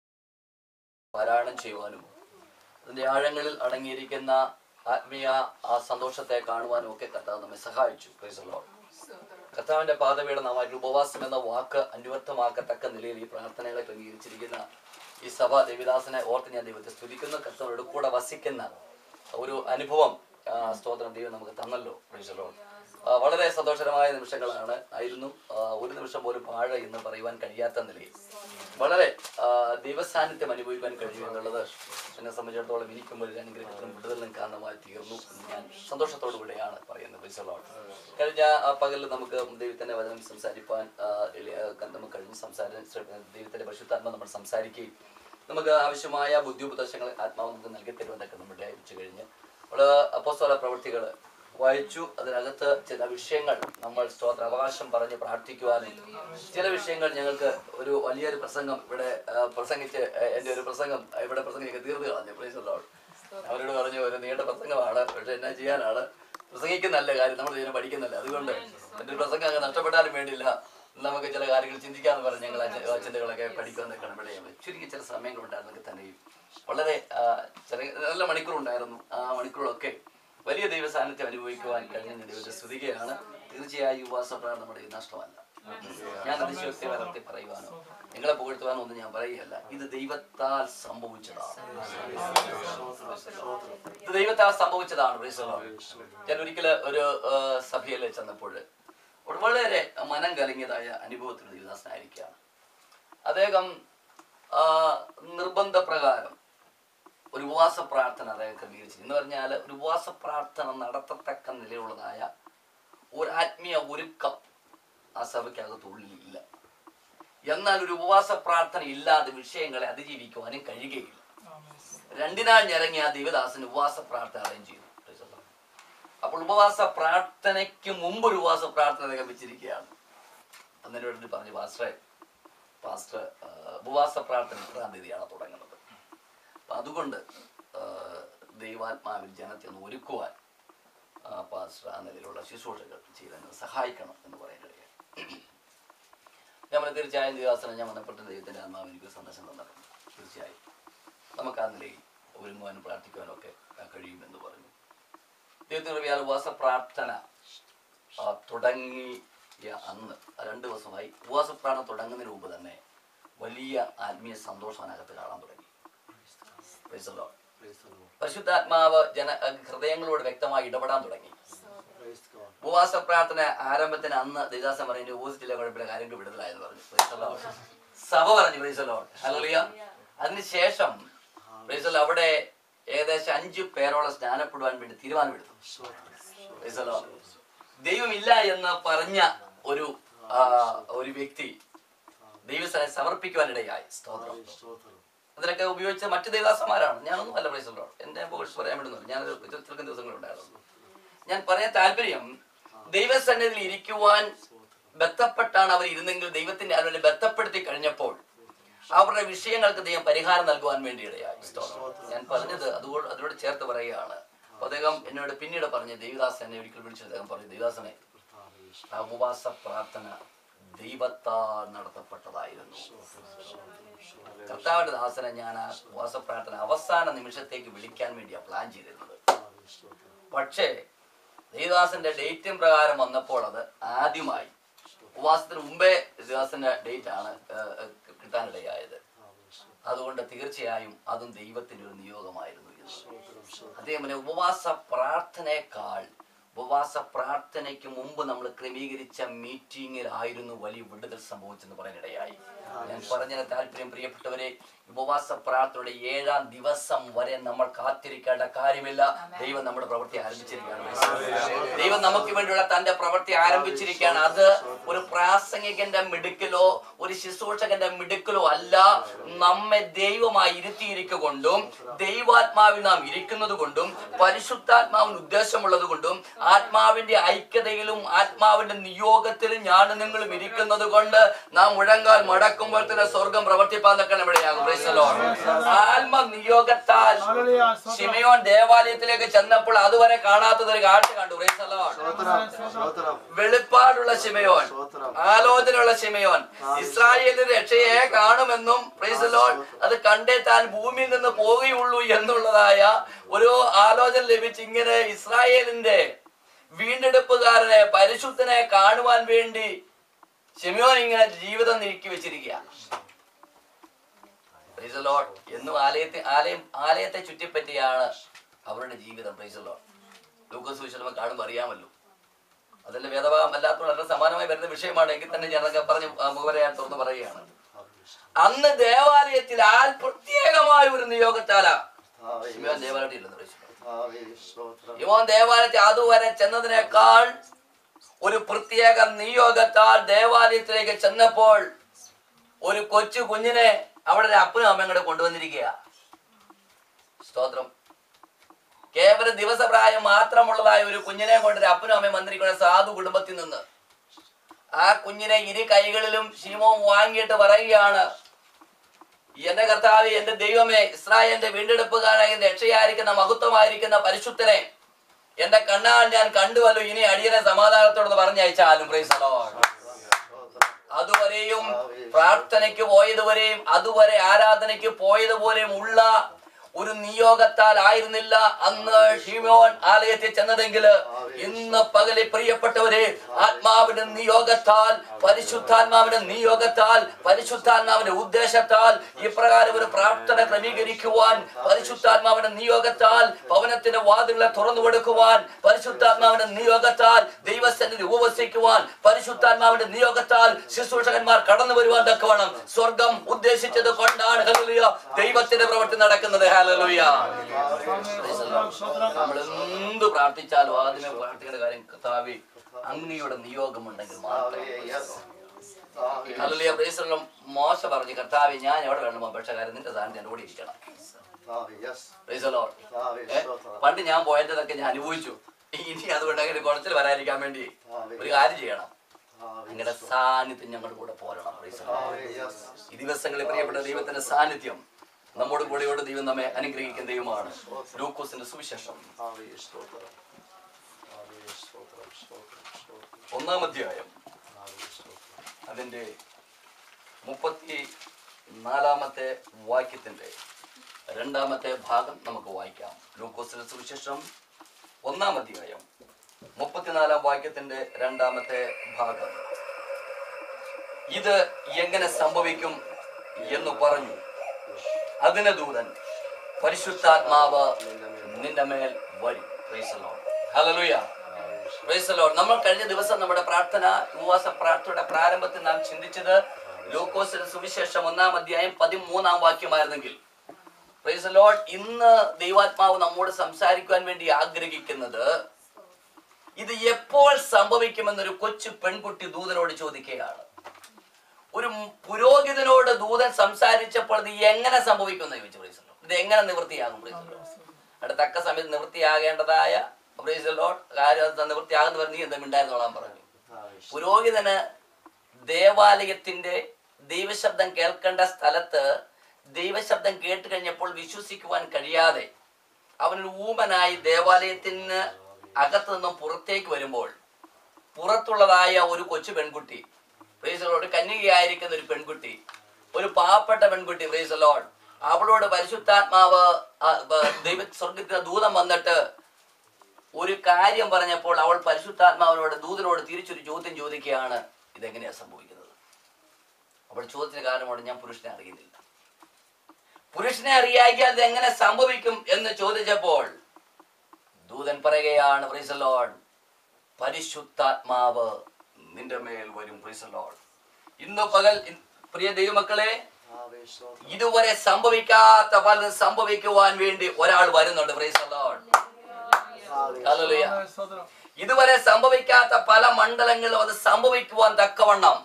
പാരായണം ചെയ്യുവാനും അതിന്റെ ആഴങ്ങളിൽ അടങ്ങിയിരിക്കുന്ന ആത്മീയ ആ സന്തോഷത്തെ കാണുവാനും ഒക്കെ കർത്താവ് നമ്മെ സഹായിച്ചു Praise the Lord. കർത്താവിന്റെ പാതവയുടെ നാമായിട്ട് ഉപവാസം എന്ന വാക്ക് അന്വർത്ഥമാക്കത്തക്ക നിലയിൽ ഈ പ്രാർത്ഥനകളെ ക്രമീകരിച്ചിരിക്കുന്ന ഈ സഭ ദേവിദാസനെ ഓർത്ത് ഞാൻ ദൈവത്തെ സ്തുതിക്കുന്നു കർത്താവോട് കൂടെ വസിക്കുന്ന ഒരു അനുഭവം ആ, സ്തോത്രം ദൈവം നമുക്ക് തന്നല്ലോ Praise the Lord. ആ, വളരെ സന്തോഷകരമായ നിമിഷങ്ങളാണ് ആയിരുന്നു ആ, ഒരു നിമിഷം പോലും പാഴ എന്ന് പറയുവാൻ കഴിയാത്ത നിലയിൽ വളരെ ആ, ദൈവസാന്നിധ്യം അനുഭവിക്കാൻ കഴിയും എന്നുള്ളത് എന്നെ സംബന്ധിച്ചിടത്തോളം എനിക്കും ഒരു അനുഗ്രഹത്തിനും വിടുതലിനും കാരണമായി തീർന്നു എന്ന് ഞാൻ സന്തോഷത്തോടു കൂടെയാണ് പറയുന്നത് Praise the Lord. കഴിഞ്ഞ ആ, പകലിൽ നമുക്ക് ദൈവത്തിന്റെ വചനം സംസാരിപ്പാൻ ആ, എളി- ആ, നമുക്ക് കഴിഞ്ഞ് സംസാര ദൈവത്തിന്റെ പരിശുദ്ധാത്മ നമ്മൾ സംസാരിക്കുകയും നമുക്ക് ആവശ്യമായ ബുദ്ധിപദേശങ്ങൾ ആത്മാവ് നമുക്ക് നൽകി തരുമെന്നൊക്കെ നമ്മൾ അയച്ചു കഴിഞ്ഞ് നമ്മൾ അപ്പോസ്തല പ്രവൃത്തികൾ വായിച്ചു അതിനകത്ത് ചില വിഷയങ്ങൾ നമ്മൾ സ്തോത്ര അവകാശം പറഞ്ഞ് പ്രാർത്ഥിക്കുവാനും ചില വിഷയങ്ങൾ ഞങ്ങൾക്ക് ഒരു വലിയൊരു പ്രസംഗം ഇവിടെ ആ, പ്രസംഗിച്ച് ആ, എൻ്റെ ഒരു പ്രസംഗം ഇവിടെ പ്രസംഗിച്ച് തീർന്നു കളഞ്ഞു പ്ലീസ് ലോഡ് അവരോട് പറഞ്ഞു ഒരു നീണ്ട പ്രസംഗമാണ് പക്ഷെ എന്നാ ചെയ്യാനാണ് പ്രസംഗിക്കുന്നല്ല കാര്യം നമ്മൾ ഇതിനെ പഠിക്കുന്നില്ല അതുകൊണ്ട് എൻ്റെ ഒരു പ്രസംഗം അങ്ങ് നഷ്ടപ്പെട്ടാലും വേണ്ടിയില്ല നമുക്ക് ചില കാര്യങ്ങൾ ചിന്തിക്കാന്ന് പറഞ്ഞ് ഞങ്ങൾ ആ ചി- ആ ചിന്തകളൊക്കെ പഠിക്കുമെന്നൊക്കെയാണ് ഇവിടെ ഞങ്ങൾ ചുരുക്കി ചില സമയങ്ങളുണ്ടായിരുന്നെങ്കിൽ തന്നെയും വളരെ ആ, ചെറിയ നല്ല മണിക്കൂറുണ്ടായിരുന്നു ആ മണിക്കൂറൊക്കെ വലിയ ദൈവ സാന്നിധ്യം അനുഭവിക്കുവാൻ കഴിഞ്ഞ ദൈവത്തെ സ്തുതിക്കുകയാണ് തീർച്ചയായും ഉപവാസ പ്രാർത്ഥന നമ്മുടെ കയ്യിൽ നഷ്ടമല്ല ഞാൻ അതിശയോക്തി വളർത്തി പറയുവാനോ നിങ്ങളെ പുകഴ്ത്തുവാനോ ഒന്നും ഞാൻ പറയുകയല്ല ഇത് ദൈവത്താൽ സംഭവിച്ചതാണ് ഇത് ദൈവത്താൽ സംഭവിച്ചതാണ് praise the Lord. ഞാൻ ഒരിക്കൽ ഒരു സഭയിൽ ചെന്നപ്പോൾ ഒരു വളരെ മനം കലങ്ങിയതായ അനുഭവത്തിൽ ദൈവദാസനായിരിക്കുകയാണ് അദ്ദേഹം ആ, നിർബന്ധപ്രകാരം ഒരു ഉപവാസ പ്രാർത്ഥന അദ്ദേഹം ക്രമീകരിച്ചു എന്ന് പറഞ്ഞാൽ ഒരു ഉപവാസ പ്രാർത്ഥന നടത്തത്തക്ക നിലയുള്ളതായ ഒരു ആത്മീയ ഒരുക്കം ആ സഭയ്ക്കകത്ത് ഉള്ളിലില്ല എന്നാൽ ഒരു ഉപവാസ പ്രാർത്ഥന ഇല്ലാതെ വിഷയങ്ങളെ അതിജീവിക്കുവാനും കഴിയുകയില്ല രണ്ടിനാൾ ഞരങ്ങിയ ആ ദേവദാസൻ ഉപവാസ പ്രാർത്ഥന അറേഞ്ച് ചെയ്തു Praise the Lord. അപ്പോൾ ഉപവാസ പ്രാർത്ഥനയ്ക്ക് മുമ്പ് ഒരു ഉപവാസ പ്രാർത്ഥന അദ്ദേഹം വെച്ചിരിക്കുകയാണ് അന്നേരം എടുത്ത് പറഞ്ഞു പാസ്റ്ററെ പാസ്റ്റർ ആ, ഉപവാസ പ്രാർത്ഥന ഇത്രാം തീയതിയാണ് തുടങ്ങുന്നത് അപ്പൊ അതുകൊണ്ട് ആ, ദൈവാത്മാവിൽ ജനത്തെ ഒന്ന് ഒരുക്കുവാൻ ആ, പാസ്റ്റർ ആ നിലയിലുള്ള ശുശ്രൂഷകൾ ചെയ്തെന്ന് സഹായിക്കണം എന്ന് പറയാനിടയായി ഞാൻ പറഞ്ഞു, തീർച്ചയായും ദിവസം ഞാൻ വന്നപ്പെട്ട ദൈവത്തിന്റെ ആത്മാവ് എനിക്ക് സന്ദേശം തന്നിട്ടുണ്ട് തീർച്ചയായും നമുക്ക് ആ നിലയിൽ ഒരുങ്ങുവാനും പ്രാർത്ഥിക്കുവാനും ഒക്കെ ആ, കഴിയുമെന്ന് പറഞ്ഞു ദൈവത്തിന് കൃപയാൽ ഉപവാസ പ്രാർത്ഥന ആ, തുടങ്ങിയ അന്ന് ആ രണ്ട് ദിവസമായി ഉപവാസ പ്രാർത്ഥന തുടങ്ങുന്നതിന് മുമ്പ് തന്നെ വലിയ ആത്മീയ സന്തോഷം അതിനകത്ത് കാണാൻ തുടങ്ങി Praise the Lord. പരിശുദ്ധാത്മാവ് ജന ഹൃദയങ്ങളോട് വ്യക്തമായി ഇടപെടാൻ തുടങ്ങി ഉപവാസ പ്രാർത്ഥന ആരംഭത്തിന് അന്ന് ദേവദാസൻ പറഞ്ഞു ഉപവസിച്ചില്ല കുഴപ്പമില്ല കാര്യങ്ങൾ വിടുതലായെന്ന് പറഞ്ഞു Praise the Lord. സഭ പറഞ്ഞു Praise the Lord. Hallelujah. അതിനുശേഷം Praise the Lord, അവിടെ ഏകദേശം അഞ്ചു പേരോളം സ്നാനപ്പെടുവാൻ വേണ്ടി തീരുമാനമെടുത്തു Praise the Lord. ദൈവമില്ല എന്ന് പറഞ്ഞ ഒരു ആ, ഒരു വ്യക്തി ദൈവസ്ഥനെ സമർപ്പിക്കുവാനിടയായി സ്തോത്രം അതിനൊക്കെ ഉപയോഗിച്ച മറ്റു ദേവദാസന്മാരാണ് ഞാനൊന്നും അല്ല പ്രൈസല്ലോ എന്റെ ബോൾസ് പറയാൻ വേണ്ടുന്നില്ല ഞാൻ ചെറുക്കൻ ദിവസങ്ങളുണ്ടായിരുന്നു ഞാൻ പറയാൻ താല്പര്യം ദൈവസന്നിധിയിൽ ഇരിക്കുവാൻ ബന്ധപ്പെട്ടാണ് അവർ ഇരുന്നെങ്കിൽ ദൈവത്തിന്റെ അവരെ ബന്ധപ്പെടുത്തി കഴിഞ്ഞപ്പോൾ അവരുടെ വിഷയങ്ങൾക്ക് ദൈവം പരിഹാരം നൽകുവാൻ വേണ്ടി ഇടയായി സ്തോത്രം. ഞാൻ പറഞ്ഞത് അതുകൊണ്ട് അതിനോട് ചേർത്ത് പറയുകയാണ് അപ്പൊ അദ്ദേഹം എന്നോട് പിന്നീട് പറഞ്ഞ് ദേവദാസൻ എന്നെ ഒരിക്കൽ വിളിച്ചു അദ്ദേഹം പറഞ്ഞു ദേവദാസനെ ആ ഉപവാസ പ്രാർത്ഥന ദൈവത്താൽ നടത്തപ്പെട്ടതായിരുന്നു കർത്താവിന്റെ ദാസനെ ഞാൻ ആ ഉപവാസ പ്രാർത്ഥന അവസാന നിമിഷത്തേക്ക് വിളിക്കാൻ വേണ്ടിയാ പ്ലാൻ ചെയ്തിരുന്നത് പക്ഷേ ദേവദാസന്റെ ഡേറ്റും പ്രകാരം വന്നപ്പോൾ അത് ആദ്യമായി ഉപവാസത്തിന് മുമ്പേ ദേവദാസന്റെ ഡേറ്റ് ആണ് ഏഹ്, ഏഹ്, കിട്ടാനിടയായത് അതുകൊണ്ട് തീർച്ചയായും അതും ദൈവത്തിന്റെ ഒരു നിയോഗമായിരുന്നു എന്ന്. അതേപോലെ ഉപവാസ പ്രാർത്ഥനയെക്കാൾ ഉപവാസ പ്രാർത്ഥനയ്ക്ക് മുമ്പ് നമ്മൾ ക്രമീകരിച്ച മീറ്റിംഗിലായിരുന്നു വലിയ വിടുതൽ സംഭവിച്ചെന്ന് പറയാനിടയായി ഞാൻ പറഞ്ഞതിന് താല്പര്യം പ്രിയപ്പെട്ടവരെ ഉപവാസ പ്രാർത്ഥനയുടെ ഏഴാം ദിവസം വരെ നമ്മൾ കാത്തിരിക്കേണ്ട കാര്യമില്ല ദൈവം നമ്മുടെ പ്രവൃത്തി ആരംഭിച്ചിരിക്കുകയാണ് ദൈവം നമുക്ക് വേണ്ടിയുള്ള തന്റെ പ്രവൃത്തി ആരംഭിച്ചിരിക്കുകയാണ് അത് ഒരു പ്രാസംഗികന്റെ മിടുക്കലോ ഒരു ശുശ്രൂഷകന്റെ മിടുക്കലോ അല്ല നമ്മെ ദൈവമായി ഇരുത്തിയിരിക്കൊണ്ടും ദൈവാത്മാവിൽ നാം ഇരിക്കുന്നത് കൊണ്ടും പരിശുദ്ധാത്മാവിന് ഉദ്ദേശമുള്ളത് കൊണ്ടും ആത്മാവിന്റെ ഐക്യതയിലും ആത്മാവിന്റെ നിയോഗത്തിലും ഞാൻ നിങ്ങളും ഇരിക്കുന്നത് കൊണ്ട് നാം മുഴങ്കാൽ മടക്കുമ്പോൾ തന്നെ സ്വർഗം പ്രവർത്തിപ്പാൻ നിൽക്കണം ഇവിടെയാകും Praise the Lord. ആത്മ നിയോഗത്താൽ ശിമയോൻ ദേവാലയത്തിലേക്ക് ചെന്നപ്പോൾ അതുവരെ കാണാത്തത് ഒരു കാഴ്ച കണ്ടു Praise the Lord. വെളിപ്പാടുള്ള ശിമയോൻ ആലോചനയുള്ള ശിമയോൻ ഇസ്രായേലിന്റെ രക്ഷയെ കാണുമെന്നും Praise the Lord, അത് കണ്ടേ താൻ ഭൂമിയിൽ നിന്ന് പോവുകയുള്ളൂ എന്നുള്ളതായ ഒരു ആലോചന ലഭിച്ച് ഇങ്ങനെ ഇസ്രായേലിന്റെ വീണ്ടെടുപ്പുകാരനെ പരിശുദ്ധനെ കാണുവാൻ വേണ്ടി ശിമയോൻ ഇങ്ങനെ ജീവിതം നീക്കി വെച്ചിരിക്കുക Praise the Lord. എന്നും ആലയത്തെ ആലയം ആലയത്തെ ചുറ്റിപ്പറ്റിയാണ് അവരുടെ ജീവിതം പ്രൈസ് ലോഡ് ലൂക്കോസ് വിശലമ കാണുമ്പോൾ അറിയാമല്ലോ അതിന്റെ വേദഭാഗം അല്ലാത്തതുകൊണ്ട് വളരെ സമാനമായി വരുന്ന വിഷയമാണ് എങ്കിൽ തന്നെ ഞാനൊക്കെ പറഞ്ഞ് ആ, മുഖവരയായി തുറന്ന് പറയുകയാണ് അന്ന് ദേവാലയത്തിൽ ആൽ പ്രത്യേകമായ ഒരു നിയോഗത്താലാ ശിമയോൻ ദേവാലയത്തിൽ ഇരുന്നു പ്രൈസ് ലോർഡ്. ഇവൻ ദേവാലയത്തിൽ അതുവരെ ചെന്നതിനേക്കാൾ ഒരു പ്രത്യേക നിയോഗത്താൽ ദേവാലയത്തിലേക്ക് ചെന്നപ്പോൾ ഒരു കൊച്ചു കുഞ്ഞിനെ അവിടെ ഒരു അപ്പനും അമ്മയും കൂടെ കൊണ്ടുവന്നിരിക്കുക സ്തോത്രം കേവല ദിവസപ്രായം മാത്രമുള്ളതായ ഒരു കുഞ്ഞിനെ കൊണ്ട് ഒരു അപ്പനും അമ്മയും വന്നിരിക്കുന്ന സാധു കുടുംബത്തിൽ നിന്ന് ആ കുഞ്ഞിനെ ഇരു കൈകളിലും ശീമോം വാങ്ങിയിട്ട് പറയുകയാണ് എന്റെ കർത്താവ് എന്റെ ദൈവമേ ഇസ്രായേലിന്റെ വീണ്ടെടുപ്പുകാരായ രക്ഷയായിരിക്കുന്ന മഹത്വമായിരിക്കുന്ന പരിശുദ്ധനെ എന്റെ കണ്ണാൽ ഞാൻ കണ്ടുവല്ലോ ഇനി അടിയനെ സമാധാനത്തോടെന്ന് പറഞ്ഞയച്ചാലും പ്രൈസ് the Lord. അതുവരെയും പ്രാർത്ഥനയ്ക്ക് പോയതുവരെയും അതുവരെ ആരാധനയ്ക്ക് പോയതുപോലെയും ഉള്ള ഒരു നിയോഗത്താൽ ആയിരുന്നില്ല അന്ന് ഷിമോൻ ആലയത്തിൽ ചെന്നതെങ്കിൽ ഇന്ന് പകലെ പ്രിയപ്പെട്ടവരെ ആത്മാവിന്റെ നിയോഗത്താൽ പരിശുദ്ധാത്മാവിന്റെ നിയോഗത്താൽ പരിശുദ്ധാത്മാവിന്റെ ഉദ്ദേശത്താൽ ഇപ്രകാരം ഒരു പ്രാർത്ഥന ക്രമീകരിക്കുവാൻ പരിശുദ്ധാത്മാവിന്റെ നിയോഗത്താൽ ഭവനത്തിന്റെ വാതിലുകളെ തുറന്നു കൊടുക്കുവാൻ പരിശുദ്ധാത്മാവിന്റെ നിയോഗത്താൽ ദൈവസന്നിധി ഉപവസിക്കുവാൻ പരിശുദ്ധാത്മാവിന്റെ നിയോഗത്താൽ ശുശ്രൂഷകന്മാർ കടന്നു വരുവാൻ തക്കവണ്ണം സ്വർഗം ഉദ്ദേശിച്ചത് കൊണ്ടാണ് ഹല്ലേലൂയ, ദൈവത്തിന്റെ പ്രവൃത്തി നടക്കുന്നത് ഹല്ലേലൂയ. ഹല്ലേലൂയ നമ്മൾ എന്ത് പ്രാർത്ഥിച്ചാലും ആദ്യമേ പ്രാർത്ഥിക്കേണ്ട കാര്യം കർത്താവേ അങ്ങയുടെ നിയോഗമുണ്ടെങ്കിൽ മാത്രം ഹല്ലേലൂയ പ്രൈസ് ദി ലോർഡ്. മോശ പറഞ്ഞു കർത്താവേ ഞാൻ എവിടെ വേണമോ പക്ഷേ കാര്യം നിന്റെ സാന്നിധ്യം എൻ്റെ കൂടെ ഇരിക്കണം പ്രൈസ് ദി ലോർഡ്. ഏ? പണ്ട് ഞാൻ പോയതൊക്കെ ഞാൻ അനുഭവിച്ചു ഇനി അതുകൊണ്ട് അങ്ങനെ കുളത്തിൽ വരാതിരിക്കാൻ വേണ്ടി ഒരു കാര്യം ചെയ്യണം നിങ്ങളുടെ സാന്നിധ്യം ഞങ്ങളുടെ കൂടെ പോരണം പ്രൈസ് ദി ലോർഡ്. ഈ ദിവസങ്ങളിൽ പ്രിയപ്പെട്ട ദൈവത്തിന്റെ സാന്നിധ്യം നമ്മുടെ കൂടെയോട് ദൈവം നമ്മെ അനുഗ്രഹിക്കുന്ന ദൈവമാണ് ലൂക്കോസിന്റെ സുവിശേഷം ഒന്നാം അധ്യായം അതിന്റെ മുപ്പത്തി നാലാമത്തെ വാക്യത്തിന്റെ രണ്ടാമത്തെ ഭാഗം നമുക്ക് വായിക്കാം ലൂക്കോസിന്റെ സുവിശേഷം ഒന്നാം അധ്യായം മുപ്പത്തിനാലാം വാക്യത്തിന്റെ രണ്ടാമത്തെ ഭാഗം ഇത് എങ്ങനെ സംഭവിക്കും എന്ന് പറഞ്ഞു അതിന് ദൂതൻ പരിശുദ്ധാത്മാവ് നിന്റെ മേൽ വരും Praise the Lord. Hallelujah. Praise the Lord. നമ്മൾ കഴിഞ്ഞ ദിവസം നമ്മുടെ പ്രാർത്ഥന ഉപവാസ പ്രാർത്ഥനയുടെ പ്രാരംഭത്തിൽ നാം ചിന്തിച്ചത് ലൂക്കോസിന്റെ സുവിശേഷം ഒന്നാം അധ്യായം പതിമൂന്നാം വാക്യമായിരുന്നെങ്കിൽ Praise the Lord. ഇന്ന് ദൈവാത്മാവ് നമ്മോട് സംസാരിക്കുവാൻ വേണ്ടി ആഗ്രഹിക്കുന്നത് ഇത് എപ്പോൾ സംഭവിക്കുമെന്നൊരു കൊച്ചു പെൺകുട്ടി ദൂതനോട് ചോദിക്കുകയാണ് ഒരു പുരോഹിതനോട് ദൂതൻ സംസാരിച്ചപ്പോൾ ഇത് എങ്ങനെ സംഭവിക്കുമെന്ന് ചോദിച്ചു പ്രൈസ് ദി ലോർഡ്. ഇത് എങ്ങനെ നിവൃത്തിയാകും പ്രൈസ് ദി ലോർഡ്. അവിടെ തക്ക സമയത്ത് നിവൃത്തിയാകേണ്ടതായ പ്രൈസ് ദി ലോർഡ് കാര്യം അത് നിവൃത്തിയാകുന്ന പറഞ്ഞ് നീ എന്താ മിണ്ടായിരുന്നോളാൻ പറഞ്ഞു പുരോഹിതന് ദേവാലയത്തിന്റെ ദൈവശബ്ദം കേൾക്കേണ്ട സ്ഥലത്ത് ദൈവശബ്ദം കേട്ട് കഴിഞ്ഞപ്പോൾ വിശ്വസിക്കുവാൻ കഴിയാതെ അവനൊരു ഊമനായി ദേവാലയത്തിന് അകത്തു നിന്നും പുറത്തേക്ക് വരുമ്പോൾ പുറത്തുള്ളതായ ഒരു കൊച്ചു പെൺകുട്ടി പ്രൈസ് ദി ലോർഡ്, ഒരു കന്യകയായിരിക്കുന്ന ഒരു പെൺകുട്ടി ഒരു പാവപ്പെട്ട പെൺകുട്ടി പ്രൈസ് ദി ലോർഡ് അവളോട് പരിശുദ്ധാത്മാവ് ആ, ബ- ദൈവ സ്വർഗത്തിലെ ദൂതം വന്നിട്ട് ഒരു കാര്യം പറഞ്ഞപ്പോൾ അവൾ പരിശുദ്ധാത്മാവിനോട് ദൂതനോട് തിരിച്ചൊരു ചോദ്യം ചോദിക്കുകയാണ് ഇതെങ്ങനെയാ സംഭവിക്കുന്നത് അവൾ ചോദ്യത്തിന് കാരണമാണ് ഞാൻ പുരുഷനെ അറിയുന്നില്ല പുരുഷനെ അറിയാക്കിയാൽ ഇത് എങ്ങനെ സംഭവിക്കും എന്ന് ചോദിച്ചപ്പോൾ ദൂതൻ പറയുകയാണ് praise the Lord, പരിശുദ്ധാത്മാവ് നിന്റെ മേൽ വരും praise the Lord. ഇന്ന് പകൽ ഇ- പ്രിയ ദൈവമക്കളെ ഇതുവരെ സംഭവിക്കാത്ത പലതും സംഭവിക്കുവാൻ വേണ്ടി ഒരാൾ വരുന്നുണ്ട് praise the Lord. Hallelujah. ഇതുവരെ സംഭവിക്കാത്ത പല മണ്ഡലങ്ങളിലും അത് സംഭവിക്കുവാൻ തക്കവണ്ണം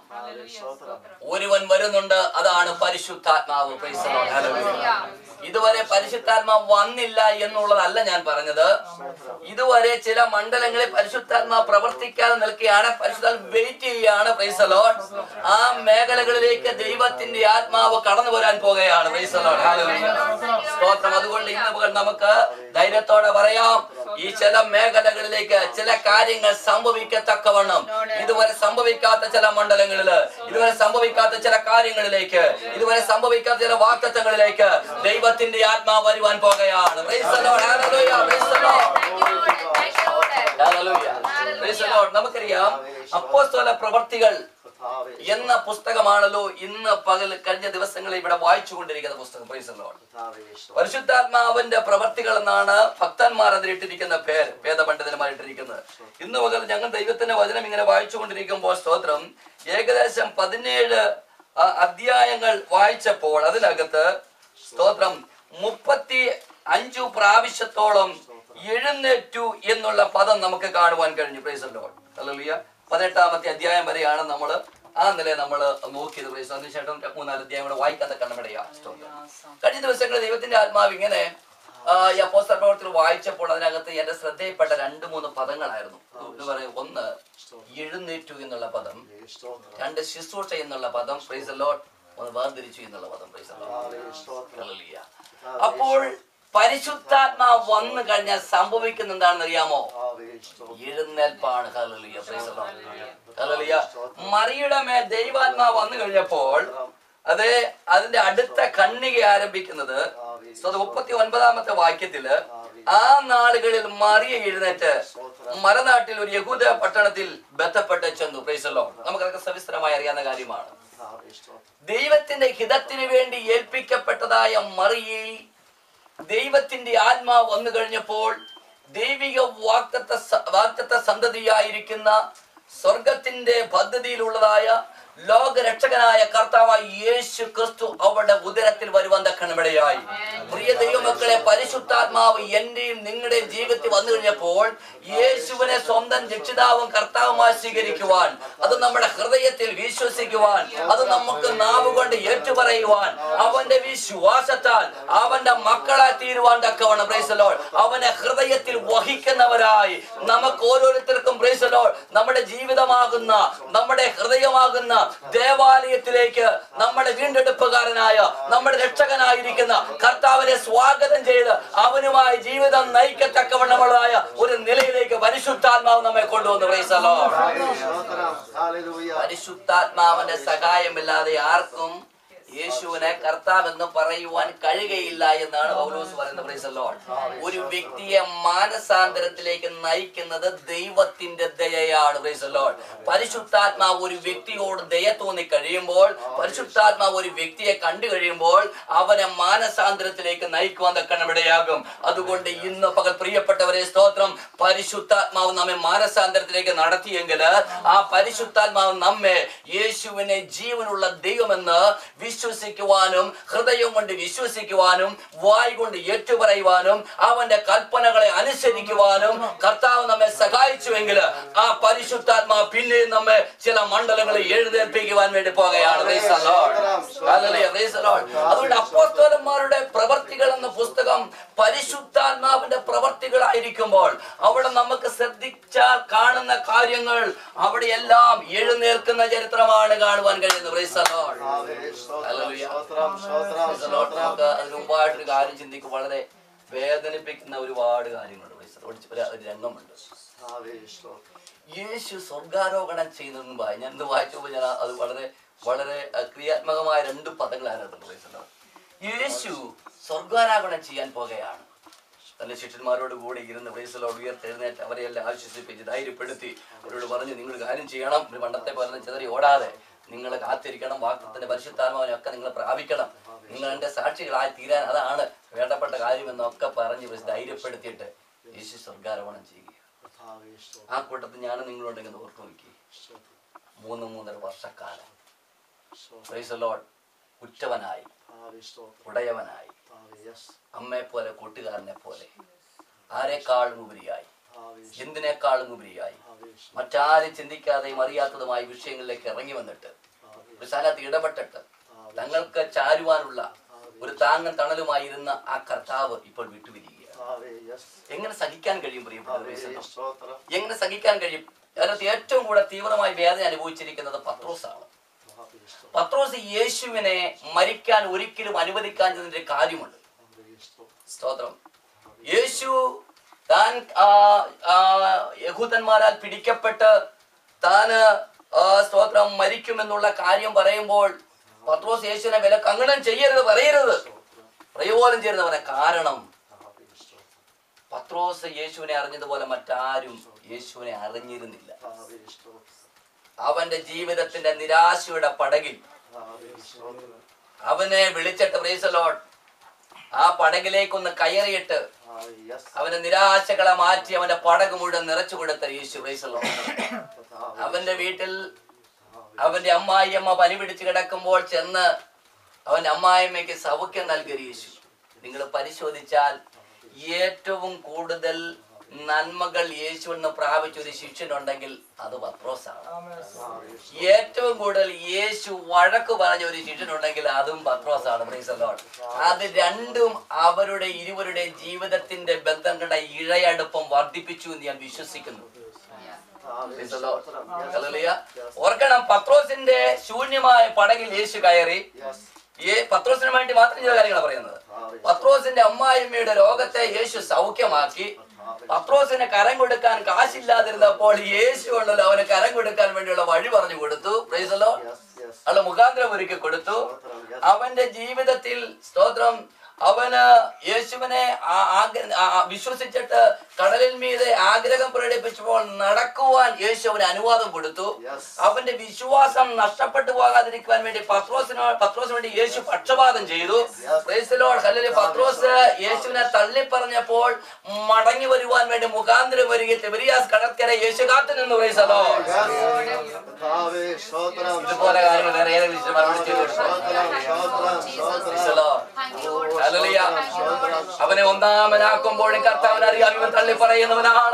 ഒരുവൻ വരുന്നുണ്ട് അതാണ് പരിശുദ്ധാത്മാവ് Praise the Lord. Hallelujah. ഇതുവരെ പരിശുദ്ധാത്മാവ് വന്നില്ല എന്നുള്ളതല്ല ഞാൻ പറഞ്ഞത് ഇതുവരെ ചില മണ്ഡലങ്ങളിൽ പരിശുദ്ധാത്മാവ് പ്രവർത്തിക്കാതെ നിൽക്കുകയാണ് പരിശുദ്ധാത്മ വെയിറ്റ് ചെയ്യുകയാണ് Praise the Lord. ആ മേഖലകളിലേക്ക് ദൈവത്തിന്റെ ആത്മാവ് കടന്നു വരാൻ പോകുകയാണ് Praise the Lord. Hallelujah. സ്തോത്രം അതുകൊണ്ട് ഇന്ന് മുതൽ നമുക്ക് ധൈര്യത്തോടെ പറയാം ഈ ചില മേഖലകളിലേക്ക് ചില കാര്യങ്ങൾ സംഭവിക്കത്തക്കവണ്ണം ഇതുവരെ സംഭവിക്കാത്ത ചില മണ്ഡലങ്ങളില് ഇതുവരെ സംഭവിക്കാത്ത ചില കാര്യങ്ങളിലേക്ക് ഇതുവരെ സംഭവിക്കാത്ത ചില വാക്തത്വങ്ങളിലേക്ക് ദൈവത്തിന്റെ ആത്മാവ് വരുവാൻ പോകുകയാണ് Praise the Lord. Hallelujah. Praise the Lord. Hallelujah. Praise the Lord. നമുക്കറിയാം അപ്പോസ്തല പ്രവർത്തികൾ എന്ന പുസ്തകമാണല്ലോ ഇന്ന് പകൽ കഴിഞ്ഞ ദിവസങ്ങളിൽ ഇവിടെ വായിച്ചുകൊണ്ടിരിക്കുന്ന പുസ്തകം Praise the Lord. പരിശുദ്ധാത്മാവിന്റെ പ്രവർത്തികൾ എന്നാണ് ഭക്തന്മാർ അതിലിട്ടിരിക്കുന്ന പേര് വേദപണ്ഡിതന്മാരിട്ടിരിക്കുന്നത് ഇന്ന് മുതൽ ഞങ്ങൾ ദൈവത്തിന്റെ വചനം ഇങ്ങനെ വായിച്ചുകൊണ്ടിരിക്കുമ്പോൾ സ്തോത്രം ഏകദേശം പതിനേഴ് ആ, അധ്യായങ്ങൾ വായിച്ചപ്പോൾ അതിനകത്ത് സ്തോത്രം മുപ്പത്തി അഞ്ചു പ്രാവശ്യത്തോളം എഴുന്നേറ്റു എന്നുള്ള പദം നമുക്ക് കാണുവാൻ കഴിഞ്ഞു പ്രൈസ് ലോഡ് അല്ലെ പതിനെട്ടാമത്തെ അധ്യായം വരെയാണ് നമ്മൾ ആ നിലയെ നമ്മൾ നോക്കിയത് പ്രൈസ് അതിനുശേഷം മൂന്നാല് അധ്യായം കൂടെ വായിക്കാത്ത കണ്ണമടയാ സ്തോത്രം കഴിഞ്ഞ ദിവസങ്ങളിൽ ദൈവത്തിന്റെ ആത്മാവ് ഇങ്ങനെ ആ, ഈ അപ്പോസ്തല പ്രവർത്തനം വായിച്ചപ്പോൾ അതിനകത്ത് എന്റെ ശ്രദ്ധയിൽപ്പെട്ട രണ്ട് മൂന്ന് പദങ്ങളായിരുന്നു എന്ന് പറയും ഒന്ന് എഴുന്നേറ്റു എന്നുള്ള പദം രണ്ട് ശുശ്രൂഷ എന്നുള്ള പദം പ്രൈസ് ലോഡ് ഒന്ന് വേർതിരിച്ചു എന്നുള്ള പദം പ്രൈസ് ഹല്ലേലൂയ. അപ്പോൾ പരിശുദ്ധാത്മാവ് വന്നു കഴിഞ്ഞാൽ സംഭവിക്കുന്ന എന്താണെന്ന് അറിയാമോ എഴുന്നേൽപ്പാണ് hallelujah. Praise the Lord. Hallelujah. മറിയുടെ മേൽ ദൈവാത്മാവ് വന്നു കഴിഞ്ഞപ്പോൾ അത് അതിന്റെ അടുത്ത കണ്ണിക ആരംഭിക്കുന്നത് മുപ്പത്തി ഒൻപതാമത്തെ വാക്യത്തില് ആ നാളുകളിൽ മറിയ എഴുന്നേറ്റ് മലനാട്ടിൽ ഒരു യഹൂദ പട്ടണത്തിൽ ബന്ധപ്പെട്ട് ചെന്നു പ്രൈസല്ലോ നമുക്കതൊക്കെ സവിസ്തരമായി അറിയാവുന്ന കാര്യമാണ് ദൈവത്തിന്റെ ഹിതത്തിന് വേണ്ടി ഏൽപ്പിക്കപ്പെട്ടതായ മറിയയിൽ ദൈവത്തിന്റെ ആത്മാവ് വന്നു കഴിഞ്ഞപ്പോൾ ദൈവിക വാക്തത്വ സ- വാക്തത്വ സന്തതിയായിരിക്കുന്ന സ്വർഗത്തിന്റെ പദ്ധതിയിലുള്ളതായ ലോകരക്ഷകനായ കർത്താവായ യേശു ക്രിസ്തു അവരുടെ ഉദരത്തിൽ വരുവാൻ തക്കണമിടയായി പ്രിയ ദൈവമക്കളെ പരിശുദ്ധാത്മാവ് എന്റെയും നിങ്ങളുടെയും ജീവിതത്തിൽ വന്നു കഴിഞ്ഞപ്പോൾ യേശുവിനെ സ്വന്തം രക്ഷിതാവും കർത്താവുമായി സ്വീകരിക്കുവാൻ അത് നമ്മുടെ ഹൃദയത്തിൽ വിശ്വസിക്കുവാൻ അത് നമുക്ക് നാവ് കൊണ്ട് ഏറ്റുപറയുവാൻ അവന്റെ വിശ്വാസത്താൽ അവന്റെ മക്കളായി തീരുവാൻ തക്കവണ്ണം പ്രൈസലോൾ അവനെ ഹൃദയത്തിൽ വഹിക്കുന്നവരായി നമുക്ക് ഓരോരുത്തർക്കും പ്രൈസലോൾ നമ്മുടെ ജീവിതമാകുന്ന നമ്മുടെ ഹൃദയമാകുന്ന ദേവാലയത്തിലേക്ക് നമ്മുടെ വീണ്ടെടുപ്പുകാരനായ നമ്മുടെ രക്ഷകനായിരിക്കുന്ന കർത്താവിനെ സ്വാഗതം ചെയ്ത് അവനുമായി ജീവിതം നയിക്കത്തക്കവണ്ണമുള്ളതായ ഒരു നിലയിലേക്ക് പരിശുദ്ധാത്മാവ് നമ്മെ കൊണ്ടുവന്നു പ്രൈസലോ Hallelujah. പരിശുദ്ധാത്മാവിന്റെ സഹായമില്ലാതെ ആർക്കും യേശുവിനെ കർത്താവ് എന്ന് പറയുവാൻ കഴിയുകയില്ല എന്നാണ് പൗലോസ് പറയുന്നത് Praise the Lord. ഒരു വ്യക്തിയെ മാനസാന്തരത്തിലേക്ക് നയിക്കുന്നത് ദൈവത്തിന്റെ ദയയാണ് Praise the Lord. പരിശുദ്ധാത്മാവ് ഒരു വ്യക്തിയോട് ദയ തോന്നി കഴിയുമ്പോൾ പരിശുദ്ധാത്മാവ് ഒരു വ്യക്തിയെ കണ്ടു കഴിയുമ്പോൾ അവനെ മാനസാന്തരത്തിലേക്ക് നയിക്കുവാൻ തക്കണം ഇടയാകും അതുകൊണ്ട് ഇന്ന് പകൽ പ്രിയപ്പെട്ടവരെ സ്തോത്രം പരിശുദ്ധാത്മാവ് നമ്മെ മാനസാന്തരത്തിലേക്ക് നടത്തിയെങ്കിൽ ആ പരിശുദ്ധാത്മാവ് നമ്മെ യേശുവിനെ ജീവനുള്ള ദൈവമെന്ന് വിശ്വസിക്കുവാനും ഹൃദയം കൊണ്ട് വിശ്വസിക്കുവാനും വായ് കൊണ്ട് ഏറ്റുപറയുവാനും അവന്റെ കൽപ്പനകളെ അനുസരിക്കുവാനും കർത്താവ് നമ്മെ സഹായിച്ചുവെങ്കിൽ ആ പരിശുദ്ധാത്മാവ് പിന്നെയും നമ്മെ ചില മണ്ഡലങ്ങളിൽ എഴുന്നേൽപ്പിക്കുവാൻ വേണ്ടി പോകുകയാണ് Praise the Lord. Hallelujah. Praise the Lord. അതുകൊണ്ട് അപ്പോസ്തലന്മാരുടെ പ്രവർത്തികൾ എന്ന പുസ്തകം പരിശുദ്ധാത്മാവിന്റെ പ്രവർത്തികളായിരിക്കുമ്പോൾ അവിടെ നമുക്ക് ശ്രദ്ധിച്ചാൽ കാണുന്ന കാര്യങ്ങൾ അവിടെയെല്ലാം എഴുന്നേൽക്കുന്ന ചരിത്രമാണ് കാണുവാൻ കഴിയുന്നത് Praise the Lord. Hallelujah. Stotram, stotram, Praise the Lord. stotram. നമുക്ക് അതിന് മുമ്പായിട്ടൊരു കാര്യം ചിന്തിക്കും വളരെ വേദനിപ്പിക്കുന്ന ഒരുപാട് കാര്യങ്ങളുണ്ട് Praise the Lord. ഒരു ഒരു രംഗമുണ്ട് Hallelujah. യേശു സ്വർഗാരോഹണം ചെയ്യുന്നതിന് മുമ്പായി ഞാൻ ഇന്ന് വായിച്ചപ്പോൾ ഞാൻ അത് വളരെ വളരെ അഹ്, ക്രിയാത്മകമായ രണ്ട് പദങ്ങളാണ് അതിനകത്ത് Praise the Lord. യേശു സ്വർഗാരോഹണം ചെയ്യാൻ പോകുകയാണ് തന്റെ ശിഷ്യന്മാരോട് കൂടി ഇരുന്ന് പ്രൈസലോ ഉയർത്തെഴുന്നേറ്റ് അവരെയെല്ലാം ആശ്വസിപ്പിച്ച് ധൈര്യപ്പെടുത്തി അവരോട് പറഞ്ഞു നിങ്ങൾ കാര്യം ചെയ്യണം ഒരു പണ്ടത്തെ പോലെ ഒന്നും ചിതറി ഓടാതെ നിങ്ങൾ കാത്തിരിക്കണം വാക്തത്തിന്റെ പരിശുദ്ധാത്മാവിനെ ഒക്കെ നിങ്ങൾ പ്രാപിക്കണം നിങ്ങൾ എന്റെ സാക്ഷികളായി തീരാൻ അതാണ് വേണ്ടപ്പെട്ട കാര്യമെന്നൊക്കെ പറഞ്ഞ് ഇവരെ ധൈര്യപ്പെടുത്തിയിട്ട് യേശു സ്വർഗാരോഹണം ചെയ്യുക Hallelujah. ആ കൂട്ടത്തിൽ ഞാൻ നിങ്ങളുണ്ടെങ്കിൽ ഓർത്തു നോക്കി മൂന്ന് മൂന്നര വർഷക്കാലം പ്രൈസ് ലോഡ് ഉറ്റവനായി Hallelujah. ഉടയവനായി Hallelujah. അമ്മയെ പോലെ കൂട്ടുകാരനെ പോലെ ആരെക്കാളും ഉപരിയായി Hallelujah. എന്തിനേക്കാളും ഉപരിയായി Hallelujah. മറ്റാരും ചിന്തിക്കാതെയും അറിയാത്തതുമായ വിഷയങ്ങളിലേക്ക് ഇറങ്ങി വന്നിട്ട് ഒരു സ്ഥലത്ത് ഇടപെട്ടിട്ട് തങ്ങൾക്ക് ചാരുവാനുള്ള ഒരു താങ്ങും തണലുമായിരുന്ന ആ കർത്താവ് ഇപ്പോൾ വിട്ടുപിരിയുകയാണ് Hallelujah. എങ്ങനെ സഹിക്കാൻ കഴിയും പ്രിയപ്പെട്ടവരെ Hallelujah. Stotram. എങ്ങനെ സഹിക്കാൻ കഴിയും അതിനകത്ത് ഏറ്റവും കൂടെ തീവ്രമായി വേദന അനുഭവിച്ചിരിക്കുന്നത് പത്രോസാണ് Hallelujah. പത്രോസ് യേശുവിനെ മരിക്കാൻ ഒരിക്കലും അനുവദിക്കാഞ്ഞതിന്റെ കാര്യമുണ്ട് Hallelujah. സ്തോത്രം യേശു താൻ ആ, ആ, യഹൂദന്മാരാൽ പിടിക്കപ്പെട്ട് താന് ആ, സ്തോത്രം മരിക്കുമെന്നുള്ള കാര്യം പറയുമ്പോൾ പത്രോസ് യേശുവിനെ വില കങ്ങണം ചെയ്യരുത് പറയരുത് പ്രയോജനം ചെയ്യരുത് കാരണം Hallelujah. പത്രോസ് യേശുവിനെ അറിഞ്ഞതുപോലെ മറ്റാരും യേശുവിനെ അറിഞ്ഞിരുന്നില്ല Hallelujah. അവന്റെ ജീവിതത്തിന്റെ നിരാശയുടെ പടകിൽ Hallelujah. അവനെ വിളിച്ചിട്ട് പ്രൈസലോട്ട് ആ പടകിലേക്കൊന്ന് കയറിയിട്ട് Hallelujah. അവന്റെ നിരാശകളെ മാറ്റി അവന്റെ പടക് മുഴുവൻ നിറച്ചു കൊടുത്ത യേശു പ്രൈസലോട്ട് അവന്റെ വീട്ടിൽ അവന്റെ അമ്മായിയമ്മ പനി പിടിച്ച് കിടക്കുമ്പോൾ ചെന്ന് അവന്റെ അമ്മായിയമ്മയ്ക്ക് സൗഖ്യം നൽകിയ യേശു നിങ്ങൾ പരിശോധിച്ചാൽ ഏറ്റവും കൂടുതൽ നന്മകൾ യേശുവിന് പ്രാപിച്ച ഒരു ശിഷ്യനുണ്ടെങ്കിൽ അത് പത്രോസാണ് ഏറ്റവും കൂടുതൽ യേശു വഴക്ക് പറഞ്ഞ ഒരു ശിഷ്യനുണ്ടെങ്കിൽ അതും പത്രോസാണ് Praise the Lord. അത് രണ്ടും അവരുടെ ഇരുവരുടെ ജീവിതത്തിന്റെ ബന്ധങ്ങളുടെ ഇഴയടുപ്പം വർദ്ധിപ്പിച്ചു എന്ന് ഞാൻ വിശ്വസിക്കുന്നു Praise the Lord. Hallelujah. ഓർക്കണം പത്രോസിന്റെ ശൂന്യമായ പടകിൽ യേശു കയറി Yes. ഏ പത്രോസിന് വേണ്ടി മാത്രം ചില കാര്യങ്ങളാണ് പറയുന്നത് പത്രോസിന്റെ അമ്മായിമ്മയുടെ രോഗത്തെ യേശു സൗഖ്യമാക്കി പത്രോസിന് കരം കൊടുക്കാൻ കാശില്ലാതിരുന്നപ്പോൾ യേശു ഉണ്ടല്ലോ അവന് കരം കൊടുക്കാൻ വേണ്ടിയുള്ള വഴി പറഞ്ഞു കൊടുത്തു പ്രൈസലോ Yes. Yes. അല്ല മുഖാന്തരം ഒരുക്കി കൊടുത്തു അവന്റെ ജീവിതത്തിൽ സ്തോത്രം അവന് യേശുവിനെ ആ- ആഗ്ര- ആ- ആ വിശ്വസിച്ചിട്ട് കടലിൽ മീതെ ആഗ്രഹം പ്രകടിപ്പിച്ചപ്പോൾ നടക്കുവാൻ യേശു അവന് അനുവാദം കൊടുത്തു Yes. അവന്റെ വിശ്വാസം നഷ്ടപ്പെട്ടു പോകാതിരിക്കുവാൻ വേണ്ടി പത്രോസിനോ പത്രോസിന് വേണ്ടി യേശു പക്ഷപാതം ചെയ്തു Praise the Lord. Hallelujah. പത്രോസ് യേശുവിനെ തള്ളി പറഞ്ഞപ്പോൾ മടങ്ങി വരുവാൻ വേണ്ടി മുഖാന്തരം വരികയും തെബരിയാസ് കടൽക്കര യേശു കാത്തു നിന്നു Praise the Lord. കർത്താവേ, സ്തോത്രം, ഇതുപോലെ കാര്യങ്ങൾ വേറെ ഏതെങ്കിലും വിഷയം മറുപടി ചെയ്തു കൊടുത്തോ? സ്തോത്രം, സ്തോത്രം, Praise സ്തോത്രം. the Lord. Hallelujah. അവനെ ഒന്നാമനാക്കുമ്പോഴും കർത്താവിനെ അറിയാം ഇവൻ തള്ളി പറയുന്നവനാണ്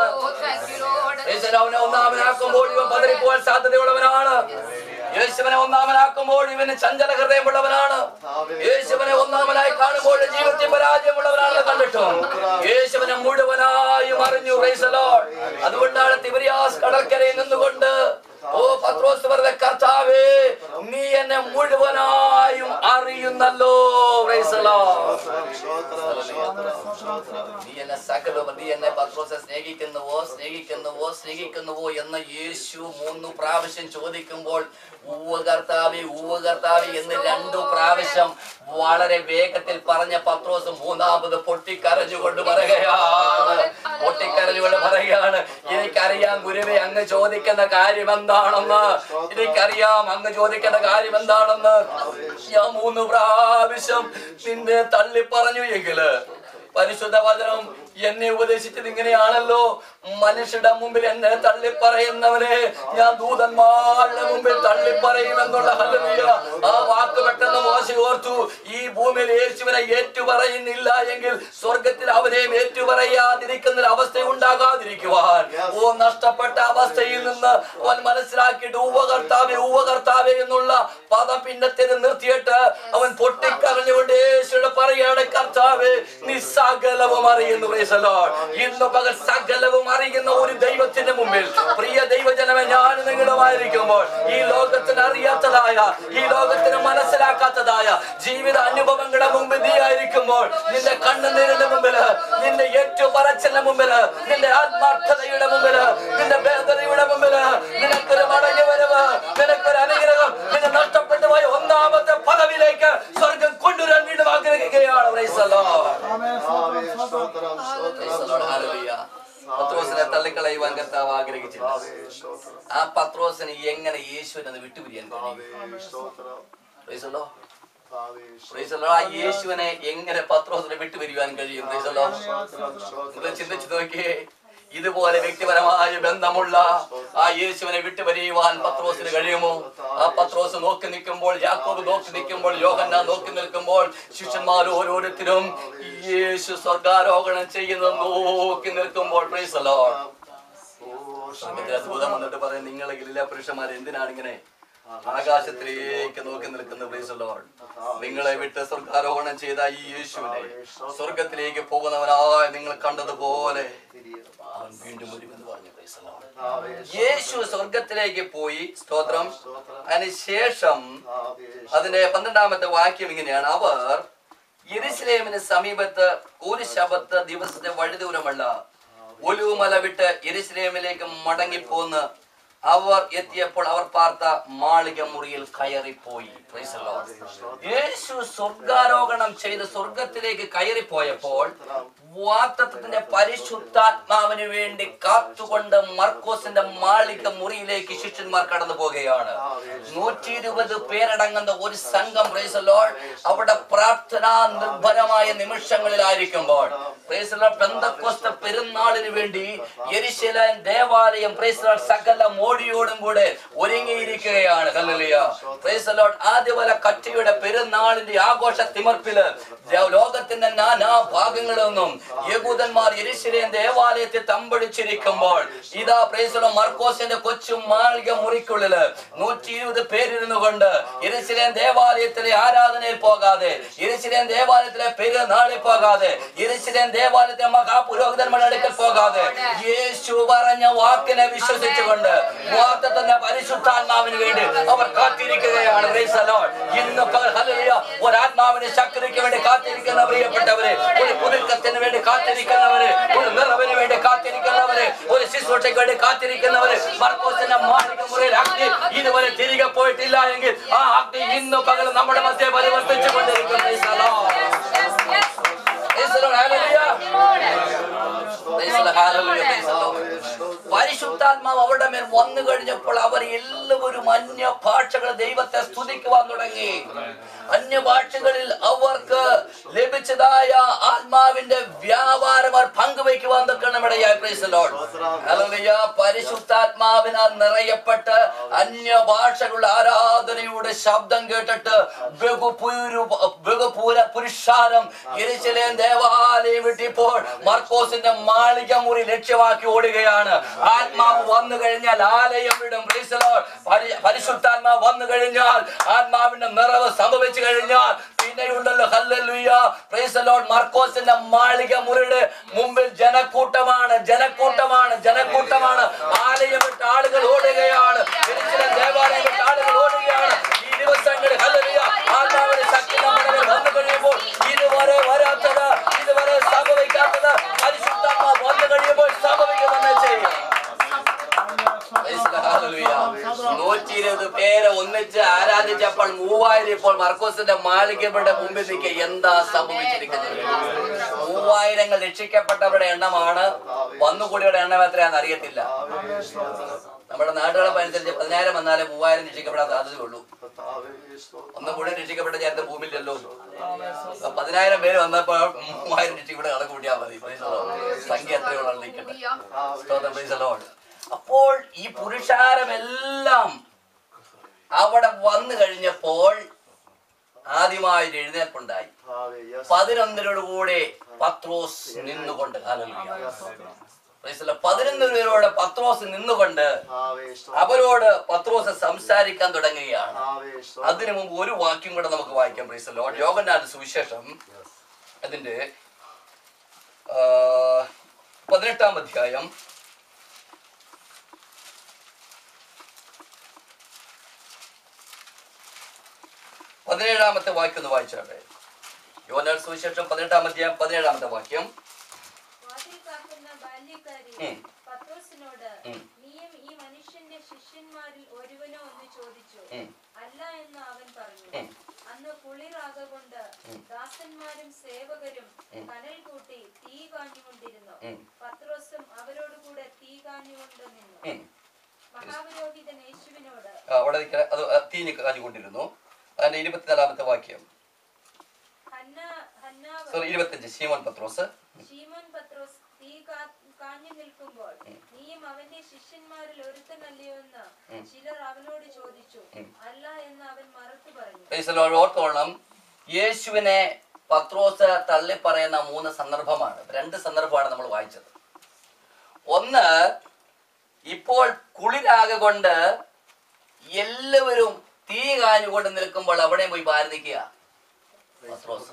യേശുവിനെ അവനെ ഒന്നാമനാക്കുമ്പോൾ ഇവൻ പതറിപ്പോവാൻ സാധ്യതയുള്ളവനാണ് യേശുവിനെ ഒന്നാമനാക്കുമ്പോൾ ഇവന് ചഞ്ചല ഹൃദയമുള്ളവനാണ് യേശുവിനെ ഒന്നാമനായി കാണുമ്പോൾ ജീവിതത്തിൽ പരാജയമുള്ളവനാണെന്ന് കണ്ടിട്ടും യേശുവിനെ മുഴുവനായും അറിഞ്ഞു Praise the Lord. അതുകൊണ്ടാണ് തിബരിയാസ് കടൽക്കരയിൽ നിന്നുകൊണ്ട് ഓ പത്രോസ് വെറുതെ കർത്താവേ നീ എന്നെ മുഴുവനായും അറിയുന്നല്ലോ Praise the Lord. സ്തോത്രം, സ്തോത്രം, സ്തോത്രം. നീ എന്നെ സകലവും നീ എന്നെ പത്രോസെ സ്നേഹിക്കുന്നുവോ സ്നേഹിക്കുന്നുവോ സ്നേഹിക്കുന്നുവോ എന്ന് യേശു മൂന്ന് പ്രാവശ്യം ചോദിക്കുമ്പോൾ ഊവ കർത്താവി ഊവ കർത്താവി എന്ന് രണ്ടു പ്രാവശ്യം വളരെ വേഗത്തിൽ പറഞ്ഞ പത്രോസ് മൂന്നാമത് പൊട്ടിക്കരഞ്ഞുകൊണ്ട് പറയുകയാണ് പൊട്ടിക്കരഞ്ഞുകൊണ്ട് പറയുകയാണ് എനിക്കറിയാം ഗുരുവെ അങ്ങ് ചോദിക്കുന്ന കാര്യം എന്താണെന്ന് എനിക്കറിയാം അങ്ങ് ചോദിക്കുന്ന കാര്യം എന്താണെന്ന് ഞാൻ മൂന്ന് പ്രാവശ്യം നിന്നെ തള്ളി പറഞ്ഞു എങ്കില് പരിശുദ്ധ വചനം എന്നെ ഉപദേശിച്ചത് ഇങ്ങനെയാണല്ലോ മനുഷ്യരുടെ മുമ്പിൽ എന്നെ തള്ളി പറയുന്നവനെ ഞാൻ ദൂതന്മാരുടെ മുമ്പിൽ തള്ളി പറയുമെന്നുള്ള ഹല്ലേലൂയ ആ വാക്ക് പെട്ടെന്ന് മോശ ഓർത്തു ഈ ഭൂമിയിൽ യേശുവിനെ ഏറ്റുപറയുന്നില്ല എങ്കിൽ സ്വർഗത്തിൽ അവനെയും ഏറ്റുപറയാതിരിക്കുന്ന ഒരു അവസ്ഥ ഉണ്ടാകാതിരിക്കുവാൻ ഓ നഷ്ടപ്പെട്ട അവസ്ഥയിൽ നിന്ന് അവൻ മനസ്സിലാക്കിയിട്ട് ഉപകർത്താവെ ഉപകർത്താവെ എന്നുള്ള പദം പിന്നത്തേത് നിർത്തിയിട്ട് അവൻ പൊട്ടിക്കറിഞ്ഞുകൊണ്ട് യേശുവിടെ പറയാണ് കർത്താവെ നീ സകലവും അറിയുന്നു praise the Lord. ഇന്ന് പകൽ സകലവും അറിയുന്ന ഒരു ദൈവത്തിന്റെ മുമ്പിൽ പ്രിയ ദൈവജനമെ ഞാൻ നിങ്ങളുമായിരിക്കുമ്പോൾ ഈ ലോകത്തിന് അറിയാത്തതായ ഈ ലോകത്തിന് മനസ്സിലാക്കാത്തതായ ജീവിത അനുഭവങ്ങളുടെ മുമ്പിൽ നീ ആയിരിക്കുമ്പോൾ നിന്റെ കണ്ണുനീരിന്റെ മുമ്പില് നിന്റെ ഏറ്റുപറച്ചിലിന്റെ മുമ്പില് നിന്റെ ആത്മാർത്ഥതയുടെ മുമ്പില് നിന്റെ വേദനയുടെ മുമ്പില് നിനക്കൊരു മടങ്ങി വരവ് നിനക്കൊരു അനുഗ്രഹം നിന്റെ നഷ്ടപ്പെട്ടു പോയ ഒന്നാമത്തെ പദവിയിലേക്ക് സ്വർഗം കൊണ്ടുവരാൻ വീണ്ടും ആഗ്രഹിക്കുകയാണ് Praise the Lord. കർത്താവേ, സ്തോത്രം, Praise the സ്തോത്രം, Lord. Hallelujah. പത്രോസിനെ തള്ളിക്കളയുവാൻ കർത്താവ് ആഗ്രഹിച്ചില്ല കർത്താവേ, സ്തോത്രം, ആ പത്രോസിന് എങ്ങനെ യേശുവിനെ ഒന്ന് വിട്ടുപിരിയാൻ കഴിയും കർത്താവേ, സ്തോത്രം, Praise the Lord. കർത്താവേ, Praise the Lord. ആ യേശുവിനെ എങ്ങനെ പത്രോസിനെ വിട്ടുപിരിയാൻ കഴിയും Praise the Lord. സ്തോത്രം, നിങ്ങൾ സ്തോത്രം, ചിന്തിച്ചു നോക്കിയേ ഇതുപോലെ വ്യക്തിപരമായ ബന്ധമുള്ള ആ യേശുവിനെ വിട്ടുപരിയുവാൻ പത്രോസിന് കഴിയുമോ ആ പത്രോസ് നോക്കി നിൽക്കുമ്പോൾ യാക്കോബ് നോക്കി നിൽക്കുമ്പോൾ യോഹന്ന നോക്കി നിൽക്കുമ്പോൾ ശിഷ്യന്മാർ ഓരോരുത്തരും യേശു സ്വർഗാരോഹണം ചെയ്യുന്നത് നോക്കി നിൽക്കുമ്പോൾ praise the Lord. ഓ, സംഗീത അത്ഭുതം വന്നിട്ട് പറയും നിങ്ങളെ ഗലീല പുരുഷന്മാർ എന്തിനാണ് ഇങ്ങനെ ആകാശത്തിലേക്ക് നോക്കി നിൽക്കുന്ന praise the Lord. നിങ്ങളെ വിട്ട് സ്വർഗാരോഹണം ചെയ്ത ഈ യേശുവിനെ സ്വർഗത്തിലേക്ക് പോകുന്നവനായ നിങ്ങൾ കണ്ടതുപോലെ തിരിയണം. അവൻ വീണ്ടും വരുമെന്ന് പറഞ്ഞു praise the Lord. കർത്താവേ, യേശു സ്വർഗത്തിലേക്ക് പോയി സ്തോത്രം അതിനുശേഷം കർത്താവേ, അതിന്റെ പന്ത്രണ്ടാമത്തെ വാക്യം ഇങ്ങനെയാണ് അവർ യെരുശലേമിന് സമീപത്ത് ഒരു ശബത്ത് ദിവസത്തെ വഴിദൂരമല്ല ഒലുമല വിട്ട് യെരുശലേമിലേക്ക് മടങ്ങിപ്പോന്ന് അവർ എത്തിയപ്പോൾ അവർ പാർത്ത മാളിക മുറിയിൽ കയറിപ്പോയി Praise the Lord. യേശു സ്വർഗാരോഹണം ചെയ്ത് സ്വർഗത്തിലേക്ക് കയറിപ്പോയപ്പോൾ വാത്തത്വത്തിന്റെ പരിശുദ്ധാത്മാവിന് വേണ്ടി കാത്തുകൊണ്ട് മർക്കോസിന്റെ മാളിക മുറിയിലേക്ക് ശിഷ്യന്മാർ കടന്നു പോകുകയാണ് നൂറ്റി ഇരുപത് പേരടങ്ങുന്ന ഒരു സംഘം Praise the Lord. അവിടെ പ്രാർത്ഥനാ നിർഭരമായ നിമിഷങ്ങളിലായിരിക്കുമ്പോൾ Praise the Lord. പെന്തക്കോസ്ത പെരുന്നാളിന് വേണ്ടി യെരുശലേം ദേവാലയം Praise the Lord, സകല മോടിയോടും കൂടെ ഒരുങ്ങിയിരിക്കുകയാണ് ഹല്ലേലൂയ. Praise the Lord. ആദ്യവല കറ്റയുടെ പെരുന്നാളിന്റെ ആഘോഷ തിമർപ്പില് ലോ- ലോകത്തിന്റെ നാനാ ഭാഗങ്ങളിൽ നിന്നും യഹൂദന്മാർ യെരുശലേം ദേവാലയത്തിൽ തമ്പടിച്ചിരിക്കുമ്പോൾ ഇതാ പ്രേസലോ മർക്കോസിന്റെ കൊച്ചു മാളിക മുറിക്കുള്ളില് നൂറ്റി ഇരുപത് പേരിരുന്നു കൊണ്ട് യെരുശലേം ദേവാലയത്തിലെ ആരാധനയിൽ പോകാതെ യെരുശലേം ദേവാലയത്തിലെ പെരുന്നാളിൽ പോകാതെ യെരുശലേം ദേവാലയത്തിലെ മഹാപുരോഹിതന്മാരുടെ അടുക്കൽ പോകാതെ യേശു പറഞ്ഞ വാക്കിനെ വിശ്വസിച്ചുകൊണ്ട് വാർത്തത്തിന്റെ പരിശുദ്ധാത്മാവിന് വേണ്ടി അവർ കാത്തിരിക്കുകയാണ് Praise the Lord. ഇന്ന് പകൽ ഹല്ലേലൂയ ഒരാത്മാവിന്റെ ശക്തിക്ക് വേണ്ടി കാത്തിരിക്കുന്ന പ്രിയപ്പെട്ടവരെ ഒരു പുതുക്കത്തിന് വേണ്ടി കാത്തിരിക്കുന്നവര് ഒരു നിറവിന് വേണ്ടി കാത്തിരിക്കുന്നവര് ഒരു ശുശ്രൂഷയ്ക്ക് വേണ്ടി കാത്തിരിക്കുന്നവര് മർക്കോസിന്റെ മാളിക മുറിയിൽ അഗ്നി ഇതുവരെ തിരികെ പോയിട്ടില്ല എങ്കിൽ ആ അഗ്നി ഇന്ന് പകൽ നമ്മുടെ മധ്യ പരിവർത്തിച്ചു കൊണ്ടിരിക്കും Praise the Lord. Yes, yes, yes. മേൽ വന്നു കഴിഞ്ഞപ്പോൾ അവർ എല്ലാവരും അന്യ ഭാഷകൾ ദൈവത്തെ സ്തുതിക്കുവാൻ തുടങ്ങി അന്യഭാഷകളിൽ അവർക്ക് ലഭിച്ചതായ ആത്മാവിന്റെ വ്യാപാരം അവർ പങ്കുവയ്ക്കുവാൻ നിൽക്കണമിടയായി Praise the Lord. Hallelujah. പരിശുദ്ധാത്മാവിനാൽ നിറയപ്പെട്ട് അന്യഭാഷകളുടെ ആരാധനയുടെ ശബ്ദം കേട്ടിട്ട് ബഹുപൂരു ബഹുപൂര പുരുഷാരം യെരൂശലേം ദേവാലയം വിട്ടിപ്പോൾ മർക്കോസിന്റെ മാളിക മുറി ലക്ഷ്യമാക്കി ഓടുകയാണ് ആത്മാവ് വന്നു കഴിഞ്ഞാൽ ആലയം വിടും Praise the Lord. പരി- പരിശുദ്ധാത്മാവ് വന്നു കഴിഞ്ഞാൽ ആത്മാവിന്റെ നിറവ് സംഭവിച്ചു കഴിഞ്ഞാൽ പിന്നെയുണ്ടല്ലോ ഹല്ലേലൂയ പ്രൈസ് ദി ലോർഡ് മർക്കോസിന്റെ മാളിക മുറിയുടെ മുമ്പിൽ ജനക്കൂട്ടമാണ് ജനക്കൂട്ടമാണ് ജനക്കൂട്ടമാണ് ആലയം വിട്ട് ആളുകൾ ഓടുകയാണ് യെരൂശലേം ദേവാലയം വിട്ട് ആളുകൾ ഓടുകയാണ് ഈ ദിവസങ്ങളിൽ ഹല്ലേലൂയ ആത്മാവിന്റെ ശക്തി നമ്മുടെ മേൽ വന്നു കഴിയുമ്പോൾ ഇതുവരെ വരാത്തത് ഇതുവരെ സംഭവിക്കാത്തത് പരിശുദ്ധാത്മാവ് വന്നു കഴിയുമ്പോൾ സംഭവിക്കുമെന്ന് ചെയ്യും നൂറ്റി ഇരുപത് പേരെ ഒന്നിച്ച് ആരാധിച്ചപ്പോൾ മൂവായിരം ഇപ്പോൾ മർക്കോസിന്റെ മാളികയുടെ മുമ്പിൽ നിൽക്കുക എന്താ സംഭവിച്ചിരിക്കുന്നത് മൂവായിരങ്ങൾ രക്ഷിക്കപ്പെട്ടവരുടെ എണ്ണമാണ് വന്നുകൂടിയുടെ എണ്ണം എത്രയാണെന്ന് അറിയത്തില്ല നമ്മുടെ നാട്ടുകളെ അനുസരിച്ച് പതിനായിരം വന്നാലേ മൂവായിരം രക്ഷിക്കപ്പെടാൻ സാധ്യതയുള്ളൂ ഒന്നും കൂടി രക്ഷിക്കപ്പെട്ട ചരിത്രം ഭൂമിയിലല്ലോ അപ്പൊ പതിനായിരം പേര് വന്നപ്പോൾ മൂവായിരം രക്ഷിക്കപ്പെട്ട കണക്ക് കൂട്ടിയാൽ മതി Praise the Lord. സംഖ്യ എത്രയുള്ള നിൽക്കട്ടെ സ്തോത്രം, praise the Lord. അപ്പോൾ ഈ പുരുഷാരമെല്ലാം അവിടെ വന്നു കഴിഞ്ഞപ്പോൾ ആദ്യമായി ഒരു എഴുന്നേൽപ്പുണ്ടായി പതിനൊന്നിനോട് കൂടെ പത്രോസ് നിന്നുകൊണ്ട് ഹല്ലേലൂയ. Praise the Lord. പതിനൊന്ന് പേരോട് പത്രോസ് നിന്നുകൊണ്ട് അവരോട് പത്രോസ് സംസാരിക്കാൻ തുടങ്ങുകയാണ് അതിനു മുമ്പ് ഒരു വാക്യം കൂടെ നമുക്ക് വായിക്കാം പ്രൈസ് ലോഡ് യോഗനാഥ് സുവിശേഷം അതിന്റെ ആ, പതിനെട്ടാം അധ്യായം പതിനേഴാമത്തെ വാക്യം ഒന്ന് വായിച്ചാട്ടെ യോഗനാഥ് സുവിശേഷം പതിനെട്ടാം അധ്യായം പതിനേഴാമത്തെ വാക്യം വാതിൽ കാക്കുന്ന ബാല്യക്കാരി ഉം. പത്രോസിനോട് ഉം. നീയും ഈ മനുഷ്യന്റെ ശിഷ്യന്മാരിൽ ഒരുവനോ എന്ന് ചോദിച്ചു ഉം. അല്ല എന്ന് അവൻ പറഞ്ഞു ഉം. അന്ന് കുളിറാകൊണ്ട് ദാസന്മാരും സേവകരും കനൽ കൂട്ടി തീ കാഞ്ഞുകൊണ്ടിരുന്നു ഉം. പത്രോസും അവരോട് കൂടെ തീ കാഞ്ഞുകൊണ്ട് നിന്നു ഉം. മഹാപുരോഹിതൻ യേശുവിനോട് ആ, അവിടെ നിൽക്കുന്ന അത് തീഞ്ഞ് കാഞ്ഞുകൊണ്ടിരുന്നു അതിന്റെ ഇരുപത്തിനാലാമത്തെ വാക്യം ഹന്ന ഹന്നാവ് സോറി ഇരുപത്തഞ്ച് ശീമോൻ പത്രോസ് ശീമോൻ പത്രോസ് തീ കാ- കാഞ്ഞു നിൽക്കുമ്പോൾ നീയും അവന്റെ ശിഷ്യന്മാരിൽ ഒരുത്തനല്ലയോ എന്ന് ചിലർ അവനോട് ചോദിച്ചു അല്ല എന്ന് അവൻ മറുത്തു പറഞ്ഞു Praise the Lord. ഓർത്തോളം യേശുവിനെ പത്രോസ് തള്ളി പറയുന്ന മൂന്ന് സന്ദർഭമാണ് രണ്ട് സന്ദർഭമാണ് നമ്മൾ വായിച്ചത് ഒന്ന് ഇപ്പോൾ കുളിരാകെ കൊണ്ട് എല്ലാവരും തീ കാഞ്ഞുകൊണ്ട് നിൽക്കുമ്പോൾ അവിടെ പോയി ഭാരതിക്കുക പത്രോസ്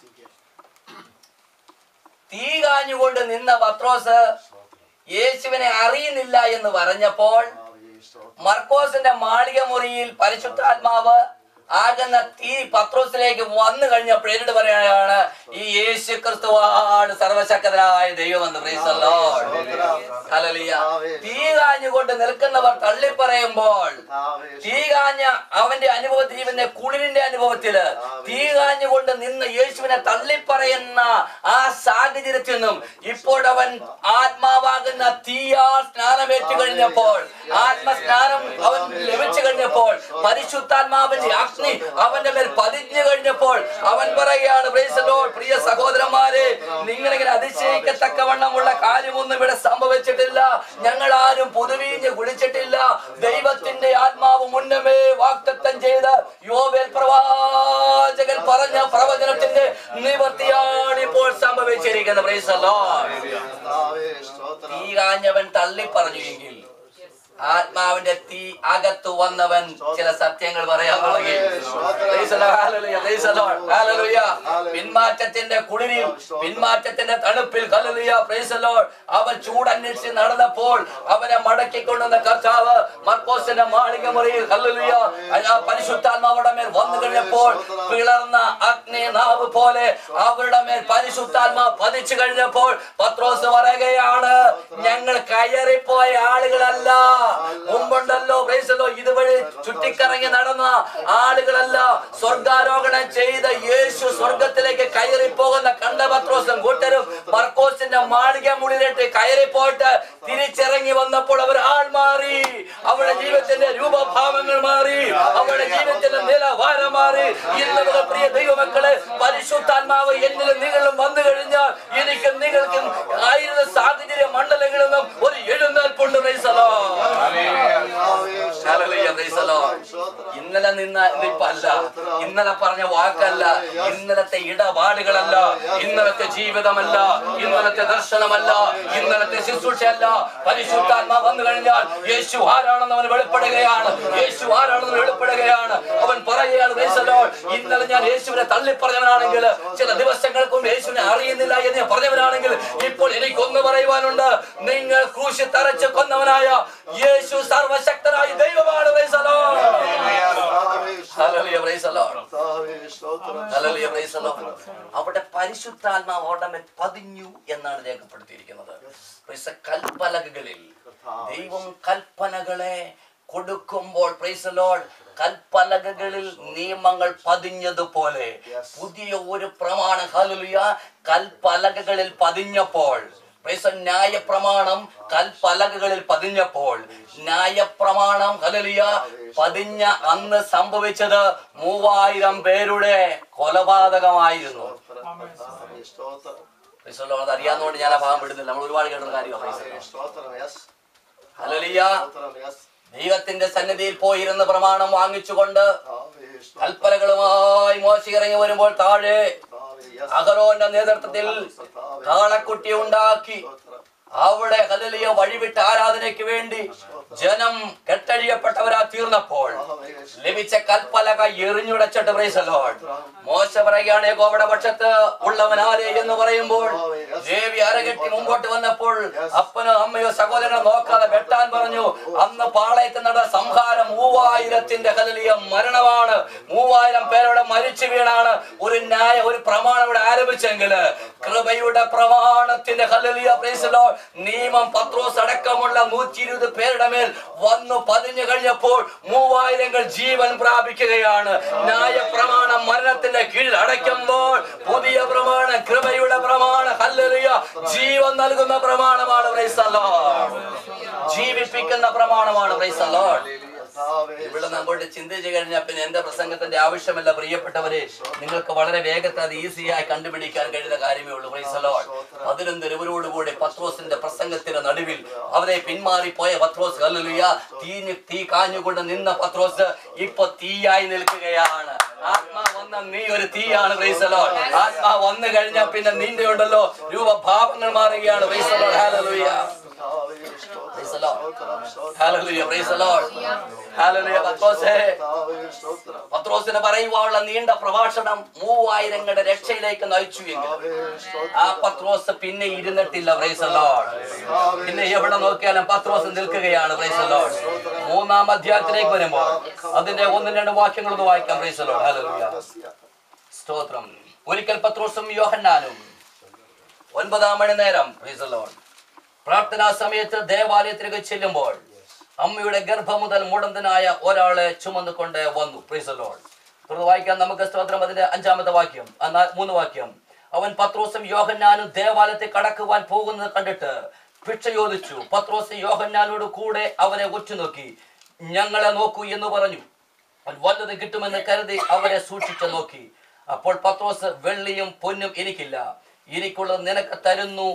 തീ കാഞ്ഞുകൊണ്ട് നിന്ന പത്രോസ് യേശുവിനെ അറിയുന്നില്ല എന്ന് പറഞ്ഞപ്പോൾ മർക്കോസിന്റെ മാളിക മുറിയിൽ പരിശുദ്ധാത്മാവ് ആകുന്ന തീ പത്രോസിലേക്ക് വന്നു കഴിഞ്ഞപ്പോൾ എന്നോട് പറയാണ് ഈ യേശു ക്രിസ്തുവാണ് സർവശക്തനായ ദൈവമെന്ന് Praise the Lord. Hallelujah. തീ കാഞ്ഞുകൊണ്ട് നിൽക്കുന്നവർ തള്ളി പറയുമ്പോൾ തീ കാഞ്ഞ അവന്റെ അനുഭവത്തിൽ ഇവന്റെ കുളിരിന്റെ അനുഭവത്തില് തീ കാഞ്ഞുകൊണ്ട് നിന്ന് യേശുവിനെ തള്ളിപ്പറയുന്ന ആ സാഹചര്യത്തിൽ നിന്നും ഇപ്പോൾ അവൻ ആത്മാവാകുന്ന തീയാ സ്നാനമേറ്റു കഴിഞ്ഞപ്പോൾ ആത്മസ്നാനം അവൻ ലഭിച്ചു കഴിഞ്ഞപ്പോൾ പരിശുദ്ധാത്മാവിന്റെ അഗ്നി അവന്റെ മേൽ പതിഞ്ഞു കഴിഞ്ഞപ്പോൾ അവൻ പറയുകയാണ് "Praise the Lord." പ്രിയ സഹോദരന്മാരെ നിങ്ങളിങ്ങനെ അതിശയിക്കത്തക്കവണ്ണമുള്ള കാര്യമൊന്നും ഇവിടെ സംഭവിച്ചിട്ടില്ല ഞങ്ങൾ ആരും പുതുവീഞ്ഞ് കുടിച്ചിട്ടില്ല ദൈവത്തിന്റെ ആത്മാവ് മുന്നമേ വാക്തത്വം ചെയ്ത് യോവേൽ പ്രവാചകൻ പറഞ്ഞ പ്രവചനത്തിന്റെ നിവർത്തിയാണ് ഇപ്പോൾ സംഭവിച്ചിരിക്കുന്നത് Praise the Lord. തീ കാഞ്ഞവൻ തള്ളി പറഞ്ഞു എങ്കിൽ ആത്മാവിന്റെ തീ അകത്തു വന്നവൻ ചില സത്യങ്ങൾ പറയാൻ തുടങ്ങി Praise the Lord. Hallelujah. Praise the Lord. Hallelujah. പിന്മാറ്റത്തിന്റെ കുളിരിൽ പിന്മാറ്റത്തിന്റെ തണുപ്പിൽ Hallelujah. Praise the Lord. അവൻ ചൂടന്വേഷിച്ച് നടന്നപ്പോൾ അവനെ മടക്കിക്കൊണ്ടുവന്ന കർത്താവ് മർക്കോസിന്റെ മാളിക മുറിയിൽ Hallelujah. ആ പരിശുദ്ധാത്മാവുടെ മേൽ വന്നു കഴിഞ്ഞപ്പോൾ പിളർന്ന അഗ്നി നാവ് പോലെ അവരുടെ മേൽ പരിശുദ്ധാത്മാ പതിച്ചു കഴിഞ്ഞപ്പോൾ പത്രോസ് പറയുകയാണ് ഞങ്ങൾ കയറിപ്പോയ ആളുകളല്ല മുമ്പുണ്ടല്ലോ പ്രൈസല്ലോ ഇതുവഴി ചുറ്റി ചുറ്റിക്കറങ്ങി നടന്ന ആളുകളല്ല സ്വർഗാരോഹണം ചെയ്ത യേശു സ്വർഗത്തിലേക്ക് കയറി പോകുന്ന കണ്ട പത്രോസും കൂട്ടരും മർക്കോസിന്റെ മാളിക മുകളിലേക്ക് കയറി പോയിട്ട് തിരിച്ചിറങ്ങി വന്നപ്പോൾ അവർ ആൾ മാറി അവരുടെ ജീവിതത്തിന്റെ രൂപഭാവങ്ങൾ മാറി അവരുടെ ജീവിതത്തിന്റെ നിലവാരം മാറി ഇന്ന് മുതൽ പ്രിയ ദൈവമക്കളെ പരിശുദ്ധാത്മാവ് എന്നിലും നിങ്ങളും വന്നു കഴിഞ്ഞാൽ എനിക്കും നിങ്ങൾക്കും ആയിരുന്ന സാഹചര്യ മണ്ഡലങ്ങളിൽ നിന്നും ഒരു എഴുന്നേൽപ്പുണ്ട് praise the Lord. Hallelujah, praise the Lord. ഇന്നലെ നിന്ന നിപ്പല്ല ഇന്നലെ പറഞ്ഞ വാക്കല്ല ഇന്നലത്തെ ഇടപാടുകളല്ല ഇന്നലത്തെ ജീവിതമല്ല ഇന്നലത്തെ ദർശനമല്ല ഇന്നലത്തെ ശുശ്രൂഷയല്ല പരിശുദ്ധാത്മാ വന്നു കഴിഞ്ഞാൽ യേശു ആരാണെന്ന് അവൻ വെളിപ്പെടുകയാണ് യേശു ആരാണെന്ന് വെളിപ്പെടുകയാണ് അവൻ പറയുകയാണ് praise the Lord. ഇന്നലെ ഞാൻ യേശുവിനെ തള്ളി പറഞ്ഞവനാണെങ്കിൽ ചില ദിവസങ്ങൾക്ക് മുമ്പ് യേശുവിനെ അറിയുന്നില്ല എന്ന് ഞാൻ പറഞ്ഞവനാണെങ്കിൽ ഇപ്പോൾ എനിക്കൊന്ന് പറയുവാനുണ്ട് നിങ്ങൾ ക്രൂശി തറച്ച് കൊന്നവനായ യേശു സർവശക്തനായ ദൈവമാണ് praise the Lord. Hallelujah, praise the Lord. Hallelujah, praise the Lord. അവിടെ പരിശുദ്ധാത്മാവ് ഉടമെ പതിഞ്ഞു എന്നാണ് രേഖപ്പെടുത്തിയിരിക്കുന്നത് Praise the കൽപ്പലകകളിൽ ദൈവം കൽപ്പനകളെ കൊടുക്കുമ്പോൾ praise the Lord, കൽപ്പലകകളിൽ നിയമങ്ങൾ പതിഞ്ഞതുപോലെ പുതിയ ഒരു പ്രമാണം ഹല്ലേലൂയ കൽപ്പലകകളിൽ പതിഞ്ഞപ്പോൾ praise the ന്യായ പ്രമാണം കൽപ്പലകകളിൽ പതിഞ്ഞപ്പോൾ ന്യായ പ്രമാണം ഹല്ലേലൂയ പതിഞ്ഞ അന്ന് സംഭവിച്ചത് മൂവായിരം പേരുടെ കൊലപാതകമായിരുന്നു Praise the Lord. അത് അറിയാവുന്നതുകൊണ്ട് ഞാൻ ആ ഭാഗം വിടുന്നില്ല നമ്മൾ ഒരുപാട് കേട്ടുള്ള കാര്യമാണ് ഹല്ലേലൂയ ദൈവത്തിന്റെ സന്നിധിയിൽ പോയിരുന്ന പ്രമാണം വാങ്ങിച്ചുകൊണ്ട് കൽപ്പനകളുമായി മോശി ഇറങ്ങി വരുമ്പോൾ താഴെ അഹരോന്റെ നേതൃത്വത്തിൽ കാളക്കുട്ടി ഉണ്ടാക്കി അവിടെ ഹല്ലേലൂയ വഴിവിട്ട ആരാധനയ്ക്ക് വേണ്ടി ജനം കെട്ടഴിയപ്പെട്ടവരാ തീർന്നപ്പോൾ ലഭിച്ച കൽപ്പലക എറിഞ്ഞുടച്ചിട്ട് praise the Lord. മോശ പറയുകയാണ് യഹോവയുടെ പക്ഷത്ത് ഉള്ളവൻ ആരെ എന്ന് പറയുമ്പോൾ ദേവി അരകെട്ടി മുമ്പോട്ട് വന്നപ്പോൾ അപ്പനോ അമ്മയോ സഹോദരനോ നോക്കാതെ വെട്ടാൻ പറഞ്ഞു അന്ന് പാളയത്ത് നടന്ന സംഹാരം മൂവായിരത്തിന്റെ ഹലലിയ മരണമാണ് മൂവായിരം പേരോടെ മരിച്ചു വീണാണ് ഒരു ന്യായ ഒരു പ്രമാണം ഇവിടെ ആരംഭിച്ചെങ്കിൽ കൃപയുടെ പ്രമാണത്തിന്റെ ഹലലിയ പ്രൈസലോ നിയമം പത്രോസ് അടക്കമുള്ള നൂറ്റി ഇരുപത് പേരുടെ മേൽ വന്നു പതിഞ്ഞു കഴിഞ്ഞപ്പോൾ മൂവായിരങ്ങൾ ജീവൻ പ്രാപിക്കുകയാണ് ന്യായ പ്രമാണം മരണത്തിന്റെ കീഴിൽ അടയ്ക്കുമ്പോൾ പുതിയ പ്രമാണം കൃപയുടെ പ്രമാണം ഹല്ലേലൂയ ജീവൻ നൽകുന്ന പ്രമാണമാണ് praise the Lord. ജീവിപ്പിക്കുന്ന പ്രമാണമാണ് praise the Lord. ഇവിടെ അങ്ങോട്ട് ചിന്തിച്ചു കഴിഞ്ഞാൽ പിന്നെ എന്റെ പ്രസംഗത്തിന്റെ ആവശ്യമില്ല പ്രിയപ്പെട്ടവരെ നിങ്ങൾക്ക് വളരെ വേഗത്തിൽ അത് ഈസിയായി കണ്ടുപിടിക്കാൻ കഴിയുന്ന കാര്യമേ ഉള്ളൂ Praise the Lord. പതിനൊന്ന് രൂപരോടുകൂടി പത്രോസിന്റെ പ്രസംഗത്തിന്റെ നടുവിൽ അവരെ പിന്മാറിപ്പോയ പത്രോസ് ഹല്ലേലൂയ തീഞ്ഞ് തീ കാഞ്ഞുകൊണ്ട് നിന്ന പത്രോസ് ഇപ്പൊ തീയായി നിൽക്കുകയാണ് ആത്മാ വന്ന നീ ഒരു തീയാണ് Praise the Lord. ആത്മാ വന്നു കഴിഞ്ഞാൽ പിന്നെ നിന്റെ ഉണ്ടല്ലോ രൂപഭാവങ്ങൾ മാറുകയാണ് Praise the Lord. Hallelujah. Praise the Lord. Hallelujah. Praise the Lord. Hallelujah. പത്രോസേ പത്രോസിന് പറയുവാനുള്ള നീണ്ട പ്രഭാഷണം മൂവായിരങ്ങളുടെ രക്ഷയിലേക്ക് നയിച്ചു എങ്കിൽ ആ പത്രോസ് പിന്നെ ഇരുന്നിട്ടില്ല പ്രൈസ് ലോഡ് പിന്നെ എവിടെ നോക്കിയാലും പത്രോസ് നിൽക്കുകയാണ് പ്രൈസ് ലോഡ് മൂന്നാം അധ്യായത്തിലേക്ക് വരുമ്പോൾ അതിന്റെ ഒന്നും രണ്ട് വാക്യങ്ങൾ ഒന്ന് വായിക്കാം പ്രൈസ് ലോഡ് ഹല്ലേലൂയ സ്തോത്രം ഒരിക്കൽ പത്രോസും യോഹന്നാനും ഒൻപതാം മണി നേരം പ്രൈസ് ലോഡ് പ്രാർത്ഥനാ സമയത്ത് ദേവാലയത്തിലേക്ക് ചെല്ലുമ്പോൾ അമ്മയുടെ ഗർഭം മുതൽ മുടന്തനായ ഒരാളെ ചുമന്നുകൊണ്ട് വന്നു പ്രൈസ് ലോഡ് തുടർന്ന് വായിക്കാം നമുക്ക് സ്തോത്രം അതിന്റെ അഞ്ചാമത്തെ വാക്യം ആ നാ- മൂന്ന് വാക്യം അവൻ പത്രോസും യോഹന്നാനും ദേവാലയത്തിൽ കടക്കുവാൻ പോകുന്നത് കണ്ടിട്ട് ഭിക്ഷ ചോദിച്ചു പത്രോസ് യോഹന്നാനോട് കൂടെ അവനെ ഉറ്റുനോക്കി ഞങ്ങളെ നോക്കൂ എന്ന് പറഞ്ഞു അവൻ വല്ലത് കിട്ടുമെന്ന് കരുതി അവരെ സൂക്ഷിച്ചു നോക്കി അപ്പോൾ പത്രോസ് വെള്ളിയും പൊന്നും എനിക്കില്ല എനിക്കുള്ളത് നിനക്ക് തരുന്നു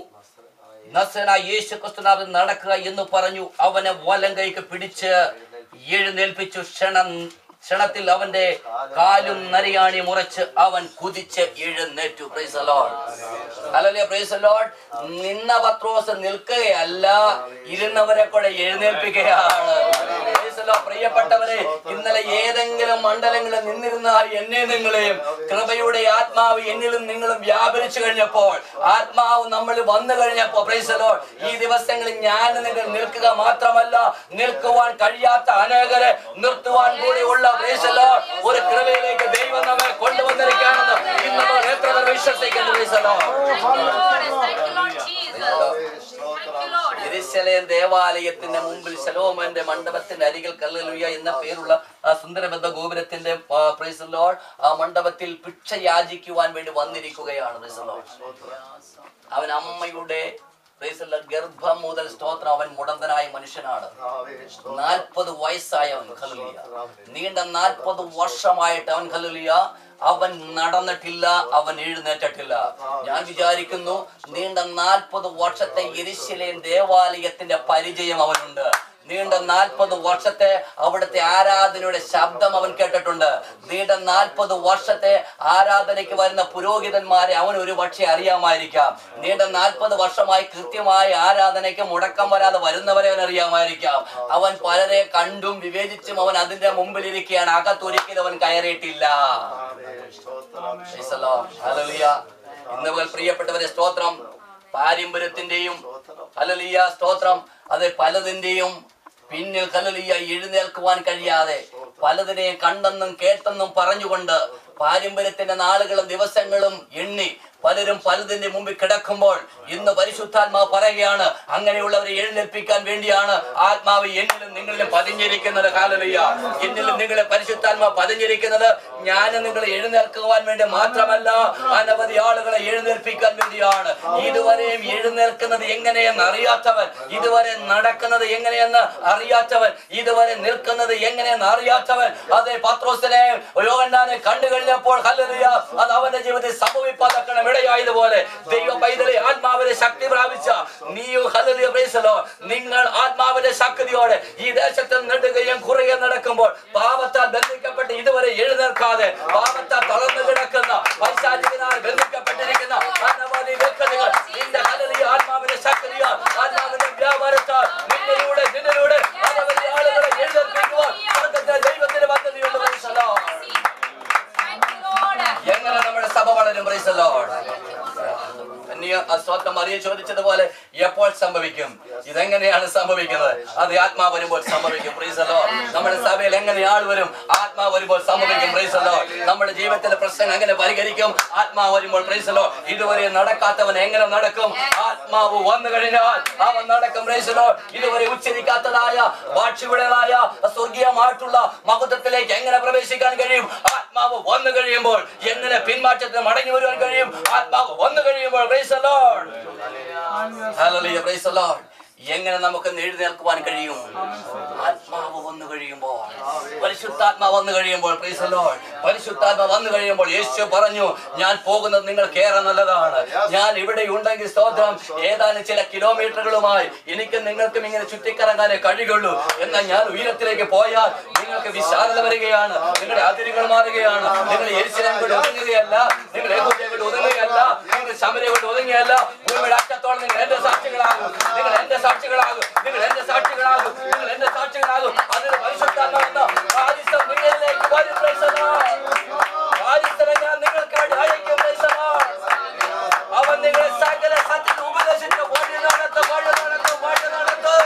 നസന യേശു ക്രിസ്തുനാഥൻ നടക്കുക എന്ന് പറഞ്ഞു അവനെ വലം കൈക്ക് പിടിച്ച് എഴുന്നേൽപ്പിച്ചു ക്ഷണം ക്ഷണത്തിൽ അവന്റെ കാലും നരിയാണി മുറച്ച് അവൻ കുതിച്ച് എഴുന്നേറ്റു praise the Lord. Hallelujah, praise the Lord. നിന്ന പത്രോസ് നിൽക്കുകയല്ല ഇരുന്നവരെ കൂടെ എഴുന്നേൽപ്പിക്കുകയാണ് Praise the Lord. പ്രിയപ്പെട്ടവരെ ഇന്നലെ ഏതെങ്കിലും മണ്ഡലങ്ങളിൽ നിന്നിരുന്ന എന്നെ നിങ്ങളെയും കൃപയുടെ ആത്മാവ് എന്നിലും നിങ്ങളും വ്യാപരിച്ചു കഴിഞ്ഞപ്പോൾ ആത്മാവ് നമ്മൾ വന്നു കഴിഞ്ഞപ്പോൾ praise the Lord. ഈ ദിവസങ്ങളിൽ ഞാൻ നിങ്ങൾ നിൽക്കുക മാത്രമല്ല നിൽക്കുവാൻ കഴിയാത്ത അനേകരെ നിർത്തുവാൻ കൂടിയുള്ള praise the Lord. ഒരു കൃപയിലേക്ക് ദൈവം നമ്മെ കൊണ്ടുവന്നിരിക്കുകയാണെന്ന് ഇന്ന് നമ്മൾ എത്ര പേർ വിശ്വസിക്കുന്നു praise the Lord. Thank you, Lord. Thank you, Lord Jesus. Thank you, Lord. It is യെരുശലേം ദേവാലയത്തിന്റെ മുമ്പിൽ ശലോമന്റെ മണ്ഡപത്തിന്റെ അരികിൽ കല്ലുലുയ എന്ന പേരുള്ള ആ സുന്ദരബദ്ധ ഗോപുരത്തിന്റെ പ്രൈസ് ലോഡ് ആ മണ്ഡപത്തിൽ ഭിക്ഷ യാചിക്കുവാൻ വേണ്ടി വന്നിരിക്കുകയാണ് പ്രൈസ് ലോഡ് അവൻ അമ്മയുടെ praise the Lord, ഗർഭം മുതൽ സ്തോത്രം അവൻ മുടന്തനായ മനുഷ്യനാണ് നാൽപ്പത് വയസ്സായവൻ ഖലുലിയ നീണ്ട നാൽപ്പത് വർഷമായിട്ട് അവൻ ഖലുലിയ അവൻ നടന്നിട്ടില്ല അവൻ എഴുന്നേറ്റിട്ടില്ല ഞാൻ വിചാരിക്കുന്നു നീണ്ട നാൽപ്പത് വർഷത്തെ യെരുശലേം ദേവാലയത്തിന്റെ പരിചയം അവനുണ്ട് നീണ്ട നാൽപ്പത് വർഷത്തെ അവിടുത്തെ ആരാധനയുടെ ശബ്ദം അവൻ കേട്ടിട്ടുണ്ട് നീണ്ട നാൽപ്പത് വർഷത്തെ ആരാധനയ്ക്ക് വരുന്ന പുരോഹിതന്മാരെ അവൻ ഒരു പക്ഷേ അറിയാമായിരിക്കാം നീണ്ട നാൽപ്പത് വർഷമായി കൃത്യമായ ആരാധനയ്ക്ക് മുടക്കം വരാതെ വരുന്നവരെ അവൻ അറിയാമായിരിക്കാം അവൻ പലരെ കണ്ടും വിവേചിച്ചും അവൻ അതിന്റെ മുമ്പിൽ ഇരിക്കുകയാണ് അകത്തൊരിക്കലും അവൻ കയറിയിട്ടില്ല Praise the Lord. Hallelujah. ഇന്ന് മുതൽ പ്രിയപ്പെട്ടവരെ സ്തോത്രം പാരമ്പര്യത്തിന്റെയും ഹലലിയ സ്തോത്രം അത് പലതിന്റെയും പിന്നിൽ ഹലലിയ എഴുന്നേൽക്കുവാൻ കഴിയാതെ പലതിനെയും കണ്ടെന്നും കേട്ടെന്നും പറഞ്ഞുകൊണ്ട് പാരമ്പര്യത്തിന്റെ നാളുകളും ദിവസങ്ങളും എണ്ണി പലരും പലതിന്റെ മുമ്പിൽ കിടക്കുമ്പോൾ ഇന്ന് പരിശുദ്ധാത്മാവ് പറയുകയാണ് അങ്ങനെയുള്ളവരെ എഴുന്നേൽപ്പിക്കാൻ വേണ്ടിയാണ് ആത്മാവ് എന്നിലും നിങ്ങളിലും പതിഞ്ഞിരിക്കുന്നത് കാലലിയ എന്നിലും നിങ്ങളെ പരിശുദ്ധാത്മാവ് പതിഞ്ഞിരിക്കുന്നത് ഞാൻ നിങ്ങളെ എഴുന്നേൽക്കുവാൻ വേണ്ടി മാത്രമല്ല അനവധി ആളുകളെ എഴുന്നേൽപ്പിക്കാൻ വേണ്ടിയാണ് ഇതുവരെയും എഴുന്നേൽക്കുന്നത് എങ്ങനെയെന്ന് അറിയാത്തവൻ ഇതുവരെ നടക്കുന്നത് എങ്ങനെയെന്ന് അറിയാത്തവൻ ഇതുവരെ നിൽക്കുന്നത് എങ്ങനെയെന്ന് അറിയാത്തവൻ അതെ പത്രോസിനെ യോഹന്നാനെ കണ്ടു കഴിഞ്ഞപ്പോൾ ഹല്ലേലൂയ അത് അവന്റെ ജീവിതത്തിൽ സംഭവിപ്പാതക്കണം ഇടയായതുപോലെ ദൈവ പൈതലെ ആത്മാവിന്റെ ശക്തി പ്രാപിച്ച നീയും ഹല്ലേലൂയ പ്രൈസലോ നിങ്ങൾ ആത്മാവിന്റെ ശക്തിയോടെ ഈ ദേശത്ത് നെടുകയും കുറയുകയും നടക്കുമ്പോൾ പാപത്താൽ ബന്ധിക്കപ്പെട്ട് ഇതുവരെ എഴുന്നേൽക്കാതെ പാപത്താൽ തളർന്നു കിടക്കുന്ന പൈശാചികനാൽ ബന്ധിക്കപ്പെട്ടിരിക്കുന്ന അനവധി വ്യക്തികൾ നിന്റെ ഹല്ലേലൂയ ആത്മാവിന്റെ ശക്തിയാൽ ആത്മാവിന്റെ വ്യാപാരത്താൽ നിന്നിലൂടെ നിന്നിലൂടെ അനവധി ആളുകളെ എഴുന്നേൽപ്പിക്കുവാൻ സ്വർഗ്ഗത്തിലെ ദൈവത്തിന്റെ പദ്ധതിയുണ്ട് പ്രൈസലോ എങ്ങനെ നമ്മുടെ സഭ വളരും പ്രൈസ് ലോർഡ് സ്വന്തം അറിയ ചോദിച്ചതുപോലെ എപ്പോൾ സംഭവിക്കും ഇതെങ്ങനെയാണ് സംഭവിക്കുന്നത് അത് ആത്മാവ് വരുമ്പോൾ സംഭവിക്കും പ്രൈസ് ലോർഡ് നമ്മുടെ സഭയിൽ എങ്ങനെ ആൾ വരും ആത്മാവ് വരുമ്പോൾ സംഭവിക്കും പ്രൈസ് ലോർഡ് നമ്മുടെ ജീവിതത്തിലെ പ്രശ്നങ്ങൾ എങ്ങനെ പരിഹരിക്കും ആത്മാവ് വരുമ്പോൾ പ്രൈസ് ലോർഡ് ഇതുവരെ നടക്കാത്തവൻ എങ്ങനെ നടക്കും ആത്മാവ് വന്നു കഴിഞ്ഞാൽ അവൻ നടക്കും പ്രൈസ് ലോർഡ് ഇതുവരെ ഉച്ചരിക്കാത്തതായ ഭാഷയുടേതായ സ്വർഗീയമായിട്ടുള്ള മഹത്വത്തിലേക്ക് എങ്ങനെ പ്രവേശിക്കാൻ കഴിയും ആത്മാവ് വന്നു കഴിയുമ്പോൾ എങ്ങനെ പിന്മാറ്റത്തിന് മടങ്ങി വരുവാൻ കഴിയും ആത്മാവ് വന്നു കഴിയുമ്പോൾ praise the Lord. Hallelujah, praise the Lord. എങ്ങനെ നമുക്ക് എഴുന്നേൽക്കുവാൻ കഴിയും ആത്മാവ് വന്നു കഴിയുമ്പോൾ പരിശുദ്ധാത്മാവ് വന്നു കഴിയുമ്പോൾ praise the Lord. പരിശുദ്ധാത്മ വന്നു കഴിയുമ്പോൾ യേശു പറഞ്ഞു ഞാൻ പോകുന്നത് നിങ്ങൾക്ക് ഏറെ നല്ലതാണ് ഞാൻ ഇവിടെ ഉണ്ടെങ്കിൽ സ്തോത്രം ഏതാനും ചില കിലോമീറ്ററുകളുമായി എനിക്ക് നിങ്ങൾക്കും ഇങ്ങനെ ചുറ്റിക്കറങ്ങാനേ കഴിയുള്ളൂ എന്നാൽ ഞാൻ ഉയരത്തിലേക്ക് പോയാൽ നിങ്ങൾക്ക് വിശാലത വരികയാണ് നിങ്ങളുടെ അതിരുകൾ മാറുകയാണ് നിങ്ങൾ എരിശിലം കൊണ്ട് ഒതുങ്ങുകയല്ല നിങ്ങൾ ഏകോപയെ കൊണ്ട് ഒതുങ്ങുകയല്ല നിങ്ങൾ ശമരെ കൊണ്ട് ഒതുങ്ങുകയല്ല ഭൂമിയുടെ അറ്റത്തോളം നിങ്ങൾ എന്റെ സാക്ഷികളാകും നിങ്ങൾ എന്റെ സാക്ഷികളാകും നിങ്ങൾ എന്റെ സാക്ഷികളാകും നിങ്ങൾ എന്റെ സാക്ഷികളാകും അതിന് പരിശുദ്ധാത്മാവെന്ന ആദിസം നിങ്ങളിലേക്ക് വരും praise the Lord. ആദിസനെ ഞാൻ നിങ്ങൾക്ക് വേണ്ടി അയക്കും praise the Lord. അവൻ നിങ്ങളെ സകല സത്യത്തിൽ ഉപദേശിച്ച് വഴി നടത്തും വഴി നടത്തും വഴി നടത്തും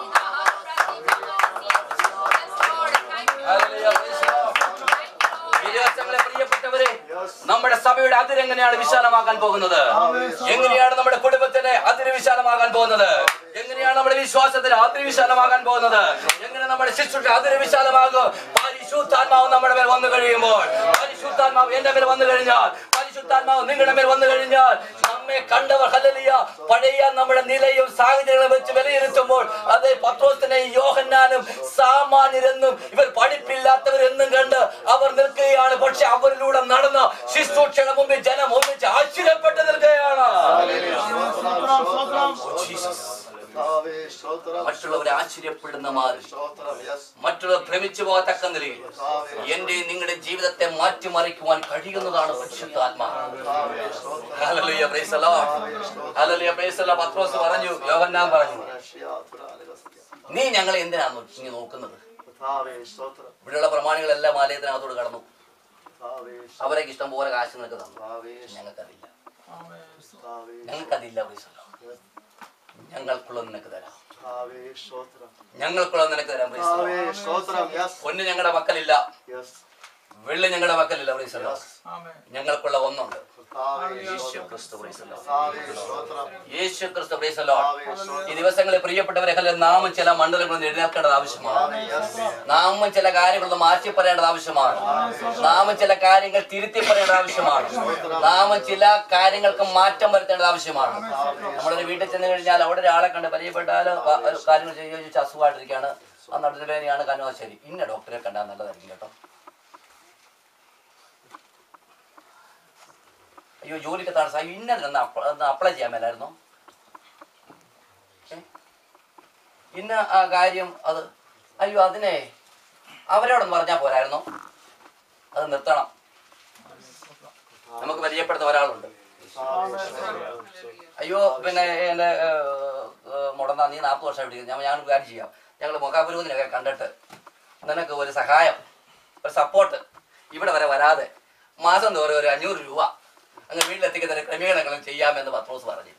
Hallelujah, praise the Lord. ഈ ദിവസങ്ങളെ പ്രിയപ്പെട്ടവരെ നമ്മുടെ സഭയുടെ അതിരെങ്ങനെയാണ് വിശാലമാക്കാൻ പോകുന്നത് എങ്ങനെയാണ് നമ്മുടെ കുടുംബത്തിന് അതിര് വിശാലമാകാൻ പോകുന്നത് എങ്ങനെയാണ് നമ്മുടെ വിശ്വാസത്തിന് അതിര് വിശാലമാകാൻ പോകുന്നത് എങ്ങനെ നമ്മുടെ ശിശുക്കൾ അതിര് വിശാലമാകും പരിശുദ്ധാത്മാവ് നമ്മുടെ മേൽ വന്നു കഴിയുമ്പോൾ പരിശുദ്ധാത്മാവ് എന്റെ മേൽ വന്നു കഴിഞ്ഞാൽ പരിശുദ്ധാത്മാവ് നിങ്ങളുടെ മേൽ വന്നു കഴിഞ്ഞാൽ നമ്മെ കണ്ടവർ ഹല്ലേലൂയ പഴയ നമ്മുടെ നിലയും സാഹചര്യങ്ങളും വെച്ച് വിലയിരുത്തുമ്പോൾ അത് പത്രോസിനെ യോഹന്നാനും സാമാന്യരെന്നും ഇവർ പഠിപ്പില്ലാത്തവരെന്നും കണ്ട് അവർ നിൽക്കുകയാണ് പക്ഷെ അവരിലൂടെ നടന്ന ശുശ്രൂഷയുടെ മുമ്പിൽ ജനം ഒന്നിച്ച് ആശ്ചര്യപ്പെട്ട് നിൽക്കുകയാണ് മറ്റുള്ളവരെ ആശ്ചര്യപ്പെടുന്ന മാതിരി മറ്റുള്ളവർ ഭ്രമിച്ചു പോകത്തക്ക നിലയിൽ എന്റെ നിങ്ങളുടെ ജീവിതത്തെ മാറ്റിമറിക്കുവാൻ കഴിയുന്നതാണ് പരിശുദ്ധാത്മാവ് hallelujah praise the Lord hallelujah praise the Lord പത്രോസ് പറഞ്ഞു യോഹന്നാൻ പറഞ്ഞു നീ ഞങ്ങളെ എന്തിനാണ് ഇനി നോക്കുന്നത് ഇവിടെയുള്ള പ്രമാണികളെല്ലാം ആലയത്തിനകത്തോട് കടന്നു അവരൊക്കെ ഇഷ്ടം പോലെ കാശ് നിനക്ക് തന്നു ഞങ്ങൾക്കതില്ല ഞങ്ങൾക്കതില്ല പ്രൈസ് ദി ലോർഡ് ഞങ്ങൾക്കുള്ളത് നിനക്ക് തരാം ഞങ്ങൾക്കുള്ളത് നിനക്ക് തരാം പ്രൈസ് ദി ലോർഡ് പൊന്ന് ഞങ്ങളുടെ മക്കളില്ല വെള്ളി ഞങ്ങളുടെ പക്കലില്ല പ്രൈസല്ലോ ആമേൻ ഞങ്ങൾക്കുള്ള ഒന്നുണ്ട് കർത്താവേ, യേശു സ്തോത്രം. ക്രിസ്തു പ്രൈസല്ലോ കർത്താവേ, സ്തോത്രം. യേശു ക്രിസ്തു പ്രൈസല്ലോ കർത്താവേ, സ്തോത്രം. ഈ ദിവസങ്ങളിൽ പ്രിയപ്പെട്ടവരെ കല്ല് നാമും ചില മണ്ഡലങ്ങളിൽ എഴുന്നേൽക്കേണ്ടത് ആവശ്യമാണ് നാമും ചില കാര്യങ്ങൾ മാറ്റി പറയേണ്ടത് ആവശ്യമാണ് നാമും ചില കാര്യങ്ങൾ തിരുത്തി പറയേണ്ടത് ആവശ്യമാണ് നാമും ചില കാര്യങ്ങൾക്ക് മാറ്റം വരുത്തേണ്ടത് ആവശ്യമാണ് നമ്മളൊരു വീട്ടിൽ ചെന്ന് കഴിഞ്ഞാൽ അവിടെ ഒരാളെ കണ്ട് പരിചയപ്പെട്ടാൽ വ- ഒരു കാര്യങ്ങൾ ചെയ്യുക ചോദിച്ചാൽ അസുഖമായിട്ടിരിക്കുകയാണ് ആ നടുവേദനയാണ് കണ്ണോ ശരി ഇന്ന ഡോക്ടറെ കണ്ടാൽ നല്ലതായിരിക്കും കേട്ടോ അയ്യോ ജോലിക്ക് തടസ്സം അയ്യോ ഇന്നതിനൊന്ന് അപ്ലൈ ചെയ്യാൻ മേലായിരുന്നോ ഏ? ഇന്ന ആ കാര്യം അത് അയ്യോ അതിനെ അവരോടൊന്ന് പറഞ്ഞാൽ പോരായിരുന്നോ അത് നിർത്തണം നമുക്ക് പരിചയപ്പെടുന്ന ഒരാളുണ്ട് അയ്യോ പിന്നെ എൻ്റെ മുടന്ന നീ നാൽപ്പത് വർഷം പിടിക്കും ഞാൻ ഞാൻ ഒരു കാര്യം ചെയ്യാം ഞങ്ങൾ മുഖാപുരൂതിനൊക്കെ കണ്ടിട്ട് നിനക്ക് ഒരു സഹായം ഒരു സപ്പോർട്ട് ഇവിടെ വരെ വരാതെ മാസം തോറും ഒരു അഞ്ഞൂറ് രൂപ അങ്ങ് വീട്ടിലെത്തിക്കുന്ന ക്രമീകരണങ്ങളും ചെയ്യാമെന്ന് പത്രോസ് പറഞ്ഞില്ല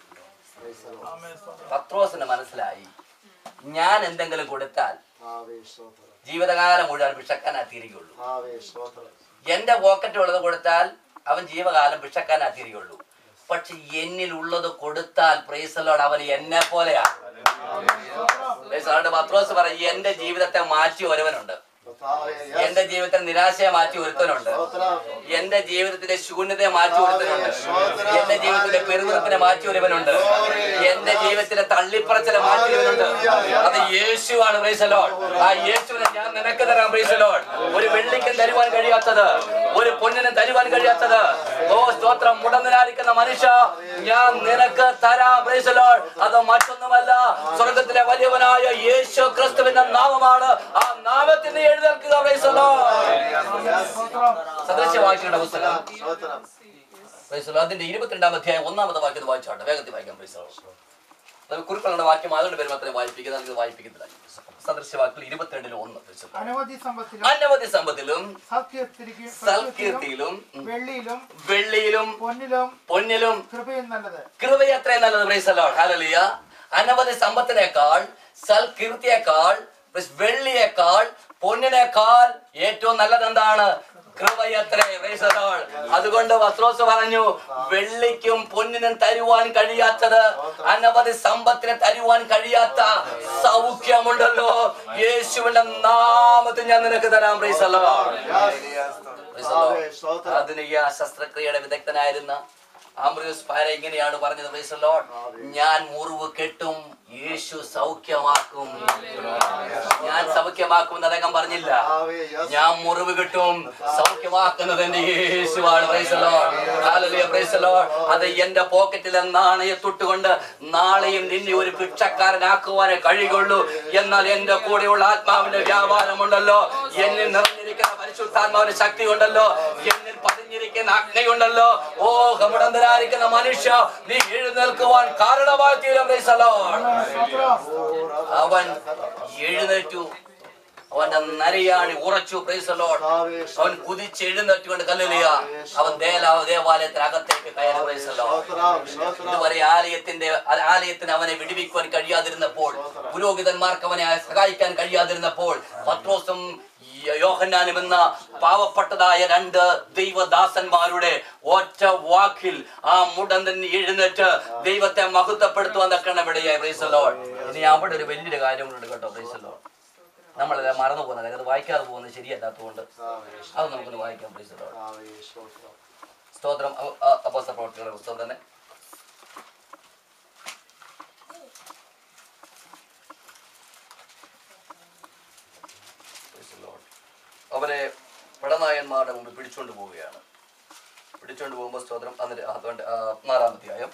പത്രോസിന് മനസ്സിലായി ഞാൻ എന്തെങ്കിലും കൊടുത്താൽ കർത്താവേ, സ്തോത്രം. ജീവിതകാലം മുഴുവൻ ഭിക്ഷക്കാനാത്തിരിക്കുള്ളൂ കർത്താവേ, സ്തോത്രം. എന്റെ പോക്കറ്റ് ഉള്ളത് കൊടുത്താൽ അവൻ ജീവകാലം ഭിക്ഷക്കാനാത്തിരിക്കുള്ളൂ പക്ഷെ എന്നിൽ ഉള്ളത് കൊടുത്താൽ പ്രൈസലോട് അവൻ എന്നെ പോലെയാ പ്രൈസലോട് പത്രോസ് പറയും എന്റെ ജീവിതത്തെ മാറ്റി ഒരുവനുണ്ട് കർത്താവേ, yes. എന്റെ ജീവിതത്തെ നിരാശയെ മാറ്റി ഒരുത്തനുണ്ട് സ്തോത്രം. എന്റെ ജീവിതത്തിലെ ശൂന്യതയെ മാറ്റി ഒരുത്തനുണ്ട് എന്റെ ജീവിതത്തിലെ പെരുവിറപ്പിനെ മാറ്റി ഒരുവനുണ്ട് എന്റെ ജീവിതത്തിലെ തള്ളിപ്പറച്ചിലെ മാറ്റി ഒരുവനുണ്ട് അത് യേശുവാണ് പ്രൈസലോൺ ആ യേശുവിനെ ഞാൻ നിനക്ക് തരാം പ്രൈസലോൺ ഒരു വെള്ളിക്കും തരുവാൻ കഴിയാത്തത് ഒരു പൊന്നിനും തരുവാൻ കഴിയാത്തത് ഓ സ്തോത്രം മുടന്നിലായിരിക്കുന്ന മനുഷ്യ ഞാൻ നിനക്ക് തരാം പ്രൈസലോൺ അത് മറ്റൊന്നുമല്ല സ്വർഗത്തിലെ വലിയവനായ യേശു ക്രിസ്തുവിന്റെ നാമമാണ് ആ നാമത്തിന് എഴുന്നേൽക്കുക പ്രൈസലോൺ സദൃശ്യവാക്യങ്ങളുടെ പുസ്തകം സ്തോത്രം. പ്രൈസലോ അതിന്റെ ഇരുപത്തിരണ്ടാം അധ്യായം ഒന്നാമത്തെ വാക്യം ഇത് വായിച്ചോട്ടെ വേഗത്തിൽ വായിക്കാം പ്രൈസലോ അത് കുറുക്കളുടെ വാക്യം അതുകൊണ്ട് വരുമ്പോൾ അത്രയും വായിപ്പിക്കുന്നത് അത് വായിപ്പിക്കുന്നില്ല സദൃശ്യവാക്യങ്ങൾ ഇരുപത്തിരണ്ടിൽ ഒന്ന് പ്രൈസലോ. അനവധി സമ്പത്തിലും അനവധി സമ്പത്തിലും സൽകീർത്തിക്കും സൽകീർത്തിയിലും ഉം, വെള്ളിയിലും വെള്ളിയിലും പൊന്നിലും പൊന്നിലും കൃപയും നല്ലത് കൃപ എത്രയും നല്ലത് പ്രൈസലോ ഹാലലിയ അനവധി സമ്പത്തിനേക്കാൾ സൽകീർത്തിയേക്കാൾ പ്ലസ് വെള്ളിയേക്കാൾ പൊന്നിനേക്കാൾ ഏറ്റവും നല്ലത് എന്താണ് കൃപയത്രേ പ്രൈസലോൾ അതുകൊണ്ട് പത്രോസ് പറഞ്ഞു വെള്ളിക്കും പൊന്നിനും തരുവാൻ കഴിയാത്തത് അനവധി സമ്പത്തിന് തരുവാൻ കഴിയാത്ത സൗഖ്യമുണ്ടല്ലോ യേശുവിന്റെ നാമത്തിൽ ഞാൻ നിനക്ക് തരാം പ്രൈസലോ കർത്താവേ, സ്തോത്രം. ആധുനിക ശസ്ത്രക്രിയയുടെ വിദഗ്ധനായിരുന്ന ആംബ്രിയോസ് പാര ഇങ്ങനെയാണ് പറഞ്ഞത് praise the Lord. ഞാൻ മുറിവ് കെട്ടും യേശു സൗഖ്യമാക്കും ഞാൻ സൗഖ്യമാക്കും എന്ന് അദ്ദേഹം പറഞ്ഞില്ല കർത്താവേ, yes. ഞാൻ മുറിവ് കിട്ടും സൗഖ്യമാക്കുന്നത് എന്റെ യേശുവാണ് praise the Lord. Hallelujah, praise the Lord. അത് എന്റെ പോക്കറ്റിലെ നാണയത്തൊട്ടുകൊണ്ട് നാളെയും നിന്നെ ഒരു ഭിക്ഷക്കാരനാക്കുവാനേ കഴിയുള്ളൂ എന്നാൽ എന്റെ കൂടെയുള്ള ആത്മാവിന്റെ വ്യാപാരമുണ്ടല്ലോ എന്നിൽ നിറഞ്ഞിരിക്കുന്ന പരിശുദ്ധാത്മാവിന്റെ ശക്തി ഉണ്ടല്ലോ എന്നിൽ പതിഞ്ഞിരിക്കുന്ന അഗ്നിയുണ്ടല്ലോ ഓ കമുടന്തരായിരിക്കുന്ന മനുഷ്യ നീ എഴുന്നേൽക്കുവാൻ കാരണമായി തീരും praise the Lord. അവൻ എഴുന്നേറ്റു അവന്റെ നരയാണി ഉറച്ചു പ്രൈസ് ലോഡ് കർത്താവേ, അവൻ കുതിച്ച് എഴുന്നേറ്റുകൊണ്ട് കല്ലുലിയ അവൻ ദേലാവ് ദേവാലയത്തിനകത്തേക്ക് കയറി പ്രൈസ് ലോഡ് സ്തോത്രം, സ്തോത്രം. ഇതുവരെ ആലയത്തിന്റെ ആലയത്തിന് അവനെ വിടുവിക്കുവാൻ കഴിയാതിരുന്നപ്പോൾ പുരോഹിതന്മാർക്ക് അവനെ സഹായിക്കാൻ കഴിയാതിരുന്നപ്പോൾ പത്രോസും യോഹന്നാനും എന്ന പാവപ്പെട്ടതായ രണ്ട് ദൈവദാസന്മാരുടെ ഒറ്റ വാക്കിൽ ആ മുടന്തൻ എഴുന്നേറ്റ് ദൈവത്തെ മഹത്വപ്പെടുത്തുവാൻ തക്കണം ഇവിടെയായി പ്രൈസലോൾ ഇനി അവിടെ ഒരു വലിയൊരു കാര്യം കൂടെ കേട്ടോ പ്രൈസലോൾ നമ്മളെല്ലാം മറന്നു പോകുന്ന കാര്യം അത് വായിക്കാതെ പോകുന്നത് ശരിയല്ലാത്തതുകൊണ്ട് കർത്താവേ, അത് നമുക്കൊന്ന് വായിക്കാം പ്രൈസലോൾ കർത്താവേ, സ്തോത്രം. സ്തോത്രം അപ്പോസ്തല പ്രവർത്തികളുടെ പുസ്തകം തന്നെ Praise the Lord. അവരെ പടനായന്മാരുടെ മുമ്പിൽ പിടിച്ചോണ്ട് പോവുകയാണ് പിടിച്ചോണ്ട് പോകുമ്പോൾ സ്തോത്രം അതിന്റെ അതുകൊണ്ട് നാലാം അധ്യായം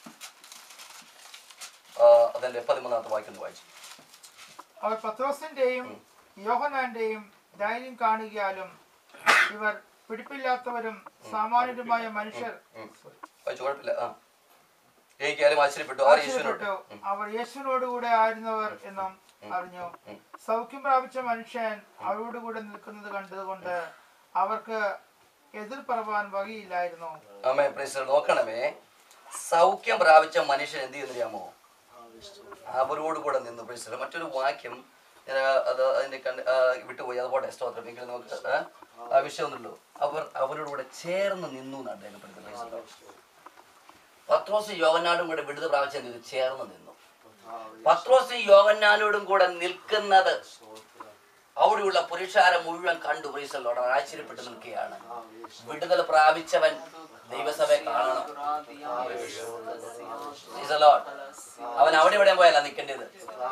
ആ, അതിന്റെ പതിമൂന്നാമത്തെ വായിക്കുന്നു വായിച്ചു അവർ പത്രോസിന്റെയും യോഹനാന്റെയും ധൈര്യം കാണുകയാലും ഇവർ പിടിപ്പില്ലാത്തവരും സാമാന്യരുമായ മനുഷ്യർ ഉം. വായിച്ചു കുഴപ്പമില്ല ആ ജയിക്കാലും ആശ്ചര്യപ്പെട്ടു ആര് യേശുവിനോട് ആശ്ചര്യപ്പെട്ടു അവർ യേശുവിനോടുകൂടെ ആയിരുന്നവർ എന്നും അറിഞ്ഞു സൗഖ്യം പ്രാപിച്ച മനുഷ്യൻ അവരോടുകൂടെ നിൽക്കുന്നത് കണ്ടതുകൊണ്ട് അവർക്ക് എതിർ പറവാൻ വകയില്ലായിരുന്നു ആമേ പ്രൈസ് നോക്കണമേ സൗഖ്യം പ്രാപിച്ച മനുഷ്യൻ എന്ത് ചെയ്യുന്നറിയാമോ അവരോട് കൂടെ നിന്ന് പ്രൈസ് മറ്റൊരു വാക്യം ഞാൻ അത് അതിന്റെ കണ്ട് ആ, വിട്ടുപോയി അത് പോട്ടെ സ്തോത്രം എങ്കിലും നമുക്ക് ആ, ആ വിഷയമൊന്നുമല്ലോ അവർ അവരോട് കൂടെ ചേർന്ന് നിന്നു എന്നാണ് രേഖപ്പെടുത്തുന്നത് പത്രോസ് യോവന്നാടും കൂടെ വിടുതൽ പ്രാപിച്ചത് ഇത് ചേർന്ന് നിന്നു പത്രോസ് യോവന്നാനോടും കൂടെ നിൽക്കുന്നത് അവിടെയുള്ള പുരുഷാരം മുഴുവൻ കണ്ടു പ്രീസലോട് അവർ ആശ്ചര്യപ്പെട്ട് നിൽക്കുകയാണ് വിടുതൽ പ്രാപിച്ചവൻ ദൈവസഭയെ കാണണം Praise the Lord. അവൻ അവിടെ ഇവിടെ പോയല്ല നിൽക്കേണ്ടത്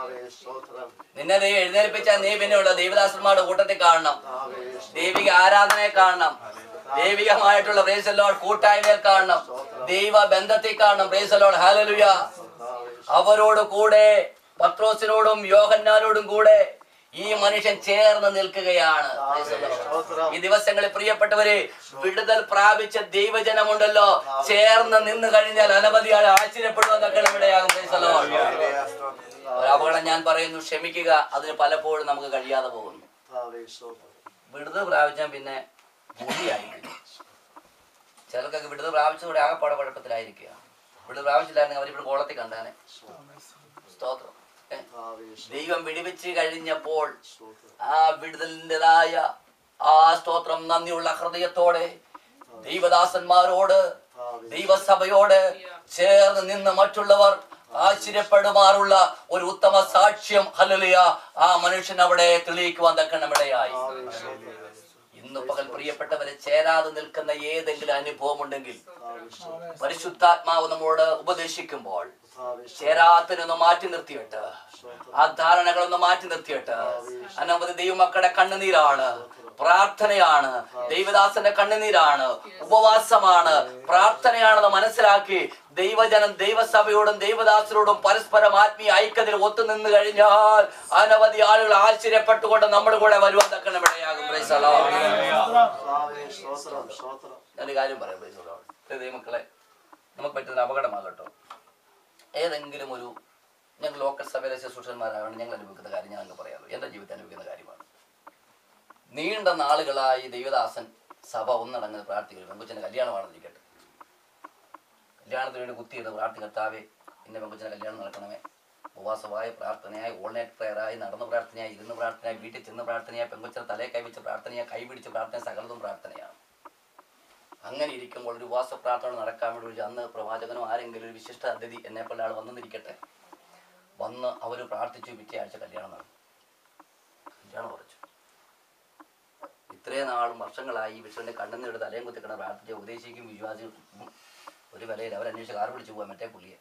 നിന്നെ ദൈവം എഴുന്നേൽപ്പിച്ച നീ പിന്നെയുള്ള ദൈവദാസന്മാരുടെ കൂട്ടത്തിൽ കാണണം ദൈവിക ആരാധനയെ കാണണം ദൈവികമായിട്ടുള്ള പ്രേസലോട് കൂട്ടായ്മയിൽ കാണണം ദൈവ ബന്ധത്തിൽ കാണണം പ്രേസലോട് ഹാലലുയ അവരോട് കൂടെ പത്രോസിനോടും യോഹന്നാനോടും കൂടെ ഈ മനുഷ്യൻ ചേർന്ന് നിൽക്കുകയാണ് Praise the Lord. ഈ ദിവസങ്ങളിൽ പ്രിയപ്പെട്ടവരെ വിടുതൽ പ്രാപിച്ച ദൈവജനമുണ്ടല്ലോ ചേർന്ന് നിന്ന് കഴിഞ്ഞാൽ അനവധി ആൾ ആശ്ചര്യപ്പെടുമെന്നൊക്കെ ഇവിടെയാകും Praise the Lord. ഒരു അപകടം ഞാൻ പറയുന്നു ക്ഷമിക്കുക അതിന് പലപ്പോഴും നമുക്ക് കഴിയാതെ പോകുന്നു വിടുതൽ പ്രാപിച്ചാൽ പിന്നെ മുടിയായിരിക്കും ചിലർക്കൊക്കെ വിടുതൽ പ്രാപിച്ചതോടെ ആകെപ്പാടെ കുഴപ്പത്തിലായിരിക്കുക വിടുതൽ പ്രാപിച്ചില്ലായിരുന്നെങ്കിൽ അവരിവിടെ കോളത്തിൽ കണ്ടാനെ സ്തോത്രം ഏ? ദൈവം വിടുവിച്ച് കഴിഞ്ഞപ്പോൾ ആ വിടുതലിൻ്റെതായ ആ സ്തോത്രം നന്ദിയുള്ള ഹൃദയത്തോടെ ദൈവദാസന്മാരോട് ദൈവസഭയോട് ചേർന്ന് നിന്ന് മറ്റുള്ളവർ ആശ്ചര്യപ്പെടുമാറുള്ള ഒരു ഉത്തമ സാക്ഷ്യം ഹല്ലേലൂയ ആ മനുഷ്യൻ അവിടെ തെളിയിക്കുവാൻ തക്കണമിടയായി ഇന്ന് പകൽ പ്രിയപ്പെട്ടവരെ ചേരാതെ നിൽക്കുന്ന ഏതെങ്കിലും അനുഭവം ഉണ്ടെങ്കിൽ പരിശുദ്ധാത്മാവ് നമ്മോട് ഉപദേശിക്കുമ്പോൾ ചേരാത്തിനൊന്ന് മാറ്റി നിർത്തിയിട്ട് ആ ധാരണകളൊന്ന് മാറ്റി നിർത്തിയിട്ട് അനവധി ദൈവമക്കളുടെ കണ്ണുനീരാണ് പ്രാർത്ഥനയാണ് ദൈവദാസന്റെ കണ്ണുനീരാണ് ഉപവാസമാണ് പ്രാർത്ഥനയാണെന്ന് മനസ്സിലാക്കി ദൈവജനം ദൈവസഭയോടും ദൈവദാസരോടും പരസ്പരം ആത്മീയ ഐക്യത്തിൽ ഒത്തുനിന്ന് കഴിഞ്ഞാൽ അനവധി ആളുകൾ ആശ്ചര്യപ്പെട്ടുകൊണ്ട് നമ്മുടെ കൂടെ വരുവാൻ തക്കണം ഇടയാകും Praise the Lord. ഞാനൊരു കാര്യം പറയാം praise the Lord. പ്രിയ ദൈവമക്കളെ നമുക്ക് പറ്റുന്ന അപകടമാകട്ടോ ഏതെങ്കിലും ഒരു ഞങ്ങൾ ലോക്കൽ സഭയിലെ ശുശ്രൂഷന്മാരാണ് ഞങ്ങൾ അനുഭവിക്കുന്ന കാര്യം ഞാൻ അങ്ങ് പറയാമല്ലോ എൻ്റെ ജീവിതത്തിൽ അനുഭവിക്കുന്ന കാര്യമാണ് നീണ്ട നാളുകളായി ദൈവദാസൻ സഭ ഒന്നടങ്ങ് പ്രാർത്ഥിക്കുന്നു പെങ്കുച്ചൻ്റെ കല്യാണമാണെന്നിരിക്കട്ടെ കല്യാണത്തിന് വേണ്ടി കുത്തിയിട്ട് പ്രാർത്ഥി കർത്താവേ ഇന്ന പെങ്കുച്ചൻ്റെ കല്യാണം നടക്കണമേ ഉപവാസമായ പ്രാർത്ഥനയായി ഓൾനൈറ്റ് പ്രയറായി നടന്ന പ്രാർത്ഥനയായി ഇരുന്ന് പ്രാർത്ഥനയായി വീട്ടിൽ ചെന്ന് പ്രാർത്ഥനയായി പെങ്കുച്ചനെ തലയെ കൈവച്ച് പ്രാർത്ഥനയായി കൈ പിടിച്ച് പ്രാർത്ഥന സകലതും പ്രാർത്ഥനയാണ് അങ്ങനെ ഇരിക്കുമ്പോൾ ഒരു ഉപവാസ പ്രാർത്ഥന നടക്കാൻ വേണ്ടി വിളിച്ച് അന്ന് പ്രവാചകനോ ആരെങ്കിലും ഒരു വിശിഷ്ട അതിഥി എന്നെ പോലെ ആൾ വന്നെന്നിരിക്കട്ടെ വന്ന് അവർ പ്രാർത്ഥിച്ചു പിറ്റേ ആഴ്ച കല്യാണം നടന്നു കല്യാണം ഉറച്ചു ഇത്രയും നാളും വർഷങ്ങളായി ഈ വിഷുവിന്റെ കണ്ണെന്നിട്ട് തലയും കുത്തിക്കണ പ്രാർത്ഥിച്ച ഉപദേശിക്കും വിശ്വാസിക്കും ഒരു വിലയിൽ അവരന്വേഷിച്ച് കാർ വിളിച്ചു പോകാൻ മറ്റേ പുള്ളിയെ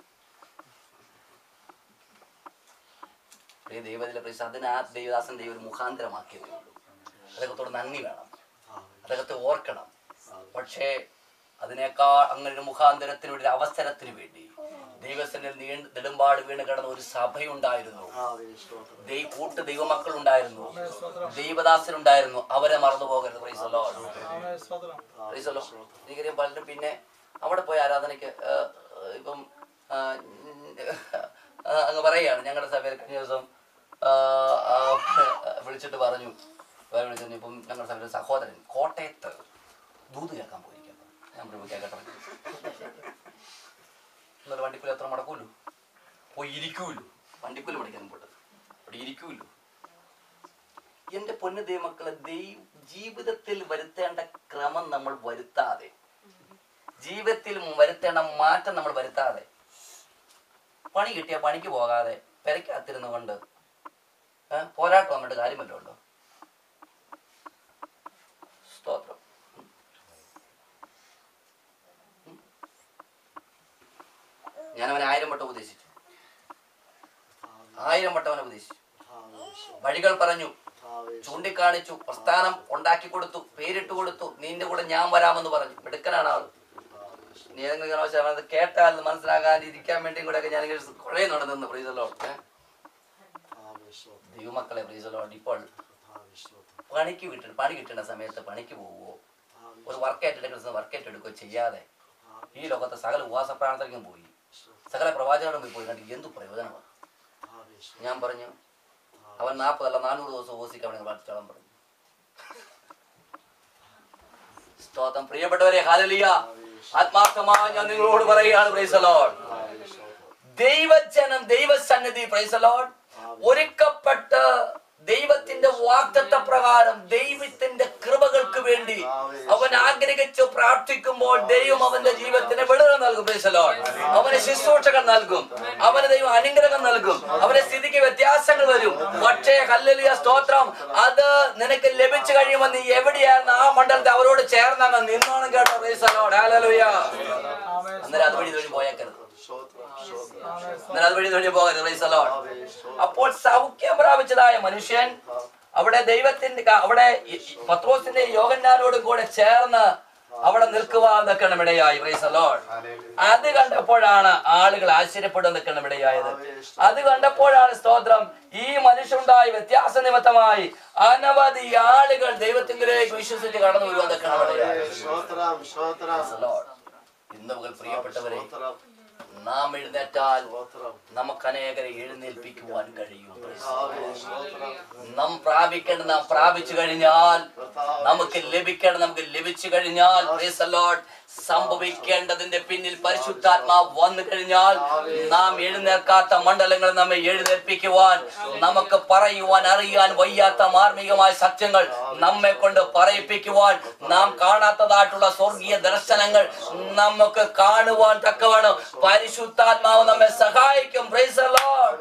പ്രിയ ദൈവത്തിലെ പ്രിയ അതിന് ആ ദൈവദാസൻ ദൈവം ഒരു മുഖാന്തരമാക്കിയതേ ഉള്ളൂ അദ്ദേഹത്തോട് നന്ദി വേണം അദ്ദേഹത്തെ ഓർക്കണം പക്ഷേ അതിനേക്കാൾ അങ്ങനെ ഒരു മുഖാന്തരത്തിനൊരു ഒരു അവസരത്തിന് വേണ്ടി ദൈവത്തിന്റെ നീണ്ട് നെടുമ്പാട് വീണ് കിടന്ന ഒരു സഭയുണ്ടായിരുന്നു ദൈവ കൂട്ട് ദൈവമക്കൾ ഉണ്ടായിരുന്നു ദൈവദാസനുണ്ടായിരുന്നു അവരെ മറന്നു പോകരുത് പ്രൈസ് ലോഡ് പ്രൈസ് ലോഡ് എനിക്കറിയാം പലരും പിന്നെ അവിടെ പോയ ആരാധനയ്ക്ക് ആ, ഇപ്പം ആ, ആ, അങ്ങ് പറയുകയാണ് ഞങ്ങളുടെ സഭയിൽ കഴിഞ്ഞ ദിവസം ആ, ആ, വിളിച്ചിട്ട് പറഞ്ഞു വേറെ വിളിച്ചു ഇപ്പം ഞങ്ങളുടെ സഭയിലെ സഹോദരൻ കോട്ടയത്ത് ദൂത് കേൾക്കാൻ പോയിരിക്കാം ഞാൻ പറഞ്ഞു കേൾക്കട്ടെ ഇന്നലെ വണ്ടിക്കൂലി എത്ര മുടക്കൂലു പോയി ഇരിക്കൂലു വണ്ടിക്കൂലി പഠിക്കാൻ പോട്ടത് അവിടെ ഇരിക്കൂലു എന്റെ പൊന്നു ദൈവമക്കളെ ദൈവ ജീവിതത്തിൽ വരുത്തേണ്ട ക്രമം നമ്മൾ വരുത്താതെ ജീവിതത്തിൽ വരുത്തേണ്ട മാറ്റം നമ്മൾ വരുത്താതെ പണി കിട്ടിയ പണിക്ക് പോകാതെ പെരക്കകത്തിരുന്നു കൊണ്ട് ഏ, പോരാട്ടം വന്നിട്ട് കാര്യമല്ലോ ഉണ്ടോ സ്തോത്രം ഞാൻ അവനെ ആയിരം വട്ടം ഉപദേശിച്ചു ആയിരം വട്ടം അവനെ ഉപദേശിച്ചു വഴികൾ പറഞ്ഞു ചൂണ്ടിക്കാണിച്ചു പ്രസ്ഥാനം ഉണ്ടാക്കി കൊടുത്തു പേരിട്ട് കൊടുത്തു നിന്റെ കൂടെ ഞാൻ വരാമെന്ന് പറഞ്ഞു മിടുക്കനാണ് ആള് നീ ഏതെങ്കിലും കാരണവശാൽ അത് കേട്ടാൽ അത് മനസ്സിലാകാതിരിക്കാൻ വേണ്ടിയും കൂടെ ഒക്കെ ഞാൻ കുറേ നടന്നു പ്രീസലോ ദൈവമക്കളെ പ്രീസലോ ഇപ്പോൾ പണിക്ക് വിട്ടിട്ട് പണി കിട്ടുന്ന സമയത്ത് പണിക്ക് പോവുമോ ഒരു വർക്ക് ഏറ്റെടുക്കുന്ന വർക്ക് ഏറ്റെടുക്കുകയോ ചെയ്യാതെ ഈ ലോകത്തെ സകല ഉപവാസ പ്രാർത്ഥനയ്ക്കും പോയി സകല പ്രവാചകനും പോയി പോയി കണ്ടിട്ട് എന്ത് പ്രയോജനമാണ് ഞാൻ പറഞ്ഞു അവൻ നാൽപ്പതല്ല നാനൂറ് ദിവസം ഉപവസിക്കാൻ പ്രാർത്ഥിച്ചോളം പറഞ്ഞു സ്തോത്രം പ്രിയപ്പെട്ടവരെ ഹാലലിയ ആത്മാർത്ഥമായി ഞാൻ നിങ്ങളോട് പറയുകയാണ് പ്രൈസലോൺ ദൈവജനം ദൈവസന്നിധി പ്രൈസലോൺ ഒരുക്കപ്പെട്ട് ദൈവത്തിന്റെ വാഗ്ദത്ത പ്രകാരം ദൈവത്തിന്റെ കൃപകൾക്ക് വേണ്ടി അവൻ ആഗ്രഹിച്ച് പ്രാർത്ഥിക്കുമ്പോൾ ദൈവം അവന്റെ ജീവിതത്തിന് വിടുതൽ നൽകും praise the Lord. അവന് ശുശ്രൂഷകൾ നൽകും അവന് ദൈവം അനുഗ്രഹം നൽകും അവന്റെ സ്ഥിതിക്ക് വ്യത്യാസങ്ങൾ വരും പക്ഷേ ഹല്ലേലൂയ സ്തോത്രം അത് നിനക്ക് ലഭിച്ചു കഴിയുമ്പോൾ നീ എവിടെയായിരുന്നു ആ മണ്ഡലത്തെ അവരോട് ചേർന്നങ്ങ് നിന്നോണം കേട്ടോ praise the Lord. ഹല്ലേലൂയ അന്നേരം അതുവഴി ഇതുവഴി പോയേക്കരുത് അന്നേരം അതുവഴി ഇതുവഴി പോകരുത് praise the Lord. അപ്പോൾ സൗഖ്യം പ്രാപിച്ചതായ മനുഷ്യൻ അവിടെ ദൈവത്തിന്റെ ക- അവിടെ ഈ- ഈ പത്രോസിന്റെ യോഗന്നാനോടും കൂടെ ചേർന്ന് അവിടെ നിൽക്കുവാൻ നിൽക്കണം ഇടയായി praise the Lord. അത് കണ്ടപ്പോഴാണ് ആളുകൾ ആശ്ചര്യപ്പെടുന്ന നിൽക്കണം ഇടയായത് അത് കണ്ടപ്പോഴാണ് സ്തോത്രം ഈ മനുഷ്യണ്ടായ വ്യത്യാസ നിമിത്തമായി അനവധി ആളുകൾ ദൈവത്തിലേക്ക് വിശ്വസിച്ച് കടന്നു വരുവാൻ നിൽക്കണം ഇടയായി സ്തോത്രം സ്തോത്രം Praise the Lord. ഇന്ന് മുതൽ പ്രിയപ്പെട്ടവരെ സ്തോത്രം നാം എഴുന്നേറ്റാൽ സ്തോത്രം നമുക്ക് അനേകരെ എഴുന്നേൽപ്പിക്കുവാൻ കഴിയും Praise the Lord. കർത്താവേ, സ്തോത്രം നാം പ്രാപിക്കേണ്ടത് നാം പ്രാപിച്ചു കഴിഞ്ഞാൽ നമുക്ക് ലഭിക്കേണ്ടത് നമുക്ക് ലഭിച്ചു കഴിഞ്ഞാൽ praise the Lord, സംഭവിക്കേണ്ടതിന്റെ പിന്നിൽ പരിശുദ്ധാത്മാവ് വന്നു കഴിഞ്ഞാൽ നാം എഴുന്നേൽക്കാത്ത മണ്ഡലങ്ങൾ നമ്മെ എഴുന്നേൽപ്പിക്കുവാൻ നമുക്ക് പറയുവാൻ അറിയാൻ വയ്യാത്ത മാർമികമായ സത്യങ്ങൾ നമ്മെ കൊണ്ട് പറയിപ്പിക്കുവാൻ നാം കാണാത്തതായിട്ടുള്ള സ്വർഗീയ ദർശനങ്ങൾ നമുക്ക് കാണുവാൻ തക്കവണ്ണം പരിശുദ്ധാത്മാവ് നമ്മെ സഹായിക്കും praise the Lord.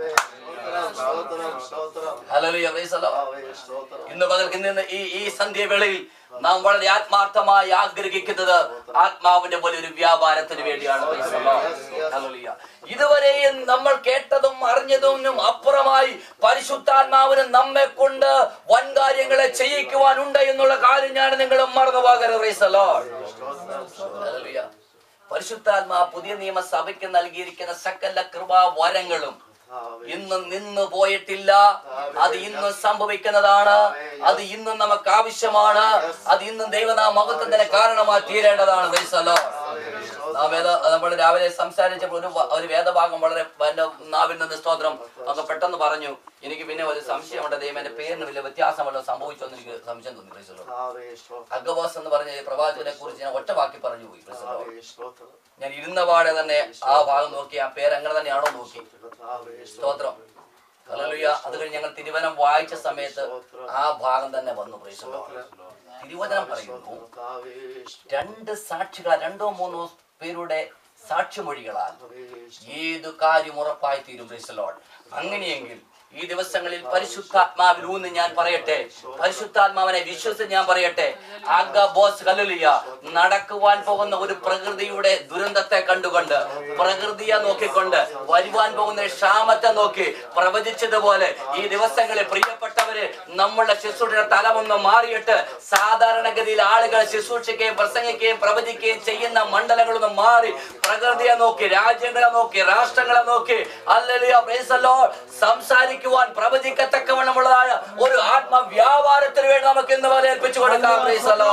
സ്തോത്രം സ്തോത്രം Hallelujah, praise the Lord. കർത്താവേ, സ്തോത്രം ഇന്ന് പകൽക്ക് നിന്ന് ഈ ഈ സന്ധ്യവേളയിൽ നാം വളരെ ആത്മാർത്ഥമായി ആഗ്രഹിക്കുന്നത് ആത്മാവിന്റെ പോലെ ഒരു വ്യാപാരത്തിന് വേണ്ടിയാണ് Praise the Lord. Hallelujah. ഇതുവരെയും നമ്മൾ കേട്ടതും അറിഞ്ഞതും അപ്പുറമായി പരിശുദ്ധാത്മാവിന് നമ്മെ കൊണ്ട് വൻ കാര്യങ്ങളെ ചെയ്യിക്കുവാനുണ്ട് എന്നുള്ള കാര്യം ഞാൻ നിങ്ങൾ മറന്നു പോകരുത് Praise the Lord. Hallelujah. പരിശുദ്ധാത്മാ പുതിയ നിയമസഭയ്ക്ക് നൽകിയിരിക്കുന്ന സകല കൃപാ വരങ്ങളും ഇന്നും നിന്ന് പോയിട്ടില്ല അത് ഇന്നും സംഭവിക്കുന്നതാണ് അത് ഇന്നും നമുക്ക് ആവശ്യമാണ് അത് ഇന്നും ദൈവനാ മഹത്വത്തിന് കാരണമായി തീരേണ്ടതാണ് Praise the Lord. നാം വേദ നമ്മൾ രാവിലെ സംസാരിച്ചപ്പോൾ ഒരു വ- ഒരു വേദഭാഗം വളരെ എന്റെ നാവിൽ നിന്ന് സ്തോത്രം അങ്ങ് പെട്ടെന്ന് പറഞ്ഞു എനിക്ക് പിന്നെ ഒരു സംശയമുണ്ട് ദൈവം എന്റെ പേരിന് വലിയ വ്യത്യാസമല്ലോ സംഭവിച്ചോ എന്ന് എനിക്ക് സംശയം തോന്നി Praise the Lord. കർത്താവേ, സ്തോത്രം അഗബോസ് എന്ന് പറഞ്ഞ ഈ പ്രവാചകനെ കുറിച്ച് ഞാൻ ഒറ്റ വാക്കി പറഞ്ഞു പോയി Praise the Lord. കർത്താവേ, സ്തോത്രം ഞാൻ ഇരുന്ന പാടെ തന്നെ ആ ഭാഗം നോക്കി ആ പേര് അങ്ങനെ തന്നെയാണോ നോക്കി കർത്താവേ, സ്തോത്രം ഹല്ലേലൂയ അത് കഴിഞ്ഞ് ഞങ്ങൾ തിരുവനം വായിച്ച സമയത്ത് ആ ഭാഗം തന്നെ വന്നു Praise the Lord. തിരുവചനം പറയുന്നു കർത്താവേ, രണ്ട് സാക്ഷികൾ രണ്ടോ മൂന്നോ പേരുടെ സാക്ഷിമൊഴികളാൽ സ്തോത്രം ഏതു കാര്യം ഉറപ്പായി തീരും Praise the Lord. അങ്ങനെയെങ്കിൽ ഈ ദിവസങ്ങളിൽ പരിശുദ്ധാത്മാവിൽ ഊന്ന് ഞാൻ പറയട്ടെ പരിശുദ്ധാത്മാവിനെ വിശ്വസിച്ച് ഞാൻ പറയട്ടെ ആഗ ബോസ് ഹല്ലേലൂയ നടക്കുവാൻ പോകുന്ന ഒരു പ്രകൃതിയുടെ ദുരന്തത്തെ കണ്ടുകൊണ്ട് പ്രകൃതിയെ നോക്കിക്കൊണ്ട് വരുവാൻ പോകുന്ന ക്ഷാമത്തെ നോക്കി പ്രവചിച്ചതുപോലെ ഈ ദിവസങ്ങളിൽ പ്രിയപ്പെട്ടവര് നമ്മളുടെ ശുശ്രൂഷയുടെ തലമൊന്ന് മാറിയിട്ട് സാധാരണഗതിയിൽ ആളുകൾ ശുശ്രൂഷിക്കുകയും പ്രസംഗിക്കുകയും പ്രവചിക്കുകയും ചെയ്യുന്ന മണ്ഡലങ്ങളൊന്ന് മാറി പ്രകൃതിയെ നോക്കി രാജ്യങ്ങളെ നോക്കി രാഷ്ട്രങ്ങളെ നോക്കി അല്ലല്ലോ പ്രൈസല്ലോ സംസാരിക്കുവാൻ പ്രവചിക്കത്തക്കവണ്ണമുള്ളതായ ഒരു ആത്മവ്യാപാരത്തിന് വേണ്ടി നമുക്ക് ഇന്ന് പോലെ ഏൽപ്പിച്ചു കൊടുക്കാം praise Lord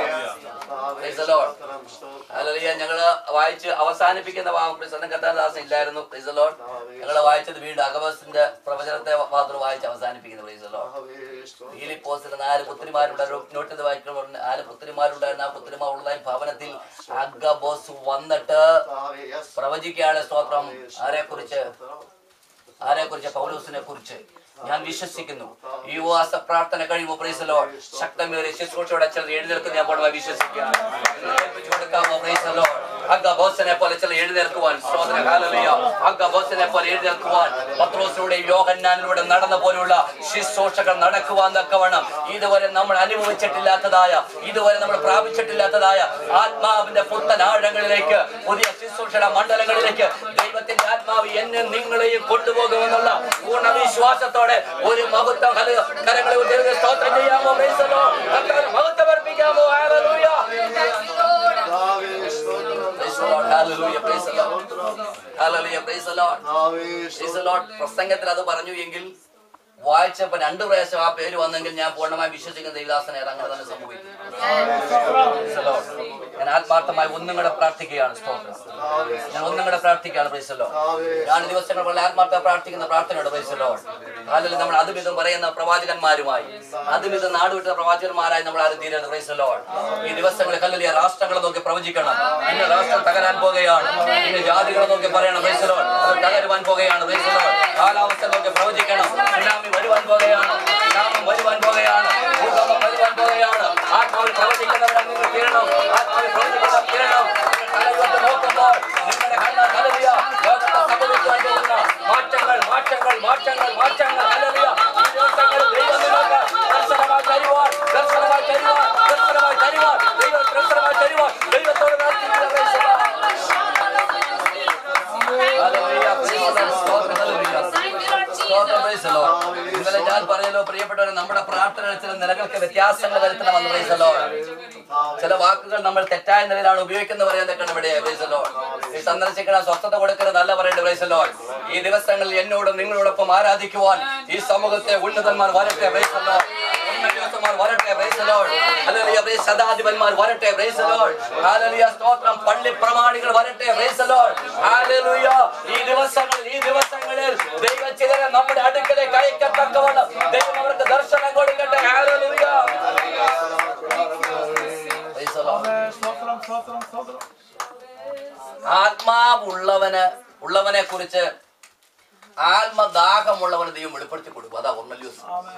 Praise the Lord. Hallelujah ഞങ്ങള് വായിച്ച് അവസാനിപ്പിക്കുന്ന ഭാഗം പ്രസന്ന കഥാദാസൻ ഇല്ലായിരുന്നു പ്രൈസ് the Lord. ഞങ്ങള് വായിച്ചത് വീണ്ടും അഗബസിന്റെ പ്രവചനത്തെ മാത്രം വായിച്ച് അവസാനിപ്പിക്കുന്നു പ്രൈസ് the Lord. ഫിലിപ്പോസിന് നാല് പുത്രിമാരുണ്ടായിരുന്നു നോട്ടിൽ വായിക്കുമ്പോൾ നാല് പുത്രിമാരുണ്ടായിരുന്നു ആ പുത്രിമാർ ഉള്ളതായി ഭവനത്തിൽ അഗബോസ് വന്നിട്ട് പ്രവചിക്കുകയാണ് സ്തോത്രം ആരെ കുറിച്ച് ആരെ കുറിച്ച് പൗലോസിനെ കുറിച്ച് ഞാൻ വിശ്വസിക്കുന്നു ഈ ഉപവാസ പ്രാർത്ഥന കഴിയുമ്പോൾ പ്രൈസലോ ശക്തമേറിയ ശുശ്രൂഷയുടെ ചിലർ എഴുന്നേൽക്കുന്ന ഞാൻ പൂർണ്ണമായി വിശ്വസിക്കുകയാണ് ഏൽപ്പിച്ചു കൊടുക്കാമോ പ്രൈസലോ അഗ്ഗ ബോസിനെ പോലെ ചിലർ എഴുന്നേൽക്കുവാൻ സ്തോത്ര ഹാലലിയ അഗ്ഗ ബോസിനെ പോലെ എഴുന്നേൽക്കുവാൻ പത്രോസിലൂടെ യോഹന്നാനിലൂടെ നടന്ന പോലുള്ള ശുശ്രൂഷകൾ നടക്കുവാൻ തക്കവണ്ണം ഇതുവരെ നമ്മൾ അനുഭവിച്ചിട്ടില്ലാത്തതായ ഇതുവരെ നമ്മൾ പ്രാപിച്ചിട്ടില്ലാത്തതായ ആത്മാവിന്റെ പുത്തൻ ആഴങ്ങളിലേക്ക് പുതിയ ശുശ്രൂഷയുടെ മണ്ഡലങ്ങളിലേക്ക് ദൈവത്തിന്റെ ആത്മാവ് എന്നെ നിങ്ങളെയും കൊണ്ടുപോകുമെന്നുള്ള പൂർണ്ണ വിശ്വാസത്തോടെ ഒരു മഹത്വം ഹല- കരങ്ങളെ ഉയർത്തി സ്തോത്രം ചെയ്യാമോ Praise the Lord. കർത്താവിന് മഹത്വം അർപ്പിക്കാമോ Hallelujah. Praise the Lord. Hallelujah. Praise the Lord. Hallelujah. Praise the Lord. Praise the Lord. പ്രസംഗത്തിൽ അത് പറഞ്ഞു എങ്കിൽ വായിച്ചപ്പോ രണ്ടു പ്രാവശ്യം ആ പേര് വന്നെങ്കിൽ ഞാൻ പൂർണ്ണമായി വിശ്വസിക്കുന്ന ദേവദാസനെ അങ്ങനെ തന്നെ സംഭവിക്കും Praise the Lord. ഞാൻ ആത്മാർത്ഥമായി ഒന്നും കൂടെ പ്രാർത്ഥിക്കുകയാണ് സ്തോത്രം ഞാൻ ഒന്നും കൂടെ പ്രാർത്ഥിക്കുകയാണ് പ്രൈസല്ലോ ഞാൻ ദിവസങ്ങൾ പോലെ ആത്മാർത്ഥ പ്രാർത്ഥിക്കുന്ന പ്രാർത്ഥനയോട് പ്രൈസല്ലോ അല്ലെങ്കിൽ നമ്മൾ അതും ഇതും പറയുന്ന പ്രവാചകന്മാരുമായി അതും ഇതും നാടുവിട്ട പ്രവാചകന്മാരായി നമ്മൾ ആരും തീരരുത് പ്രൈസല്ലോ ഈ ദിവസങ്ങളിൽ കല്ലിയ രാഷ്ട്രങ്ങളെ നോക്കി പ്രവചിക്കണം ഇന്ന് രാഷ്ട്രം തകരാൻ പോകുകയാണ് ഇന്ന് ജാതികളെ നോക്കി പറയണം പ്രൈസല്ലോ അത് തകരുവാൻ പോകുകയാണ് പ്രൈസല്ലോ കാലാവസ്ഥ നോക്കി പ്രവചിക്കണം സുനാമി വരുവാൻ പോകുകയാണ് സുനാമി വരുവാൻ പോകുകയാണ് ഭൂകമ്പം വരുവാൻ പോകുകയാണ് ആത്മാവിൽ പ്രവചിക്കുന്നവരാണ് നിങ്ങൾ തീരണം ആത്മാവിൽ പ്രവചിക്കുന്നവർ തീരണം തലയോട്ട് നോക്കുമ്പോൾ നിങ്ങളുടെ കണ്ണ് ഹല്ലേലൂയ ലോകത്ത് സംഭവിക്കുവാൻ പോകുന്ന മാറ്റങ്ങൾ മാറ്റങ്ങൾ മാറ്റങ്ങൾ മാറ്റങ്ങൾ ഹല്ലേലൂയ ഈ ദിവസങ്ങളിൽ ദൈവം നിങ്ങൾക്ക് ദർശനമായി തരുവാൻ ദർശനമായി തരുവാൻ ദർശനമായി തരുവാൻ ദൈവം ദർശനമായി തരുവാൻ ദൈവത്തോട് പ്രാർത്ഥിക്കുക praise the Lord. Hallelujah, praise the Lord. സ്തോത്രം, ഹല്ലേലൂയ. സ്തോത്രം, praise the Lord. ഇന്നലെ ഞാൻ പറയല്ലോ പ്രിയപ്പെട്ടവരെ നമ്മുടെ പ്രാർത്ഥന ചില നിലകൾക്ക് വ്യത്യാസങ്ങൾ വരുത്തണമെന്ന് praise the Lord. ചില വാക്കുകൾ നമ്മൾ തെറ്റായ നിലയിലാണ് ഉപയോഗിക്കുന്നത് എന്നൊക്കെയാണ് ഇവിടെ praise the Lord. ഈ സന്ദർശിക്കണ സ്വസ്ഥത കൊടുക്കരുത് നല്ല പറയേണ്ടത് praise the Lord. ഈ ദിവസങ്ങളിൽ എന്നോടും നിങ്ങളോടൊപ്പം ആരാധിക്കുവാൻ ഈ സമൂഹത്തെ ഉന്നതന്മാർ വരട്ടെ praise the Lord. ഉന്നതന്മാർ വരട്ടെ praise the Lord. Hallelujah, praise ശതാധിപന്മാർ വരട്ടെ praise the Lord. ഹല്ലേലൂയ, സ്തോത്രം പള്ളി പ്രമാണികൾ വരട്ടെ praise the Lord. ഹല്ലേലൂയ. ഈ ദിവസങ്ങളിൽ ഈ ദിവസങ്ങളിൽ ദൈവം ചിലരെ നമ്മുടെ അടുക്കലേക്ക് അയക്കത്തക്കവണ്ണം ദൈവം അവർക്ക് ദർശനം കൊടുക്കട്ടെ ഹല്ലേലൂയ. Praise the Lord. ആത്മാവുള്ളവന് ഉള്ളവനെ കുറിച്ച് ആത്മദാഹമുള്ളവന് ദൈവം വെളിപ്പെടുത്തി കൊടുക്കും അതാ കൊർന്നല്യോസ്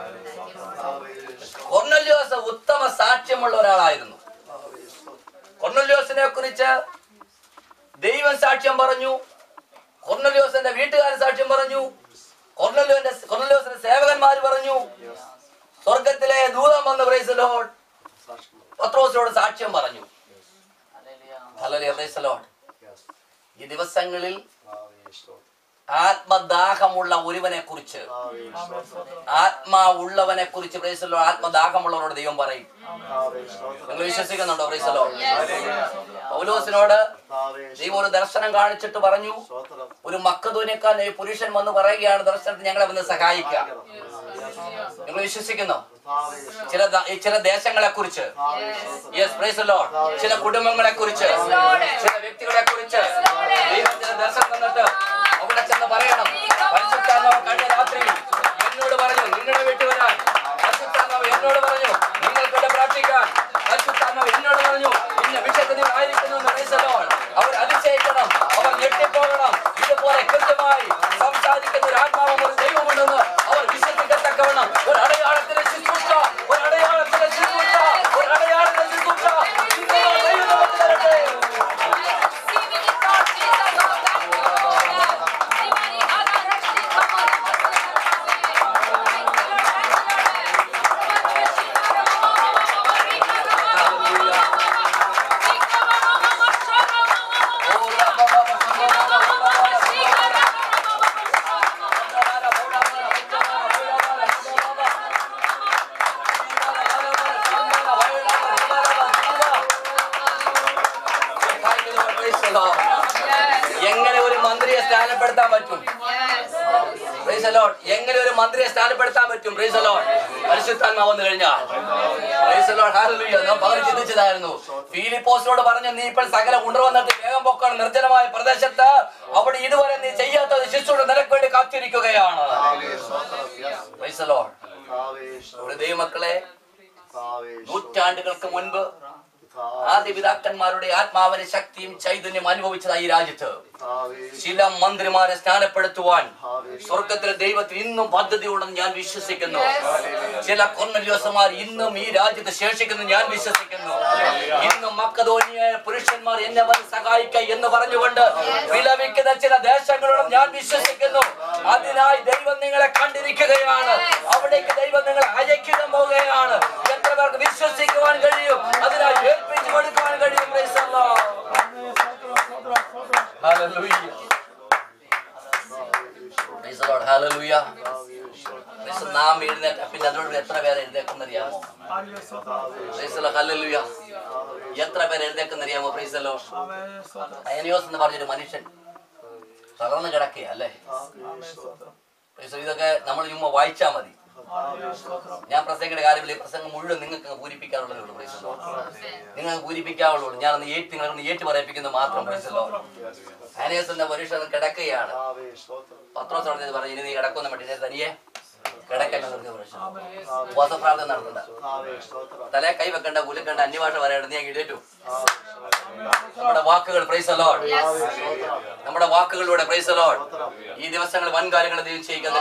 കൊർന്നല്യോസ് ഉത്തമ സാക്ഷ്യമുള്ള ഒരാളായിരുന്നു കൊർന്നല്യോസിനെ കുറിച്ച് ദൈവം സാക്ഷ്യം പറഞ്ഞു കൊർന്നല്യോസിന്റെ വീട്ടുകാരൻ സാക്ഷ്യം പറഞ്ഞു കൊർന്നല്യോന്റെ കൊർന്നല്യോസിന്റെ സേവകന്മാർ പറഞ്ഞു സ്വർഗത്തിലെ ദൂതം വന്ന് പ്രൈസ് ലോഡ് പത്രോസിനോട് സാക്ഷ്യം പറഞ്ഞു ഹല്ലേലൂയ, praise the Lord. ഈ ദിവസങ്ങളിൽ ആത്മദാഹമുള്ള ഒരുവനെ കുറിച്ച് ആത്മാവുള്ളവനെ കുറിച്ച് പ്രൈസല്ലോ ആത്മദാഹമുള്ളവരോട് ദൈവം പറയും നിങ്ങൾ വിശ്വസിക്കുന്നുണ്ടോ പ്രൈസല്ലോ പൗലോസിനോട് ദൈവം ഒരു ദർശനം കാണിച്ചിട്ട് പറഞ്ഞു ഒരു മക്കതൂനേക്കാൾ ഒരു പുരുഷൻ വന്ന് പറയുകയാണ് ദർശനത്തിൽ ഞങ്ങളെ വന്ന് സഹായിക്കാം നിങ്ങൾ വിശ്വസിക്കുന്നു ചില ദ- ഈ ചില ദേശങ്ങളെ കുറിച്ച് യെസ് പ്രൈസ് ലോഡ് ചില കുടുംബങ്ങളെ കുറിച്ച് ചില വ്യക്തികളെ കുറിച്ച് ദൈവം ചില ദർശനം തന്നിട്ട് അവിടെ ചെന്ന് പറയണം പരിശുദ്ധാത്മാവ് കഴിഞ്ഞ രാത്രി എന്നോട് പറഞ്ഞു നിങ്ങളുടെ വീട്ടിൽ വരാൻ പരിശുദ്ധാത്മാവ് എന്നോട് പറഞ്ഞു നിങ്ങൾക്കിവിടെ പ്രാർത്ഥിക്കാൻ പരിശുദ്ധാത്മാവ് എന്നോട് പറഞ്ഞു ഇന്ന വിഷയത്തിൽ നിങ്ങൾ ആയിരിക്കുന്നു എന്ന് praise the Lord. അവർ അതിശയിക്കണം അവർ ഞെട്ടിപ്പോകണം ഇതുപോലെ കൃത്യമായി സംസാരിക്കുന്ന ഒരു ആത്മാവും ഒരു ദൈവമുണ്ടെന്ന് അവർ വിശ്വസിക്കത്തക്കവണ്ണം ഒരു അടയാളത്തിന്റെ ശുശ്രൂഷ ഒരു അടയാളത്തിന്റെ ശുശ്രൂഷ ഒരു അടയാളത്തിന്റെ ശുശ്രൂഷ ഇന്ന് ദൈവം നമുക്ക് തരട്ടെ എങ്ങനെ ഒരു മന്ത്രിയെ സ്ഥാനപ്പെടുത്താൻ പറ്റും Praise the Lord. എങ്ങനെ ഒരു മന്ത്രിയെ സ്ഥാനപ്പെടുത്താൻ പറ്റും Praise the Lord. പരിശുദ്ധാത്മാവ് വന്നു കഴിഞ്ഞാൽ Praise the Lord. Hallelujah. നാം പകൽ ചിന്തിച്ചതായിരുന്നു ഫിലിപ്പോസിനോട് പറഞ്ഞു നീ ഇപ്പോൾ സകല ഉണർവന്നിട്ട് വേഗം പൊക്കണം നിർജ്ജനമായ പ്രദേശത്ത് അവിടെ ഇതുവരെ നീ ചെയ്യാത്തത് ശിശുവിടെ നിനക്ക് വേണ്ടി കാത്തിരിക്കുകയാണ് Praise the Lord. ഒരു ദൈവമക്കളെ നൂറ്റാണ്ടുകൾക്ക് മുൻപ് ആദ്യപിതാക്കന്മാരുടെ ആത്മാവിന്റെ ശക്തിയും ചൈതന്യം അനുഭവിച്ചതായി ഈ രാജ്യത്ത് ചില മന്ത്രിമാരെ സ്നാനപ്പെടുത്തുവാൻ സ്വർഗത്തിലെ ദൈവത്തിൽ ഇന്നും പദ്ധതിയുണ്ടെന്ന് ഞാൻ വിശ്വസിക്കുന്നു ചില കൊന്നല്യോസമാർ ഇന്നും ഈ രാജ്യത്ത് ശേഷിക്കുന്നു ഞാൻ വിശ്വസിക്കുന്നു ഇന്നും മക്കതോനിയ പുരുഷന്മാർ എന്നെ വന്ന് സഹായിക്ക എന്ന് പറഞ്ഞുകൊണ്ട് വിലപിക്കുന്ന ചില ദേശങ്ങളോടും ഞാൻ വിശ്വസിക്കുന്നു അതിനായി ദൈവം നിങ്ങളെ കണ്ടിരിക്കുകയാണ് അവിടേക്ക് ദൈവം നിങ്ങളെ അയക്കുക പോവുകയാണ് എത്ര പേർക്ക് വിശ്വസിക്കുവാൻ കഴിയും അതിനായി ഏൽപ്പിച്ചു കൊടുക്കുവാൻ കഴിയും Praise the Lord. Hallelujah. Praise the Lord. Hallelujah. Praise the- നാം എഴുന്നേറ്റ പിന്നെ അതോട് എത്ര പേര് എഴുന്നേക്കുന്നറിയാമോ Praise the Lord. Hallelujah. എത്ര പേര് എഴുന്നേക്കുന്നറിയാമോ പ്രൈസ് the Lord. അയനിയോസ് എന്ന് പറഞ്ഞൊരു മനുഷ്യൻ തളർന്നു കിടക്കുക അല്ലേ Praise the Lord. ഇതൊക്കെ നമ്മൾ ചുമ്മാ വായിച്ചാൽ മതി ഞാൻ പ്രസംഗയുടെ കാര്യമില്ല ഈ പ്രസംഗം മുഴുവൻ നിങ്ങൾക്ക് അങ്ങ് പൂരിപ്പിക്കാനുള്ളതേ ഉള്ളൂ Praise the Lord. നിങ്ങൾ അങ്ങ് പൂരിപ്പിക്കാവുള്ളൂ ഞാൻ ഒന്ന് ഏറ്റ് നിങ്ങളെ ഒന്ന് ഏറ്റു പറയിപ്പിക്കുന്നത് മാത്രം Praise the Lord. അനേസിന്റെ പരീക്ഷ ഒന്ന് കിടക്കുകയാണ് ആവേ സ്തോത്രം പത്രോസ് പറഞ്ഞത് പറഞ്ഞു ഇനി നീ കിടക്കൊന്നും പറ്റില്ല തനിയെ കിടക്കല്ല നിർത്തി പ്രശ്നം ഉപവാസപ്രാർത്ഥന നടത്തണ്ട ആവേ സ്തോത്രം തലേ കൈ വെക്കണ്ട കുലുക്കണ്ട അന്യഭാഷ പറയണ്ട നീ അങ്ങ് എഴുന്നേറ്റു നമ്മുടെ വാക്കുകൾ പ്രൈസ് ലോഡ് നമ്മുടെ വാക്കുകളിലൂടെ പ്രൈസ് ലോഡ് ഈ ദിവസങ്ങൾ വൻ കാര്യങ്ങൾ ദൈവം ചെയ്യുക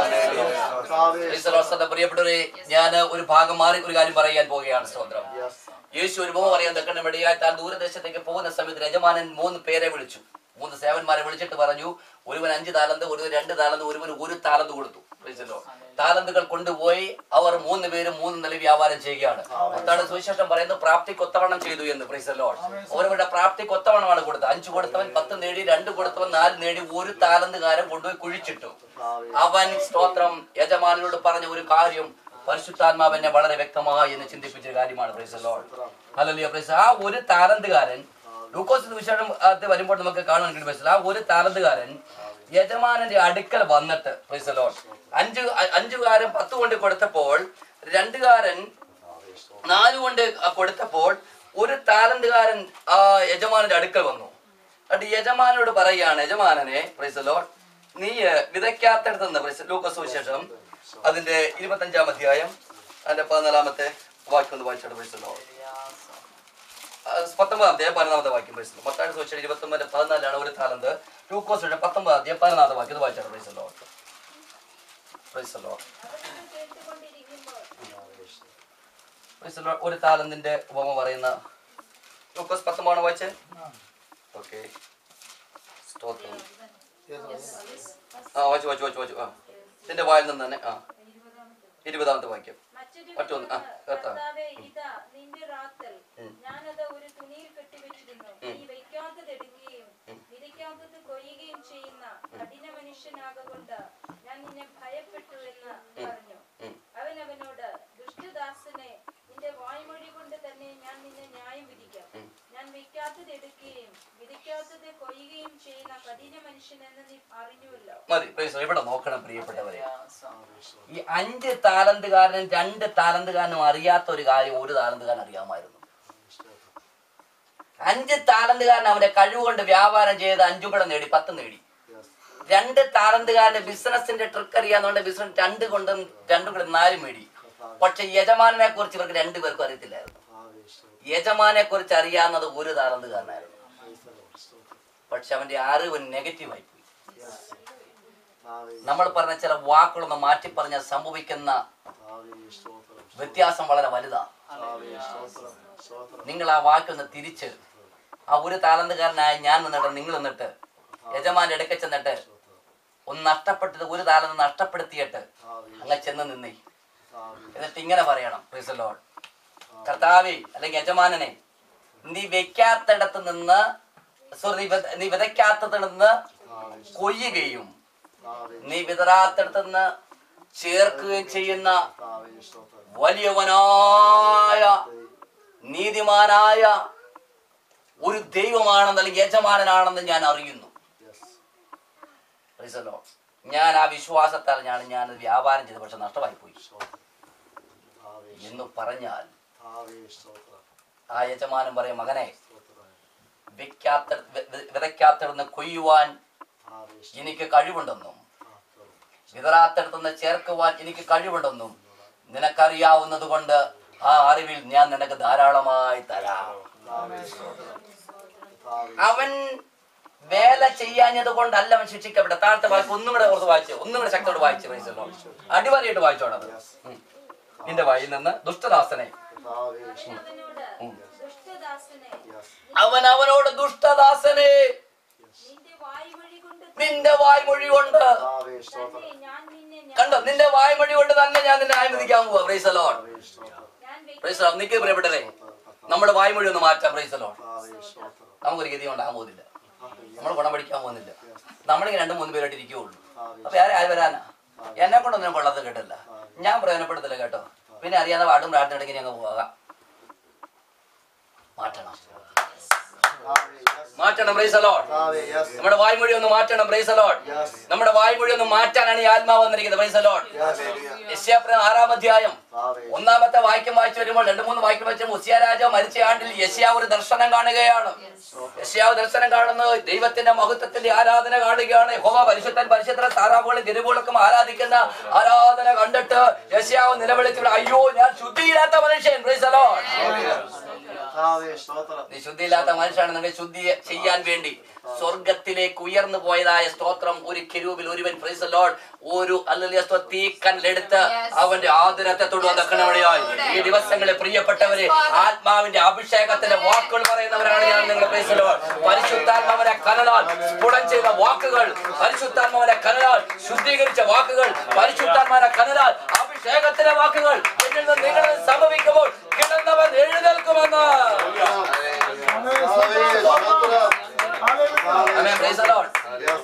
ആവേ പ്രിയപ്പെട്ടവരെ ഞാൻ ഒരു ഭാഗം മാറി ഒരു കാര്യം പറയാൻ പോവുകയാണ് സ്തോത്രം യെസ് യേശു ഒരു ഉപമ പറയാൻ തെക്കണ്ട വെടിയായി താൻ ദൂരദേശത്തേക്ക് പോകുന്ന സമയത്ത് യജമാനൻ മൂന്ന് പേരെ വിളിച്ചു മൂന്ന് സേവന്മാരെ വിളിച്ചിട്ട് പറഞ്ഞു ഒരുവൻ അഞ്ച് താലന്ത് ഒരുവൻ രണ്ട് താലന്ത് ഒരുവൻ ഒരു താലന്ത് കൊടുത്തു Praise the Lord. താലന്തുകൾ കൊണ്ടുപോയി അവർ മൂന്ന് പേരും മൂന്ന് നില വ്യാപാരം ചെയ്യുകയാണ് അതാണ് സുവിശേഷം പറയുന്നത് പ്രാപ്തി കൊത്തവണ്ണം ചെയ്തു എന്ന് പ്രൈസ് ലോഡ് അവരവരുടെ പ്രാപ്തി കൊത്തവണ്ണമാണ് കൊടുത്തത് അഞ്ച് കൊടുത്തവൻ പത്ത് നേടി രണ്ട് കൊടുത്തവൻ നാല് നേടി ഒരു താലന്തുകാരൻ കൊണ്ടുപോയി കുഴിച്ചിട്ടു അവൻ സ്തോത്രം യജമാനോട് പറഞ്ഞ ഒരു കാര്യം പരിശുദ്ധാത്മാവെന്നെ വളരെ വ്യക്തമായി എന്ന് ചിന്തിപ്പിച്ച ഒരു കാര്യമാണ് പ്രൈസ് ലോഡ് ഹല്ലേലൂയ പ്രൈസ് ആ ഒരു താലന്തുകാരൻ ലൂക്കോസ് വിശേഷം അത് വരുമ്പോൾ നമുക്ക് കാണാൻ കഴിയും പ്രൈസ് ആ ഒരു താലന്തുകാരൻ യജമാനന്റെ അടുക്കൽ വന്നിട്ട് പ്രൈസ് ലോഡ് അഞ്ച് അ- അഞ്ചുകാരൻ പത്ത് കൊണ്ട് കൊടുത്തപ്പോൾ രണ്ടുകാരൻ നാല് കൊണ്ട് കൊടുത്തപ്പോൾ ഒരു താലന്തുകാരൻ ആ യജമാനന്റെ അടുക്കൽ വന്നു എന്നിട്ട് യജമാനോട് പറയുകയാണ് യജമാനനെ പ്രൈസ് ലോഡ് നീ വിതയ്ക്കാത്തടത്ത് നിന്ന് പ്രൈസ് ലൂക്കോസ് വിശേഷം അതിന്റെ ഇരുപത്തഞ്ചാം അധ്യായം അതിന്റെ പതിനാലാമത്തെ വാക്യം ഒന്ന് വായിച്ചോട്ട് പ്രൈസ് ലോഡ് പത്തൊമ്പതാം അധ്യായം പതിനാമത്തെ വാക്യം പ്രൈസ് ലോഡ് മത്തായി സുവിശേഷം ഇരുപത്തി ഒമ്പതിന്റെ പതിനാലാണ് ഒരു താലന്ത് ലൂക്കോസിന്റെ പത്തൊമ്പതാം അധ്യായം പതിനാമത്തെ വാക്യം ഇത് വായിച്ചോട്ട് പ്രൈസ് ലോഡ് പ്രൈസ് ലോഡ് അവൻ കേട്ടുകൊണ്ടിരിക്കുമ്പോൾ Praise the Lord. ഒരു താലന്തിന്റെ ഉപമ പറയുന്ന ലൂക്കോസ് പത്തൊമ്പതാണ് വായിച്ചേ ഓക്കെ സ്തോത്രം ആ വായിച്ചു വായിച്ചു വായിച്ചു വായിച്ചു ആ ഇതിന്റെ വായിൽ നിന്ന് തന്നെ ആ ഇരുപതാമത്തെ വാക്യം മറ്റൊരു മറ്റൊന്ന്, ആ, കർത്താവേ. കർത്താവേ ഇതാ നിന്റെ റാത്തൽ ഉം. ഞാനത് ഒരു തുണിയിൽ കെട്ടിവെച്ചിരുന്നു നീ വയ്ക്കാത്തത് എടുക്കുകയും വിധിക്കാത്തത് കൊയ്യുകയും ചെയ്യുന്ന കഠിന മനുഷ്യനാകൊണ്ട് ഞാൻ നിന്നെ ഭയപ്പെട്ടു എന്ന് പറഞ്ഞു ഉം. അവൻ അവനോട് ദുഷ്ടദാസനെ നിന്റെ വായ്മൊഴി കൊണ്ട് തന്നെ ഞാൻ നിന്നെ ന്യായം വിധിക്കാം ഉം. ഞാൻ വയ്ക്കാത്തത് എടുക്കുകയും വിധിക്കാത്തത് കൊയ്യുകയും ചെയ്യുന്ന കഠിന മനുഷ്യനെന്ന് നീ അറിഞ്ഞുവല്ലോ മതി പ്രൈസ് ഇവിടെ നോക്കണം പ്രിയപ്പെട്ടവരെ ഈ അഞ്ച് താലന്തുകാരനും രണ്ട് താലന്തുകാരനും അറിയാത്ത ഒരു കാര്യം ഒരു താലന്തുകാരൻ അറിയാമായിരുന്നു അഞ്ച് താലന്തുകാരൻ അവന്റെ കഴിവുകൊണ്ട് വ്യാപാരം ചെയ്ത് അഞ്ചും കൂടെ നേടി പത്ത് നേടി രണ്ട് താലന്തുകാരന്റെ ബിസിനസിന്റെ ട്രിക്ക് അറിയാന്നുകൊണ്ട് ബിസിനസ് രണ്ട് കൊണ്ടും രണ്ടും കൂടെ നാല് മേടി പക്ഷെ യജമാനെ കുറിച്ച് ഇവർക്ക് രണ്ടുപേർക്കും അറിയത്തില്ലായിരുന്നു യജമാനെ കുറിച്ച് അറിയാവുന്നത് ഒരു താലന്തുകാരനായിരുന്നു പക്ഷെ അവന്റെ അറിവ് നെഗറ്റീവായി പോയി നമ്മൾ പറഞ്ഞ ചില വാക്കുകളൊന്ന് മാറ്റി പറഞ്ഞാൽ സംഭവിക്കുന്ന വ്യത്യാസം വളരെ വലുതാണ് നിങ്ങൾ ആ വാക്കൊന്ന് തിരിച്ച് ആ ഒരു താലന്തുകാരനായ ഞാൻ നിന്നിട്ട് നിങ്ങൾ നിന്നിട്ട് യജമാന്റെ അടുക്ക ചെന്നിട്ട് ഒന്ന് നഷ്ടപ്പെട്ടത് ഒരു താലന്ത് നഷ്ടപ്പെടുത്തിയിട്ട് അങ്ങ് ചെന്ന് നിന്നേ എന്നിട്ട് ഇങ്ങനെ പറയണം Praise the Lord. കർത്താവേ അല്ലെങ്കിൽ യജമാനനെ നീ വെക്കാത്തിടത്ത് നിന്ന് സോറി നീ വിത- നീ വിതയ്ക്കാത്തതിൽ നിന്ന് കൊയ്യുകയും നീ വിതറാത്തിടത്ത് നിന്ന് ചേർക്കുകയും ചെയ്യുന്ന വലിയവനായ നീതിമാനായ ഒരു ദൈവമാണെന്ന് അല്ലെങ്കിൽ യജമാനനാണെന്ന് ഞാൻ അറിയുന്നു Praise the Lord. ഞാൻ ആ വിശ്വാസത്താൽ ഞാൻ ഞാൻ വ്യാപാരം ചെയ്ത് പക്ഷെ നഷ്ടമായി പോയി എന്ന് പറഞ്ഞാൽ ആ യജമാനൻ പറയും മകനെ വിക്കാത്ത വി- വി- വിതയ്ക്കാത്തിടന്ന് കൊയ്യുവാൻ എനിക്ക് കഴിവുണ്ടെന്നും വിതറാത്തിടത്തുനിന്ന് ചേർക്കുവാൻ എനിക്ക് കഴിവുണ്ടെന്നും നിനക്കറിയാവുന്നത് കൊണ്ട് ആ അറിവിൽ ഞാൻ നിനക്ക് ധാരാളമായി തരാം അവൻ വേല ചെയ്യാഞ്ഞത് കൊണ്ടല്ല അവൻ ശിക്ഷിക്കപ്പെട്ട താഴത്തെ വായിച്ച് ഒന്നും കൂടെ കുറച്ച് വായിച്ചു ഒന്നും കൂടെ ശക്തോട് വായിച്ചു പ്രൈസല്ലോ അടിവാരിയിട്ട് വായിച്ചോണത് ഉം. നിന്റെ വായിൽ നിന്ന് ദുഷ്ടദാസനെ അവൻ അവനോട് ഉം. ദുഷ്ടദാസനെ അവൻ അവനോട് ദുഷ്ടദാസനെ നിന്റെ വായ്മൊഴി കൊണ്ട് നിന്റെ വായ്മൊഴി കൊണ്ട് തന്നെ ഞാൻ നിന്നെ ന്യാ- കണ്ടോ നിന്റെ വായ്മൊഴി കൊണ്ട് തന്നെ ഞാൻ നിന്നെ അനുവദിക്കാൻ പോവാ പ്രൈസ് ലോൺ ഞാൻ പ്രൈസ് ലോൺ നിക്ക് പ്രിയപ്പെട്ടതേ നമ്മുടെ വായ്മൊഴി ഒന്ന് മാറ്റാം പ്രൈസ് ലോൺ നമുക്കൊരു ഗതി ഉണ്ടാകാൻ പോകുന്നില്ല നമ്മൾ ഗുണം പഠിക്കാൻ പോകുന്നില്ല നമ്മളിങ്ങനെ രണ്ടും മൂന്ന് പേരായിട്ട് ഇരിക്കുകയുള്ളൂ അപ്പൊ ആരെ ആര് വരാനാ എന്നെ കൊണ്ടൊന്നും കൊള്ളാത്ത കേട്ടില്ല ഞാൻ പ്രയോജനപ്പെടുത്തില്ല കേട്ടോ പിന്നെ അറിയാതെ പാട്ടും പ്രാർത്ഥന ഇടയ്ക്ക് ഞങ്ങൾ പോകാം മാറ്റണം മാറ്റണം പ്രൈസ് ലോഡ് Yes. നമ്മുടെ വായ്മൊഴി ഒന്ന് മാറ്റണം പ്രൈസ് ലോഡ് Yes. നമ്മുടെ വായ്മൊഴി ഒന്ന് മാറ്റാനാണ് ഈ ആത്മാവ് വന്നിരിക്കുന്നത് പ്രൈസ് ലോഡ് യശ്യാപ്ര ആറാം അധ്യായം ഒന്നാമത്തെ വാക്യം വായിച്ചു വരുമ്പോൾ രണ്ട് മൂന്ന് വാക്യം വായിച്ചു ഉസിയ രാജാവ് മരിച്ച ആണ്ടിൽ യശ്യാ ഒരു ദർശനം കാണുകയാണ് യശ്യാവ് ദർശനം കാണുന്നത് ദൈവത്തിന്റെ മഹത്വത്തിന്റെ ആരാധന കാണുകയാണ് ഹോവ പരിശുദ്ധൻ പരിശുദ്ധ താറാവുകളും തിരുവുകളൊക്കെ ആരാധിക്കുന്ന ആരാധന കണ്ടിട്ട് യശ്യാവ് നിലവിളിച്ചു അയ്യോ ഞാൻ ശുദ്ധിയില്ലാത്ത മനുഷ്യൻ പ്രൈസ് ലോഡ് നീ ശുദ്ധിയില്ലാത്ത മനുഷ്യനാണ് നിങ്ങൾ ശുദ്ധി ചെയ്യാൻ വേണ്ടി സ്വർഗത്തിലേക്ക് ഉയർന്നു പോയതായ സ്തോത്രം ഒരു കെരൂപിൽ ഒരുവൻ പ്രൈസ് ലോഡ് ഒരു അല്ലെങ്കിൽ തീക്കനലെടുത്ത് അവന്റെ ആദരത്തെ തൊടുവതക്കണവടെയായി ഈ ദിവസങ്ങളിൽ പ്രിയപ്പെട്ടവരെ ആത്മാവിന്റെ അഭിഷേകത്തിന്റെ വാക്കുകൾ പറയുന്നവരാണ് ഞാൻ നിങ്ങൾ പ്രൈസ് ലോഡ് പരിശുദ്ധാത്മാവനെ കനലാൽ സ്ഫുടം ചെയ്ത വാക്കുകൾ പരിശുദ്ധാത്മാവനെ കനലാൽ ശുദ്ധീകരിച്ച വാക്കുകൾ പരിശുദ്ധാത്മാവനെ കനലാൽ അഭിഷേകത്തിന്റെ വാക്കുകൾ എന്നിൽ നിന്ന് നിങ്ങളിൽ സംഭവിക്കുമ്പോൾ കിടന്നവൻ എഴുന്നേൽക്കുമെന്ന് Amen. Praise the Lord.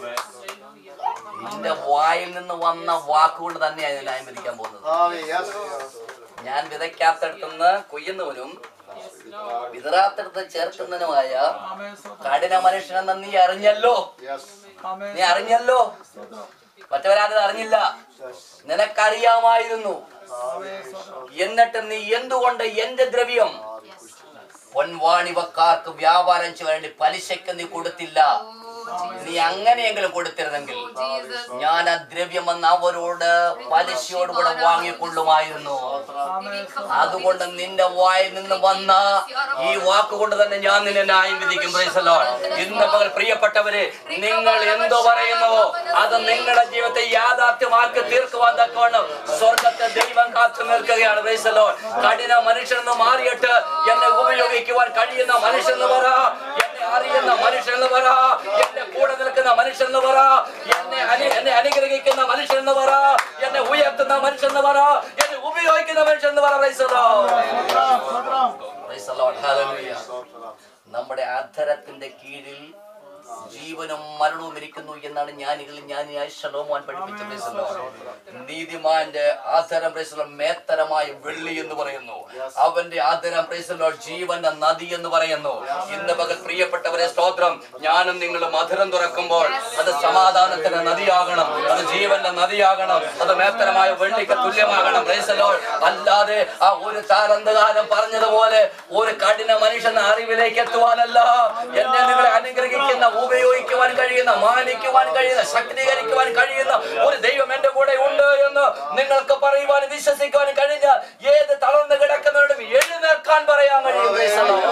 നിന്റെ വായിൽ നിന്ന് വന്ന വാക്കുകൊണ്ട് തന്നെയാണ് ഞാൻ അനുവദിക്കാൻ പോകുന്നത് ഞാൻ വിതയ്ക്കാത്തടത്തുനിന്ന് കൊയ്യുന്നവനും വിതറാത്തടത്ത് ചേർക്കുന്നതിനുമായ കഠിന മനുഷ്യനെന്ന് നീ അറിഞ്ഞല്ലോ നീ അറിഞ്ഞല്ലോ മറ്റവരാരും അറിഞ്ഞില്ല നിനക്കറിയാമായിരുന്നു എന്നിട്ട് നീ എന്തുകൊണ്ട് എന്റെ ദ്രവ്യം പൊൻവാണിവക്കാർക്ക് വ്യാപാരം ചെയ്യാൻ വേണ്ടി പലിശയ്ക്ക് നീ കൊടുത്തില്ല നീ അങ്ങനെയെങ്കിലും കൊടുത്തിരുന്നെങ്കിൽ ഞാൻ ആ ദ്രവ്യം എന്ന് അവരോട് പലിശയോട് കൂടെ വാങ്ങിക്കൊള്ളുമായിരുന്നു അതുകൊണ്ട് നിന്റെ വായിൽ നിന്ന് വന്ന ഈ വാക്കുകൊണ്ട് തന്നെ ഞാൻ നിന്നെ ന്യായം വിധിക്കും Praise the Lord. ഇന്ന് പകൽ പ്രിയപ്പെട്ടവരെ നിങ്ങൾ എന്തോ പറയുന്നുവോ അത് നിങ്ങളുടെ ജീവിതത്തെ യാഥാർത്ഥ്യമാക്കി തീർക്കുവാൻ തക്കവണ്ണം സ്വർഗത്തെ ദൈവം കാത്തു നിൽക്കുകയാണ് Praise the Lord. കഠിന മനുഷ്യനെന്ന് മാറിയിട്ട് എന്നെ ഉപയോഗിക്കുവാൻ കഴിയുന്ന മനുഷ്യനെന്ന് പറ എന്നെ അറിയുന്ന മനുഷ്യനെന്ന് പറ എന്നെ കൂടെ നിൽക്കുന്ന മനുഷ്യനെന്ന് പറ എന്നെ അനു- എന്നെ അനുഗ്രഹിക്കുന്ന മനുഷ്യനെന്ന് പറ എന്നെ ഉയർത്തുന്ന മനുഷ്യനെന്ന് പറ എന്നെ ഉപയോഗിക്കുന്ന മനുഷ്യനെന്ന് പറ Praise the Lord. Praise the Lord. Hallelujah. നമ്മുടെ അധരത്തിന്റെ കീഴിൽ ജീവനും മരണവും ഇരിക്കുന്നു എന്നാണ് ജ്ഞാനികൾ ജ്ഞാനിയായ ശലോമോൻ പഠിപ്പിച്ച Praise the Lord. നീതിമാന്റെ ആധരം Praise the Lord, മേത്തരമായ വെള്ളി എന്ന് പറയുന്നു അവന്റെ ആധരം Praise the Lord, ജീവന്റെ നദി എന്ന് പറയുന്നു ഇന്ന് പകൽ പ്രിയപ്പെട്ടവരെ സ്തോത്രം ഞാനും നിങ്ങളും മധുരം തുറക്കുമ്പോൾ അത് സമാധാനത്തിന്റെ നദിയാകണം അത് ജീവന്റെ നദിയാകണം അത് മേത്തരമായ വെള്ളിക്ക് തുല്യമാകണം Praise the Lord. അല്ലാതെ ആ ഒരു താരന്തകാലം പറഞ്ഞതുപോലെ ഒരു കഠിന മനുഷ്യൻ അറിവിലേക്ക് എത്തുവാനല്ല എന്നെ നിങ്ങളെ അനുഗ്രഹിക്കുന്ന ഉപയോഗിക്കുവാൻ കഴിയുന്ന മാനിക്കുവാൻ കഴിയുന്ന ശക്തീകരിക്കുവാൻ കഴിയുന്ന ഒരു ദൈവം എന്റെ കൂടെ ഉണ്ട് എന്ന് നിങ്ങൾക്ക് പറയുവാനും വിശ്വസിക്കുവാനും കഴിഞ്ഞാൽ ഏത് തളർന്ന് കിടക്കുന്നവരോടും എഴുന്നേൽക്കാൻ പറയാൻ കഴിയും Praise the Lord.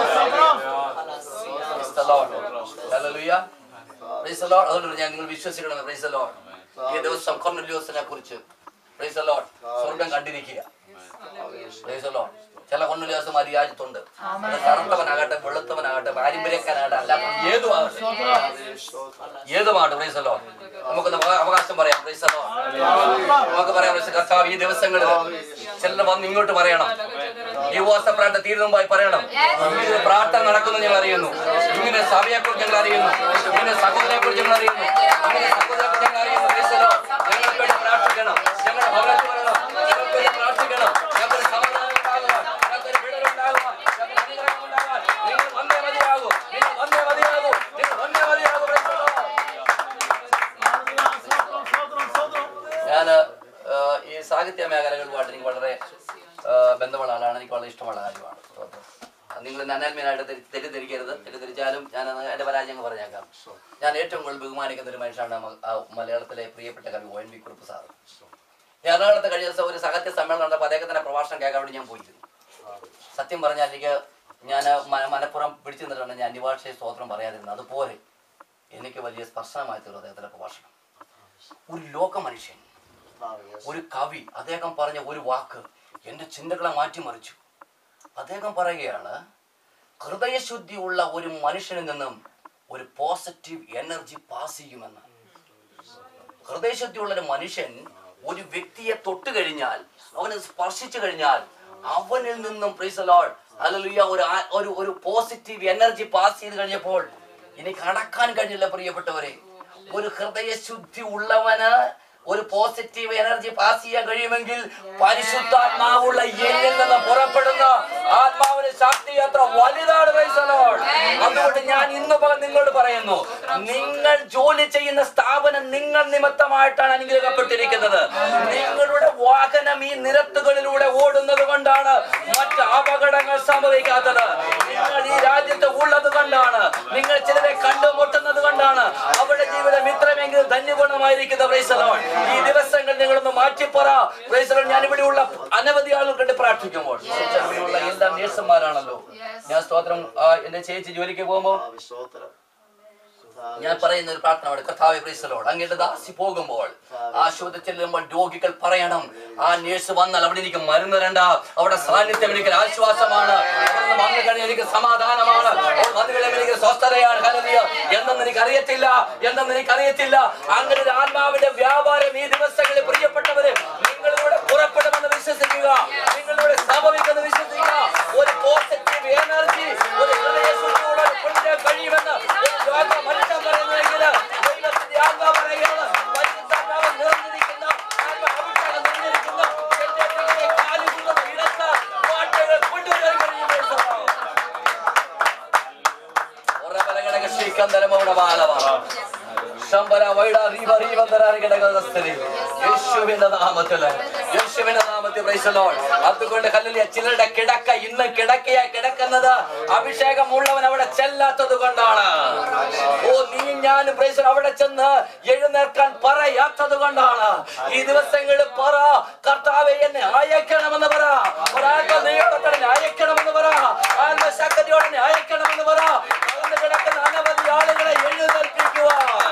Praise the Lord. Hallelujah. Praise the Lord. അതുകൊണ്ട് ഞാൻ നിങ്ങൾ വിശ്വസിക്കണം Praise the Lord. ഈ ദിവസം കൊർന്നലിയോസിനെ കുറിച്ച് Praise the Lord. സ്വർഗം കണ്ടിരിക്കുക Praise the Lord. ചില കൊന്നുലിയാസന്മാർ ഈ രാജ്യത്തുണ്ട് അത് കറുത്തവനാകട്ടെ വെളുത്തവനാകട്ടെ പാരമ്പര്യക്കാനാകട്ടെ അല്ല ഏതുമാകട്ടെ ഏതുമാകട്ടെ Praise the Lord. നമുക്കൊന്ന് അവ- അവകാശം പറയാം Praise the Lord. നമുക്ക് പറയാം Praise the കർത്താവ് ഈ ദിവസങ്ങളിൽ ചിലർ വന്ന് ഇങ്ങോട്ട് പറയണം ഈ ഉപവാസപ്രാർത്ഥന തീരുന്നതായി പറയണം ഇങ്ങനെ പ്രാർത്ഥന നടക്കുന്നു ഞങ്ങൾ അറിയുന്നു ഇങ്ങനെ സഭയെ കുറിച്ച് ഞങ്ങൾ അറിയുന്നു ഇങ്ങനെ സഹോദരനെ കുറിച്ച് ഞങ്ങൾ അറിയുന്നു ഇങ്ങനെ സഹോദരനെ കുറിച്ച് ഞങ്ങൾ അറിയുന്നു Praise the Lord. ഞങ്ങൾക്ക് വേണ്ടി പ്രാർത്ഥിക്കണം ഞങ്ങളുടെ ഭവനത്തിൽ വരണം ഞങ്ങൾക്ക് വേണ്ടി പ്രാർത്ഥിക്കണം ഞങ്ങൾക്ക് സമാധാനം ഉണ്ടാകുവാൻ ഞങ്ങൾക്ക് വിടുതൽ ഉണ്ടാകുവാൻ ഞങ്ങൾക്ക് അനുഗ്രഹം ഉണ്ടാകുവാൻ നിങ്ങൾ വന്നേ മതിയാകൂ നിങ്ങൾ വന്നേ മതിയാകൂ നിങ്ങൾ വന്നേ മതിയാകൂ Praise the Lord. ഞാൻ ഈ സാഹിത്യ മേഖലകളുമായിട്ട് എനിക്ക് വളരെ ആ, ബന്ധമുള്ള ആളാണ് എനിക്ക് വളരെ ഇഷ്ടമുള്ള കാര്യമാണ് സ്തോത്രം. നിങ്ങൾ നന്മയായിട്ട് തെറ്റിദ്ധരിക്കരുത് തെറ്റിദ്ധരിച്ചാലും ഞാൻ എൻ്റെ പരാജയങ്ങൾ പറഞ്ഞേക്കാം ഞാൻ ഏറ്റവും കൂടുതൽ ബഹുമാനിക്കുന്ന ഒരു മനുഷ്യനാണ് മ- ആ മലയാളത്തിലെ പ്രിയപ്പെട്ട കവി O N V Kurup sir ഞാൻ എറണാകുളത്ത് കഴിഞ്ഞ ദിവസം ഒരു സാഹിത്യ സമ്മേളനം നടന്നപ്പോൾ അദ്ദേഹത്തിൻ്റെ പ്രഭാഷണം കേൾക്കാൻ വേണ്ടി ഞാൻ പോയിരുന്നു സത്യം പറഞ്ഞാൽ എനിക്ക് ഞാൻ മന- മനപ്പുറം പിടിച്ചു നിന്നിട്ടുണ്ട് ഞാൻ അനിവാർഷയെ സ്തോത്രം പറയാതിരുന്നത് അതുപോലെ എനിക്ക് വലിയ സ്പർശനമായി തീർന്നു അദ്ദേഹത്തിൻ്റെ പ്രഭാഷണം ഒരു ലോക മനുഷ്യൻ ഒരു കവി അദ്ദേഹം പറഞ്ഞ ഒരു വാക്ക് എൻ്റെ ചിന്തകളെ മാറ്റിമറിച്ചു അദ്ദേഹം പറയുകയാണ് ഹൃദയശുദ്ധിയുള്ള ഒരു മനുഷ്യനിൽ നിന്നും ഒരു പോസിറ്റീവ് എനർജി പാസ് ചെയ്യുമെന്ന് ഹൃദയശുദ്ധിയുള്ള ഒരു മനുഷ്യൻ ഒരു വ്യക്തിയെ തൊട്ട് കഴിഞ്ഞാൽ അവനെ സ്പർശിച്ചു കഴിഞ്ഞാൽ അവനിൽ നിന്നും പ്രീസ് ലോഡ് അല്ലെങ്കിൽ ഒരു ആ- ഒരു ഒരു പോസിറ്റീവ് എനർജി പാസ് ചെയ്ത് കഴിഞ്ഞപ്പോൾ എനിക്ക് അടക്കാൻ കഴിഞ്ഞില്ല പ്രിയപ്പെട്ടവരെ ഒരു ഹൃദയശുദ്ധി ഉള്ളവന് ഒരു പോസിറ്റീവ് എനർജി പാസ് ചെയ്യാൻ കഴിയുമെങ്കിൽ പരിശുദ്ധാത്മാവുള്ള എന്നിൽ നിന്ന് പുറപ്പെടുന്ന ആത്മാവിന്റെ ശക്തി അത്ര വലുതാണ് praise the Lord. അതുകൊണ്ട് ഞാൻ ഇന്ന് പകൽ നിങ്ങളോട് പറയുന്നു നിങ്ങൾ ജോലി ചെയ്യുന്ന സ്ഥാപനം നിങ്ങൾ നിമിത്തമായിട്ടാണ് അനുഗ്രഹിക്കപ്പെട്ടിരിക്കുന്നത് നിങ്ങളുടെ വാഹനം ഈ നിരത്തുകളിലൂടെ ഓടുന്നത് കൊണ്ടാണ് മറ്റ് അപകടങ്ങൾ സംഭവിക്കാത്തത് നിങ്ങൾ ഈ രാജ്യത്ത് ഉള്ളത് കൊണ്ടാണ് നിങ്ങൾ ചിലരെ കണ്ടുമുട്ടുന്നത് കൊണ്ടാണ് അവരുടെ ജീവിതം ഇത്രമെങ്കിലും ധന്യപൂർണ്ണമായിരിക്കുന്ന പ്രൈസലോൺ ഈ ദിവസങ്ങൾ നിങ്ങളൊന്ന് മാറ്റിപ്പറ പ്രൈസലോൺ ഞാൻ ഇവിടെയുള്ള അനവധി ആളുകൾ കണ്ട് പ്രാർത്ഥിക്കുമ്പോൾ ഇവിടെയുള്ള എല്ലാ നേഴ്സുമാരാണല്ലോ ഞാൻ സ്തോത്രം ആ, എന്റെ ചേച്ചി ജോലിക്ക് പോകുമ്പോൾ കർത്താവേ, സ്തോത്രം ഞാൻ പറയുന്ന ഒരു പ്രാർത്ഥന കർത്താവെ പ്രീസലോട് അങ്ങയുടെ ദാസി പോകുമ്പോൾ ആശുപത്രിയിൽ ചെല്ലുമ്പോൾ രോഗികൾ പറയണം ആ നേഴ്സ് വന്നാൽ അവിടെ എനിക്ക് മരുന്ന് തരണ്ട അവിടെ സാന്നിധ്യം എനിക്ക് ആശ്വാസമാണ് അവിടെ വന്നു കഴിഞ്ഞാൽ എനിക്ക് സമാധാനമാണ് അവിടെ വന്നു കഴിയുമ്പോൾ എനിക്ക് സ്വസ്ഥതയാണ് ഹല്ലേലൂയ. എന്തെന്ന് എനിക്ക് അറിയത്തില്ല എന്തെന്ന് എനിക്ക് അറിയത്തില്ല അങ്ങനെ ഒരു ആത്മാവിന്റെ വ്യാപാരം ഈ ദിവസങ്ങളിൽ പ്രിയപ്പെട്ടവര് നിങ്ങളിലൂടെ പുറപ്പെടുമെന്ന് വിശ്വസിക്കുക നിങ്ങളിലൂടെ സംഭവിക്കുമെന്ന് വിശ്വസിക്കുക ഒരു പോസിറ്റീവ് എനർജി ഒരു ഹൃദയശുദ്ധിയോടെ കൊണ്ടുവരാൻ കഴിയുമെന്ന് ഒരു ലോക മനുഷ്യൻ പറയുന്നുവെങ്കിൽ ദൈവത്തിന്റെ ആത്മാവ് പറയുകയാണ് പരിശുദ്ധാത്മാവ് നിറഞ്ഞിരിക്കുന്ന ആത്മാ അഭിഷേകം നിറഞ്ഞിരിക്കുന്ന എന്റെ പ്രിയരെ കാലുകൊള്ളുന്ന ഇടത്ത് പാട്ടുകൾ കൊണ്ടുവരാൻ കഴിയുമെന്ന് ഉറവലകടക ശ്രീകന്ധരമൗഢ ബാലവ. ശംബര വൈഡ റീവ റീവന്തരാരികടകസ്ഥലി. യേശുവിന്റെ നാമത്തില് യേശുവിന്റെ നാമത്തിൽ praise the Lord. അതുകൊണ്ട് ഹല്ലേലൂയ ചിലരുടെ കിടക്ക ഇന്ന് കിടക്കയായി കിടക്കുന്നത് അഭിഷേകമുള്ളവൻ അവിടെ ചെല്ലാത്തത് കൊണ്ടാണ് ഓ നീ ഞാനും praise the Lord അവിടെ ചെന്ന് എഴുന്നേൽക്കാൻ പറയാത്തത് കൊണ്ടാണ് ഈ ദിവസങ്ങളിൽ പറ കർത്താവെ എന്നെ അയക്കണമെന്ന് പറ ഒരാൾക്ക് ദൈവത്തിന് അയക്കണമെന്ന് പറ ആത്മശക്തിയോടെ എന്നെ അയക്കണമെന്ന് പറ തളർന്ന് കിടക്കുന്ന അനവധി ആളുകളെ എഴുന്നേൽപ്പിക്കുവാൻ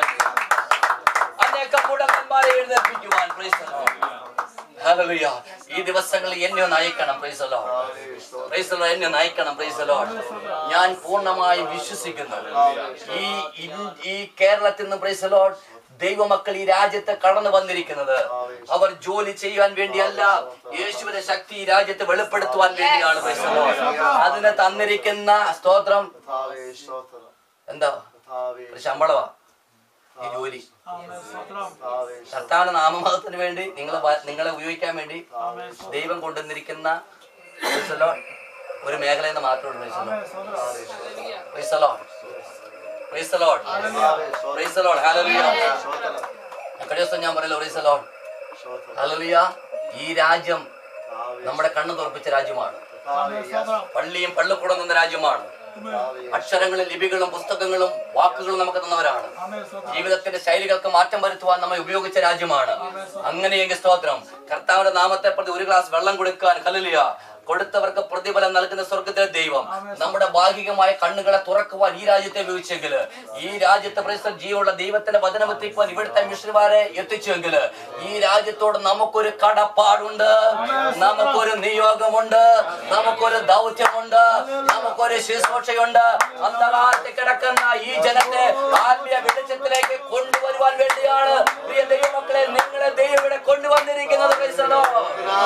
അനേകം മുടക്കന്മാരെ എഴുന്നേൽപ്പിക്കുവാൻ praise the Lord. Hallelujah. ഈ ദിവസങ്ങളിൽ എന്നെ ഒന്ന് അയക്കണം praise the Lord. Praise the Lord. എന്നെ ഒന്ന് അയക്കണം praise the Lord. ഞാൻ പൂർണ്ണമായും വിശ്വസിക്കുന്നു ഈ ഇൻ- ഈ കേരളത്തിൽ നിന്ന് praise the Lord, ദൈവമക്കൾ ഈ രാജ്യത്ത് കടന്നു വന്നിരിക്കുന്നത് അവർ ജോലി ചെയ്യുവാൻ വേണ്ടിയല്ല യേശുവിന്റെ ശക്തി ഈ രാജ്യത്ത് വെളിപ്പെടുത്തുവാൻ വേണ്ടിയാണ് praise the Lord. അതിന് തന്നിരിക്കുന്ന സ്തോത്രം കർത്താവേ, സ്തോത്രം എന്താ കർത്താവേ, ഒരു ശമ്പളമാ ഈ ജോലി കർത്താവേ, കർത്താവിന്റെ നാമമഹത്തിന് വേണ്ടി നിങ്ങളെ വ- നിങ്ങളെ ഉപയോഗിക്കാൻ വേണ്ടി ദൈവം കൊണ്ടുവന്നിരിക്കുന്ന praise the Lord, ഒരു മേഖല എന്ന് മാത്രമേ ഉള്ളൂ praise the Lord. Praise the Lord. Praise the Lord. Hallelujah. സ്തോത്രം കഴിഞ്ഞ ദിവസം ഞാൻ പറയല്ലോ praise the Lord. സ്തോത്രം Hallelujah. ഈ രാജ്യം കർത്താവേ, നമ്മുടെ കണ്ണു തുറപ്പിച്ച രാജ്യമാണ് കർത്താവേ, yes, പള്ളിയും പള്ളിക്കൂടം നിന്ന രാജ്യമാണ് കർത്താവേ, അക്ഷരങ്ങളും ലിപികളും പുസ്തകങ്ങളും വാക്കുകളും നമുക്ക് തന്നവരാണ് ജീവിതത്തിന്റെ ശൈലികൾക്ക് മാറ്റം വരുത്തുവാൻ നമ്മെ ഉപയോഗിച്ച രാജ്യമാണ് അങ്ങനെയെങ്കിൽ സ്തോത്രം കർത്താവിന്റെ നാമത്തെ പ്രതി ഒരു ഗ്ലാസ് വെള്ളം കൊടുക്കാൻ കല്ലില്ല കൊടുത്തവർക്ക് പ്രതിഫലം നൽകുന്ന സ്വർഗത്തിലെ ദൈവം നമ്മുടെ ഭാഗികമായ കണ്ണുകളെ തുറക്കുവാൻ ഈ രാജ്യത്തെ ഉപയോഗിച്ചെങ്കിൽ ഈ രാജ്യത്തെ പ്രശ്നം ജീവനുള്ള ദൈവത്തിന്റെ വചനം എത്തിക്കുവാൻ ഇവിടുത്തെ മിഷനുമാരെ എത്തിച്ചെങ്കിൽ ഈ രാജ്യത്തോട് നമുക്കൊരു കടപ്പാടുണ്ട് നമുക്കൊരു നിയോഗമുണ്ട് നമുക്കൊരു ദൗത്യമുണ്ട് നമുക്കൊരു ശുശ്രൂഷയുണ്ട് അന്ധകാരത്തിൽ കിടക്കുന്ന ഈ ജനത്തെ ആത്മീയ വെളിച്ചത്തിലേക്ക് കൊണ്ടുവരുവാൻ വേണ്ടിയാണ് പ്രിയ ദൈവമക്കളെ നിങ്ങളെ ദൈവം ഇവിടെ കൊണ്ടുവന്നിരിക്കുന്നത് Praise the Lord.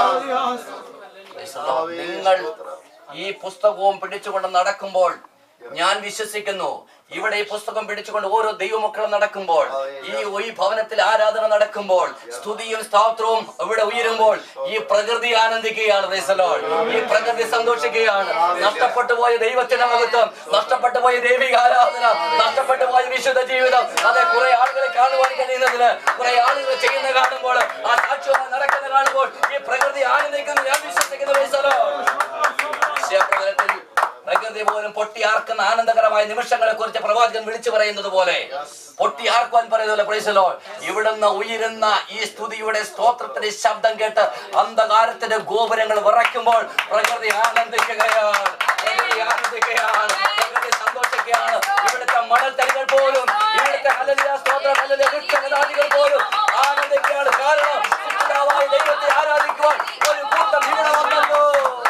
Praise the Lord. നിങ്ങൾ ഈ പുസ്തകവും പിടിച്ചുകൊണ്ട് നടക്കുമ്പോൾ ഞാൻ വിശ്വസിക്കുന്നു ഇവിടെ ഈ പുസ്തകം പിടിച്ചുകൊണ്ട് ഓരോ ദൈവമക്കളും നടക്കുമ്പോൾ ഈ ഈ ഭവനത്തിൽ ആരാധന നടക്കുമ്പോൾ സ്തുതിയും സ്തോത്രവും ഇവിടെ ഉയരുമ്പോൾ ഈ പ്രകൃതി ആനന്ദിക്കുകയാണ് Praise the Lord. ഈ പ്രകൃതി സന്തോഷിക്കുകയാണ് നഷ്ടപ്പെട്ടു പോയ ദൈവത്തിന്റെ മഹത്വം നഷ്ടപ്പെട്ടു പോയ ദൈവിക ആരാധന നഷ്ടപ്പെട്ടു പോയ വിശുദ്ധ ജീവിതം അതെ കുറെ ആളുകളെ കാണുവാൻ കഴിയുന്നതിന് കുറെ ആളുകൾ ചെയ്യുന്ന കാണുമ്പോൾ ആ സാക്ഷ്യമായി നടക്കുന്ന കാണുമ്പോൾ ഈ പ്രകൃതി ആനന്ദിക്കുന്നു ഞാൻ വിശ്വസിക്കുന്നു Praise the Lord. വിഷയപ്രകടനത്തിൽ പ്രകൃതി പോലും പൊട്ടിയാർക്കുന്ന ആനന്ദകരമായ നിമിഷങ്ങളെ കുറിച്ച് പ്രവാചകൻ വിളിച്ചു പറയുന്നത് പോലെ പൊട്ടിയാർക്കുവാൻ പറയുന്നത് പ്രൈസലോ ഇവിടുന്ന് ഉയരുന്ന ഈ സ്തുതിയുടെ സ്തോത്രത്തിന്റെ ശബ്ദം കേട്ട് അന്ധകാരത്തിന്റെ ഗോപുരങ്ങൾ വിറയ്ക്കുമ്പോൾ പ്രകൃതി ആനന്ദിക്കുകയാണ് പ്രകൃതി ആനന്ദിക്കുകയാണ് പ്രകൃതി സന്തോഷിക്കുകയാണ് ഇവിടുത്തെ മണൽ തരികൾ പോലും ഇവിടുത്തെ ഹല്ലേലൂയ സ്തോത്രം ഹല്ലേലൂയ വൃക്ഷലതാദികൾ പോലും ആനന്ദിക്കുകയാണ് കാരണം പിതാവായ ദൈവത്തെ ആരാധിക്കുവാൻ ഒരു കൂട്ടം ഇവിടെ വന്നല്ലോ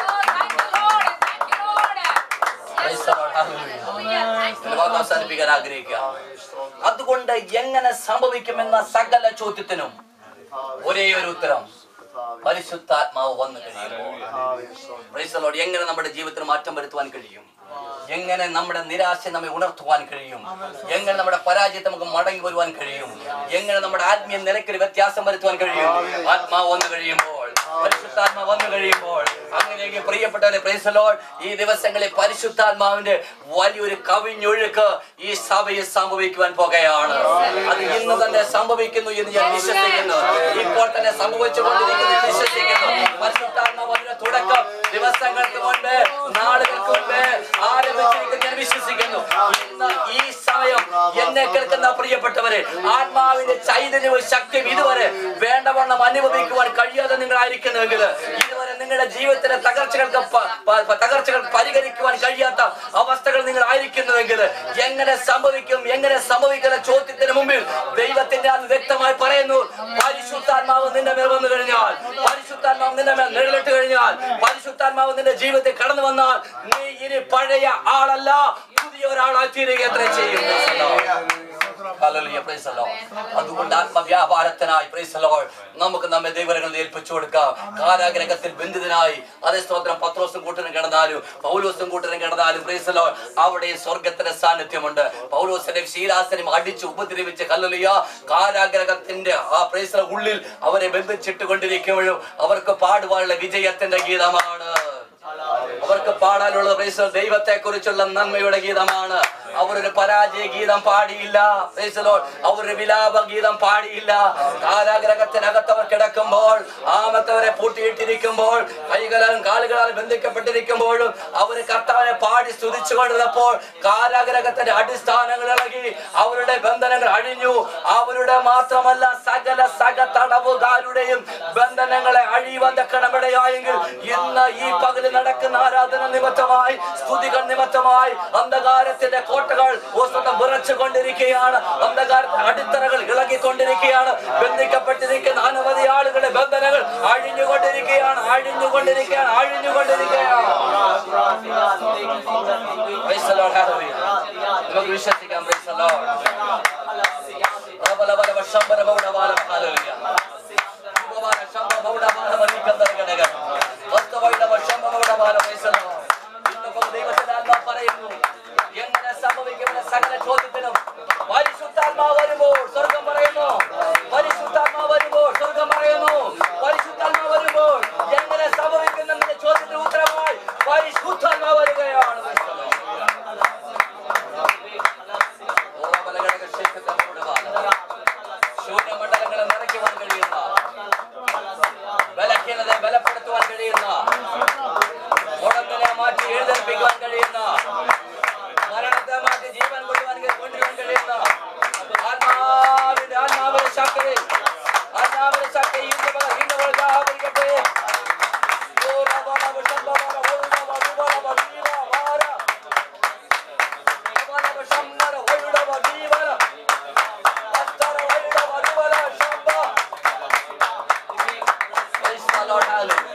Praise the Lord. Hallelujah. ഇതിന്റെ വാക്ക് അവസാനിപ്പിക്കാൻ ആഗ്രഹിക്കുക അതുകൊണ്ട് എങ്ങനെ സംഭവിക്കുമെന്ന സകല ചോദ്യത്തിനും ഒരേ ഒരു ഉത്തരം പരിശുദ്ധാത്മാവ് വന്നു കഴിയുമ്പോൾ കർത്താവേ, സ്തോത്രം Praise the Lord. എങ്ങനെ നമ്മുടെ ജീവിതത്തിൽ മാറ്റം വരുത്തുവാൻ കഴിയും എങ്ങനെ നമ്മുടെ നിരാശ നമ്മെ ഉണർത്തുവാൻ കഴിയും എങ്ങനെ നമ്മുടെ പരാജയത്തെ നമുക്ക് മടങ്ങി വരുവാൻ കഴിയും എങ്ങനെ നമ്മുടെ ആത്മീയ നിലയ്ക്ക് ഒരു വ്യത്യാസം വരുത്തുവാൻ കഴിയും ആത്മാവ് വന്നു കഴിയുമ്പോൾ പരിശുദ്ധാത്മ വന്നു കഴിയുമ്പോൾ അങ്ങനെയെങ്കിൽ പ്രിയപ്പെട്ടവരെ പ്രൈസലോൾ ഈ ദിവസങ്ങളിൽ പരിശുദ്ധാത്മാവിന്റെ വലിയൊരു കവിഞ്ഞൊഴുക്ക് ഈ സഭയിൽ സംഭവിക്കുവാൻ പോകുകയാണ് അത് ഇന്ന് തന്നെ സംഭവിക്കുന്നു എന്ന് ഞാൻ വിശ്വസിക്കുന്നു ഇപ്പോൾ തന്നെ സംഭവിച്ചുകൊണ്ടിരിക്കുന്നു എന്ന് വിശ്വസിക്കുന്നു പരിശുദ്ധാത്മാവിന്റെ തുടക്കം ദിവസങ്ങൾക്ക് മുൻപ് നാളുകൾക്ക് മുൻപ് ആരംഭിച്ചിരിക്കുന്നു ഞാൻ വിശ്വസിക്കുന്നു ഇന്ന് ഈ സമയം എന്നെ കേൾക്കുന്ന പ്രിയപ്പെട്ടവരെ ആത്മാവിന്റെ ചൈതന്യവും ശക്തിയും ഇതുവരെ വേണ്ടവണ്ണം അനുഭവിക്കുവാൻ കഴിയാതെ നിങ്ങളായിരിക്കുന്നുവെങ്കിൽ ഇതുവരെ നിങ്ങളുടെ ജീവിതത്തിലെ തകർച്ചകൾക്ക് പ- പ- തകർച്ചകൾ പരിഹരിക്കുവാൻ കഴിയാത്ത അവസ്ഥകൾ നിങ്ങൾ ആയിരിക്കുന്നുവെങ്കിൽ എങ്ങനെ സംഭവിക്കും എങ്ങനെ സംഭവിക്കുന്ന ചോദ്യത്തിന് മുമ്പിൽ ദൈവത്തിന്റെ അത് വ്യക്തമായി പറയുന്നു പരിശുദ്ധാത്മാവ് നിന്റെ മേൽ വന്നു കഴിഞ്ഞാൽ പരിശുദ്ധാത്മാവ് നിന്റെ മേൽ നിഴലിട്ട് കഴിഞ്ഞാൽ പരിശുദ്ധാത്മാവ് നിന്റെ ജീവിതത്തിൽ കടന്നു വന്നാൽ നീ ഇനി പഴയ ആളല്ല പുതിയ ഒരാളായി തീരുക എത്ര ചെയ്യും Hallelujah, praise the Lord. അതുകൊണ്ട് ആത്മവ്യാപാരത്തിനായി praise the Lord, നമുക്ക് നമ്മെ ദൈവങ്ങളിൽ ഏൽപ്പിച്ചു കൊടുക്കാം കാരാഗ്രഹത്തിൽ ബന്ധിതനായി അതേ സ്തോത്രം പത്രോസും കൂട്ടനും കിടന്നാലും പൗലോസും കൂട്ടനും കിടന്നാലും praise the Lord, അവിടെ സ്വർഗത്തിന്റെ സാന്നിധ്യമുണ്ട് പൗലോസിനെയും ശീലാസനെയും അടിച്ച് ഉപദ്രവിച്ച് കല്ലലിയ കാരാഗ്രഹത്തിന്റെ ആ പ്രേസ ഉള്ളിൽ അവരെ ബന്ധിച്ചിട്ട് കൊണ്ടിരിക്കുമ്പോഴും അവർക്ക് പാടുവാനുള്ള വിജയത്തിന്റെ ഗീതമാണ് അവർക്ക് പാടാനുള്ള പ്രൈസ് ദൈവത്തെ കുറിച്ചുള്ള നന്മയുടെ ഗീതമാണ് അവരൊരു പരാജയ ഗീതം പാടിയില്ല Praise the Lord. അവരൊരു വിലാപ ഗീതം പാടിയില്ല കാരാഗ്രഹത്തിനകത്ത് അവർ കിടക്കുമ്പോൾ ആമത്തവരെ പൂട്ടിയിട്ടിരിക്കുമ്പോൾ കൈകളാലും കാലുകളാലും ബന്ധിക്കപ്പെട്ടിരിക്കുമ്പോഴും അവര് കർത്താവിനെ പാടി സ്തുതിച്ചു കൊണ്ടിരുന്നപ്പോൾ കാരാഗ്രഹത്തിന്റെ അടിസ്ഥാനങ്ങൾ ഇളകി അവരുടെ ബന്ധനങ്ങൾ അഴിഞ്ഞു അവരുടെ മാത്രമല്ല സകല സക തടവുകാരുടെയും ബന്ധനങ്ങളെ അഴിയുവാൻ തക്കണമിടയായെങ്കിൽ ഇന്ന് ഈ പകല് നടക്കുന്ന ആരാധന നിമിത്തമായി സ്തുതികൾ നിമിത്തമായി അന്ധകാരത്തിന്റെ കോട്ടകൾ വസ്തുതം വിറച്ചു കൊണ്ടിരിക്കുകയാണ് അന്ധകാരത്തിന്റെ അടിത്തറകൾ ഇളകിക്കൊണ്ടിരിക്കുകയാണ് ബന്ധിക്കപ്പെട്ടിരിക്കുന്ന അനവധി ആളുകളുടെ ബന്ധനങ്ങൾ അഴിഞ്ഞുകൊണ്ടിരിക്കുകയാണ് അഴിഞ്ഞുകൊണ്ടിരിക്കുകയാണ് അഴിഞ്ഞുകൊണ്ടിരിക്കുകയാണ് Praise the Lord, hallelujah. നമുക്ക് വിശ്വസിക്കാം praise the Lord. റബലബലബ ശംബരബൗഡബാലം, hallelujah. ശുഭബാല ശംഭബൗഡബാലം അരിക്കന്തരകടക. വസ്തുവൈഡബ ശംഭബൗഡബാലം, praise the Lord. ഇന്നിപ്പോൾ ദൈവത്തിന്റെ ആത്മാവ് പറയുന്നു എങ്ങനെ സംഭവിക്കുന്ന സകല ചോദ്യത്തിനും പരിശുദ്ധാത്മാവ് വരുമ്പോൾ സ്വർഗം പറയുന്നു പരിശുദ്ധാത്മാവ് വരുമ്പോൾ സ്വർഗം പറയുന്നു പരിശുദ്ധാത്മാവ് വരുമ്പോൾ എങ്ങനെ സംഭവിക്കുന്ന നിന്റെ ചോദ്യത്തിന് ഉത്തരമായി പരിശുദ്ധാത്മാവ് വരികയാണ് ഓറബലഘടക ശേഖരങ്ങളുടെ ബാലം. ശൂന്യമണ്ഡലങ്ങളെ നിറയ്ക്കുവാൻ കഴിയുന്ന ബലഹീനതയെ ബലപ്പെടുത്തുവാൻ കഴിയുന്ന മുടമ്പിനെ മാറ്റി എഴുന്നേൽപ്പിക്കുവാൻ കഴിയുന്ന മരണത്തെ മാറ്റി ജീവൻ കൊണ്ടുവാൻ കൊണ്ടുവരാൻ കഴിയുന്ന ആത്മാവിന്റെ ആത്മാവിന്റെ ശക്തി ആത്മാവിന്റെ ശക്തി ഇന്ന് പകൽ ഇന്ന് പകൽ വ്യാപരിക്കട്ടെ. ഓ രബ രബ ശംഭ വര, ഓ രബ രബ രബ ജീവ വാര. രബ രബ ശംഭര, ഓ രബ ജീവന. പത്തര, ഓ രബ രബ ശംഭ. Praise the Lord, hallelujah.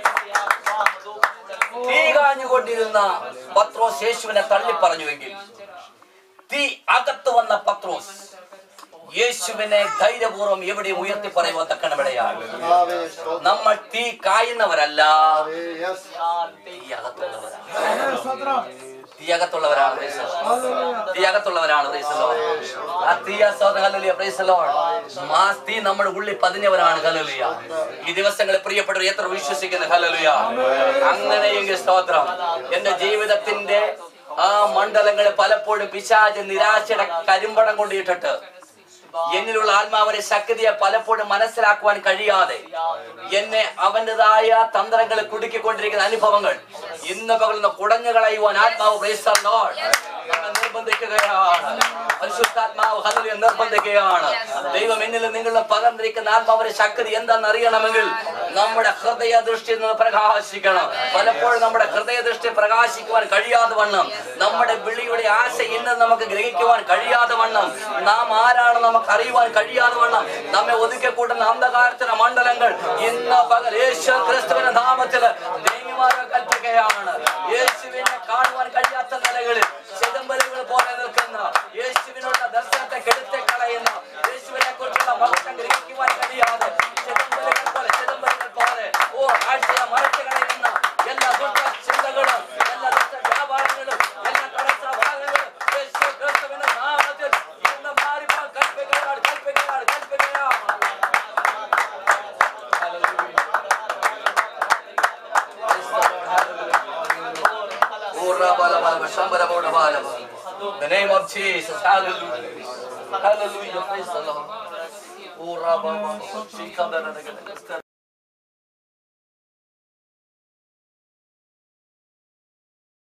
തീ കാഞ്ഞുകൊണ്ടിരുന്ന പത്രോസ് യേശുവിനെ തള്ളി പറഞ്ഞുവെങ്കിൽ തീ അകത്ത് വന്ന പത്രോസ് യേശുവിനെ ധൈര്യപൂർവ്വം എവിടെയും ഉയർത്തി പറയുവാൻ തക്കണമിടയാണ് കർത്താവേ, സ്തോത്രം. നമ്മൾ തീ കായുന്നവരല്ല കർത്താവേ, yes. തീ അകത്തുള്ളവരാണ് തീ അകത്തുള്ളവരാണ് praise the Lord. തീ അകത്തുള്ളവരാണ് praise the Lord. ആ തീ ആസ്വാദനം ഹല്ലേലൂയ, praise the Lord. ആ തീ നമ്മുടെ ഉള്ളിൽ പതിഞ്ഞവരാണ് ഹല്ലേലൂയ. ഈ ദിവസങ്ങളിൽ പ്രിയപ്പെട്ടവർ എത്ര വിശ്വസിക്കുന്നു ഹല്ലേലൂയ അങ്ങനെയെങ്കിൽ സ്തോത്രം എന്റെ ജീവിതത്തിന്റെ ആ മണ്ഡലങ്ങളെ പലപ്പോഴും പിശാച് നിരാശയുടെ കരിമ്പടം കൊണ്ടിട്ടിട്ട് എന്നിലുള്ള ആത്മാവിന്റെ ശക്തിയെ പലപ്പോഴും മനസ്സിലാക്കുവാൻ കഴിയാതെ എന്നെ അവന്റേതായ തന്ത്രങ്ങളെ കുടുക്കിക്കൊണ്ടിരിക്കുന്ന അനുഭവങ്ങൾ ഇന്ന് പകർന്ന് കുടഞ്ഞു കളയുവാൻ ആത്മാവ് praise the Lord. നമ്മെ നിർബന്ധിക്കുകയാണ് പരിശുദ്ധാത്മാവ് ഹല്ലേലൂയ നിർബന്ധിക്കുകയാണ് ദൈവം എന്നിൽ നിങ്ങളിൽ പകർന്നിരിക്കുന്ന ആത്മാവിന്റെ ശക്തി എന്താണെന്ന് അറിയണമെങ്കിൽ നമ്മുടെ ഹൃദയ ദൃഷ്ടി നിന്ന് പ്രകാശിക്കണം പലപ്പോഴും നമ്മുടെ ഹൃദയ ദൃഷ്ടി പ്രകാശിക്കുവാൻ കഴിയാതെ വണ്ണം നമ്മുടെ വിളിയുടെ ആശ ഇന്ന് നമുക്ക് ഗ്രഹിക്കുവാൻ കഴിയാതെ വണ്ണം നാം ആരാണ് നമുക്ക് അറിയുവാൻ കഴിയാതെ വണ്ണം നമ്മെ ഒതുക്കി കൂട്ടുന്ന അന്ധകാരത്തിന്റെ മണ്ഡലങ്ങൾ ഇന്ന് പകൽ യേശു ക്രിസ്തുവിന്റെ നാമത്തില് ദൈവമാരെ കൽപ്പിക്കുകയാണ് യേശുവിനെ കാണുവാൻ കഴിയാത്ത നിലകളിൽ ചിദംബരങ്ങൾ പോലെ നിൽക്കുന്ന യേശുവിനുള്ള ദർശനത്തെ കെടുത്തി കളയുന്ന യേശുവിനെ കുറിച്ചുള്ള മഹത്വം ഗ്രഹിക്കുവാൻ കഴിയാതെ ചിദംബരങ്ങൾ പോലെ ചിദംബരങ്ങൾ പോലെ ഓ ആഴ്ചയെ മറച്ചു കളയുന്ന എല്ലാ ദുഷ്ട ചിന്തകളും എല്ലാ ദുഷ്ട വ്യാപാരങ്ങളും എല്ലാ തടസ്സ ഭാഗങ്ങളും യേശു ക്രിസ്തുവിന്റെ നാമത്തിൽ ഇന്ന് മാറിപ്പോൻ കൽപ്പിക്കുകയാണ് കൽപ്പിക്കുകയാണ് കൽപ്പിക്കുകയാണ് In the name of Jesus, hallelujah. Hallelujah. Praise the Lord. Oh, Rabba, Rabba, Shikha, da, da, da, da, da.